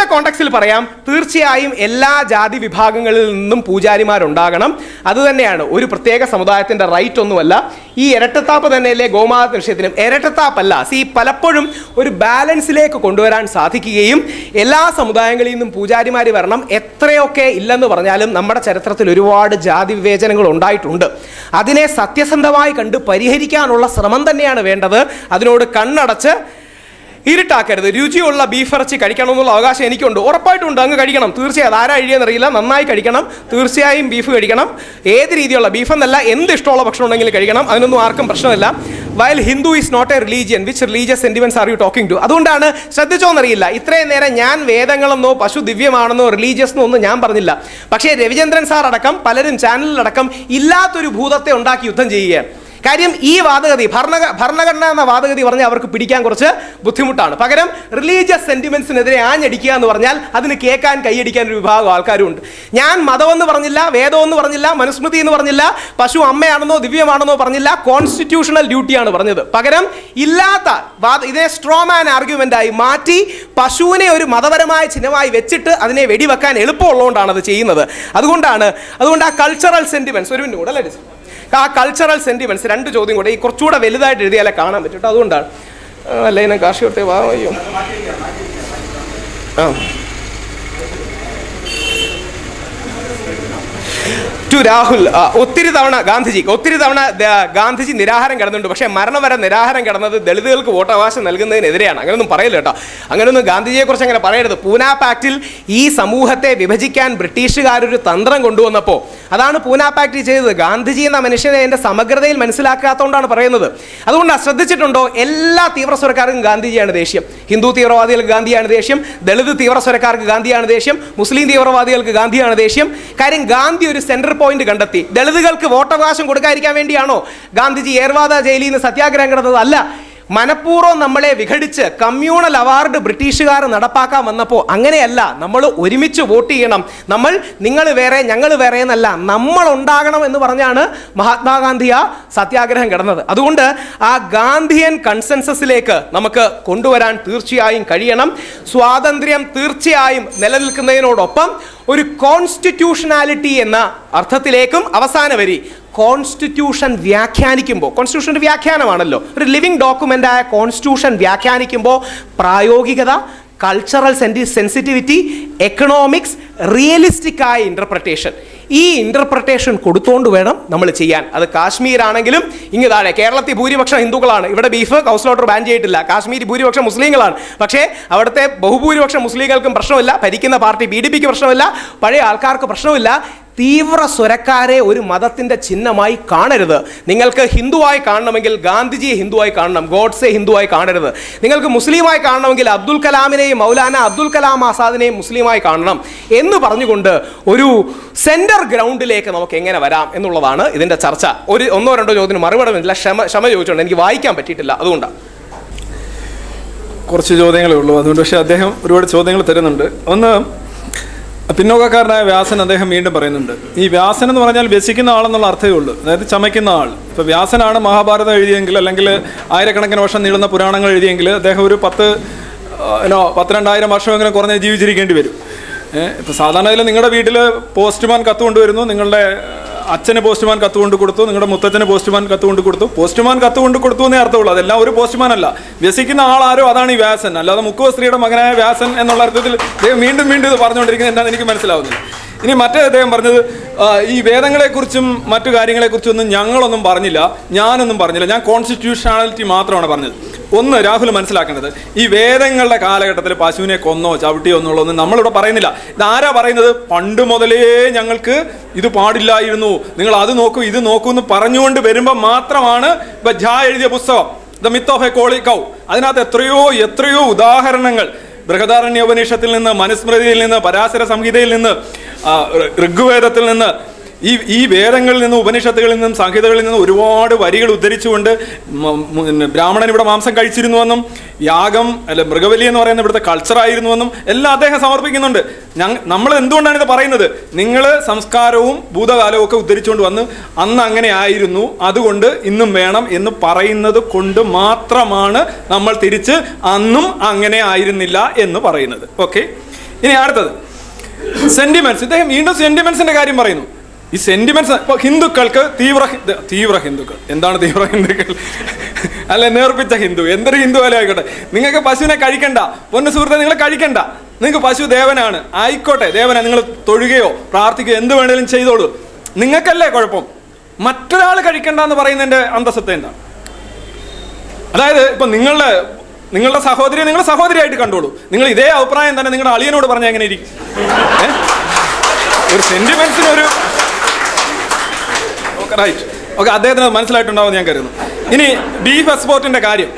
കോണ്ടക്സിൽ പറയാം തീർച്ചയായും എല്ലാ ജാതി വിഭാഗങ്ങളിൽ നിന്നും പൂജാരിമാരുണ്ടാകണം അത് തന്നെയാണ് ഒരു പ്രത്യേക സമുദായത്തിന്റെ റൈറ്റ് ഒന്നുമല്ല ഈ ഇരട്ടത്താപ്പ് തന്നെയല്ലേ ഗോമാത നിഷേധനം ഇരട്ടത്താപ്പല്ല സി പലപ്പോഴും ഒരു ബാലൻസിലേക്ക് കൊണ്ടുവരാൻ സാധിക്കുകയും എല്ലാ സമുദായങ്ങളിൽ നിന്നും പൂജാരിമാർ വരണം എത്രയൊക്കെ ഇല്ലെന്ന് പറഞ്ഞാലും നമ്മുടെ ചരിത്രത്തിൽ ഒരുപാട് ജാതി വിവേചനങ്ങൾ ഉണ്ടായിട്ടുണ്ട് അതിനെ സത്യസന്ധമായി കണ്ട് പരിഹരിക്കാനുള്ള ശ്രമം തന്നെയാണ് വേണ്ടത് അതിനോട് കണ്ണടച്ച് ഇരുട്ടാക്കരുത് രുചിയുള്ള ബീഫ് ഇറച്ചി കഴിക്കണം എന്നുള്ള അവകാശം എനിക്കുണ്ട് ഉറപ്പായിട്ടുണ്ട് അങ്ങ് കഴിക്കണം തീർച്ചയായും ആരാ എഴുതിയെന്നറിയില്ല നന്നായി കഴിക്കണം തീർച്ചയായും ബീഫ് കഴിക്കണം ഏത് രീതിയുള്ള ബീഫ് എന്നല്ല എന്ത് ഇഷ്ടമുള്ള ഭക്ഷണം ഉണ്ടെങ്കിലും കഴിക്കണം അതിനൊന്നും ആർക്കും പ്രശ്നമില്ല while Hindu is not a religion which religious sentiments are you talking to അതുകൊണ്ടാണ് ശ്രദ്ധിച്ചോന്നറിയില്ല ഇത്രയും നേരം ഞാൻ വേദങ്ങളെന്നോ പശു ദിവ്യമാണെന്നോ റിലീജിയസ് എന്നോ ഒന്നും ഞാൻ പറഞ്ഞില്ല പക്ഷേ രവിചന്ദ്രൻ സാർ അടക്കം പലരും ചാനലിലടക്കം ഇല്ലാത്തൊരു ഭൂതത്തെ ഉണ്ടാക്കി യുദ്ധം ചെയ്യുകയാണ് കാര്യം ഈ വാദഗതി ഭരണ ഭരണഘടന എന്ന വാദഗതി പറഞ്ഞാൽ അവർക്ക് പിടിക്കാൻ കുറച്ച് ബുദ്ധിമുട്ടാണ് പകരം റിലീജിയസ് സെന്റിമെന്റ്സിനെതിരെ ആഞ്ഞടിക്കുക എന്ന് പറഞ്ഞാൽ അതിന് കേൾക്കാൻ കൈയടിക്കാൻ ഒരു വിഭാഗം ആൾക്കാരുണ്ട് ഞാൻ മതമെന്ന് പറഞ്ഞില്ല വേദമെന്ന് പറഞ്ഞില്ല മനുസ്മൃതി എന്ന് പറഞ്ഞില്ല പശു അമ്മയാണെന്നോ ദിവ്യമാണെന്നോ പറഞ്ഞില്ല കോൺസ്റ്റിറ്റ്യൂഷണൽ ഡ്യൂട്ടിയാണ് പറഞ്ഞത് പകരം ഇല്ലാത്ത വാദ ഇതേ സ്ട്രോമാൻ ആർഗ്യുമെന്റ് ആയി മാറ്റി പശുവിനെ ഒരു മതപരമായ ചിഹ്നമായി വെച്ചിട്ട് അതിനെ വെടിവെക്കാൻ എളുപ്പമുള്ളതുകൊണ്ടാണ് അത് ചെയ്യുന്നത് അതുകൊണ്ടാണ് അതുകൊണ്ട് ആ കൾച്ചറൽ സെന്റിമെന്റ്സ് ഒരു മിനിറ്റ് കൂടെ അല്ലേ ഡിസ്? ആ കൾച്ചറൽ സെന്റിമെന്റ്സ് രണ്ട് ചോദ്യം കൂടെ ഈ കുറച്ചുകൂടെ വലുതായിട്ട് എഴുതിയാലേ കാണാൻ പറ്റും കേട്ടോ അതുകൊണ്ടാണ് ആ, അല്ല ഇതിനെ കാർഷികത്തെ വാ അയ്യോ ആ ടു രാഹുൽ ആ, ഒത്തിരി തവണ ഗാന്ധിജി ഒത്തിരി തവണ ദ- ഗാന്ധിജി നിരാഹാരം കിടന്നുണ്ട് പക്ഷേ മരണം വരെ നിരാഹാരം കിടന്നത് ദളിതുകൾക്ക് വോട്ടവകാശം നൽകുന്നതിനെതിരെയാണ് അങ്ങനെയൊന്നും പറയില്ല കേട്ടോ അങ്ങനെയൊന്നും ഗാന്ധിജിയെ കുറിച്ച് അങ്ങനെ പറയരുത് പൂന പാക്റ്റിൽ ഈ സമൂഹത്തെ വിഭജിക്കാൻ ബ്രിട്ടീഷുകാരൊരു തന്ത്രം കൊണ്ടുവന്നപ്പോൾ അതാണ് പൂന പാക്റ്റ് ചെയ്തത് ഗാന്ധിജി എന്ന മനുഷ്യനെ എൻ്റെ സമഗ്രതയിൽ മനസ്സിലാക്കാത്തതുകൊണ്ടാണ് പറയുന്നത് അതുകൊണ്ട് ശ്രദ്ധിച്ചിട്ടുണ്ടോ എല്ലാ തീവ്രസ്വരക്കാർക്കും ഗാന്ധിജിയാണ് ദേഷ്യം ഹിന്ദു തീവ്രവാദികൾക്ക് ഗാന്ധിയാണ് ദേഷ്യം ദളിത് തീവ്രസ്വരക്കാർക്ക് ഗാന്ധിയാണ് ദേഷ്യം മുസ്ലിം തീവ്രവാദികൾക്ക് ഗാന്ധിയാണ് ദേഷ്യം കാര്യം ഗാന്ധി ഒരു സെൻട്രൽ പോയിന്റ് കണ്ടെത്തി ദളിതുകൾക്ക് വോട്ടവകാശം കൊടുക്കാതിരിക്കാൻ വേണ്ടിയാണോ ഗാന്ധിജി ഏർവാദ ജയിലിൽ നിന്ന് സത്യാഗ്രഹം കിടന്നത് അല്ല മനഃപൂർവ്വം നമ്മളെ വിഘടിച്ച് കമ്മ്യൂണൽ അവാർഡ് ബ്രിട്ടീഷുകാർ നടപ്പാക്കാൻ വന്നപ്പോൾ അങ്ങനെയല്ല നമ്മൾ ഒരുമിച്ച് വോട്ട് ചെയ്യണം നമ്മൾ നിങ്ങൾ വേറെ ഞങ്ങൾ വേറെ എന്നല്ല നമ്മൾ ഉണ്ടാകണം എന്ന് പറഞ്ഞാണ് മഹാത്മാഗാന്ധി ആ സത്യാഗ്രഹം കിടന്നത് അതുകൊണ്ട് ആ ഗാന്ധിയൻ കൺസെൻസസിലേക്ക് നമുക്ക് കൊണ്ടുവരാൻ തീർച്ചയായും കഴിയണം സ്വാതന്ത്ര്യം തീർച്ചയായും നിലനിൽക്കുന്നതിനോടൊപ്പം ഒരു കോൺസ്റ്റിറ്റ്യൂഷനാലിറ്റി എന്ന അർത്ഥത്തിലേക്കും അവസാന വരി കോൺസ്റ്റിറ്റ്യൂഷൻ വ്യാഖ്യാനിക്കുമ്പോൾ കോൺസ്റ്റിറ്റ്യൂഷൻ്റെ വ്യാഖ്യാനമാണല്ലോ ഒരു ലിവിങ് ഡോക്യുമെൻ്റ് ആയ കോൺസ്റ്റിറ്റ്യൂഷൻ വ്യാഖ്യാനിക്കുമ്പോൾ പ്രായോഗികത കൾച്ചറൽ സെൻറ്റി സെൻസിറ്റിവിറ്റി എക്കണോമിക്സ് റിയലിസ്റ്റിക് ആയ ഇൻ്റർപ്രിട്ടേഷൻ ഈ ഇൻ്റർപ്രിട്ടേഷൻ കൊടുത്തോണ്ട് വേണം നമ്മൾ ചെയ്യാൻ അത് കാശ്മീർ ആണെങ്കിലും ഇങ്ങ് താഴെ കേരളത്തിൽ ഭൂരിപക്ഷം ഹിന്ദുക്കളാണ് ഇവിടെ ബീഫ് കൗസ്ലോട്ടർ ബാൻ ചെയ്തിട്ടില്ല കാശ്മീർ ഭൂരിപക്ഷം മുസ്ലിങ്ങളാണ് പക്ഷേ അവിടുത്തെ ബഹുഭൂരിപക്ഷം മുസ്ലിങ്ങൾക്കും പ്രശ്നമില്ല ഭരിക്കുന്ന പാർട്ടി ബി ഡി പിക്ക് പ്രശ്നമില്ല പഴയ ആൾക്കാർക്ക് പ്രശ്നമില്ല തീവ്ര സ്വരക്കാരെ ഒരു മതത്തിന്റെ ചിഹ്നമായി കാണരുത് നിങ്ങൾക്ക് ഹിന്ദുവായി കാണണമെങ്കിൽ ഗാന്ധിജിയെ ഹിന്ദുവായി കാണണം ഗോഡ്സെ ഹിന്ദുവായി കാണരുത് നിങ്ങൾക്ക് മുസ്ലിമായി കാണണമെങ്കിൽ അബ്ദുൽ കലാമിനെയും മൗലാന അബ്ദുൽ കലാം ആസാദിനെയും മുസ്ലിമായി കാണണം എന്ന് പറഞ്ഞുകൊണ്ട് ഒരു സെന്റർ ഗ്രൗണ്ടിലേക്ക് നമുക്ക് എങ്ങനെ വരാം എന്നുള്ളതാണ് ഇതിന്റെ ചർച്ച ഒരു ഒന്നോ രണ്ടോ ചോദ്യത്തിന് മറുപടി വന്നില്ല ക്ഷമ ക്ഷമ ചോദിച്ചുകൊണ്ട് എനിക്ക് വായിക്കാൻ പറ്റിയിട്ടില്ല അതുകൊണ്ടാണ് കുറച്ച് ചോദ്യങ്ങളേ ഉള്ളൂ അതുകൊണ്ട് പക്ഷേ അദ്ദേഹം ഒരുപാട് ചോദ്യങ്ങൾ തരുന്നുണ്ട് ഒന്ന് പിന്നോക്കക്കാരനായ വ്യാസൻ അദ്ദേഹം വീണ്ടും പറയുന്നുണ്ട് ഈ വ്യാസൻ എന്ന് പറഞ്ഞാൽ വ്യസിക്കുന്ന ആളെന്നുള്ള അർത്ഥമേ ഉള്ളൂ അതായത് ചമയ്ക്കുന്ന ആൾ ഇപ്പോൾ വ്യാസനാണ് മഹാഭാരതം എഴുതിയെങ്കിൽ അല്ലെങ്കിൽ ആയിരക്കണക്കിന് വർഷം നീളുന്ന പുരാണങ്ങൾ എഴുതിയെങ്കിൽ അദ്ദേഹം ഒരു പത്ത് നോ പത്തിരണ്ടായിരം വർഷമെങ്കിലും കുറഞ്ഞ് ജീവിച്ചിരിക്കേണ്ടി വരും ഇപ്പോൾ സാധാരണ ഇതിൽ നിങ്ങളുടെ വീട്ടിൽ പോസ്റ്റ്മാൻ കത്ത് കൊണ്ടുവരുന്നു നിങ്ങളുടെ അച്ഛന് പോസ്റ്റ്മാൻ കത്ത് കൊണ്ട് കൊടുത്തു നിങ്ങളുടെ മുത്തച്ഛന് പോസ്റ്റ്മാൻ കത്ത് കൊണ്ട് കൊടുത്തു പോസ്റ്റ്മാൻ കത്ത് കൊണ്ട് കൊടുത്തു എന്നേ അർത്ഥമുള്ളൂ അതെല്ലാം ഒരു പോസ്റ്റ്മാൻ അല്ല വ്യസിക്കുന്ന ആളാരോ അതാണ് ഈ വ്യാസൻ അല്ലാതെ മുക്കുവ സ്ത്രീയുടെ മകനായ വ്യാസൻ എന്നുള്ള അർത്ഥത്തിൽ അദ്ദേഹം വീണ്ടും വീണ്ടും ഇത് പറഞ്ഞുകൊണ്ടിരിക്കുന്നത് എന്താണെന്ന് എനിക്ക് മനസ്സിലാവുന്നില്ല ഇനി മറ്റേ അദ്ദേഹം പറഞ്ഞത് ആ, ഈ വേദങ്ങളെക്കുറിച്ചും മറ്റു കാര്യങ്ങളെക്കുറിച്ചും ഒന്നും ഞങ്ങളൊന്നും പറഞ്ഞില്ല ഞാനൊന്നും പറഞ്ഞില്ല ഞാൻ കോൺസ്റ്റിറ്റ്യൂഷണാലിറ്റി മാത്രമാണ് പറഞ്ഞത് ഒന്ന് രാഹുൽ മനസ്സിലാക്കേണ്ടത് ഈ വേദങ്ങളുടെ കാലഘട്ടത്തിൽ പശുവിനെ കൊന്നോ ചവിട്ടിയോ എന്നുള്ളതൊന്നും നമ്മളിവിടെ പറയുന്നില്ല ഇതാരാ പറയുന്നത് പണ്ട് മുതലേ ഞങ്ങൾക്ക് ഇത് പാടില്ലായിരുന്നു നിങ്ങൾ അത് നോക്കൂ ഇത് നോക്കൂ എന്ന് പറഞ്ഞുകൊണ്ട് വരുമ്പോൾ മാത്രമാണ് ഇപ്പൊ ഝാ എഴുതിയ പുസ്തകം the myth of a holy cow അതിനകത്ത് എത്രയോ എത്രയോ ഉദാഹരണങ്ങൾ ബൃഹദാരണ്യ ഉപനിഷത്തിൽ നിന്ന് മനുസ്മൃതിയിൽ നിന്ന് പരാശര സംഹിതയിൽ നിന്ന് ആ, ഋ- ഋഗ്വേദത്തിൽ നിന്ന് ഈ ഈ വേദങ്ങളിൽ നിന്നും ഉപനിഷത്തുകളിൽ നിന്നും സംഹിതകളിൽ നിന്നും ഒരുപാട് വരികൾ ഉദ്ധരിച്ചുകൊണ്ട് മ- മ- പിന്നെ ബ്രാഹ്മണൻ ഇവിടെ മാംസം കഴിച്ചിരുന്നുവെന്നും യാഗം അല്ല മൃഗബലി എന്ന് പറയുന്ന ഇവിടുത്തെ കൾച്ചറായിരുന്നുവെന്നും എല്ലാം അദ്ദേഹം സമർപ്പിക്കുന്നുണ്ട് ഞങ്ങൾ നമ്മൾ എന്തുകൊണ്ടാണ് ഇത് പറയുന്നത് നിങ്ങൾ സംസ്കാരവും ഭൂതകാലവും ഒക്കെ ഉദ്ധരിച്ചുകൊണ്ട് വന്ന് അന്ന് അങ്ങനെ ആയിരുന്നു അതുകൊണ്ട് ഇന്നും വേണം എന്ന് പറയുന്നത് കൊണ്ട് മാത്രമാണ് നമ്മൾ തിരിച്ച് അന്നും അങ്ങനെ ആയിരുന്നില്ല എന്ന് പറയുന്നത് ഓക്കെ ഇനി അടുത്തത് സെന്റിമെന്റ്സ് ഇദ്ദേഹം വീണ്ടും സെന്റിമെന്റ്സിന്റെ കാര്യം പറയുന്നു ഈ സെന്റിമെന്റ്സ് ഇപ്പൊ ഹിന്ദുക്കൾക്ക് തീവ്ര ഹി- ദ- തീവ്ര ഹിന്ദുക്കൾ എന്താണ് തീവ്ര ഹിന്ദുക്കൾ അല്ല നേർപ്പിച്ച ഹിന്ദു എന്തൊരു ഹിന്ദു അല്ല ആയിക്കോട്ടെ നിങ്ങൾക്ക് പശുവിനെ കഴിക്കണ്ട പൊന്നു സുഹൃത്തെ നിങ്ങൾ കഴിക്കണ്ട നിങ്ങൾക്ക് പശു ദേവനാണ് ആയിക്കോട്ടെ ദേവനാണ് നിങ്ങൾ തൊഴുകയോ പ്രാർത്ഥിക്കുകയോ എന്ത് വേണേലും ചെയ്തോളൂ നിങ്ങൾക്കല്ലേ കുഴപ്പം മറ്റൊരാൾ കഴിക്കണ്ട എന്ന് പറയുന്നതിന്റെ അന്തസ്സത്തെ എന്താണ് അതായത് ഇപ്പൊ നിങ്ങളുടെ നിങ്ങളുടെ സഹോദരിയെ നിങ്ങൾ സഹോദരിയായിട്ട് കണ്ടോളൂ നിങ്ങൾ ഇതേ അഭിപ്രായം തന്നെ നിങ്ങളുടെ അളിയനോട് പറഞ്ഞാൽ എങ്ങനെ ഇരിക്കും ഏ? ഒരു സെന്റിമെന്റ്സിന് ഒരു റൈറ്റ് ഓക്കെ അദ്ദേഹത്തിന് അത് മനസ്സിലായിട്ടുണ്ടാവും ഞാൻ കരുതുന്നു ഇനി ബീഫ് എക്സ്പോർട്ടിന്റെ കാര്യം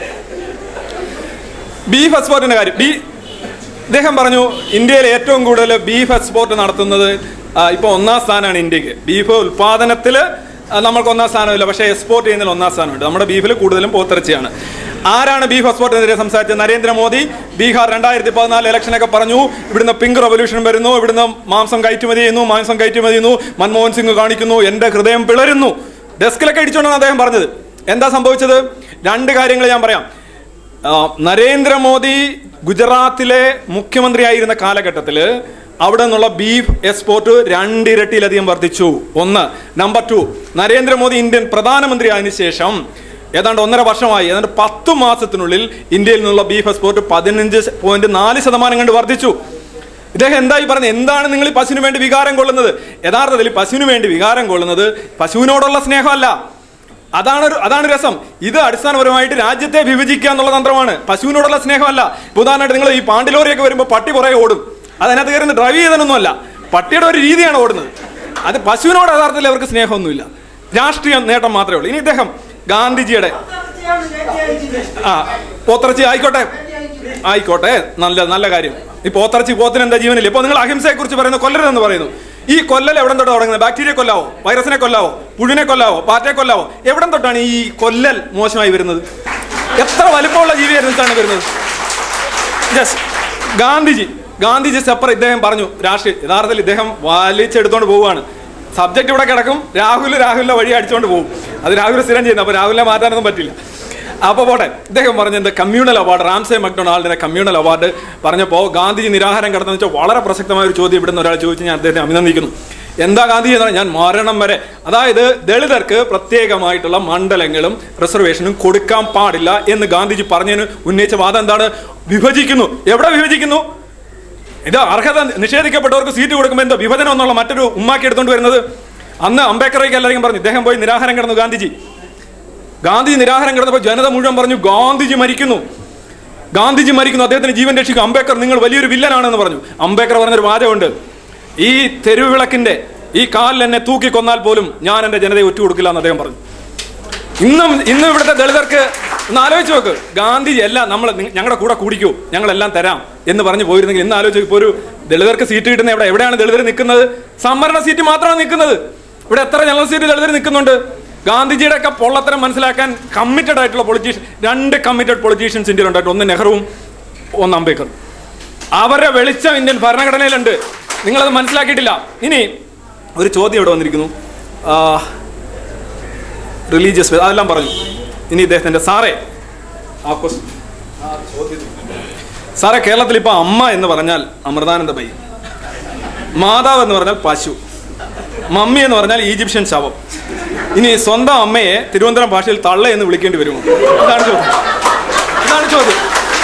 ബീഫ് എക്സ്പോർട്ടിന്റെ കാര്യം ബീ ഇദ്ദേഹം പറഞ്ഞു ഇന്ത്യയിൽ ഏറ്റവും കൂടുതൽ ബീഫ് എക്സ്പോർട്ട് നടത്തുന്നത് ആ, ഇപ്പൊ ഒന്നാം സ്ഥാനമാണ് ഇന്ത്യക്ക് ബീഫ് ഉൽപാദനത്തിൽ നമ്മൾക്ക് ഒന്നാം സ്ഥാനമില്ല പക്ഷേ എക്സ്പോർട്ട് ചെയ്യുന്നതിൽ ഒന്നാം സ്ഥാനമുണ്ട് നമ്മുടെ ബീഫിൽ കൂടുതലും പോത്തിറച്ചിയാണ് ആരാണ് ബീഫ് എക്സ്പോർട്ടിനെതിരെ സംസാരിച്ചത് നരേന്ദ്രമോദി ബീഹാർ രണ്ടായിരത്തി പതിനാല് ഇലക്ഷനൊക്കെ പറഞ്ഞു ഇവിടുന്ന് പിങ്ക് റവല്യൂഷൻ വരുന്നു ഇവിടുന്ന് മാംസം കയറ്റുമതി ചെയ്യുന്നു മാംസം കയറ്റുമതി ചെയ്യുന്നു മൻമോഹൻ സിംഗ് കാണിക്കുന്നു എൻ്റെ ഹൃദയം പിളരുന്നു ഡെസ്കിലൊക്കെ ഇടിച്ചുകൊണ്ടാണ് അദ്ദേഹം പറഞ്ഞത് എന്താ സംഭവിച്ചത് രണ്ട് കാര്യങ്ങൾ ഞാൻ പറയാം ആ, നരേന്ദ്രമോദി ഗുജറാത്തിലെ മുഖ്യമന്ത്രിയായിരുന്ന കാലഘട്ടത്തിൽ അവിടെ നിന്നുള്ള ബീഫ് എക്സ്പോർട്ട് രണ്ടിരട്ടിയിലധികം വർദ്ധിച്ചു ഒന്ന് നമ്പർ ടു നരേന്ദ്രമോദി ഇന്ത്യൻ പ്രധാനമന്ത്രി ആയതിനു ശേഷം ഏതാണ്ട് ഒന്നര വർഷമായി ഏതാണ്ട് പത്ത് മാസത്തിനുള്ളിൽ ഇന്ത്യയിൽ നിന്നുള്ള ബീഫ് എക്സ്പോർട്ട് പതിനഞ്ച് പോയിന്റ് നാല് ശതമാനം കണ്ട് വർദ്ധിച്ചു ഇദ്ദേഹം എന്തായി പറഞ്ഞത് എന്താണ് നിങ്ങൾ ഈ പശുവിന് വേണ്ടി വികാരം കൊള്ളുന്നത് യഥാർത്ഥത്തിൽ ഈ പശുവിന് വേണ്ടി വികാരം കൊള്ളുന്നത് പശുവിനോടുള്ള സ്നേഹമല്ല അതാണ് ഒരു അതാണ് രസം ഇത് അടിസ്ഥാനപരമായിട്ട് രാജ്യത്തെ വിഭജിക്കുക എന്നുള്ള തന്ത്രമാണ് പശുവിനോടുള്ള സ്നേഹമല്ല ഇപ്പൊ ഉദാഹരണമായിട്ട് നിങ്ങൾ ഈ പാണ്ടിലോറിയൊക്കെ വരുമ്പോൾ പട്ടി പുറകെ ഓടും അതിനകത്ത് കയറുന്ന ഡ്രൈവ് ചെയ്തതൊന്നുമല്ല പട്ടിയുടെ ഒരു രീതിയാണ് ഓടുന്നത് അത് പശുവിനോട് യഥാർത്ഥത്തിൽ അവർക്ക് സ്നേഹമൊന്നുമില്ല രാഷ്ട്രീയ നേട്ടം മാത്രമേ ഉള്ളൂ ഇനി ഇദ്ദേഹം ഗാന്ധിജിയുടെ ആ പോത്തിറച്ചി ആയിക്കോട്ടെ ആയിക്കോട്ടെ നല്ല നല്ല കാര്യം ഈ പോത്തിറച്ചി പോത്തിന് എന്താ ജീവനില്ല ഇപ്പൊ നിങ്ങൾ അഹിംസയെ കുറിച്ച് പറയുന്നു കൊല്ലരുതെന്ന് പറയുന്നു ഈ കൊല്ലൽ എവിടെ തൊട്ട് തുടങ്ങുന്നത് ബാക്ടീരിയ കൊല്ലാവോ വൈറസിനെ കൊല്ലാവോ പുഴുവിനെ കൊല്ലാവോ പാറ്റയെ കൊല്ലാവോ എവിടെ തൊട്ടാണ് ഈ കൊല്ലൽ മോശമായി വരുന്നത് എത്ര വലിപ്പമുള്ള ജീവിയായിരുന്നിട്ടാണ് വരുന്നത് യെസ് ഗാന്ധിജി ഗാന്ധിജി സെപ്പറ ഇദ്ദേഹം പറഞ്ഞു രാഷ്ട്രീയ യഥാർത്ഥത്തിൽ ഇദ്ദേഹം വലിച്ചെടുത്തോണ്ട് പോവുകയാണ് സബ്ജക്റ്റ് ഇവിടെ കിടക്കും രാഹുൽ രാഹുലിന്റെ വഴി അടിച്ചുകൊണ്ട് പോകും അത് രാഹുൽ സ്ഥിരം ചെയ്യുന്നു അപ്പൊ രാഹുലിനെ മാറ്റാനൊന്നും പറ്റില്ല അപ്പൊ പോട്ടെ ഇദ്ദേഹം പറഞ്ഞ എന്താ കമ്മ്യൂണൽ അവാർഡ് റാംസെ മക്ഡൊണാൾഡിന്റെ കമ്മ്യൂണൽ അവാർഡ് പറഞ്ഞപ്പോൾ ഗാന്ധിജി നിരാഹാരം കിടന്നു വെച്ചാൽ വളരെ പ്രസക്തമായ ഒരു ചോദ്യം ഇവിടുന്ന് ഒരാൾ ചോദിച്ച് ഞാൻ അദ്ദേഹത്തെ അഭിനന്ദിക്കുന്നു എന്താ ഗാന്ധിജി എന്ന് പറഞ്ഞാൽ ഞാൻ മരണം വരെ അതായത് ദളിതർക്ക് പ്രത്യേകമായിട്ടുള്ള മണ്ഡലങ്ങളും റിസർവേഷനും കൊടുക്കാൻ പാടില്ല എന്ന് ഗാന്ധിജി പറഞ്ഞതിന് ഉന്നയിച്ച വാദം എന്താണ് വിഭജിക്കുന്നു എവിടെ വിഭജിക്കുന്നു ഇത് അർഹത നിഷേധിക്കപ്പെട്ടവർക്ക് സീറ്റ് കൊടുക്കുമ്പോൾ എന്തോ വിഭജനം എന്നുള്ള മറ്റൊരു ഉമ്മാക്കി എടുത്തുകൊണ്ട് വരുന്നത് അന്ന് അംബേദ്കറേക്ക് എല്ലാവരും പറഞ്ഞു ഇദ്ദേഹം പോയി നിരാഹാരം കിടന്നു ഗാന്ധിജി ഗാന്ധി നിരാഹാരം കിടന്നപ്പോൾ ജനത മുഴുവൻ പറഞ്ഞു ഗാന്ധിജി മരിക്കുന്നു ഗാന്ധിജി മരിക്കുന്നു അദ്ദേഹത്തിന് ജീവൻ രക്ഷിക്കും അംബേദ്കർ നിങ്ങൾ വലിയൊരു വില്ലനാണെന്ന് പറഞ്ഞു അംബേദ്കർ പറഞ്ഞൊരു വാചകമുണ്ട് ഈ തെരുവ് വിളക്കിന്റെ ഈ കാലിൽ എന്നെ തൂക്കി കൊന്നാൽ പോലും ഞാൻ എൻ്റെ ജനതയെ ഒറ്റ കൊടുക്കില്ല എന്ന് അദ്ദേഹം പറഞ്ഞു ഇന്നും ഇന്നും ഇവിടുത്തെ ദളിതർക്ക് ഒന്ന് ആലോചിച്ച് നോക്ക് ഗാന്ധിജി എല്ലാം നമ്മൾ ഞങ്ങളുടെ കൂടെ കൂടിക്കൂ ഞങ്ങളെല്ലാം തരാം എന്ന് പറഞ്ഞ് പോയിരുന്നെങ്കിൽ ഇന്ന് ആലോചിച്ച് ഇപ്പോൾ ഒരു ദളിതർക്ക് സീറ്റ് കിട്ടുന്ന എവിടെ എവിടെയാണ് ദളിതർ നിൽക്കുന്നത് സംവരണ സീറ്റ് മാത്രമാണ് നിൽക്കുന്നത് ഇവിടെ എത്ര ജനറൽ സീറ്റ് ദളിതർ നിൽക്കുന്നുണ്ട് ഗാന്ധിജിയുടെ ഒക്കെ പൊള്ളത്തരം മനസ്സിലാക്കാൻ കമ്മിറ്റഡ് ആയിട്ടുള്ള പൊളിറ്റീഷ്യൻ രണ്ട് കമ്മിറ്റഡ് പൊളിറ്റീഷ്യൻസ് ഇന്ത്യയിൽ ഉണ്ടായിട്ട് ഒന്ന് നെഹ്റുവും ഒന്ന് അംബേദ്കർ അവരുടെ വെളിച്ചം ഇന്ത്യൻ ഭരണഘടനയിലുണ്ട് നിങ്ങളത് മനസ്സിലാക്കിയിട്ടില്ല ഇനി ഒരു ചോദ്യം ഇവിടെ വന്നിരിക്കുന്നു ആ, റിലീജിയസ് അതെല്ലാം പറഞ്ഞു ഇനി ഇദ്ദേഹത്തിന്റെ സാറേ ആ ക്വസ്- ആ ചോദ്യം. സാറേ കേരളത്തിൽ ഇപ്പൊ അമ്മ എന്ന് പറഞ്ഞാൽ അമൃതാനന്ദ ബൈ മാതാവ് എന്ന് പറഞ്ഞാൽ പശു മമ്മി എന്ന് പറഞ്ഞാൽ ഈജിപ്ഷ്യൻ ശവം ഇനി സ്വന്തം അമ്മയെ തിരുവനന്തപുരം ഭാഷയിൽ തള്ള എന്ന് വിളിക്കേണ്ടി വരുമോ ഇതാണ് ചോദ്യം ഇതാണ് ചോദ്യം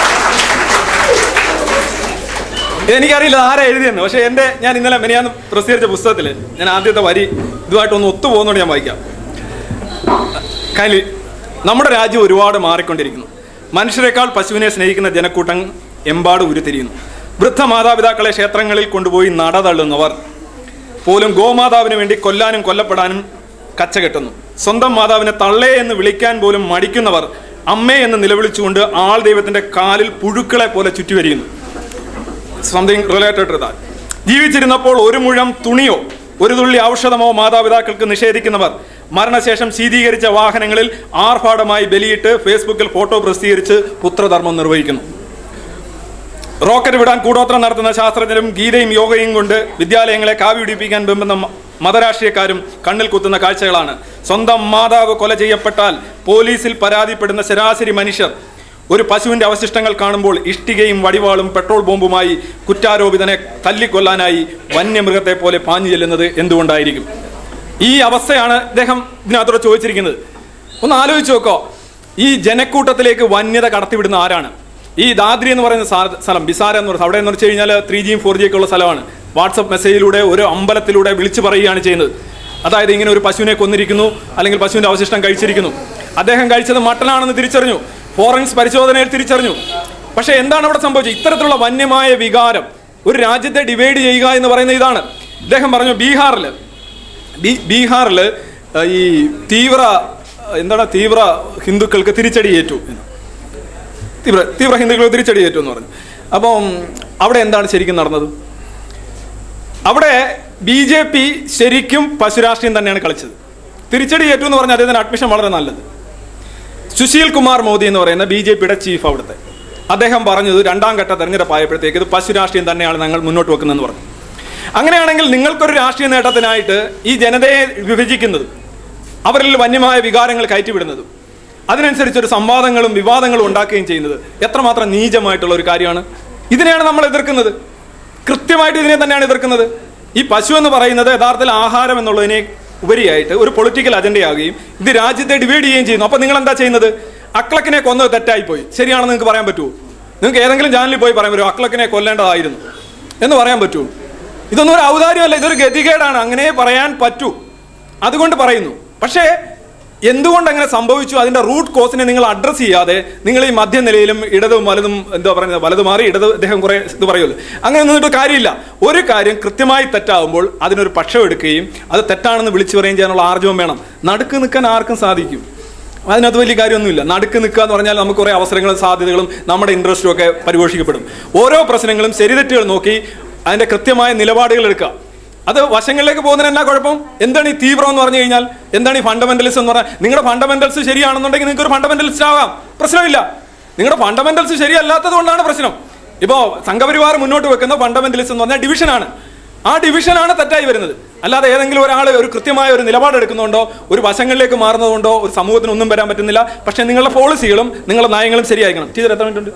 എനിക്കറിയില്ല ആരാ എഴുതിയെന്ന് പക്ഷേ എൻ്റെ ഞാൻ ഇന്നലെ മെനിയാന്ന് പ്രസിദ്ധീകരിച്ച പുസ്തകത്തിൽ ഞാൻ ആദ്യത്തെ വരി ഇതുമായിട്ടൊന്ന് ഒത്തു പോകുന്നതുകൊണ്ട് ഞാൻ വായിക്കാം കൈലി നമ്മുടെ രാജ്യം ഒരുപാട് മാറിക്കൊണ്ടിരിക്കുന്നു മനുഷ്യരെക്കാൾ പശുവിനെ സ്നേഹിക്കുന്ന ജനക്കൂട്ടം എമ്പാട് ഉരുത്തിരിയുന്നു വൃദ്ധ മാതാപിതാക്കളെ ക്ഷേത്രങ്ങളിൽ കൊണ്ടുപോയി നടതള്ളുന്നവർ പോലും ഗോമാതാവിന് വേണ്ടി കൊല്ലാനും കൊല്ലപ്പെടാനും കച്ചകെട്ടുന്നു സ്വന്തം മാതാവിനെ തള്ളേ എന്ന് വിളിക്കാൻ പോലും മടിക്കുന്നവർ അമ്മേ എന്ന് നിലവിളിച്ചുകൊണ്ട് ആൾ ദൈവത്തിന്റെ കാലിൽ പുഴുക്കളെ പോലെ ചുറ്റിവരിയുന്നു സംതിങ് റിലേറ്റഡ് ടു ദാറ്റ് ജീവിച്ചിരുന്നപ്പോൾ ഒരു മുഴം തുണിയോ ഒരു തുള്ളി ഔഷധമോ മാതാപിതാക്കൾക്ക് നിഷേധിക്കുന്നവർ മരണശേഷം ശീതീകരിച്ച വാഹനങ്ങളിൽ ആർഭാടമായി ബലിയിട്ട് ഫേസ്ബുക്കിൽ ഫോട്ടോ പ്രസിദ്ധീകരിച്ച് പുത്രധർമ്മം നിർവഹിക്കുന്നു റോക്കറ്റ് വിടാൻ കൂടോത്രം നടത്തുന്ന ശാസ്ത്രജ്ഞരും ഗീതയും യോഗയും കൊണ്ട് വിദ്യാലയങ്ങളെ കാവിടിപ്പിക്കാൻ വെമ്പുന്ന മ- മതരാഷ്ട്രീയക്കാരും കണ്ണിൽ കുത്തുന്ന കാഴ്ചകളാണ് സ്വന്തം മാതാവ് കൊല ചെയ്യപ്പെട്ടാൽ പോലീസിൽ പരാതിപ്പെടുന്ന ശരാശരി മനുഷ്യർ ഒരു പശുവിന്റെ അവശിഷ്ടങ്ങൾ കാണുമ്പോൾ ഇഷ്ടികയും വടിവാളും പെട്രോൾ ബോംബുമായി കുറ്റാരോപിതനെ തല്ലിക്കൊല്ലാനായി വന്യമൃഗത്തെ പോലെ പാഞ്ഞു ചെല്ലുന്നത് എന്തുകൊണ്ടായിരിക്കും ഈ അവസ്ഥയാണ് ഇദ്ദേഹം ഇതിനകത്തോടെ ചോദിച്ചിരിക്കുന്നത് ഒന്ന് ആലോചിച്ച് നോക്കോ ഈ ജനക്കൂട്ടത്തിലേക്ക് വന്യത കടത്തിവിടുന്ന ആരാണ് ഈ ദാദ്രി എന്ന് പറയുന്ന സാ- സ്ഥലം ബിസാര എന്ന് പറയുന്നത് അവിടെ എന്ന് വെച്ച് കഴിഞ്ഞാൽ ത്രീ ജിയും ഫോർ ജിയും ഒക്കെ ഉള്ള സ്ഥലമാണ് വാട്സപ്പ് മെസ്സേജിലൂടെ ഒരു അമ്പലത്തിലൂടെ വിളിച്ചു പറയുകയാണ് ചെയ്യുന്നത് അതായത് ഇങ്ങനെ ഒരു പശുവിനെ കൊന്നിരിക്കുന്നു അല്ലെങ്കിൽ പശുവിന്റെ അവശിഷ്ടം കഴിച്ചിരിക്കുന്നു അദ്ദേഹം കഴിച്ചത് മട്ടനാണെന്ന് തിരിച്ചറിഞ്ഞു ഫോറൻസ് പരിശോധനയിൽ തിരിച്ചറിഞ്ഞു പക്ഷേ എന്താണ് അവിടെ സംഭവിച്ചത് ഇത്തരത്തിലുള്ള വന്യമായ വികാരം ഒരു രാജ്യത്തെ ഡിവൈഡ് ചെയ്യുക എന്ന് പറയുന്നത് ഇതാണ് ഇദ്ദേഹം പറഞ്ഞു ബീഹാറിൽ ബീ- ബീഹാറിൽ ആ, ഈ തീവ്ര എന്താണ് തീവ്ര ഹിന്ദുക്കൾക്ക് തിരിച്ചടി ഏറ്റു എന്ന്. തീവ്ര തീവ്ര ഹിന്ദുക്കൾക്ക് തിരിച്ചടി ഏറ്റു എന്ന് പറഞ്ഞു അപ്പം അവിടെ എന്താണ് ശരിക്കും നടന്നത് അവിടെ ബി ജെ പി ശരിക്കും പശുരാഷ്ട്രീയം തന്നെയാണ് കളിച്ചത് തിരിച്ചടി ഏറ്റു എന്ന് പറഞ്ഞാൽ അദ്ദേഹത്തിന് അഡ്മിഷൻ വളരെ നല്ലത് സുശീൽ കുമാർ മോദി എന്ന് പറയുന്ന ബി ജെ പിയുടെ ചീഫ് അവിടുത്തെ അദ്ദേഹം പറഞ്ഞത് രണ്ടാം ഘട്ട തെരഞ്ഞെടുപ്പായപ്പോഴത്തേക്ക് ഇത് പശു രാഷ്ട്രീയം തന്നെയാണ് ഞങ്ങൾ മുന്നോട്ട് വെക്കുന്നതെന്ന് പറഞ്ഞു അങ്ങനെയാണെങ്കിൽ നിങ്ങൾക്കൊരു രാഷ്ട്രീയ നേട്ടത്തിനായിട്ട് ഈ ജനതയെ വിഭജിക്കുന്നത് അവരിൽ വന്യമായ വികാരങ്ങൾ കയറ്റിവിടുന്നതും അതിനനുസരിച്ച് ഒരു സംവാദങ്ങളും വിവാദങ്ങളും ഉണ്ടാക്കുകയും ചെയ്യുന്നത് എത്രമാത്രം നീചമായിട്ടുള്ള ഒരു കാര്യമാണ് ഇതിനെയാണ് നമ്മൾ എതിർക്കുന്നത് കൃത്യമായിട്ട് ഇതിനെ തന്നെയാണ് എതിർക്കുന്നത് ഈ പശു എന്ന് പറയുന്നത് യഥാർത്ഥത്തിൽ ആഹാരം എന്നുള്ളതിനെ ഉപരിയായിട്ട് ഒരു പൊളിറ്റിക്കൽ അജണ്ടയാകുകയും ഇത് രാജ്യത്തെ ഡിവൈഡ് ചെയ്യുകയും ചെയ്യുന്നു അപ്പൊ നിങ്ങൾ എന്താ ചെയ്യുന്നത് അക്ലക്കിനെ കൊന്നത് തെറ്റായിപ്പോയി ശരിയാണെന്ന് നിങ്ങൾക്ക് പറയാൻ പറ്റുമോ നിങ്ങൾക്ക് ഏതെങ്കിലും ചാനലിൽ പോയി പറയാൻ പറ്റുമോ അക്ലക്കിനെ കൊല്ലേണ്ടതായിരുന്നു എന്ന് പറയാൻ പറ്റുമോ ഇതൊന്നും ഒരു ഔദാര്യമല്ല ഇതൊരു ഗതികേടാണ് അങ്ങനെ പറയാൻ പറ്റൂ അതുകൊണ്ട് പറയുന്നു പക്ഷേ എന്തുകൊണ്ട് അങ്ങനെ സംഭവിച്ചു അതിന്റെ റൂട്ട് കോസിനെ നിങ്ങൾ അഡ്രസ്സ് ചെയ്യാതെ നിങ്ങൾ ഈ മധ്യനിലയിലും ഇടതും വലതും എന്താ പറയുന്നത് വലത് മാറി ഇടത് അദ്ദേഹം കുറെ ഇത് പറയുമല്ലോ അങ്ങനെ നിന്നിട്ട് കാര്യമില്ല ഒരു കാര്യം കൃത്യമായി തെറ്റാവുമ്പോൾ അതിനൊരു പക്ഷം എടുക്കുകയും അത് തെറ്റാണെന്ന് വിളിച്ചു പറയുകയും ചെയ്യാനുള്ള ആർജവം വേണം നടുക്ക് നിൽക്കാൻ ആർക്കും സാധിക്കും അതിനകത്ത് വലിയ കാര്യമൊന്നുമില്ല നടുക്ക് നിൽക്കുക എന്ന് പറഞ്ഞാൽ നമുക്ക് കുറേ അവസരങ്ങളും സാധ്യതകളും നമ്മുടെ ഇൻട്രസ്റ്റും ഒക്കെ പരിപോഷിക്കപ്പെടും ഓരോ പ്രശ്നങ്ങളും ശരിതെറ്റുകൾ നോക്കി അതിന്റെ കൃത്യമായ നിലപാടുകൾ എടുക്കുക അത് വശങ്ങളിലേക്ക് പോകുന്നതിന് എന്നാ കുഴപ്പം എന്താണ് ഈ തീവ്രം എന്ന് പറഞ്ഞു കഴിഞ്ഞാൽ എന്താണ് ഈ ഫണ്ടമെന്റലിസം എന്ന് പറഞ്ഞാൽ നിങ്ങളുടെ ഫണ്ടമെന്റൽസ് ശരിയാണെന്നുണ്ടെങ്കിൽ നിങ്ങൾക്ക് ഒരു ഫണ്ടമെന്റലിസ്റ്റ് ആവാം പ്രശ്നമില്ല നിങ്ങളുടെ ഫണ്ടമെന്റൽസ് ശരിയല്ലാത്തത് കൊണ്ടാണ് പ്രശ്നം ഇപ്പോൾ സംഘപരിവാർ മുന്നോട്ട് വെക്കുന്ന ഫണ്ടമെന്റലിസം എന്ന് പറഞ്ഞാൽ ഡിവിഷനാണ് ആ ഡിവിഷനാണ് തെറ്റായി വരുന്നത് അല്ലാതെ ഏതെങ്കിലും ഒരാൾ ഒരു കൃത്യമായ ഒരു നിലപാടെടുക്കുന്നുണ്ടോ ഒരു വശങ്ങളിലേക്ക് മാറുന്നതുകൊണ്ടോ ഒരു സമൂഹത്തിന് ഒന്നും വരാൻ പറ്റുന്നില്ല പക്ഷേ നിങ്ങളുടെ പോളിസികളും നിങ്ങളുടെ നയങ്ങളും ശരിയായിരിക്കണം ടീച്ചർ എത്ര മിനിറ്റ് ഉണ്ട്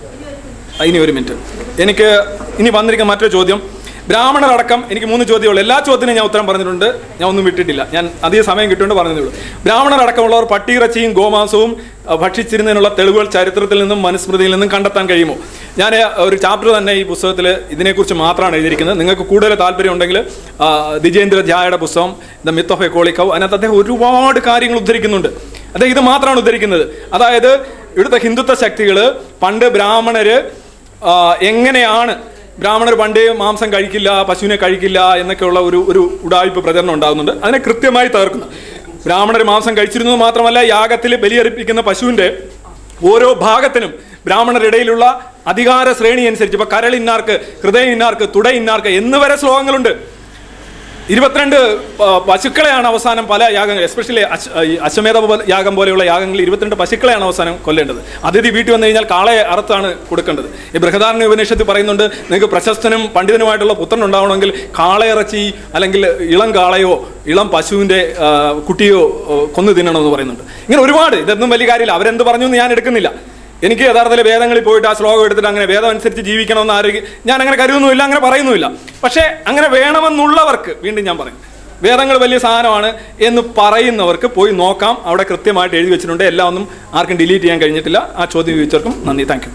ആ, ഇനി ഒരു മിനിറ്റ് എനിക്ക് ഇനി വന്നിരിക്കുന്ന മറ്റൊരു ചോദ്യം ബ്രാഹ്മണരടക്കം എനിക്ക് മൂന്ന് ചോദ്യമുള്ളൂ എല്ലാ ചോദ്യത്തിനും ഞാൻ ഉത്തരം പറഞ്ഞിട്ടുണ്ട് ഞാൻ ഒന്നും വിട്ടിട്ടില്ല ഞാൻ അധിക സമയം കിട്ടുകൊണ്ട് പറഞ്ഞതേ ഉള്ളൂ ബ്രാഹ്മണരടക്കമുള്ളവർ പട്ടിയിറച്ചിയും ഗോമാംസവും ആ, ഭക്ഷിച്ചിരുന്നതിനുള്ള തെളിവുകൾ ചരിത്രത്തിൽ നിന്നും മനുസ്മൃതിയിൽ നിന്നും കണ്ടെത്താൻ കഴിയുമോ ഞാൻ ഒരു ചാപ്റ്റർ തന്നെ ഈ പുസ്തകത്തിൽ ഇതിനെക്കുറിച്ച് മാത്രമാണ് എഴുതിയിരിക്കുന്നത് നിങ്ങൾക്ക് കൂടുതൽ താല്പര്യം ഉണ്ടെങ്കിൽ ആ, ദിജേന്ദ്ര ധ്യായുടെ പുസ്തകം the myth of a holy cow അതിനകത്ത് അദ്ദേഹം ഒരുപാട് കാര്യങ്ങൾ ഉദ്ധരിക്കുന്നുണ്ട് അദ്ദേഹം ഇത് മാത്രമാണ് ഉദ്ധരിക്കുന്നത് അതായത് ഇവിടുത്തെ ഹിന്ദുത്വ ശക്തികൾ പണ്ട് ബ്രാഹ്മണര് ആ, എങ്ങനെയാണ് ബ്രാഹ്മണർ പണ്ടേ മാംസം കഴിക്കില്ല പശുവിനെ കഴിക്കില്ല എന്നൊക്കെയുള്ള ഒരു ഒരു ഉടായ്പ പ്രചരണം ഉണ്ടാകുന്നുണ്ട് അതിനെ കൃത്യമായി തകർക്കുന്നു ബ്രാഹ്മണർ മാംസം കഴിച്ചിരുന്നത് മാത്രമല്ല യാഗത്തിൽ ബലിയർപ്പിക്കുന്ന പശുവിന്റെ ഓരോ ഭാഗത്തിനും ബ്രാഹ്മണരിടയിലുള്ള അധികാര ശ്രേണി അനുസരിച്ച് ഇപ്പൊ കരൾ ഇന്നാർക്ക് ഹൃദയം ഇന്നാർക്ക് തുട ഇന്നാർക്ക് എന്ന് വരെ ശ്ലോകങ്ങളുണ്ട് ഇരുപത്തിരണ്ട് ആ, പശുക്കളെയാണ് അവസാനം പല യാഗങ്ങൾ എസ്പെഷ്യലി അശ്വമേധ പോലെ- യാഗം പോലെയുള്ള യാഗങ്ങളിൽ ഇരുപത്തിരണ്ട് പശുക്കളെയാണ് അവസാനം കൊല്ലേണ്ടത് അതിഥി വീട്ടിൽ വന്നു കഴിഞ്ഞാൽ കാളയെ അറുത്താണ് കൊടുക്കേണ്ടത് ഈ ബൃഹദാരണ്യ ഉപനിഷത്തിൽ പറയുന്നുണ്ട് നിങ്ങൾക്ക് പ്രശസ്തനും പണ്ഡിതനുമായിട്ടുള്ള പുത്രൻ ഉണ്ടാവണമെങ്കിൽ കാളയിറച്ചി അല്ലെങ്കിൽ ഇളം കാളയോ ഇളം പശുവിന്റെ ആ, കുട്ടിയോ ഓ, കൊന്നു തിന്നണമെന്ന് പറയുന്നുണ്ട് ഇങ്ങനെ ഒരുപാട് ഇതൊന്നും വലിയ കാര്യമില്ല അവരെന്ത് പറഞ്ഞു എന്ന് ഞാൻ എടുക്കുന്നില്ല എനിക്ക് യഥാർത്ഥത്തിൽ വേദങ്ങളിൽ പോയിട്ട് ആ ശ്ലോകം എടുത്തിട്ട് അങ്ങനെ വേദം അനുസരിച്ച് ജീവിക്കണമെന്ന് ആരെങ്കിലും ഞാൻ അങ്ങനെ കരുതുന്നുമില്ല അങ്ങനെ പറയുന്നുമില്ല പക്ഷേ അങ്ങനെ വേണമെന്നുള്ളവർക്ക് വീണ്ടും ഞാൻ പറയും വേദങ്ങൾ വലിയ സാധനമാണ് എന്ന് പറയുന്നവർക്ക് പോയി നോക്കാം അവിടെ കൃത്യമായിട്ട് എഴുതി വെച്ചിട്ടുണ്ട് എല്ലാം ഒന്നും ആർക്കും ഡിലീറ്റ് ചെയ്യാൻ കഴിഞ്ഞിട്ടില്ല ആ ചോദ്യം ചോദിച്ചവർക്കും നന്ദി താങ്ക് യു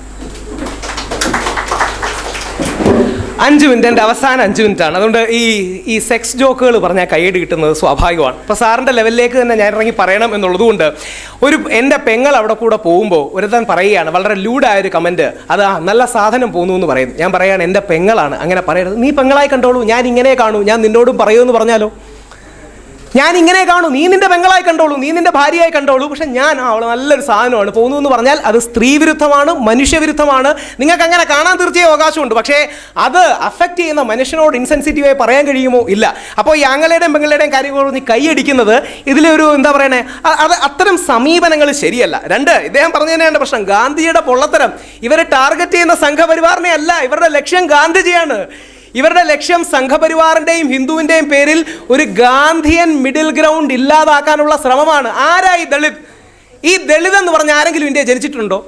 അഞ്ച് മിനിറ്റ് എൻ്റെ അവസാന അഞ്ച് മിനിറ്റ് ആണ് അതുകൊണ്ട് ഈ ഈ സെക്സ് ജോക്കുകൾ പറഞ്ഞാൽ കൈയടി കിട്ടുന്നത് സ്വാഭാവികമാണ് ഇപ്പോൾ സാറിൻ്റെ ലെവലിലേക്ക് തന്നെ ഞാൻ ഇറങ്ങി പറയണം എന്നുള്ളതുകൊണ്ട് ഒരു എൻ്റെ പെങ്ങൾ അവിടെ കൂടെ പോകുമ്പോൾ ഒരുത്തൻ പറയുകയാണ് വളരെ ലൂഡായ ഒരു കമൻറ്റ് അത് ആ നല്ല സാധനം പോകുന്നു എന്ന് പറയുന്നു ഞാൻ പറയുകയാണ് എൻ്റെ പെങ്ങളാണ് അങ്ങനെ പറയരുത് നീ പെങ്ങളായി കണ്ടോളൂ ഞാൻ ഇങ്ങനെ കാണൂ ഞാൻ നിന്നോടും പറയുമെന്ന് പറഞ്ഞാലോ ഞാൻ ഇങ്ങനെ കാണൂ നീ നിന്റെ പെങ്ങളായി കണ്ടോളൂ നീ നിന്റെ ഭാര്യയായി കണ്ടോളൂ പക്ഷെ ഞാൻ ആ, അവള് നല്ലൊരു സാധനമാണ് പോകുന്നു എന്ന് പറഞ്ഞാൽ അത് സ്ത്രീ വിരുദ്ധമാണ് മനുഷ്യവിരുദ്ധമാണ് നിങ്ങൾക്ക് അങ്ങനെ കാണാൻ തീർച്ചയായും അവകാശമുണ്ട് പക്ഷേ അത് അഫക്റ്റ് ചെയ്യുന്ന മനുഷ്യനോട് ഇൻസെൻസിറ്റീവായി പറയാൻ കഴിയുമോ ഇല്ല അപ്പോൾ ഈ ആങ്ങളുടെയും പെങ്ങളുടെയും കാര്യങ്ങൾ നീ കൈയടിക്കുന്നത് ഇതിലൊരു എന്താ പറയണേ അ- അത് അത്തരം സമീപനങ്ങൾ ശരിയല്ല രണ്ട് ഇദ്ദേഹം പറഞ്ഞു തന്നെയാണ് പ്രശ്നം ഗാന്ധിയുടെ പൊള്ളത്തരം ഇവരെ ടാർഗറ്റ് ചെയ്യുന്ന സംഘപരിവാറിനെ അല്ല ഇവരുടെ ലക്ഷ്യം ഗാന്ധിജിയാണ് ഇവരുടെ ലക്ഷ്യം സംഘപരിവാറിന്റെയും ഹിന്ദുവിന്റെയും പേരിൽ ഒരു ഗാന്ധിയൻ മിഡിൽ ഗ്രൗണ്ട് ഇല്ലാതാക്കാനുള്ള ശ്രമമാണ് ആരായി ദളിത് ഈ ദളിത് എന്ന് പറഞ്ഞ ആരെങ്കിലും ഇന്ത്യ ജനിച്ചിട്ടുണ്ടോ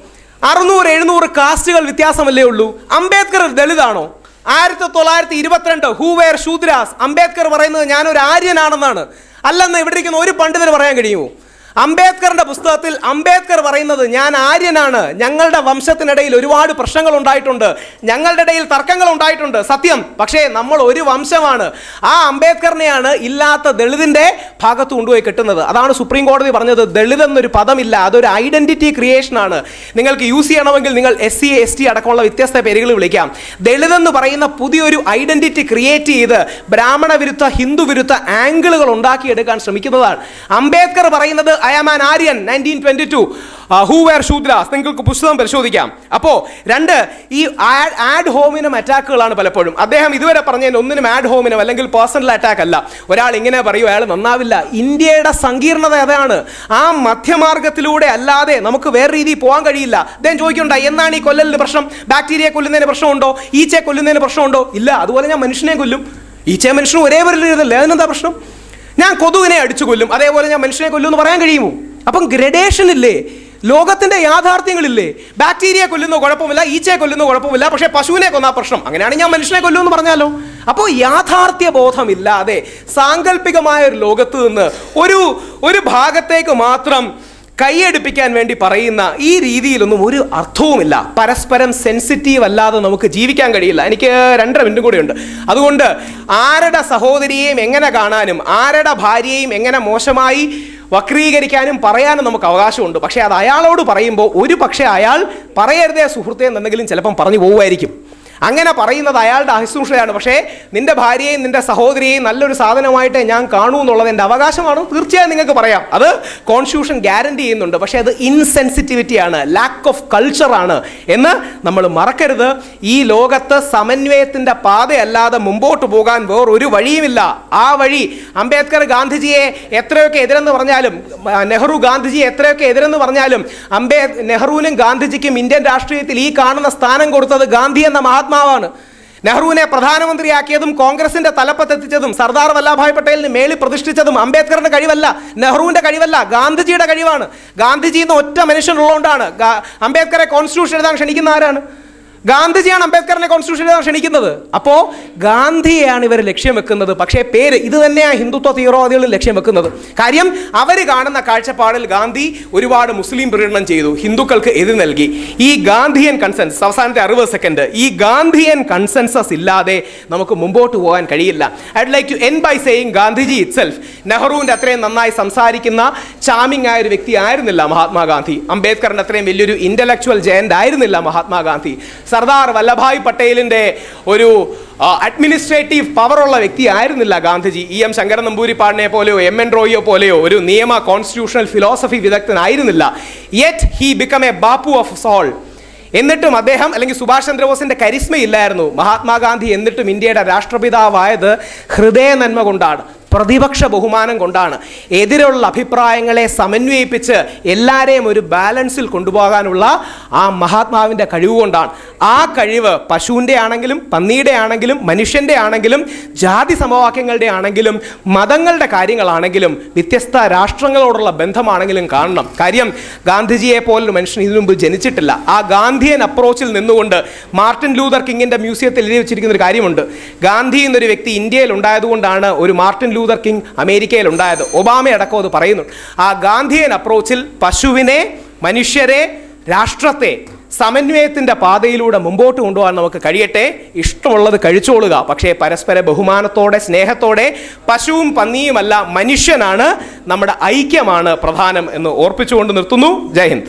അറുന്നൂറ് എഴുന്നൂറ് കാസ്റ്റുകൾ വ്യത്യാസമല്ലേ ഉള്ളൂ അംബേദ്കർ ഒരു ദളിതാണോ ആയിരത്തി തൊള്ളായിരത്തി ഇരുപത്തിരണ്ട് ഹൂവേർ ശൂദ്രാസ് അംബേദ്കർ പറയുന്നത് ഞാനൊരു ആര്യനാണെന്നാണ് അല്ലെന്ന് ഇവിടെ ഇരിക്കുന്ന ഒരു പണ്ഡിതന് പറയാൻ കഴിയുമോ അംബേദ്കറിന്റെ പുസ്തകത്തിൽ അംബേദ്കർ പറയുന്നത് ഞാൻ ആര്യനാണ് ഞങ്ങളുടെ വംശത്തിനിടയിൽ ഒരുപാട് പ്രശ്നങ്ങൾ ഉണ്ടായിട്ടുണ്ട് ഞങ്ങളുടെ ഇടയിൽ തർക്കങ്ങൾ ഉണ്ടായിട്ടുണ്ട് സത്യം പക്ഷേ നമ്മൾ ഒരു വംശമാണ് ആ അംബേദ്കറിനെയാണ് ഇല്ലാത്ത ദളിതിന്റെ ഭാഗത്ത് കൊണ്ടുപോയി കിട്ടുന്നത് അതാണ് സുപ്രീം കോടതി പറഞ്ഞത് ദളിത് എന്നൊരു പദമില്ല അതൊരു ഐഡന്റിറ്റി ക്രിയേഷൻ ആണ് നിങ്ങൾക്ക് യൂസ് ചെയ്യണമെങ്കിൽ നിങ്ങൾ എസ് സി എസ് ടി അടക്കമുള്ള വ്യത്യസ്ത പേരുകൾ വിളിക്കാം ദളിത് എന്ന് പറയുന്ന പുതിയൊരു ഐഡന്റിറ്റി ക്രിയേറ്റ് ചെയ്ത് ബ്രാഹ്മണ വിരുദ്ധ ഹിന്ദു വിരുദ്ധ ആംഗിളുകൾ ഉണ്ടാക്കിയെടുക്കാൻ ശ്രമിക്കുന്നതാണ് അംബേദ്കർ പറയുന്നത് I am an Aryan nineteen twenty two who were Shudras നിങ്ങൾക്ക് പുസ്തകം പരിശോധിക്കാം അപ്പോ രണ്ട് ഈ ആഡ് ഹോമിനം അറ്റാക്കുകളാണ് പലപ്പോഴും അദ്ദേഹം ഇതുവരെ പറഞ്ഞതിന് ഒന്നിനും ആഡ് ഹോമിനം അല്ലെങ്കിൽ പേഴ്സണൽ അറ്റാക്ക് അല്ല ഒരാൾ ഇങ്ങനെ പറയൂ അയാൾ നന്നാവില്ല ഇന്ത്യയുടെ സങ്കീർണത അതാണ് ആ മധ്യമാർഗത്തിലൂടെ അല്ലാതെ നമുക്ക് വേറെ രീതിയിൽ പോകാൻ കഴിയില്ല അദ്ദേഹം ചോദിക്കണ്ട എന്നാണ് ഈ കൊല്ലലിന് പ്രശ്നം ബാക്ടീരിയ കൊല്ലുന്നതിന് പ്രശ്നമുണ്ടോ ഈച്ചയെ കൊല്ലുന്നതിന് പ്രശ്നമുണ്ടോ ഇല്ല അതുപോലെ ഞാൻ മനുഷ്യനെ കൊല്ലും ഈച്ചയെ മനുഷ്യനും ഒരേ പോലെ എഴുതല്ലേ അതിനെന്താ പ്രശ്നം ഞാൻ കൊതുകിനെ അടിച്ചു കൊല്ലും അതേപോലെ ഞാൻ മനുഷ്യനെ കൊല്ലും എന്ന് പറയാൻ കഴിയുമോ അപ്പം ഗ്രഡേഷൻ ഇല്ലേ ലോകത്തിന്റെ യാഥാർത്ഥ്യങ്ങളില്ലേ ബാക്ടീരിയ കൊല്ലുന്ന കുഴപ്പമില്ല ഈച്ചയെ കൊല്ലുന്ന കുഴപ്പമില്ല പക്ഷേ പശുവിനെ കൊന്നാ പ്രശ്നം അങ്ങനെയാണ് ഞാൻ മനുഷ്യനെ കൊല്ലും എന്ന് പറഞ്ഞാലോ അപ്പോൾ യാഥാർത്ഥ്യ ബോധമില്ലാതെ സാങ്കല്പികമായ ഒരു ലോകത്ത് നിന്ന് ഒരു ഒരു ഭാഗത്തേക്ക് മാത്രം കൈയടുപ്പിക്കാൻ വേണ്ടി പറയുന്ന ഈ രീതിയിലൊന്നും ഒരു അർത്ഥവുമില്ല പരസ്പരം സെൻസിറ്റീവ് അല്ലാതെ നമുക്ക് ജീവിക്കാൻ കഴിയില്ല എനിക്ക് രണ്ടര മിനിറ്റും കൂടെ ഉണ്ട് അതുകൊണ്ട് ആരുടെ സഹോദരിയെയും എങ്ങനെ കാണാനും ആരുടെ ഭാര്യയെയും എങ്ങനെ മോശമായി വക്രീകരിക്കാനും പറയാനും നമുക്ക് അവകാശമുണ്ട് പക്ഷേ അത് അയാളോട് പറയുമ്പോൾ ഒരു പക്ഷേ അയാൾ പറയരുതേ സുഹൃത്തെ എന്നെങ്കിലും ചിലപ്പം പറഞ്ഞു പോകുമായിരിക്കും അങ്ങനെ പറയുന്നത് അയാളുടെ അഹിസൂഷയാണ് പക്ഷേ നിന്റെ ഭാര്യയെയും നിന്റെ സഹോദരിയെയും നല്ലൊരു സാധനമായിട്ട് ഞാൻ കാണൂ എന്നുള്ളത് എൻ്റെ അവകാശമാണ് തീർച്ചയായും നിങ്ങൾക്ക് പറയാം അത് കോൺസ്റ്റിറ്റ്യൂഷൻ ഗ്യാരണ്ടി ചെയ്യുന്നുണ്ട് പക്ഷേ അത് ഇൻസെൻസിറ്റിവിറ്റി ആണ് ലാക്ക് ഓഫ് കൾച്ചറാണ് എന്ന് നമ്മൾ മറക്കരുത് ഈ ലോകത്ത് സമന്വയത്തിൻ്റെ പാതയല്ലാതെ മുമ്പോട്ട് പോകാൻ വേറൊരു വഴിയുമില്ല ആ വഴി അംബേദ്കർ ഗാന്ധിജിയെ എത്രയൊക്കെ എതിരെന്ന് പറഞ്ഞാലും ആ, നെഹ്റു ഗാന്ധിജിയെ എത്രയൊക്കെ എതിരെന്ന് പറഞ്ഞാലും അംബേ നെഹ്റുവിനും ഗാന്ധിജിക്കും ഇന്ത്യൻ രാഷ്ട്രീയത്തിൽ ഈ കാണുന്ന സ്ഥാനം കൊടുത്തത് ഗാന്ധി എന്ന മഹാത്മാവാണ് നെഹ്റുവിനെ പ്രധാനമന്ത്രിയാക്കിയതും കോൺഗ്രസിന്റെ തലപ്പത്തെത്തിച്ചതും സർദാർ വല്ലഭായ് പട്ടേലിന് മേളിൽ പ്രതിഷ്ഠിച്ചതും അംബേദ്കറിന്റെ കഴിവല്ല നെഹ്റുവിന്റെ കഴിവല്ല ഗാന്ധിജിയുടെ കഴിവാണ് ഗാന്ധിജി എന്ന ഒറ്റ മനുഷ്യനുള്ളതുകൊണ്ടാണ് ഗാ- അംബേദ്കറെ കോൺസ്റ്റിറ്റ്യൂഷൻ എഴുതാൻ ക്ഷണിക്കുന്ന ആരാണ് ഗാന്ധിജിയാണ് അംബേദ്കറിനെ കോൺസ്റ്റിറ്റ്യൂഷൻ എഴുതാൻ ക്ഷണിക്കുന്നത് അപ്പോൾ ഗാന്ധിയെയാണ് ഇവർ ലക്ഷ്യം വെക്കുന്നത് പക്ഷേ പേര് ഇത് തന്നെയാണ് ഹിന്ദുത്വ തീവ്രവാദികൾ ലക്ഷ്യം വെക്കുന്നത് കാര്യം അവർ കാണുന്ന കാഴ്ചപ്പാടിൽ ഗാന്ധി ഒരുപാട് മുസ്ലിം പ്രകടനം ചെയ്തു ഹിന്ദുക്കൾക്ക് എതിർ നൽകി ഈ ഗാന്ധിയൻ കൺസെൻസ് അവസാനത്തെ അറുപത് സെക്കൻഡ് ഈ ഗാന്ധിയൻ കൺസെൻസസ് ഇല്ലാതെ നമുക്ക് മുമ്പോട്ട് പോകാൻ കഴിയില്ല I'd like to end by saying Gandhiji itself നെഹ്റുവിൻ്റെ അത്രയും നന്നായി സംസാരിക്കുന്ന ചാമിങ് ആയ ഒരു വ്യക്തി ആയിരുന്നില്ല മഹാത്മാഗാന്ധി അംബേദ്കറിന്റെ അത്രയും വലിയൊരു ഇന്റലക്ച്വൽ ജയന്റ് ആയിരുന്നില്ല മഹാത്മാഗാന്ധി സർദാർ വല്ലഭായ് പട്ടേലിന്റെ ഒരു അഡ്മിനിസ്ട്രേറ്റീവ് പവറുള്ള വ്യക്തി ആയിരുന്നില്ല ഗാന്ധിജി ഇ എം ശങ്കരൻ നമ്പൂരിപ്പാടിനെ പോലെയോ എം എൻ റോയിയോ പോലെയോ ഒരു നിയമ കോൺസ്റ്റിറ്റ്യൂഷണൽ ഫിലോസഫി വിദഗ്ധനായിരുന്നില്ല yet he become a Bapu of soul എന്നിട്ടും അദ്ദേഹം അല്ലെങ്കിൽ സുഭാഷ് ചന്ദ്രബോസിന്റെ കരിസ്മയില്ലായിരുന്നു മഹാത്മാഗാന്ധി എന്നിട്ടും ഇന്ത്യയുടെ രാഷ്ട്രപിതാവായത് ഹൃദയ നന്മ കൊണ്ടാണ് പ്രതിപക്ഷ ബഹുമാനം കൊണ്ടാണ് എതിരുള്ള അഭിപ്രായങ്ങളെ സമന്വയിപ്പിച്ച് എല്ലാവരെയും ഒരു ബാലൻസിൽ കൊണ്ടുപോകാനുള്ള ആ മഹാത്മാവിൻ്റെ കഴിവ് കൊണ്ടാണ് ആ കഴിവ് പശുവിൻ്റെ ആണെങ്കിലും പന്നിയുടെ ആണെങ്കിലും മനുഷ്യൻ്റെ ആണെങ്കിലും ജാതി സമവാക്യങ്ങളുടെ ആണെങ്കിലും മതങ്ങളുടെ കാര്യങ്ങളാണെങ്കിലും വ്യത്യസ്ത രാഷ്ട്രങ്ങളോടുള്ള ബന്ധമാണെങ്കിലും കാണണം കാര്യം ഗാന്ധിജിയെ പോലൊരു മനുഷ്യൻ ഇതിനു മുമ്പ് ജനിച്ചിട്ടില്ല ആ ഗാന്ധിയൻ അപ്രോച്ചിൽ നിന്നുകൊണ്ട് മാർട്ടിൻ ലൂതർ കിങ്ങിന്റെ മ്യൂസിയത്തിൽ എഴുതി വെച്ചിരിക്കുന്ന ഒരു കാര്യമുണ്ട് ഗാന്ധി എന്നൊരു വ്യക്തി ഇന്ത്യയിൽ ഉണ്ടായതുകൊണ്ടാണ് ഒരു മാർട്ടിൻ ലൂതർ കിങ് അമേരിക്കയിൽ ഉണ്ടായത് ഒബാമ അടക്കം അത് പറയുന്നു ആ ഗാന്ധിയൻ അപ്രോച്ചിൽ പശുവിനെ മനുഷ്യരെ രാഷ്ട്രത്തെ സമന്വയത്തിന്റെ പാതയിലൂടെ മുമ്പോട്ട് കൊണ്ടുപോകാൻ നമുക്ക് കഴിയട്ടെ ഇഷ്ടമുള്ളത് കഴിച്ചോളുക പക്ഷേ പരസ്പര ബഹുമാനത്തോടെ സ്നേഹത്തോടെ പശുവും പന്നിയുമല്ല മനുഷ്യനാണ് നമ്മുടെ ഐക്യമാണ് പ്രധാനം എന്ന് ഓർപ്പിച്ചുകൊണ്ട് നിർത്തുന്നു ജയ് ഹിന്ദ്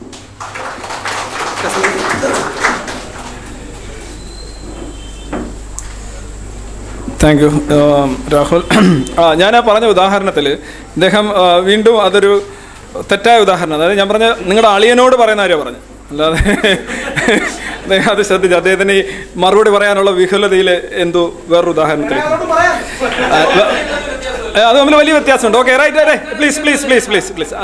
താങ്ക് യു രാഹുൽ ആ ഞാൻ ആ പറഞ്ഞ ഉദാഹരണത്തിൽ ഇദ്ദേഹം ആ, വീണ്ടും അതൊരു തെറ്റായ ഉദാഹരണം അതായത് ഞാൻ പറഞ്ഞ നിങ്ങളുടെ അളിയനോട് പറയുന്ന കാര്യം പറഞ്ഞു അല്ലാതെ അദ്ദേഹം അത് ശ്രദ്ധിച്ചു അദ്ദേഹത്തിന് ഈ മറുപടി പറയാനുള്ള വിഹുലതയിൽ എന്തോ വേറൊരു ഉദാഹരണത്തിൽ ആ, വ- ആ, അത് തമ്മിൽ വലിയ വ്യത്യാസമുണ്ട് okay right right please please please please please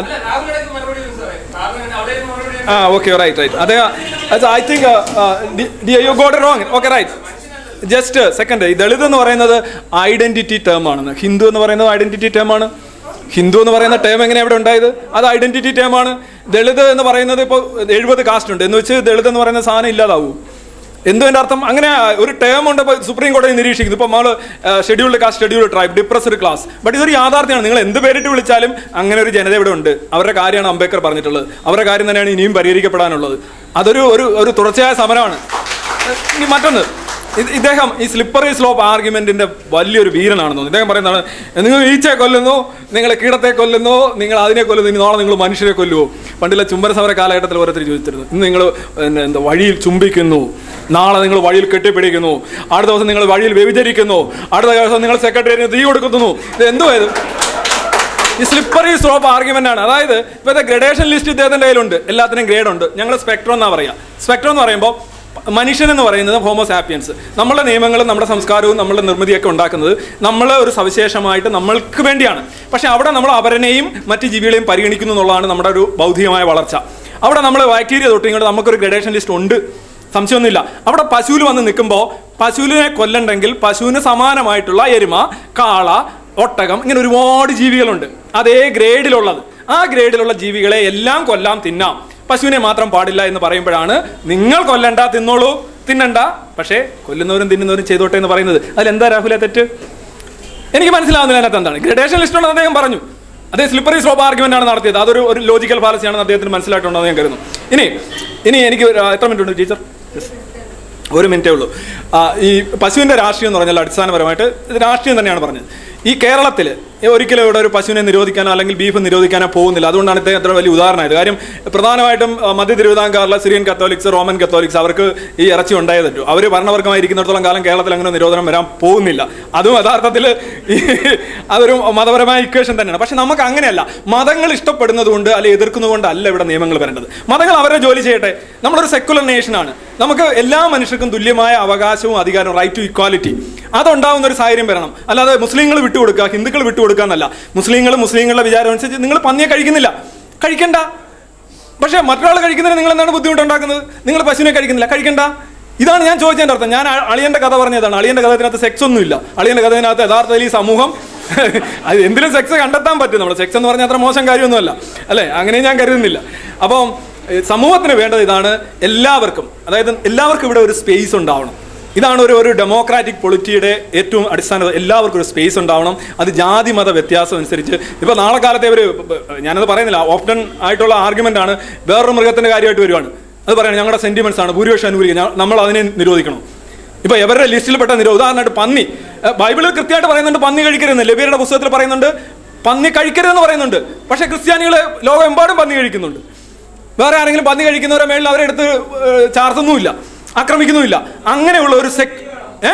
ആ ഓക്കെ റൈറ്റ് റൈറ്റ് അദ്ദേഹം I think you got wrong okay right just second ഈ ദളിത് എന്ന് പറയുന്നത് ഐഡന്റിറ്റി ടേം ആണെന്ന് ഹിന്ദു എന്ന് പറയുന്നത് ഐഡന്റിറ്റി ടേം ആണ് ഹിന്ദു എന്ന് പറയുന്ന ടേം എങ്ങനെ അവിടെ ഉണ്ടായത് അത് ഐഡന്റിറ്റി ടേം ആണ് ദളിത് എന്ന് പറയുന്നത് ഇപ്പോൾ എഴുപത് കാസ്റ്റ് ഉണ്ട് എന്ന് വെച്ച് ദളിത് എന്ന് പറയുന്ന സാധനം ഇല്ലാതാവൂ എന്തോ എൻ്റെ അർത്ഥം അങ്ങനെ ഒരു ടേം ഉണ്ട് ഇപ്പോൾ സുപ്രീം കോടതി നിരീക്ഷിക്കുന്നു ഇപ്പോൾ നമ്മൾ scheduled caste scheduled tribe depressed class but ഇതൊരു യാഥാർത്ഥ്യമാണ് നിങ്ങൾ എന്ത് പേരിട്ട് വിളിച്ചാലും അങ്ങനെ ഒരു ജനത ഇവിടെ ഉണ്ട് അവരുടെ കാര്യമാണ് അംബേദ്കർ പറഞ്ഞിട്ടുള്ളത് അവരുടെ കാര്യം തന്നെയാണ് ഇനിയും പരിഹരിക്കപ്പെടാനുള്ളത് അതൊരു ഒരു ഒരു തുടർച്ചയായ സമരമാണ് ഇനി മറ്റൊന്ന് ഇത് ഇദ്ദേഹം ഈ സ്ലിപ്പറി സ്ലോപ്പ് ആർഗ്യുമെന്റിന്റെ വലിയൊരു വീരനാണെന്ന് തോന്നുന്നു ഇദ്ദേഹം പറയുന്നതാണ് നിങ്ങൾ ഈച്ചയെ കൊല്ലുന്നു നിങ്ങൾ കീടത്തെ കൊല്ലുന്നു നിങ്ങൾ അതിനെ കൊല്ലുന്നു ഇനി നാളെ നിങ്ങൾ മനുഷ്യരെ കൊല്ലുമോ പണ്ടില്ല ചുംബന സമര കാലഘട്ടത്തിൽ ഓരോരുത്തർ ചോദിച്ചിരുന്നു ഇന്ന് നിങ്ങൾ പിന്നെ എന്താ വഴിയിൽ ചുംബിക്കുന്നു നാളെ നിങ്ങൾ വഴിയിൽ കെട്ടിപ്പിടിക്കുന്നു അടുത്ത ദിവസം നിങ്ങൾ വഴിയിൽ വ്യഭിചരിക്കുന്നു അടുത്ത ദിവസം നിങ്ങൾ സെക്രട്ടറിയേറ്റിന് തീ കൊടുക്കുന്നു ഇത് എന്തുവാ ഇത് ഈ സ്ലിപ്പറി സ്ലോപ്പ് ആർഗ്യുമെന്റ് ആണ് അതായത് ഇപ്പോഴത്തെ ഗ്രഡേഷൻ ലിസ്റ്റ് ഇദ്ദേഹത്തിന്റെ കയ്യിലുണ്ട് എല്ലാത്തിനും ഗ്രേഡ് ഉണ്ട് ഞങ്ങൾ സ്പെക്ട്രം എന്നാ പറയാ സ്പെക്ട്രം എന്ന് പറയുമ്പോൾ മനുഷ്യൻ എന്ന് പറയുന്നത് ഹോമോസാപ്പിയൻസ് നമ്മുടെ നിയമങ്ങളും നമ്മുടെ സംസ്കാരവും നമ്മുടെ നിർമ്മിതിയൊക്കെ ഉണ്ടാക്കുന്നത് നമ്മൾ ഒരു സവിശേഷമായിട്ട് നമ്മൾക്ക് വേണ്ടിയാണ് പക്ഷെ അവിടെ നമ്മൾ അവരനെയും മറ്റ് ജീവികളെയും പരിഗണിക്കുന്നു എന്നുള്ളതാണ് നമ്മുടെ ഒരു ബൗദ്ധികമായ വളർച്ച അവിടെ നമ്മൾ ബാക്ടീരിയ തൊട്ട് ഇങ്ങോട്ട് നമുക്കൊരു ഗ്രഡേഷൻ ലിസ്റ്റ് ഉണ്ട് സംശയമൊന്നുമില്ല അവിടെ പശുവിൽ വന്ന് നിൽക്കുമ്പോൾ പശുവിനെ കൊല്ലണ്ടെങ്കിൽ പശുവിന് സമാനമായിട്ടുള്ള എരുമ കാള ഒട്ടകം ഇങ്ങനെ ഒരുപാട് ജീവികളുണ്ട് അതേ ഗ്രേഡിലുള്ളത് ആ ഗ്രേഡിലുള്ള ജീവികളെ എല്ലാം കൊല്ലാം തിന്നാം പശുവിനെ മാത്രം പാടില്ല എന്ന് പറയുമ്പോഴാണ് നിങ്ങൾ കൊല്ലണ്ട തിന്നോളൂ തിന്നണ്ട പക്ഷേ കൊല്ലുന്നവരും തിന്നുന്നവരും ചെയ്തോട്ടെ എന്ന് പറയുന്നത് അതിലെന്താ രാഹുലെ തെറ്റ് എനിക്ക് മനസ്സിലാവുന്നില്ല അതിനകത്ത് എന്താണ് ഗ്രഡേഷൻ ലിസ്റ്റ് ഉണ്ടെന്ന് അദ്ദേഹം പറഞ്ഞു അതേ സ്ലിപ്പറി സ്ലോപ്പ് ആർഗ്യുമെന്റ് ആണ് നടത്തിയത് അതൊരു ഒരു ലോജിക്കൽ ഫാലസിയാണെന്ന് അദ്ദേഹത്തിന് മനസ്സിലായിട്ടുണ്ടെന്ന് ഞാൻ കരുതുന്നു ഇനി ഇനി എനിക്ക് ഒരു, ആ, എത്ര മിനിറ്റ് ഉണ്ട് ടീച്ചർ ഒരു മിനിറ്റേ ഉള്ളൂ ആ, ഈ പശുവിന്റെ രാഷ്ട്രീയം എന്ന് പറഞ്ഞാൽ അടിസ്ഥാനപരമായിട്ട് ഇത് രാഷ്ട്രീയം തന്നെയാണ് പറഞ്ഞത് ഈ കേരളത്തിൽ ഒരിക്കലും ഇവിടെ ഒരു പശുവിനെ നിരോധിക്കാനോ അല്ലെങ്കിൽ ബീഫ് നിരോധിക്കാനോ പോകുന്നില്ല അതുകൊണ്ടാണ് ഇദ്ദേഹം അത്ര വലിയ ഉദാഹരണമായത് കാര്യം പ്രധാനമായിട്ടും ആ, മധ്യ തിരുവിതാംകാറിലെ സിറിയൻ കത്തോലിക്സ് റോമൻ കത്തോലിക്സ് അവർക്ക് ഈ ഇറച്ചി ഉണ്ടായേ പറ്റൂ അവർ ഭരണവർഗമായിരിക്കുന്നിടത്തോളം കാലം കേരളത്തിൽ അങ്ങനെ നിരോധനം വരാൻ പോകുന്നില്ല അതും യഥാർത്ഥത്തിൽ ഈ അതൊരു മതപരമായ ഇക്വേഷൻ തന്നെയാണ് പക്ഷെ നമുക്ക് അങ്ങനെയല്ല മതങ്ങൾ ഇഷ്ടപ്പെടുന്നത് കൊണ്ട് അല്ലെങ്കിൽ എതിർക്കുന്നത് കൊണ്ടല്ല ഇവിടെ നിയമങ്ങൾ വരേണ്ടത് മതങ്ങൾ അവരുടെ ജോലി ചെയ്യട്ടെ നമ്മളൊരു സെക്കുലർ നേഷനാണ് നമുക്ക് എല്ലാ മനുഷ്യർക്കും തുല്യമായ അവകാശവും അധികാരവും റൈറ്റ് ടു ഇക്വാലിറ്റി അതുണ്ടാവുന്ന ഒരു സാഹചര്യം വരണം അല്ലാതെ മുസ്ലിങ്ങൾ വിട്ടുകൊടുക്കുക ഹിന്ദുക്കൾ വിട്ടുകൊടുക്കുക എന്നല്ല മുസ്ലിങ്ങൾ മുസ്ലിങ്ങളുടെ വിചാരം അനുസരിച്ച് നിങ്ങൾ പന്നിയെ കഴിക്കുന്നില്ല കഴിക്കണ്ട പക്ഷേ മറ്റൊരാൾ കഴിക്കുന്നതിന് നിങ്ങൾ എന്താണ് ബുദ്ധിമുട്ടുണ്ടാക്കുന്നത് നിങ്ങൾ പശുവിനെ കഴിക്കുന്നില്ല കഴിക്കണ്ട ഇതാണ് ഞാൻ ചോദിച്ചതിന്റെ അർത്ഥം ഞാൻ അ- അളിയന്റെ കഥ പറഞ്ഞതാണ് അളിയന്റെ കഥത്തിനകത്ത് സെക്സ് ഒന്നുമില്ല അളിയന്റെ കഥത്തിനകത്ത് യഥാർത്ഥത്തിൽ ഈ സമൂഹം അത് എന്തിലും സെക്സ് കണ്ടെത്താൻ പറ്റും നമ്മൾ സെക്സ് എന്ന് പറഞ്ഞാൽ അത്ര മോശം കാര്യമൊന്നുമല്ല അല്ലേ അങ്ങനെ ഞാൻ കരുതുന്നില്ല അപ്പം ഏഹ്, സമൂഹത്തിന് വേണ്ടത് ഇതാണ് എല്ലാവർക്കും അതായത് എല്ലാവർക്കും ഇവിടെ ഒരു സ്പേസ് ഉണ്ടാവണം ഇതാണ് ഒരു ഒരു ഡെമോക്രാറ്റിക് പൊളിറ്റിയുടെ ഏറ്റവും അടിസ്ഥാന എല്ലാവർക്കും ഒരു സ്പേസ് ഉണ്ടാവണം അത് ജാതി മത വ്യത്യാസം അനുസരിച്ച് ഇപ്പോൾ നാളെ കാലത്തെ ഒരു ഞാനത് പറയുന്നില്ല ഓപ്ഷൻ ആയിട്ടുള്ള ആർഗ്യുമെന്റ് ആണ് വേറൊരു മൃഗത്തിന്റെ കാര്യമായിട്ട് വരുവാണ് അത് പറയണം ഞങ്ങളുടെ സെന്റിമെന്റ്സ് ആണ് ഭൂരിപക്ഷം അനുകൂലിക്കുക ഞ- നമ്മൾ അതിനെ നിരോധിക്കണം ഇപ്പൊ എവരുടെ ലിസ്റ്റിൽപ്പെട്ട നിരോ ഉദാഹരണമായിട്ട് പന്നി ഏഹ് ബൈബിളിൽ കൃത്യമായിട്ട് പറയുന്നുണ്ട് പന്നി കഴിക്കരുതെന്ന് ലബിയരുടെ പുസ്തകത്തിൽ പറയുന്നുണ്ട് പന്നി കഴിക്കരുതെന്ന് പറയുന്നുണ്ട് പക്ഷെ ക്രിസ്ത്യാനികൾ ലോകമെമ്പാടും പന്നി കഴിക്കുന്നുണ്ട് വേറെ ആരെങ്കിലും പന്നി കഴിക്കുന്നവരെ മേളിൽ അവരെ എടുത്ത് ഏഹ്, ചാർത്തുന്നുമില്ല ആക്രമിക്കുന്നുമില്ല അങ്ങനെയുള്ള ഒരു സെക് ഏ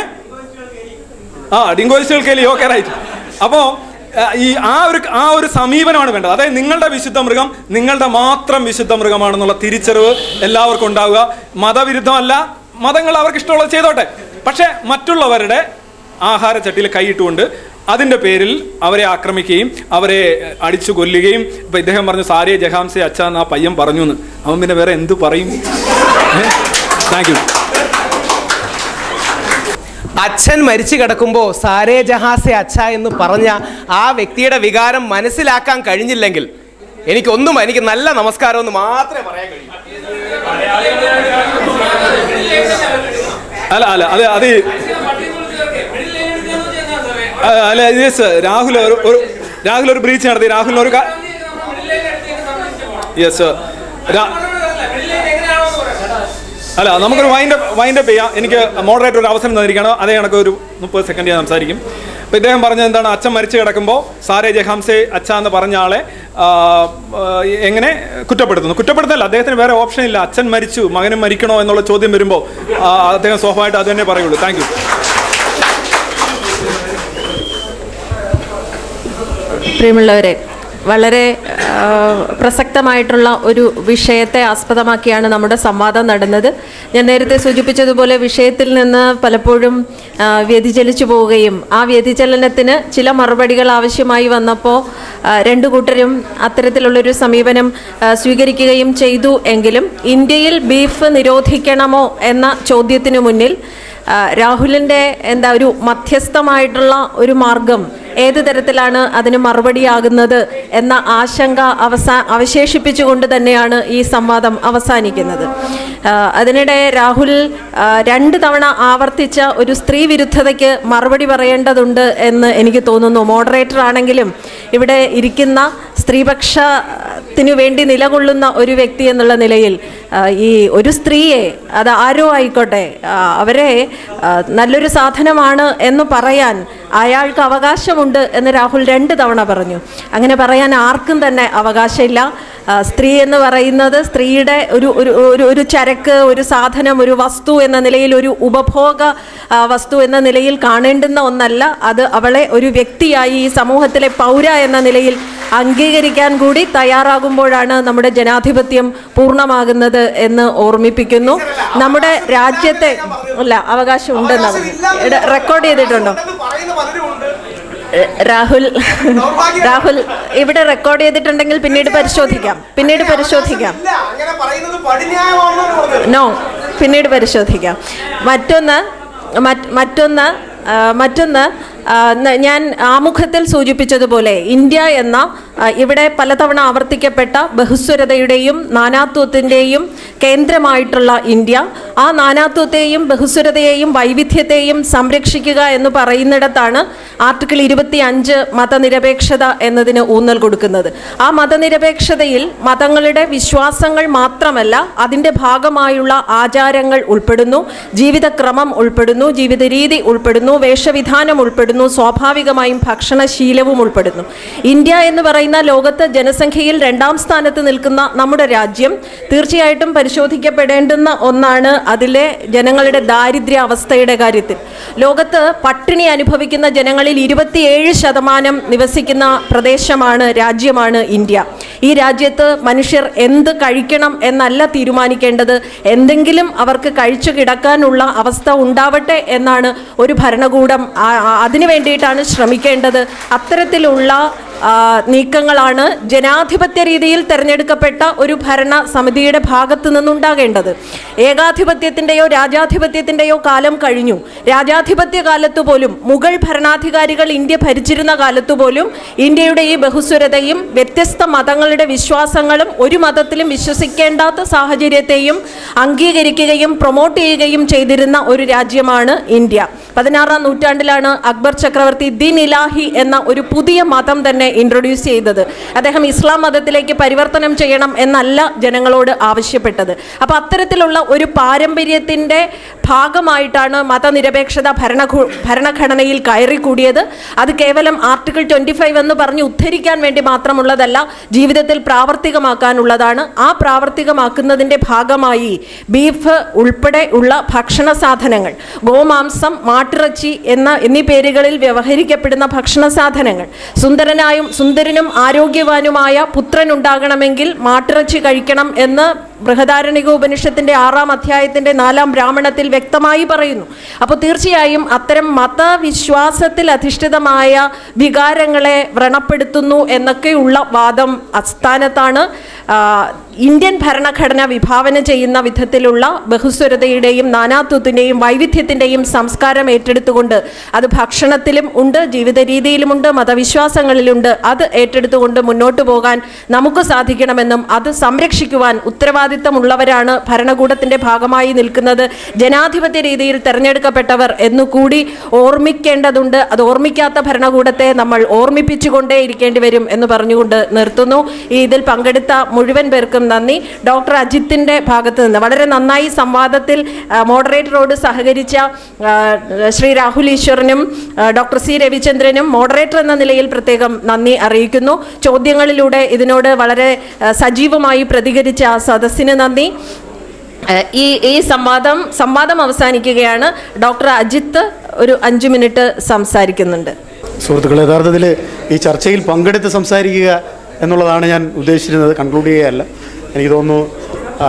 ആ ഡിങ്കോയിസ്റ്റുകൾ കേലി ഓക്കെ റൈറ്റ് അപ്പോ ഏഹ്, ഈ ആ ഒരു ആ ഒരു സമീപനമാണ് വേണ്ടത് അതായത് നിങ്ങളുടെ വിശുദ്ധ മൃഗം നിങ്ങളുടെ മാത്രം വിശുദ്ധ മൃഗമാണെന്നുള്ള തിരിച്ചറിവ് എല്ലാവർക്കും ഉണ്ടാവുക മതവിരുദ്ധമല്ല മതങ്ങൾ അവർക്ക് ഇഷ്ടമുള്ളത് ചെയ്തോട്ടെ പക്ഷെ മറ്റുള്ളവരുടെ ആഹാരച്ചട്ടിയിൽ കൈയിട്ടുകൊണ്ട് അതിന്റെ പേരിൽ അവരെ ആക്രമിക്കുകയും അവരെ ഏഹ്, അടിച്ചു കൊല്ലുകയും ഇപ്പൊ ഇദ്ദേഹം പറഞ്ഞു സാരിയെ ജഹാംസെ അച്ഛ എന്ന് ആ പയ്യൻ പറഞ്ഞു എന്ന് അവൻ പിന്നെ വേറെ എന്ത് പറയും താങ്ക് യു അച്ഛൻ മരിച്ചു കിടക്കുമ്പോൾ സാരേ ജഹാസെ അച്ഛ എന്ന് പറഞ്ഞ ആ വ്യക്തിയുടെ വികാരം മനസ്സിലാക്കാൻ കഴിഞ്ഞില്ലെങ്കിൽ എനിക്കൊന്നും എനിക്ക് നല്ല നമസ്കാരം എന്ന് മാത്രമേ പറയാൻ കഴിയൂ അല്ല അല്ല അത് അത് ഈ- ആ, അല്ല യെസ് രാഹുൽ ഒരു ഒരു രാഹുൽ ഒരു ബ്രീച്ച് നടത്തി രാഹുലിന് ഒരു യെസ് അല്ല നമുക്കൊരു വൈൻഡ് വൈൻഡ് അപ്പ് ചെയ്യാം എനിക്ക് മോഡറേറ്റർ ഒരു അവസരം തന്നിരിക്കണം അതേ കണക്ക് ഒരു മുപ്പത് സെക്കൻഡ് ഞാൻ സംസാരിക്കും അപ്പോൾ ഇദ്ദേഹം പറഞ്ഞത് എന്താണ് അച്ഛൻ മരിച്ചു കിടക്കുമ്പോൾ സാരേ ജഹാംസെ അച്ഛ എന്ന് പറഞ്ഞ ആളെ ആ, ആ, എങ്ങനെ കുറ്റപ്പെടുത്തുന്നു കുറ്റപ്പെടുത്തല്ല അദ്ദേഹത്തിന് വേറെ ഓപ്ഷൻ ഇല്ല അച്ഛൻ മരിച്ചു മകനും മരിക്കണോ എന്നുള്ള ചോദ്യം വരുമ്പോൾ ആ, അദ്ദേഹം സ്വാഭാവികമായിട്ട് അത് തന്നെ പറയുള്ളൂ താങ്ക് യു പ്രിയമുള്ളവരെ വളരെ ആ, പ്രസക്തമായിട്ടുള്ള ഒരു വിഷയത്തെ ആസ്പദമാക്കിയാണ് നമ്മുടെ സംവാദം നടന്നത് ഞാൻ നേരത്തെ സൂചിപ്പിച്ചതുപോലെ വിഷയത്തിൽ നിന്ന് പലപ്പോഴും ആ, വ്യതിചലിച്ചു പോവുകയും ആ വ്യതിചലനത്തിന് ചില മറുപടികൾ ആവശ്യമായി വന്നപ്പോൾ ആ, രണ്ടു കൂട്ടരും അത്തരത്തിലുള്ളൊരു സമീപനം ആ, സ്വീകരിക്കുകയും ചെയ്തു എങ്കിലും ഇന്ത്യയിൽ ബീഫ് നിരോധിക്കണമോ എന്ന ചോദ്യത്തിനു മുന്നിൽ ആ, രാഹുലിൻ്റെ എന്താ ഒരു മധ്യസ്ഥമായിട്ടുള്ള ഒരു മാർഗം ഏത് തരത്തിലാണ് അതിന് മറുപടിയാകുന്നത് എന്ന ആശങ്ക അവസാ അവശേഷിപ്പിച്ചുകൊണ്ട് തന്നെയാണ് ഈ സംവാദം അവസാനിക്കുന്നത് ആ, അതിനിടെ രാഹുൽ ആ, രണ്ട് തവണ ആവർത്തിച്ച ഒരു സ്ത്രീ വിരുദ്ധതയ്ക്ക് മറുപടി പറയേണ്ടതുണ്ട് എന്ന് എനിക്ക് തോന്നുന്നു മോഡറേറ്റർ ആണെങ്കിലും ഇവിടെ ഇരിക്കുന്ന സ്ത്രീപക്ഷത്തിനു വേണ്ടി നിലകൊള്ളുന്ന ഒരു വ്യക്തി എന്നുള്ള നിലയിൽ ആ, ഈ ഒരു സ്ത്രീയെ അത് ആരോ ആയിക്കോട്ടെ ആ, അവരെ ആ, നല്ലൊരു സാധനമാണ് എന്ന് പറയാൻ അയാൾക്ക് അവകാശമുണ്ട് എന്ന് രാഹുൽ രണ്ട് തവണ പറഞ്ഞു അങ്ങനെ പറയാൻ ആർക്കും തന്നെ അവകാശമില്ല ആ, സ്ത്രീ എന്ന് പറയുന്നത് സ്ത്രീയുടെ ഒരു ഒരു ഒരു ഒരു ചരക്ക് ഒരു സാധനം ഒരു വസ്തു എന്ന നിലയിൽ ഒരു ഉപഭോഗ ആ, വസ്തു എന്ന നിലയിൽ കാണേണ്ടുന്ന ഒന്നല്ല അത് അവളെ ഒരു വ്യക്തിയായി ഈ സമൂഹത്തിലെ പൗര എന്ന നിലയിൽ അംഗീകരിക്കാൻ കൂടി തയ്യാറാകുമ്പോഴാണ് നമ്മുടെ ജനാധിപത്യം പൂർണ്ണമാകുന്നത് എന്ന് ഓർമ്മിപ്പിക്കുന്നു നമ്മുടെ രാജ്യത്തെ അല്ല അവകാശം ഉണ്ടെന്ന് റെക്കോർഡ് ചെയ്തിട്ടുണ്ടോ ഏഹ് രാഹുൽ രാഹുൽ ഇവിടെ റെക്കോർഡ് ചെയ്തിട്ടുണ്ടെങ്കിൽ പിന്നീട് പരിശോധിക്കാം പിന്നീട് പരിശോധിക്കാം അങ്ങനെ പറയുന്നത് പടിന്യായമാണെന്നാണ് പറഞ്ഞത് നോ പിന്നീട് പരിശോധിക്കാം മറ്റൊന്ന് മറ്റ് മറ്റൊന്ന് ആ, മറ്റൊന്ന് ആ, ന- ഞാൻ ആമുഖത്തിൽ സൂചിപ്പിച്ചതുപോലെ ഇന്ത്യ എന്ന ആ, ഇവിടെ പലതവണ ആവർത്തിക്കപ്പെട്ട ബഹുസ്വരതയുടെയും നാനാത്വത്തിൻ്റെയും കേന്ദ്രമായിട്ടുള്ള ഇന്ത്യ ആ നാനാത്വത്തെയും ബഹുസ്വരതയെയും വൈവിധ്യത്തെയും സംരക്ഷിക്കുക എന്ന് പറയുന്നിടത്താണ് ആർട്ടിക്കിൾ ഇരുപത്തി അഞ്ച് മതനിരപേക്ഷത എന്നതിന് ഊന്നൽ കൊടുക്കുന്നത് ആ മതനിരപേക്ഷതയിൽ മതങ്ങളുടെ വിശ്വാസങ്ങൾ മാത്രമല്ല അതിൻ്റെ ഭാഗമായുള്ള ആചാരങ്ങൾ ഉൾപ്പെടുന്നു ജീവിതക്രമം ഉൾപ്പെടുന്നു ജീവിത രീതി ഉൾപ്പെടുന്നു വേഷവിധാനം ഉൾപ്പെടുന്നു സ്വാഭാവികമായും ഭക്ഷണശീലവും ഉൾപ്പെടുന്നു ഇന്ത്യ എന്ന് പറയുന്ന ലോകത്ത് ജനസംഖ്യയിൽ രണ്ടാം സ്ഥാനത്ത് നിൽക്കുന്ന നമ്മുടെ രാജ്യം തീർച്ചയായിട്ടും പരിശോധിക്കപ്പെടേണ്ടുന്ന ഒന്നാണ് അതിലെ ജനങ്ങളുടെ ദാരിദ്ര്യ അവസ്ഥയുടെ കാര്യത്തിൽ ലോകത്ത് പട്ടിണി അനുഭവിക്കുന്ന ജനങ്ങളിൽ ഇരുപത്തിയേഴ് ശതമാനം നിവസിക്കുന്ന പ്രദേശമാണ് രാജ്യമാണ് ഇന്ത്യ ഈ രാജ്യത്ത് മനുഷ്യർ എന്ത് കഴിക്കണം എന്നല്ല തീരുമാനിക്കേണ്ടത് എന്തെങ്കിലും അവർക്ക് കഴിച്ചു കിടക്കാനുള്ള അവസ്ഥ ഉണ്ടാവട്ടെ എന്നാണ് ഒരു ഭരണകൂടം ആ- ആ- അതിനു വേണ്ടിയിട്ടാണ് ശ്രമിക്കേണ്ടത് അത്തരത്തിലുള്ള ആ, നീക്കങ്ങളാണ് ജനാധിപത്യ രീതിയിൽ തെരഞ്ഞെടുക്കപ്പെട്ട ഒരു ഭരണ സമിതിയുടെ ഭാഗത്തു നിന്നുണ്ടാകേണ്ടത് ഏകാധിപത്യത്തിൻ്റെയോ രാജാധിപത്യത്തിൻ്റെയോ കാലം കഴിഞ്ഞു രാജാധിപത്യ കാലത്തു പോലും മുഗൾ ഭരണാധികാരികൾ ഇന്ത്യ ഭരിച്ചിരുന്ന കാലത്തു പോലും ഇന്ത്യയുടെ ഈ ബഹുസ്വരതയും വ്യത്യസ്ത മതങ്ങളുടെ വിശ്വാസങ്ങളും ഒരു മതത്തിലും വിശ്വസിക്കേണ്ടാത്ത സാഹചര്യത്തെയും അംഗീകരിക്കുകയും പ്രൊമോട്ട് ചെയ്യുകയും ചെയ്തിരുന്ന ഒരു രാജ്യമാണ് ഇന്ത്യ പതിനാറാം നൂറ്റാണ്ടിലാണ് അക്ബർ ചക്രവർത്തി ദിൻ ഇലാഹി എന്ന ഒരു പുതിയ മതം തന്നെ ഇൻട്രൊഡ്യൂസ് ചെയ്തത് അദ്ദേഹം ഇസ്ലാം മതത്തിലേക്ക് പരിവർത്തനം ചെയ്യണം എന്നല്ല ജനങ്ങളോട് ആവശ്യപ്പെട്ടത് അപ്പോൾ അത്തരത്തിലുള്ള ഒരു പാരമ്പര്യത്തിൻ്റെ ഭാഗമായിട്ടാണ് മതനിരപേക്ഷത ഭരണ ഭരണഘടനയിൽ കയറിക്കൂടിയത് അത് കേവലം ആർട്ടിക്കിൾ ട്വൻറ്റി ഫൈവ് എന്ന് പറഞ്ഞ് ഉദ്ധരിക്കാൻ വേണ്ടി മാത്രമുള്ളതല്ല ജീവിതത്തിൽ പ്രാവർത്തികമാക്കാനുള്ളതാണ് ആ പ്രാവർത്തികമാക്കുന്നതിൻ്റെ ഭാഗമായി ബീഫ് ഉൾപ്പെടെ ഉള്ള ഭക്ഷണ സാധനങ്ങൾ ഗോമാംസം മാട്ടിറച്ചി എന്ന എന്നീ പേരുകളിൽ വ്യവഹരിക്കപ്പെടുന്ന ഭക്ഷണ സാധനങ്ങൾ സുന്ദരനായും സുന്ദരനും ആരോഗ്യവാനുമായ പുത്രൻ ഉണ്ടാകണമെങ്കിൽ മാട്ടിറച്ചി കഴിക്കണം എന്ന് ബൃഹദാരണിക ഉപനിഷത്തിന്റെ ആറാം അധ്യായത്തിന്റെ നാലാം ബ്രാഹ്മണത്തിൽ വ്യക്തമായി പറയുന്നു അപ്പോൾ തീർച്ചയായും അത്തരം മതവിശ്വാസത്തിൽ അധിഷ്ഠിതമായ വികാരങ്ങളെ വ്രണപ്പെടുത്തുന്നു എന്നൊക്കെയുള്ള വാദം അസ്ഥാനത്താണ് ആ, ഇന്ത്യൻ ഭരണഘടന വിഭാവന ചെയ്യുന്ന വിധത്തിലുള്ള ബഹുസ്വരതയുടെയും നാനാത്വത്തിൻ്റെയും വൈവിധ്യത്തിൻ്റെയും സംസ്കാരം ഏറ്റെടുത്തുകൊണ്ട് അത് ഭക്ഷണത്തിലും ഉണ്ട് ജീവിത രീതിയിലുമുണ്ട് മതവിശ്വാസങ്ങളിലുണ്ട് അത് ഏറ്റെടുത്തുകൊണ്ട് മുന്നോട്ട് പോകാൻ നമുക്ക് സാധിക്കണമെന്നും അത് സംരക്ഷിക്കുവാൻ ഉത്തരവാദിത്തമുള്ളവരാണ് ഭരണകൂടത്തിൻ്റെ ഭാഗമായി നിൽക്കുന്നത് ജനാധിപത്യ രീതിയിൽ തെരഞ്ഞെടുക്കപ്പെട്ടവർ എന്നുകൂടി ഓർമ്മിക്കേണ്ടതുണ്ട് അത് ഓർമ്മിക്കാത്ത ഭരണകൂടത്തെ നമ്മൾ ഓർമ്മിപ്പിച്ചുകൊണ്ടേ ഇരിക്കേണ്ടി വരും എന്ന് പറഞ്ഞുകൊണ്ട് നിർത്തുന്നു ഈ ഇതിൽ പങ്കെടുത്ത മുഴുവൻ പേർക്കും നന്ദി ഡോക്ടർ അജിത്തിൻ്റെ ഭാഗത്ത് നിന്ന് വളരെ നന്നായി സംവാദത്തിൽ ആ, മോഡറേറ്ററോട് സഹകരിച്ച ആ, ശ്രീ രാഹുൽ ഈശ്വറിനും ആ, ഡോക്ടർ സി രവിചന്ദ്രനും മോഡറേറ്റർ എന്ന നിലയിൽ പ്രത്യേകം നന്ദി അറിയിക്കുന്നു ചോദ്യങ്ങളിലൂടെ ഇതിനോട് വളരെ ആ, സജീവമായി പ്രതികരിച്ച ആ സദസ്സിന് നന്ദി ആ, ഈ ഈ സംവാദം സംവാദം അവസാനിക്കുകയാണ് ഡോക്ടർ അജിത്ത് ഒരു അഞ്ച് മിനിറ്റ് സംസാരിക്കുന്നുണ്ട് സുഹൃത്തുക്കളെ യഥാർത്ഥത്തിൽ ഈ ചർച്ചയിൽ പങ്കെടുത്ത് സംസാരിക്കുക എന്നുള്ളതാണ് ഞാൻ ഉദ്ദേശിച്ചിരുന്നത് കൺക്ലൂഡ് ചെയ്യുകയല്ല എനിക്ക് തോന്നുന്നു ആ,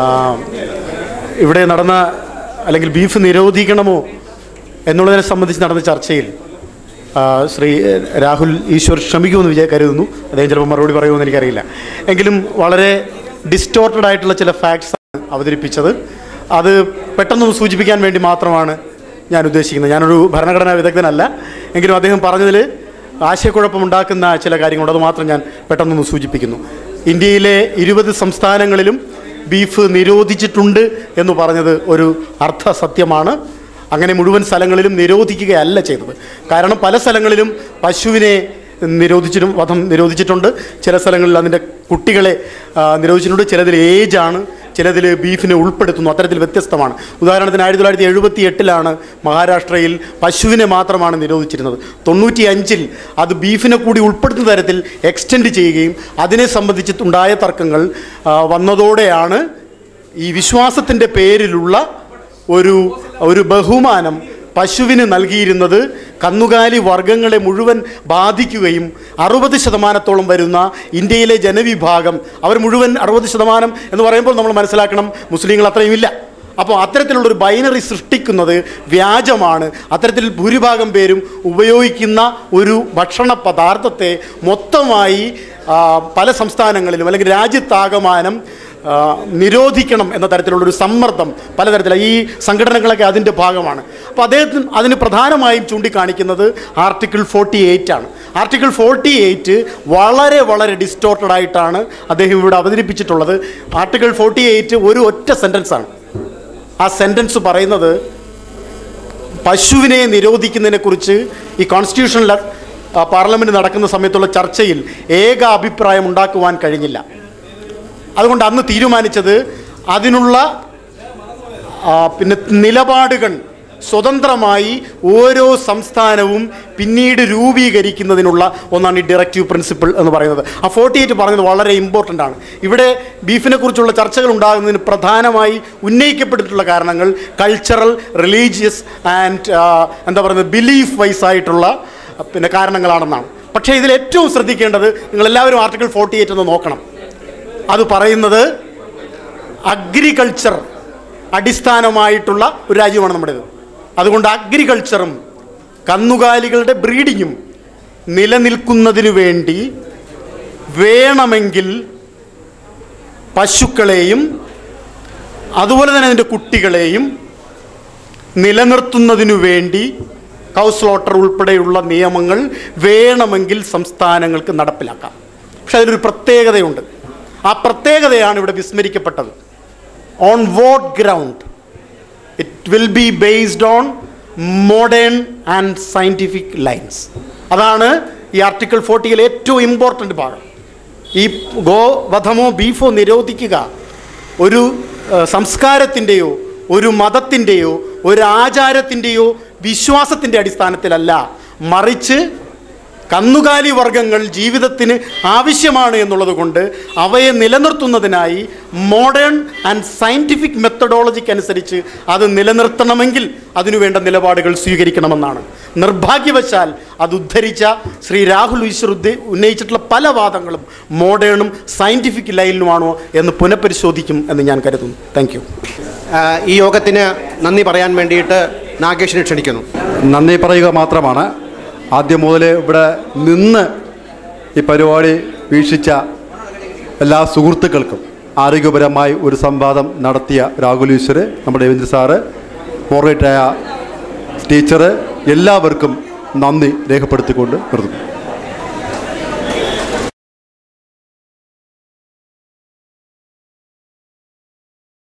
ഇവിടെ നടന്ന അല്ലെങ്കിൽ ബീഫ് നിരോധിക്കണമോ എന്നുള്ളതിനെ സംബന്ധിച്ച് നടന്ന ചർച്ചയിൽ ആ, ശ്രീ രാഹുൽ ഈശ്വർ ശ്രമിക്കുമെന്ന് വിജയ കരുതുന്നു അദ്ദേഹം ചിലപ്പോൾ മറുപടി പറയുമെന്ന് എനിക്കറിയില്ല എങ്കിലും വളരെ ഡിസ്റ്റോർട്ടഡ് ആയിട്ടുള്ള ചില ഫാക്ട്സ് ആണ് അവതരിപ്പിച്ചത് അത് പെട്ടെന്നൊന്ന് സൂചിപ്പിക്കാൻ വേണ്ടി മാത്രമാണ് ഞാൻ ഉദ്ദേശിക്കുന്നത് ഞാനൊരു ഭരണഘടനാ വിദഗ്ധനല്ല എങ്കിലും അദ്ദേഹം പറഞ്ഞതിൽ ആശയക്കുഴപ്പമുണ്ടാക്കുന്ന ചില കാര്യങ്ങളുണ്ട് അത് മാത്രം ഞാൻ പെട്ടെന്നൊന്ന് സൂചിപ്പിക്കുന്നു ഇന്ത്യയിലെ ഇരുപത് സംസ്ഥാനങ്ങളിലും ബീഫ് നിരോധിച്ചിട്ടുണ്ട് എന്ന് പറഞ്ഞത് ഒരു അർത്ഥസത്യമാണ് അങ്ങനെ മുഴുവൻ സ്ഥലങ്ങളിലും നിരോധിക്കുകയല്ല ചെയ്തത് കാരണം പല സ്ഥലങ്ങളിലും പശുവിനെ നിരോധിച്ചിട്ടും വധം നിരോധിച്ചിട്ടുണ്ട് ചില സ്ഥലങ്ങളിൽ അതിൻ്റെ കുട്ടികളെ ആ, നിരോധിച്ചിട്ടുണ്ട് ചിലതിൽ ഏജാണ് ചിലതിൽ ബീഫിനെ ഉൾപ്പെടുത്തുന്നു അത്തരത്തിൽ വ്യത്യസ്തമാണ് ഉദാഹരണത്തിന് ആയിരത്തി തൊള്ളായിരത്തി എഴുപത്തി എട്ടിലാണ് മഹാരാഷ്ട്രയിൽ പശുവിനെ മാത്രമാണ് നിരോധിച്ചിരുന്നത് തൊണ്ണൂറ്റി അഞ്ചിൽ അത് ബീഫിനെ കൂടി ഉൾപ്പെടുത്തുന്ന തരത്തിൽ എക്സ്റ്റെൻഡ് ചെയ്യുകയും അതിനെ സംബന്ധിച്ചിട്ടുണ്ടായ തർക്കങ്ങൾ ആ, വന്നതോടെയാണ് ഈ വിശ്വാസത്തിൻ്റെ പേരിലുള്ള ഒരു ഒരു ബഹുമാനം പശുവിന് നൽകിയിരുന്നത് കന്നുകാലി വർഗങ്ങളെ മുഴുവൻ ബാധിക്കുകയും അറുപത് ശതമാനത്തോളം വരുന്ന ഇന്ത്യയിലെ ജനവിഭാഗം അവർ മുഴുവൻ അറുപത് ശതമാനം എന്ന് പറയുമ്പോൾ നമ്മൾ മനസ്സിലാക്കണം മുസ്ലിങ്ങൾ അത്രയും ഇല്ല അപ്പോൾ അത്തരത്തിലുള്ളൊരു ബൈനറി സൃഷ്ടിക്കുന്നത് വ്യാജമാണ് അത്തരത്തിൽ ഭൂരിഭാഗം പേരും ഉപയോഗിക്കുന്ന ഒരു ഭക്ഷണ പദാർത്ഥത്തെ മൊത്തമായി ആ, പല സംസ്ഥാനങ്ങളിലും അല്ലെങ്കിൽ രാജ്യത്താകമാനം ആ, നിരോധിക്കണം എന്ന തരത്തിലുള്ളൊരു സമ്മർദ്ദം പലതരത്തിലുള്ള ഈ സംഘടനകളൊക്കെ അതിൻ്റെ ഭാഗമാണ് അപ്പോൾ അദ്ദേഹത്തിന് അതിന് പ്രധാനമായും ചൂണ്ടിക്കാണിക്കുന്നത് ആർട്ടിക്കിൾ ഫോർട്ടി എയ്റ്റ് ആണ് ആർട്ടിക്കിൾ ഫോർട്ടി എയ്റ്റ് വളരെ വളരെ ഡിസ്റ്റോർട്ടഡ് ആയിട്ടാണ് അദ്ദേഹം ഇവിടെ അവതരിപ്പിച്ചിട്ടുള്ളത് ആർട്ടിക്കിൾ ഫോർട്ടി എയ്റ്റ് ഒരു ഒറ്റ സെൻറ്റൻസ് ആണ് ആ സെൻറ്റൻസ് പറയുന്നത് പശുവിനെ നിരോധിക്കുന്നതിനെക്കുറിച്ച് ഈ കോൺസ്റ്റിറ്റ്യൂഷണൽ പാർലമെൻറ്റ് നടക്കുന്ന സമയത്തുള്ള ചർച്ചയിൽ ഏക അഭിപ്രായം ഉണ്ടാക്കുവാൻ കഴിഞ്ഞില്ല അതുകൊണ്ട് അന്ന് തീരുമാനിച്ചത് അതിനുള്ള ആ, പിന്നെ നിലപാടുകൾ സ്വതന്ത്രമായി ഓരോ സംസ്ഥാനവും പിന്നീട് രൂപീകരിക്കുന്നതിനുള്ള ഒന്നാണ് ഈ ഡയറക്റ്റീവ് പ്രിൻസിപ്പിൾ എന്ന് പറയുന്നത് ആ ഫോർട്ടി എയ്റ്റ് പറഞ്ഞത് വളരെ ഇമ്പോർട്ടൻ്റ് ആണ് ഇവിടെ ബീഫിനെ കുറിച്ചുള്ള ചർച്ചകൾ ഉണ്ടാകുന്നതിന് പ്രധാനമായി ഉന്നയിക്കപ്പെട്ടിട്ടുള്ള കാരണങ്ങൾ കൾച്ചറൽ റിലീജിയസ് ആൻഡ് എന്താ പറയുന്നത് ബിലീഫ് വൈസ് ആയിട്ടുള്ള ആ, പിന്നെ കാരണങ്ങളാണെന്നാണ് പക്ഷേ ഇതിൽ ഏറ്റവും ശ്രദ്ധിക്കേണ്ടത് നിങ്ങളെല്ലാവരും ആർട്ടിക്കിൾ ഫോർട്ടി എയ്റ്റ് ഒന്ന് നോക്കണം അത് പറയുന്നത് അഗ്രികൾച്ചർ അടിസ്ഥാനമായിട്ടുള്ള ഒരു രാജ്യമാണ് നമ്മുടേത് അതുകൊണ്ട് അഗ്രികൾച്ചറും കന്നുകാലികളുടെ ബ്രീഡിങ്ങും നിലനിൽക്കുന്നതിനു വേണ്ടി വേണമെങ്കിൽ പശുക്കളെയും അതുപോലെ തന്നെ അതിൻ്റെ കുട്ടികളെയും നിലനിർത്തുന്നതിനു വേണ്ടി കൗസ്ലോട്ടർ ഉൾപ്പെടെയുള്ള നിയമങ്ങൾ വേണമെങ്കിൽ സംസ്ഥാനങ്ങൾക്ക് നടപ്പിലാക്കാം പക്ഷെ അതിലൊരു പ്രത്യേകതയുണ്ട് ആ പ്രത്യേകതയാണ് ഇവിടെ വിസ്മരിക്കപ്പെട്ടത് on what ground it will be based on modern and scientific lines അതാണ് ഈ ആർട്ടിക്കിൾ ഫോർട്ടിയിലെ ഏറ്റവും ഇമ്പോർട്ടൻ്റ് ഭാഗം ഈ ഗോവധമോ ബീഫോ നിരോധിക്കുക ഒരു ഏഹ്, സംസ്കാരത്തിൻ്റെയോ ഒരു മതത്തിൻ്റെയോ ഒരു ആചാരത്തിൻ്റെയോ വിശ്വാസത്തിൻ്റെ അടിസ്ഥാനത്തിലല്ല മറിച്ച് കന്നുകാലി വർഗങ്ങൾ ജീവിതത്തിന് ആവശ്യമാണ് എന്നുള്ളത് കൊണ്ട് അവയെ നിലനിർത്തുന്നതിനായി മോഡേൺ ആൻഡ് സയൻറ്റിഫിക് മെത്തഡോളജിക്ക് അനുസരിച്ച് അത് നിലനിർത്തണമെങ്കിൽ അതിനുവേണ്ട നിലപാടുകൾ സ്വീകരിക്കണമെന്നാണ് നിർഭാഗ്യവശാൽ അത് ഉദ്ധരിച്ച ശ്രീ രാഹുൽ ഈശ്വർ ഉദ്ദേ ഉന്നയിച്ചിട്ടുള്ള പല വാദങ്ങളും മോഡേണും സയൻറ്റിഫിക് ലൈനിലുമാണോ എന്ന് പുനഃപരിശോധിക്കും എന്ന് ഞാൻ കരുതുന്നു താങ്ക് യു ആ, ഈ യോഗത്തിന് നന്ദി പറയാൻ വേണ്ടിയിട്ട് നാഗേഷിനെ ക്ഷണിക്കുന്നു നന്ദി പറയുക മാത്രമാണ് ആദ്യം മുതൽ ഇവിടെ നിന്ന് ഈ പരിപാടി വീക്ഷിച്ച എല്ലാ സുഹൃത്തുക്കൾക്കും ആരോഗ്യപരമായി ഒരു സംവാദം നടത്തിയ രാഹുൽ ഈശ്വർ നമ്മുടെ രവീന്ദ്ര സാറ് മോറേറ്റായ ടീച്ചറ് എല്ലാവർക്കും നന്ദി രേഖപ്പെടുത്തിക്കൊണ്ട് നിർത്തുന്നു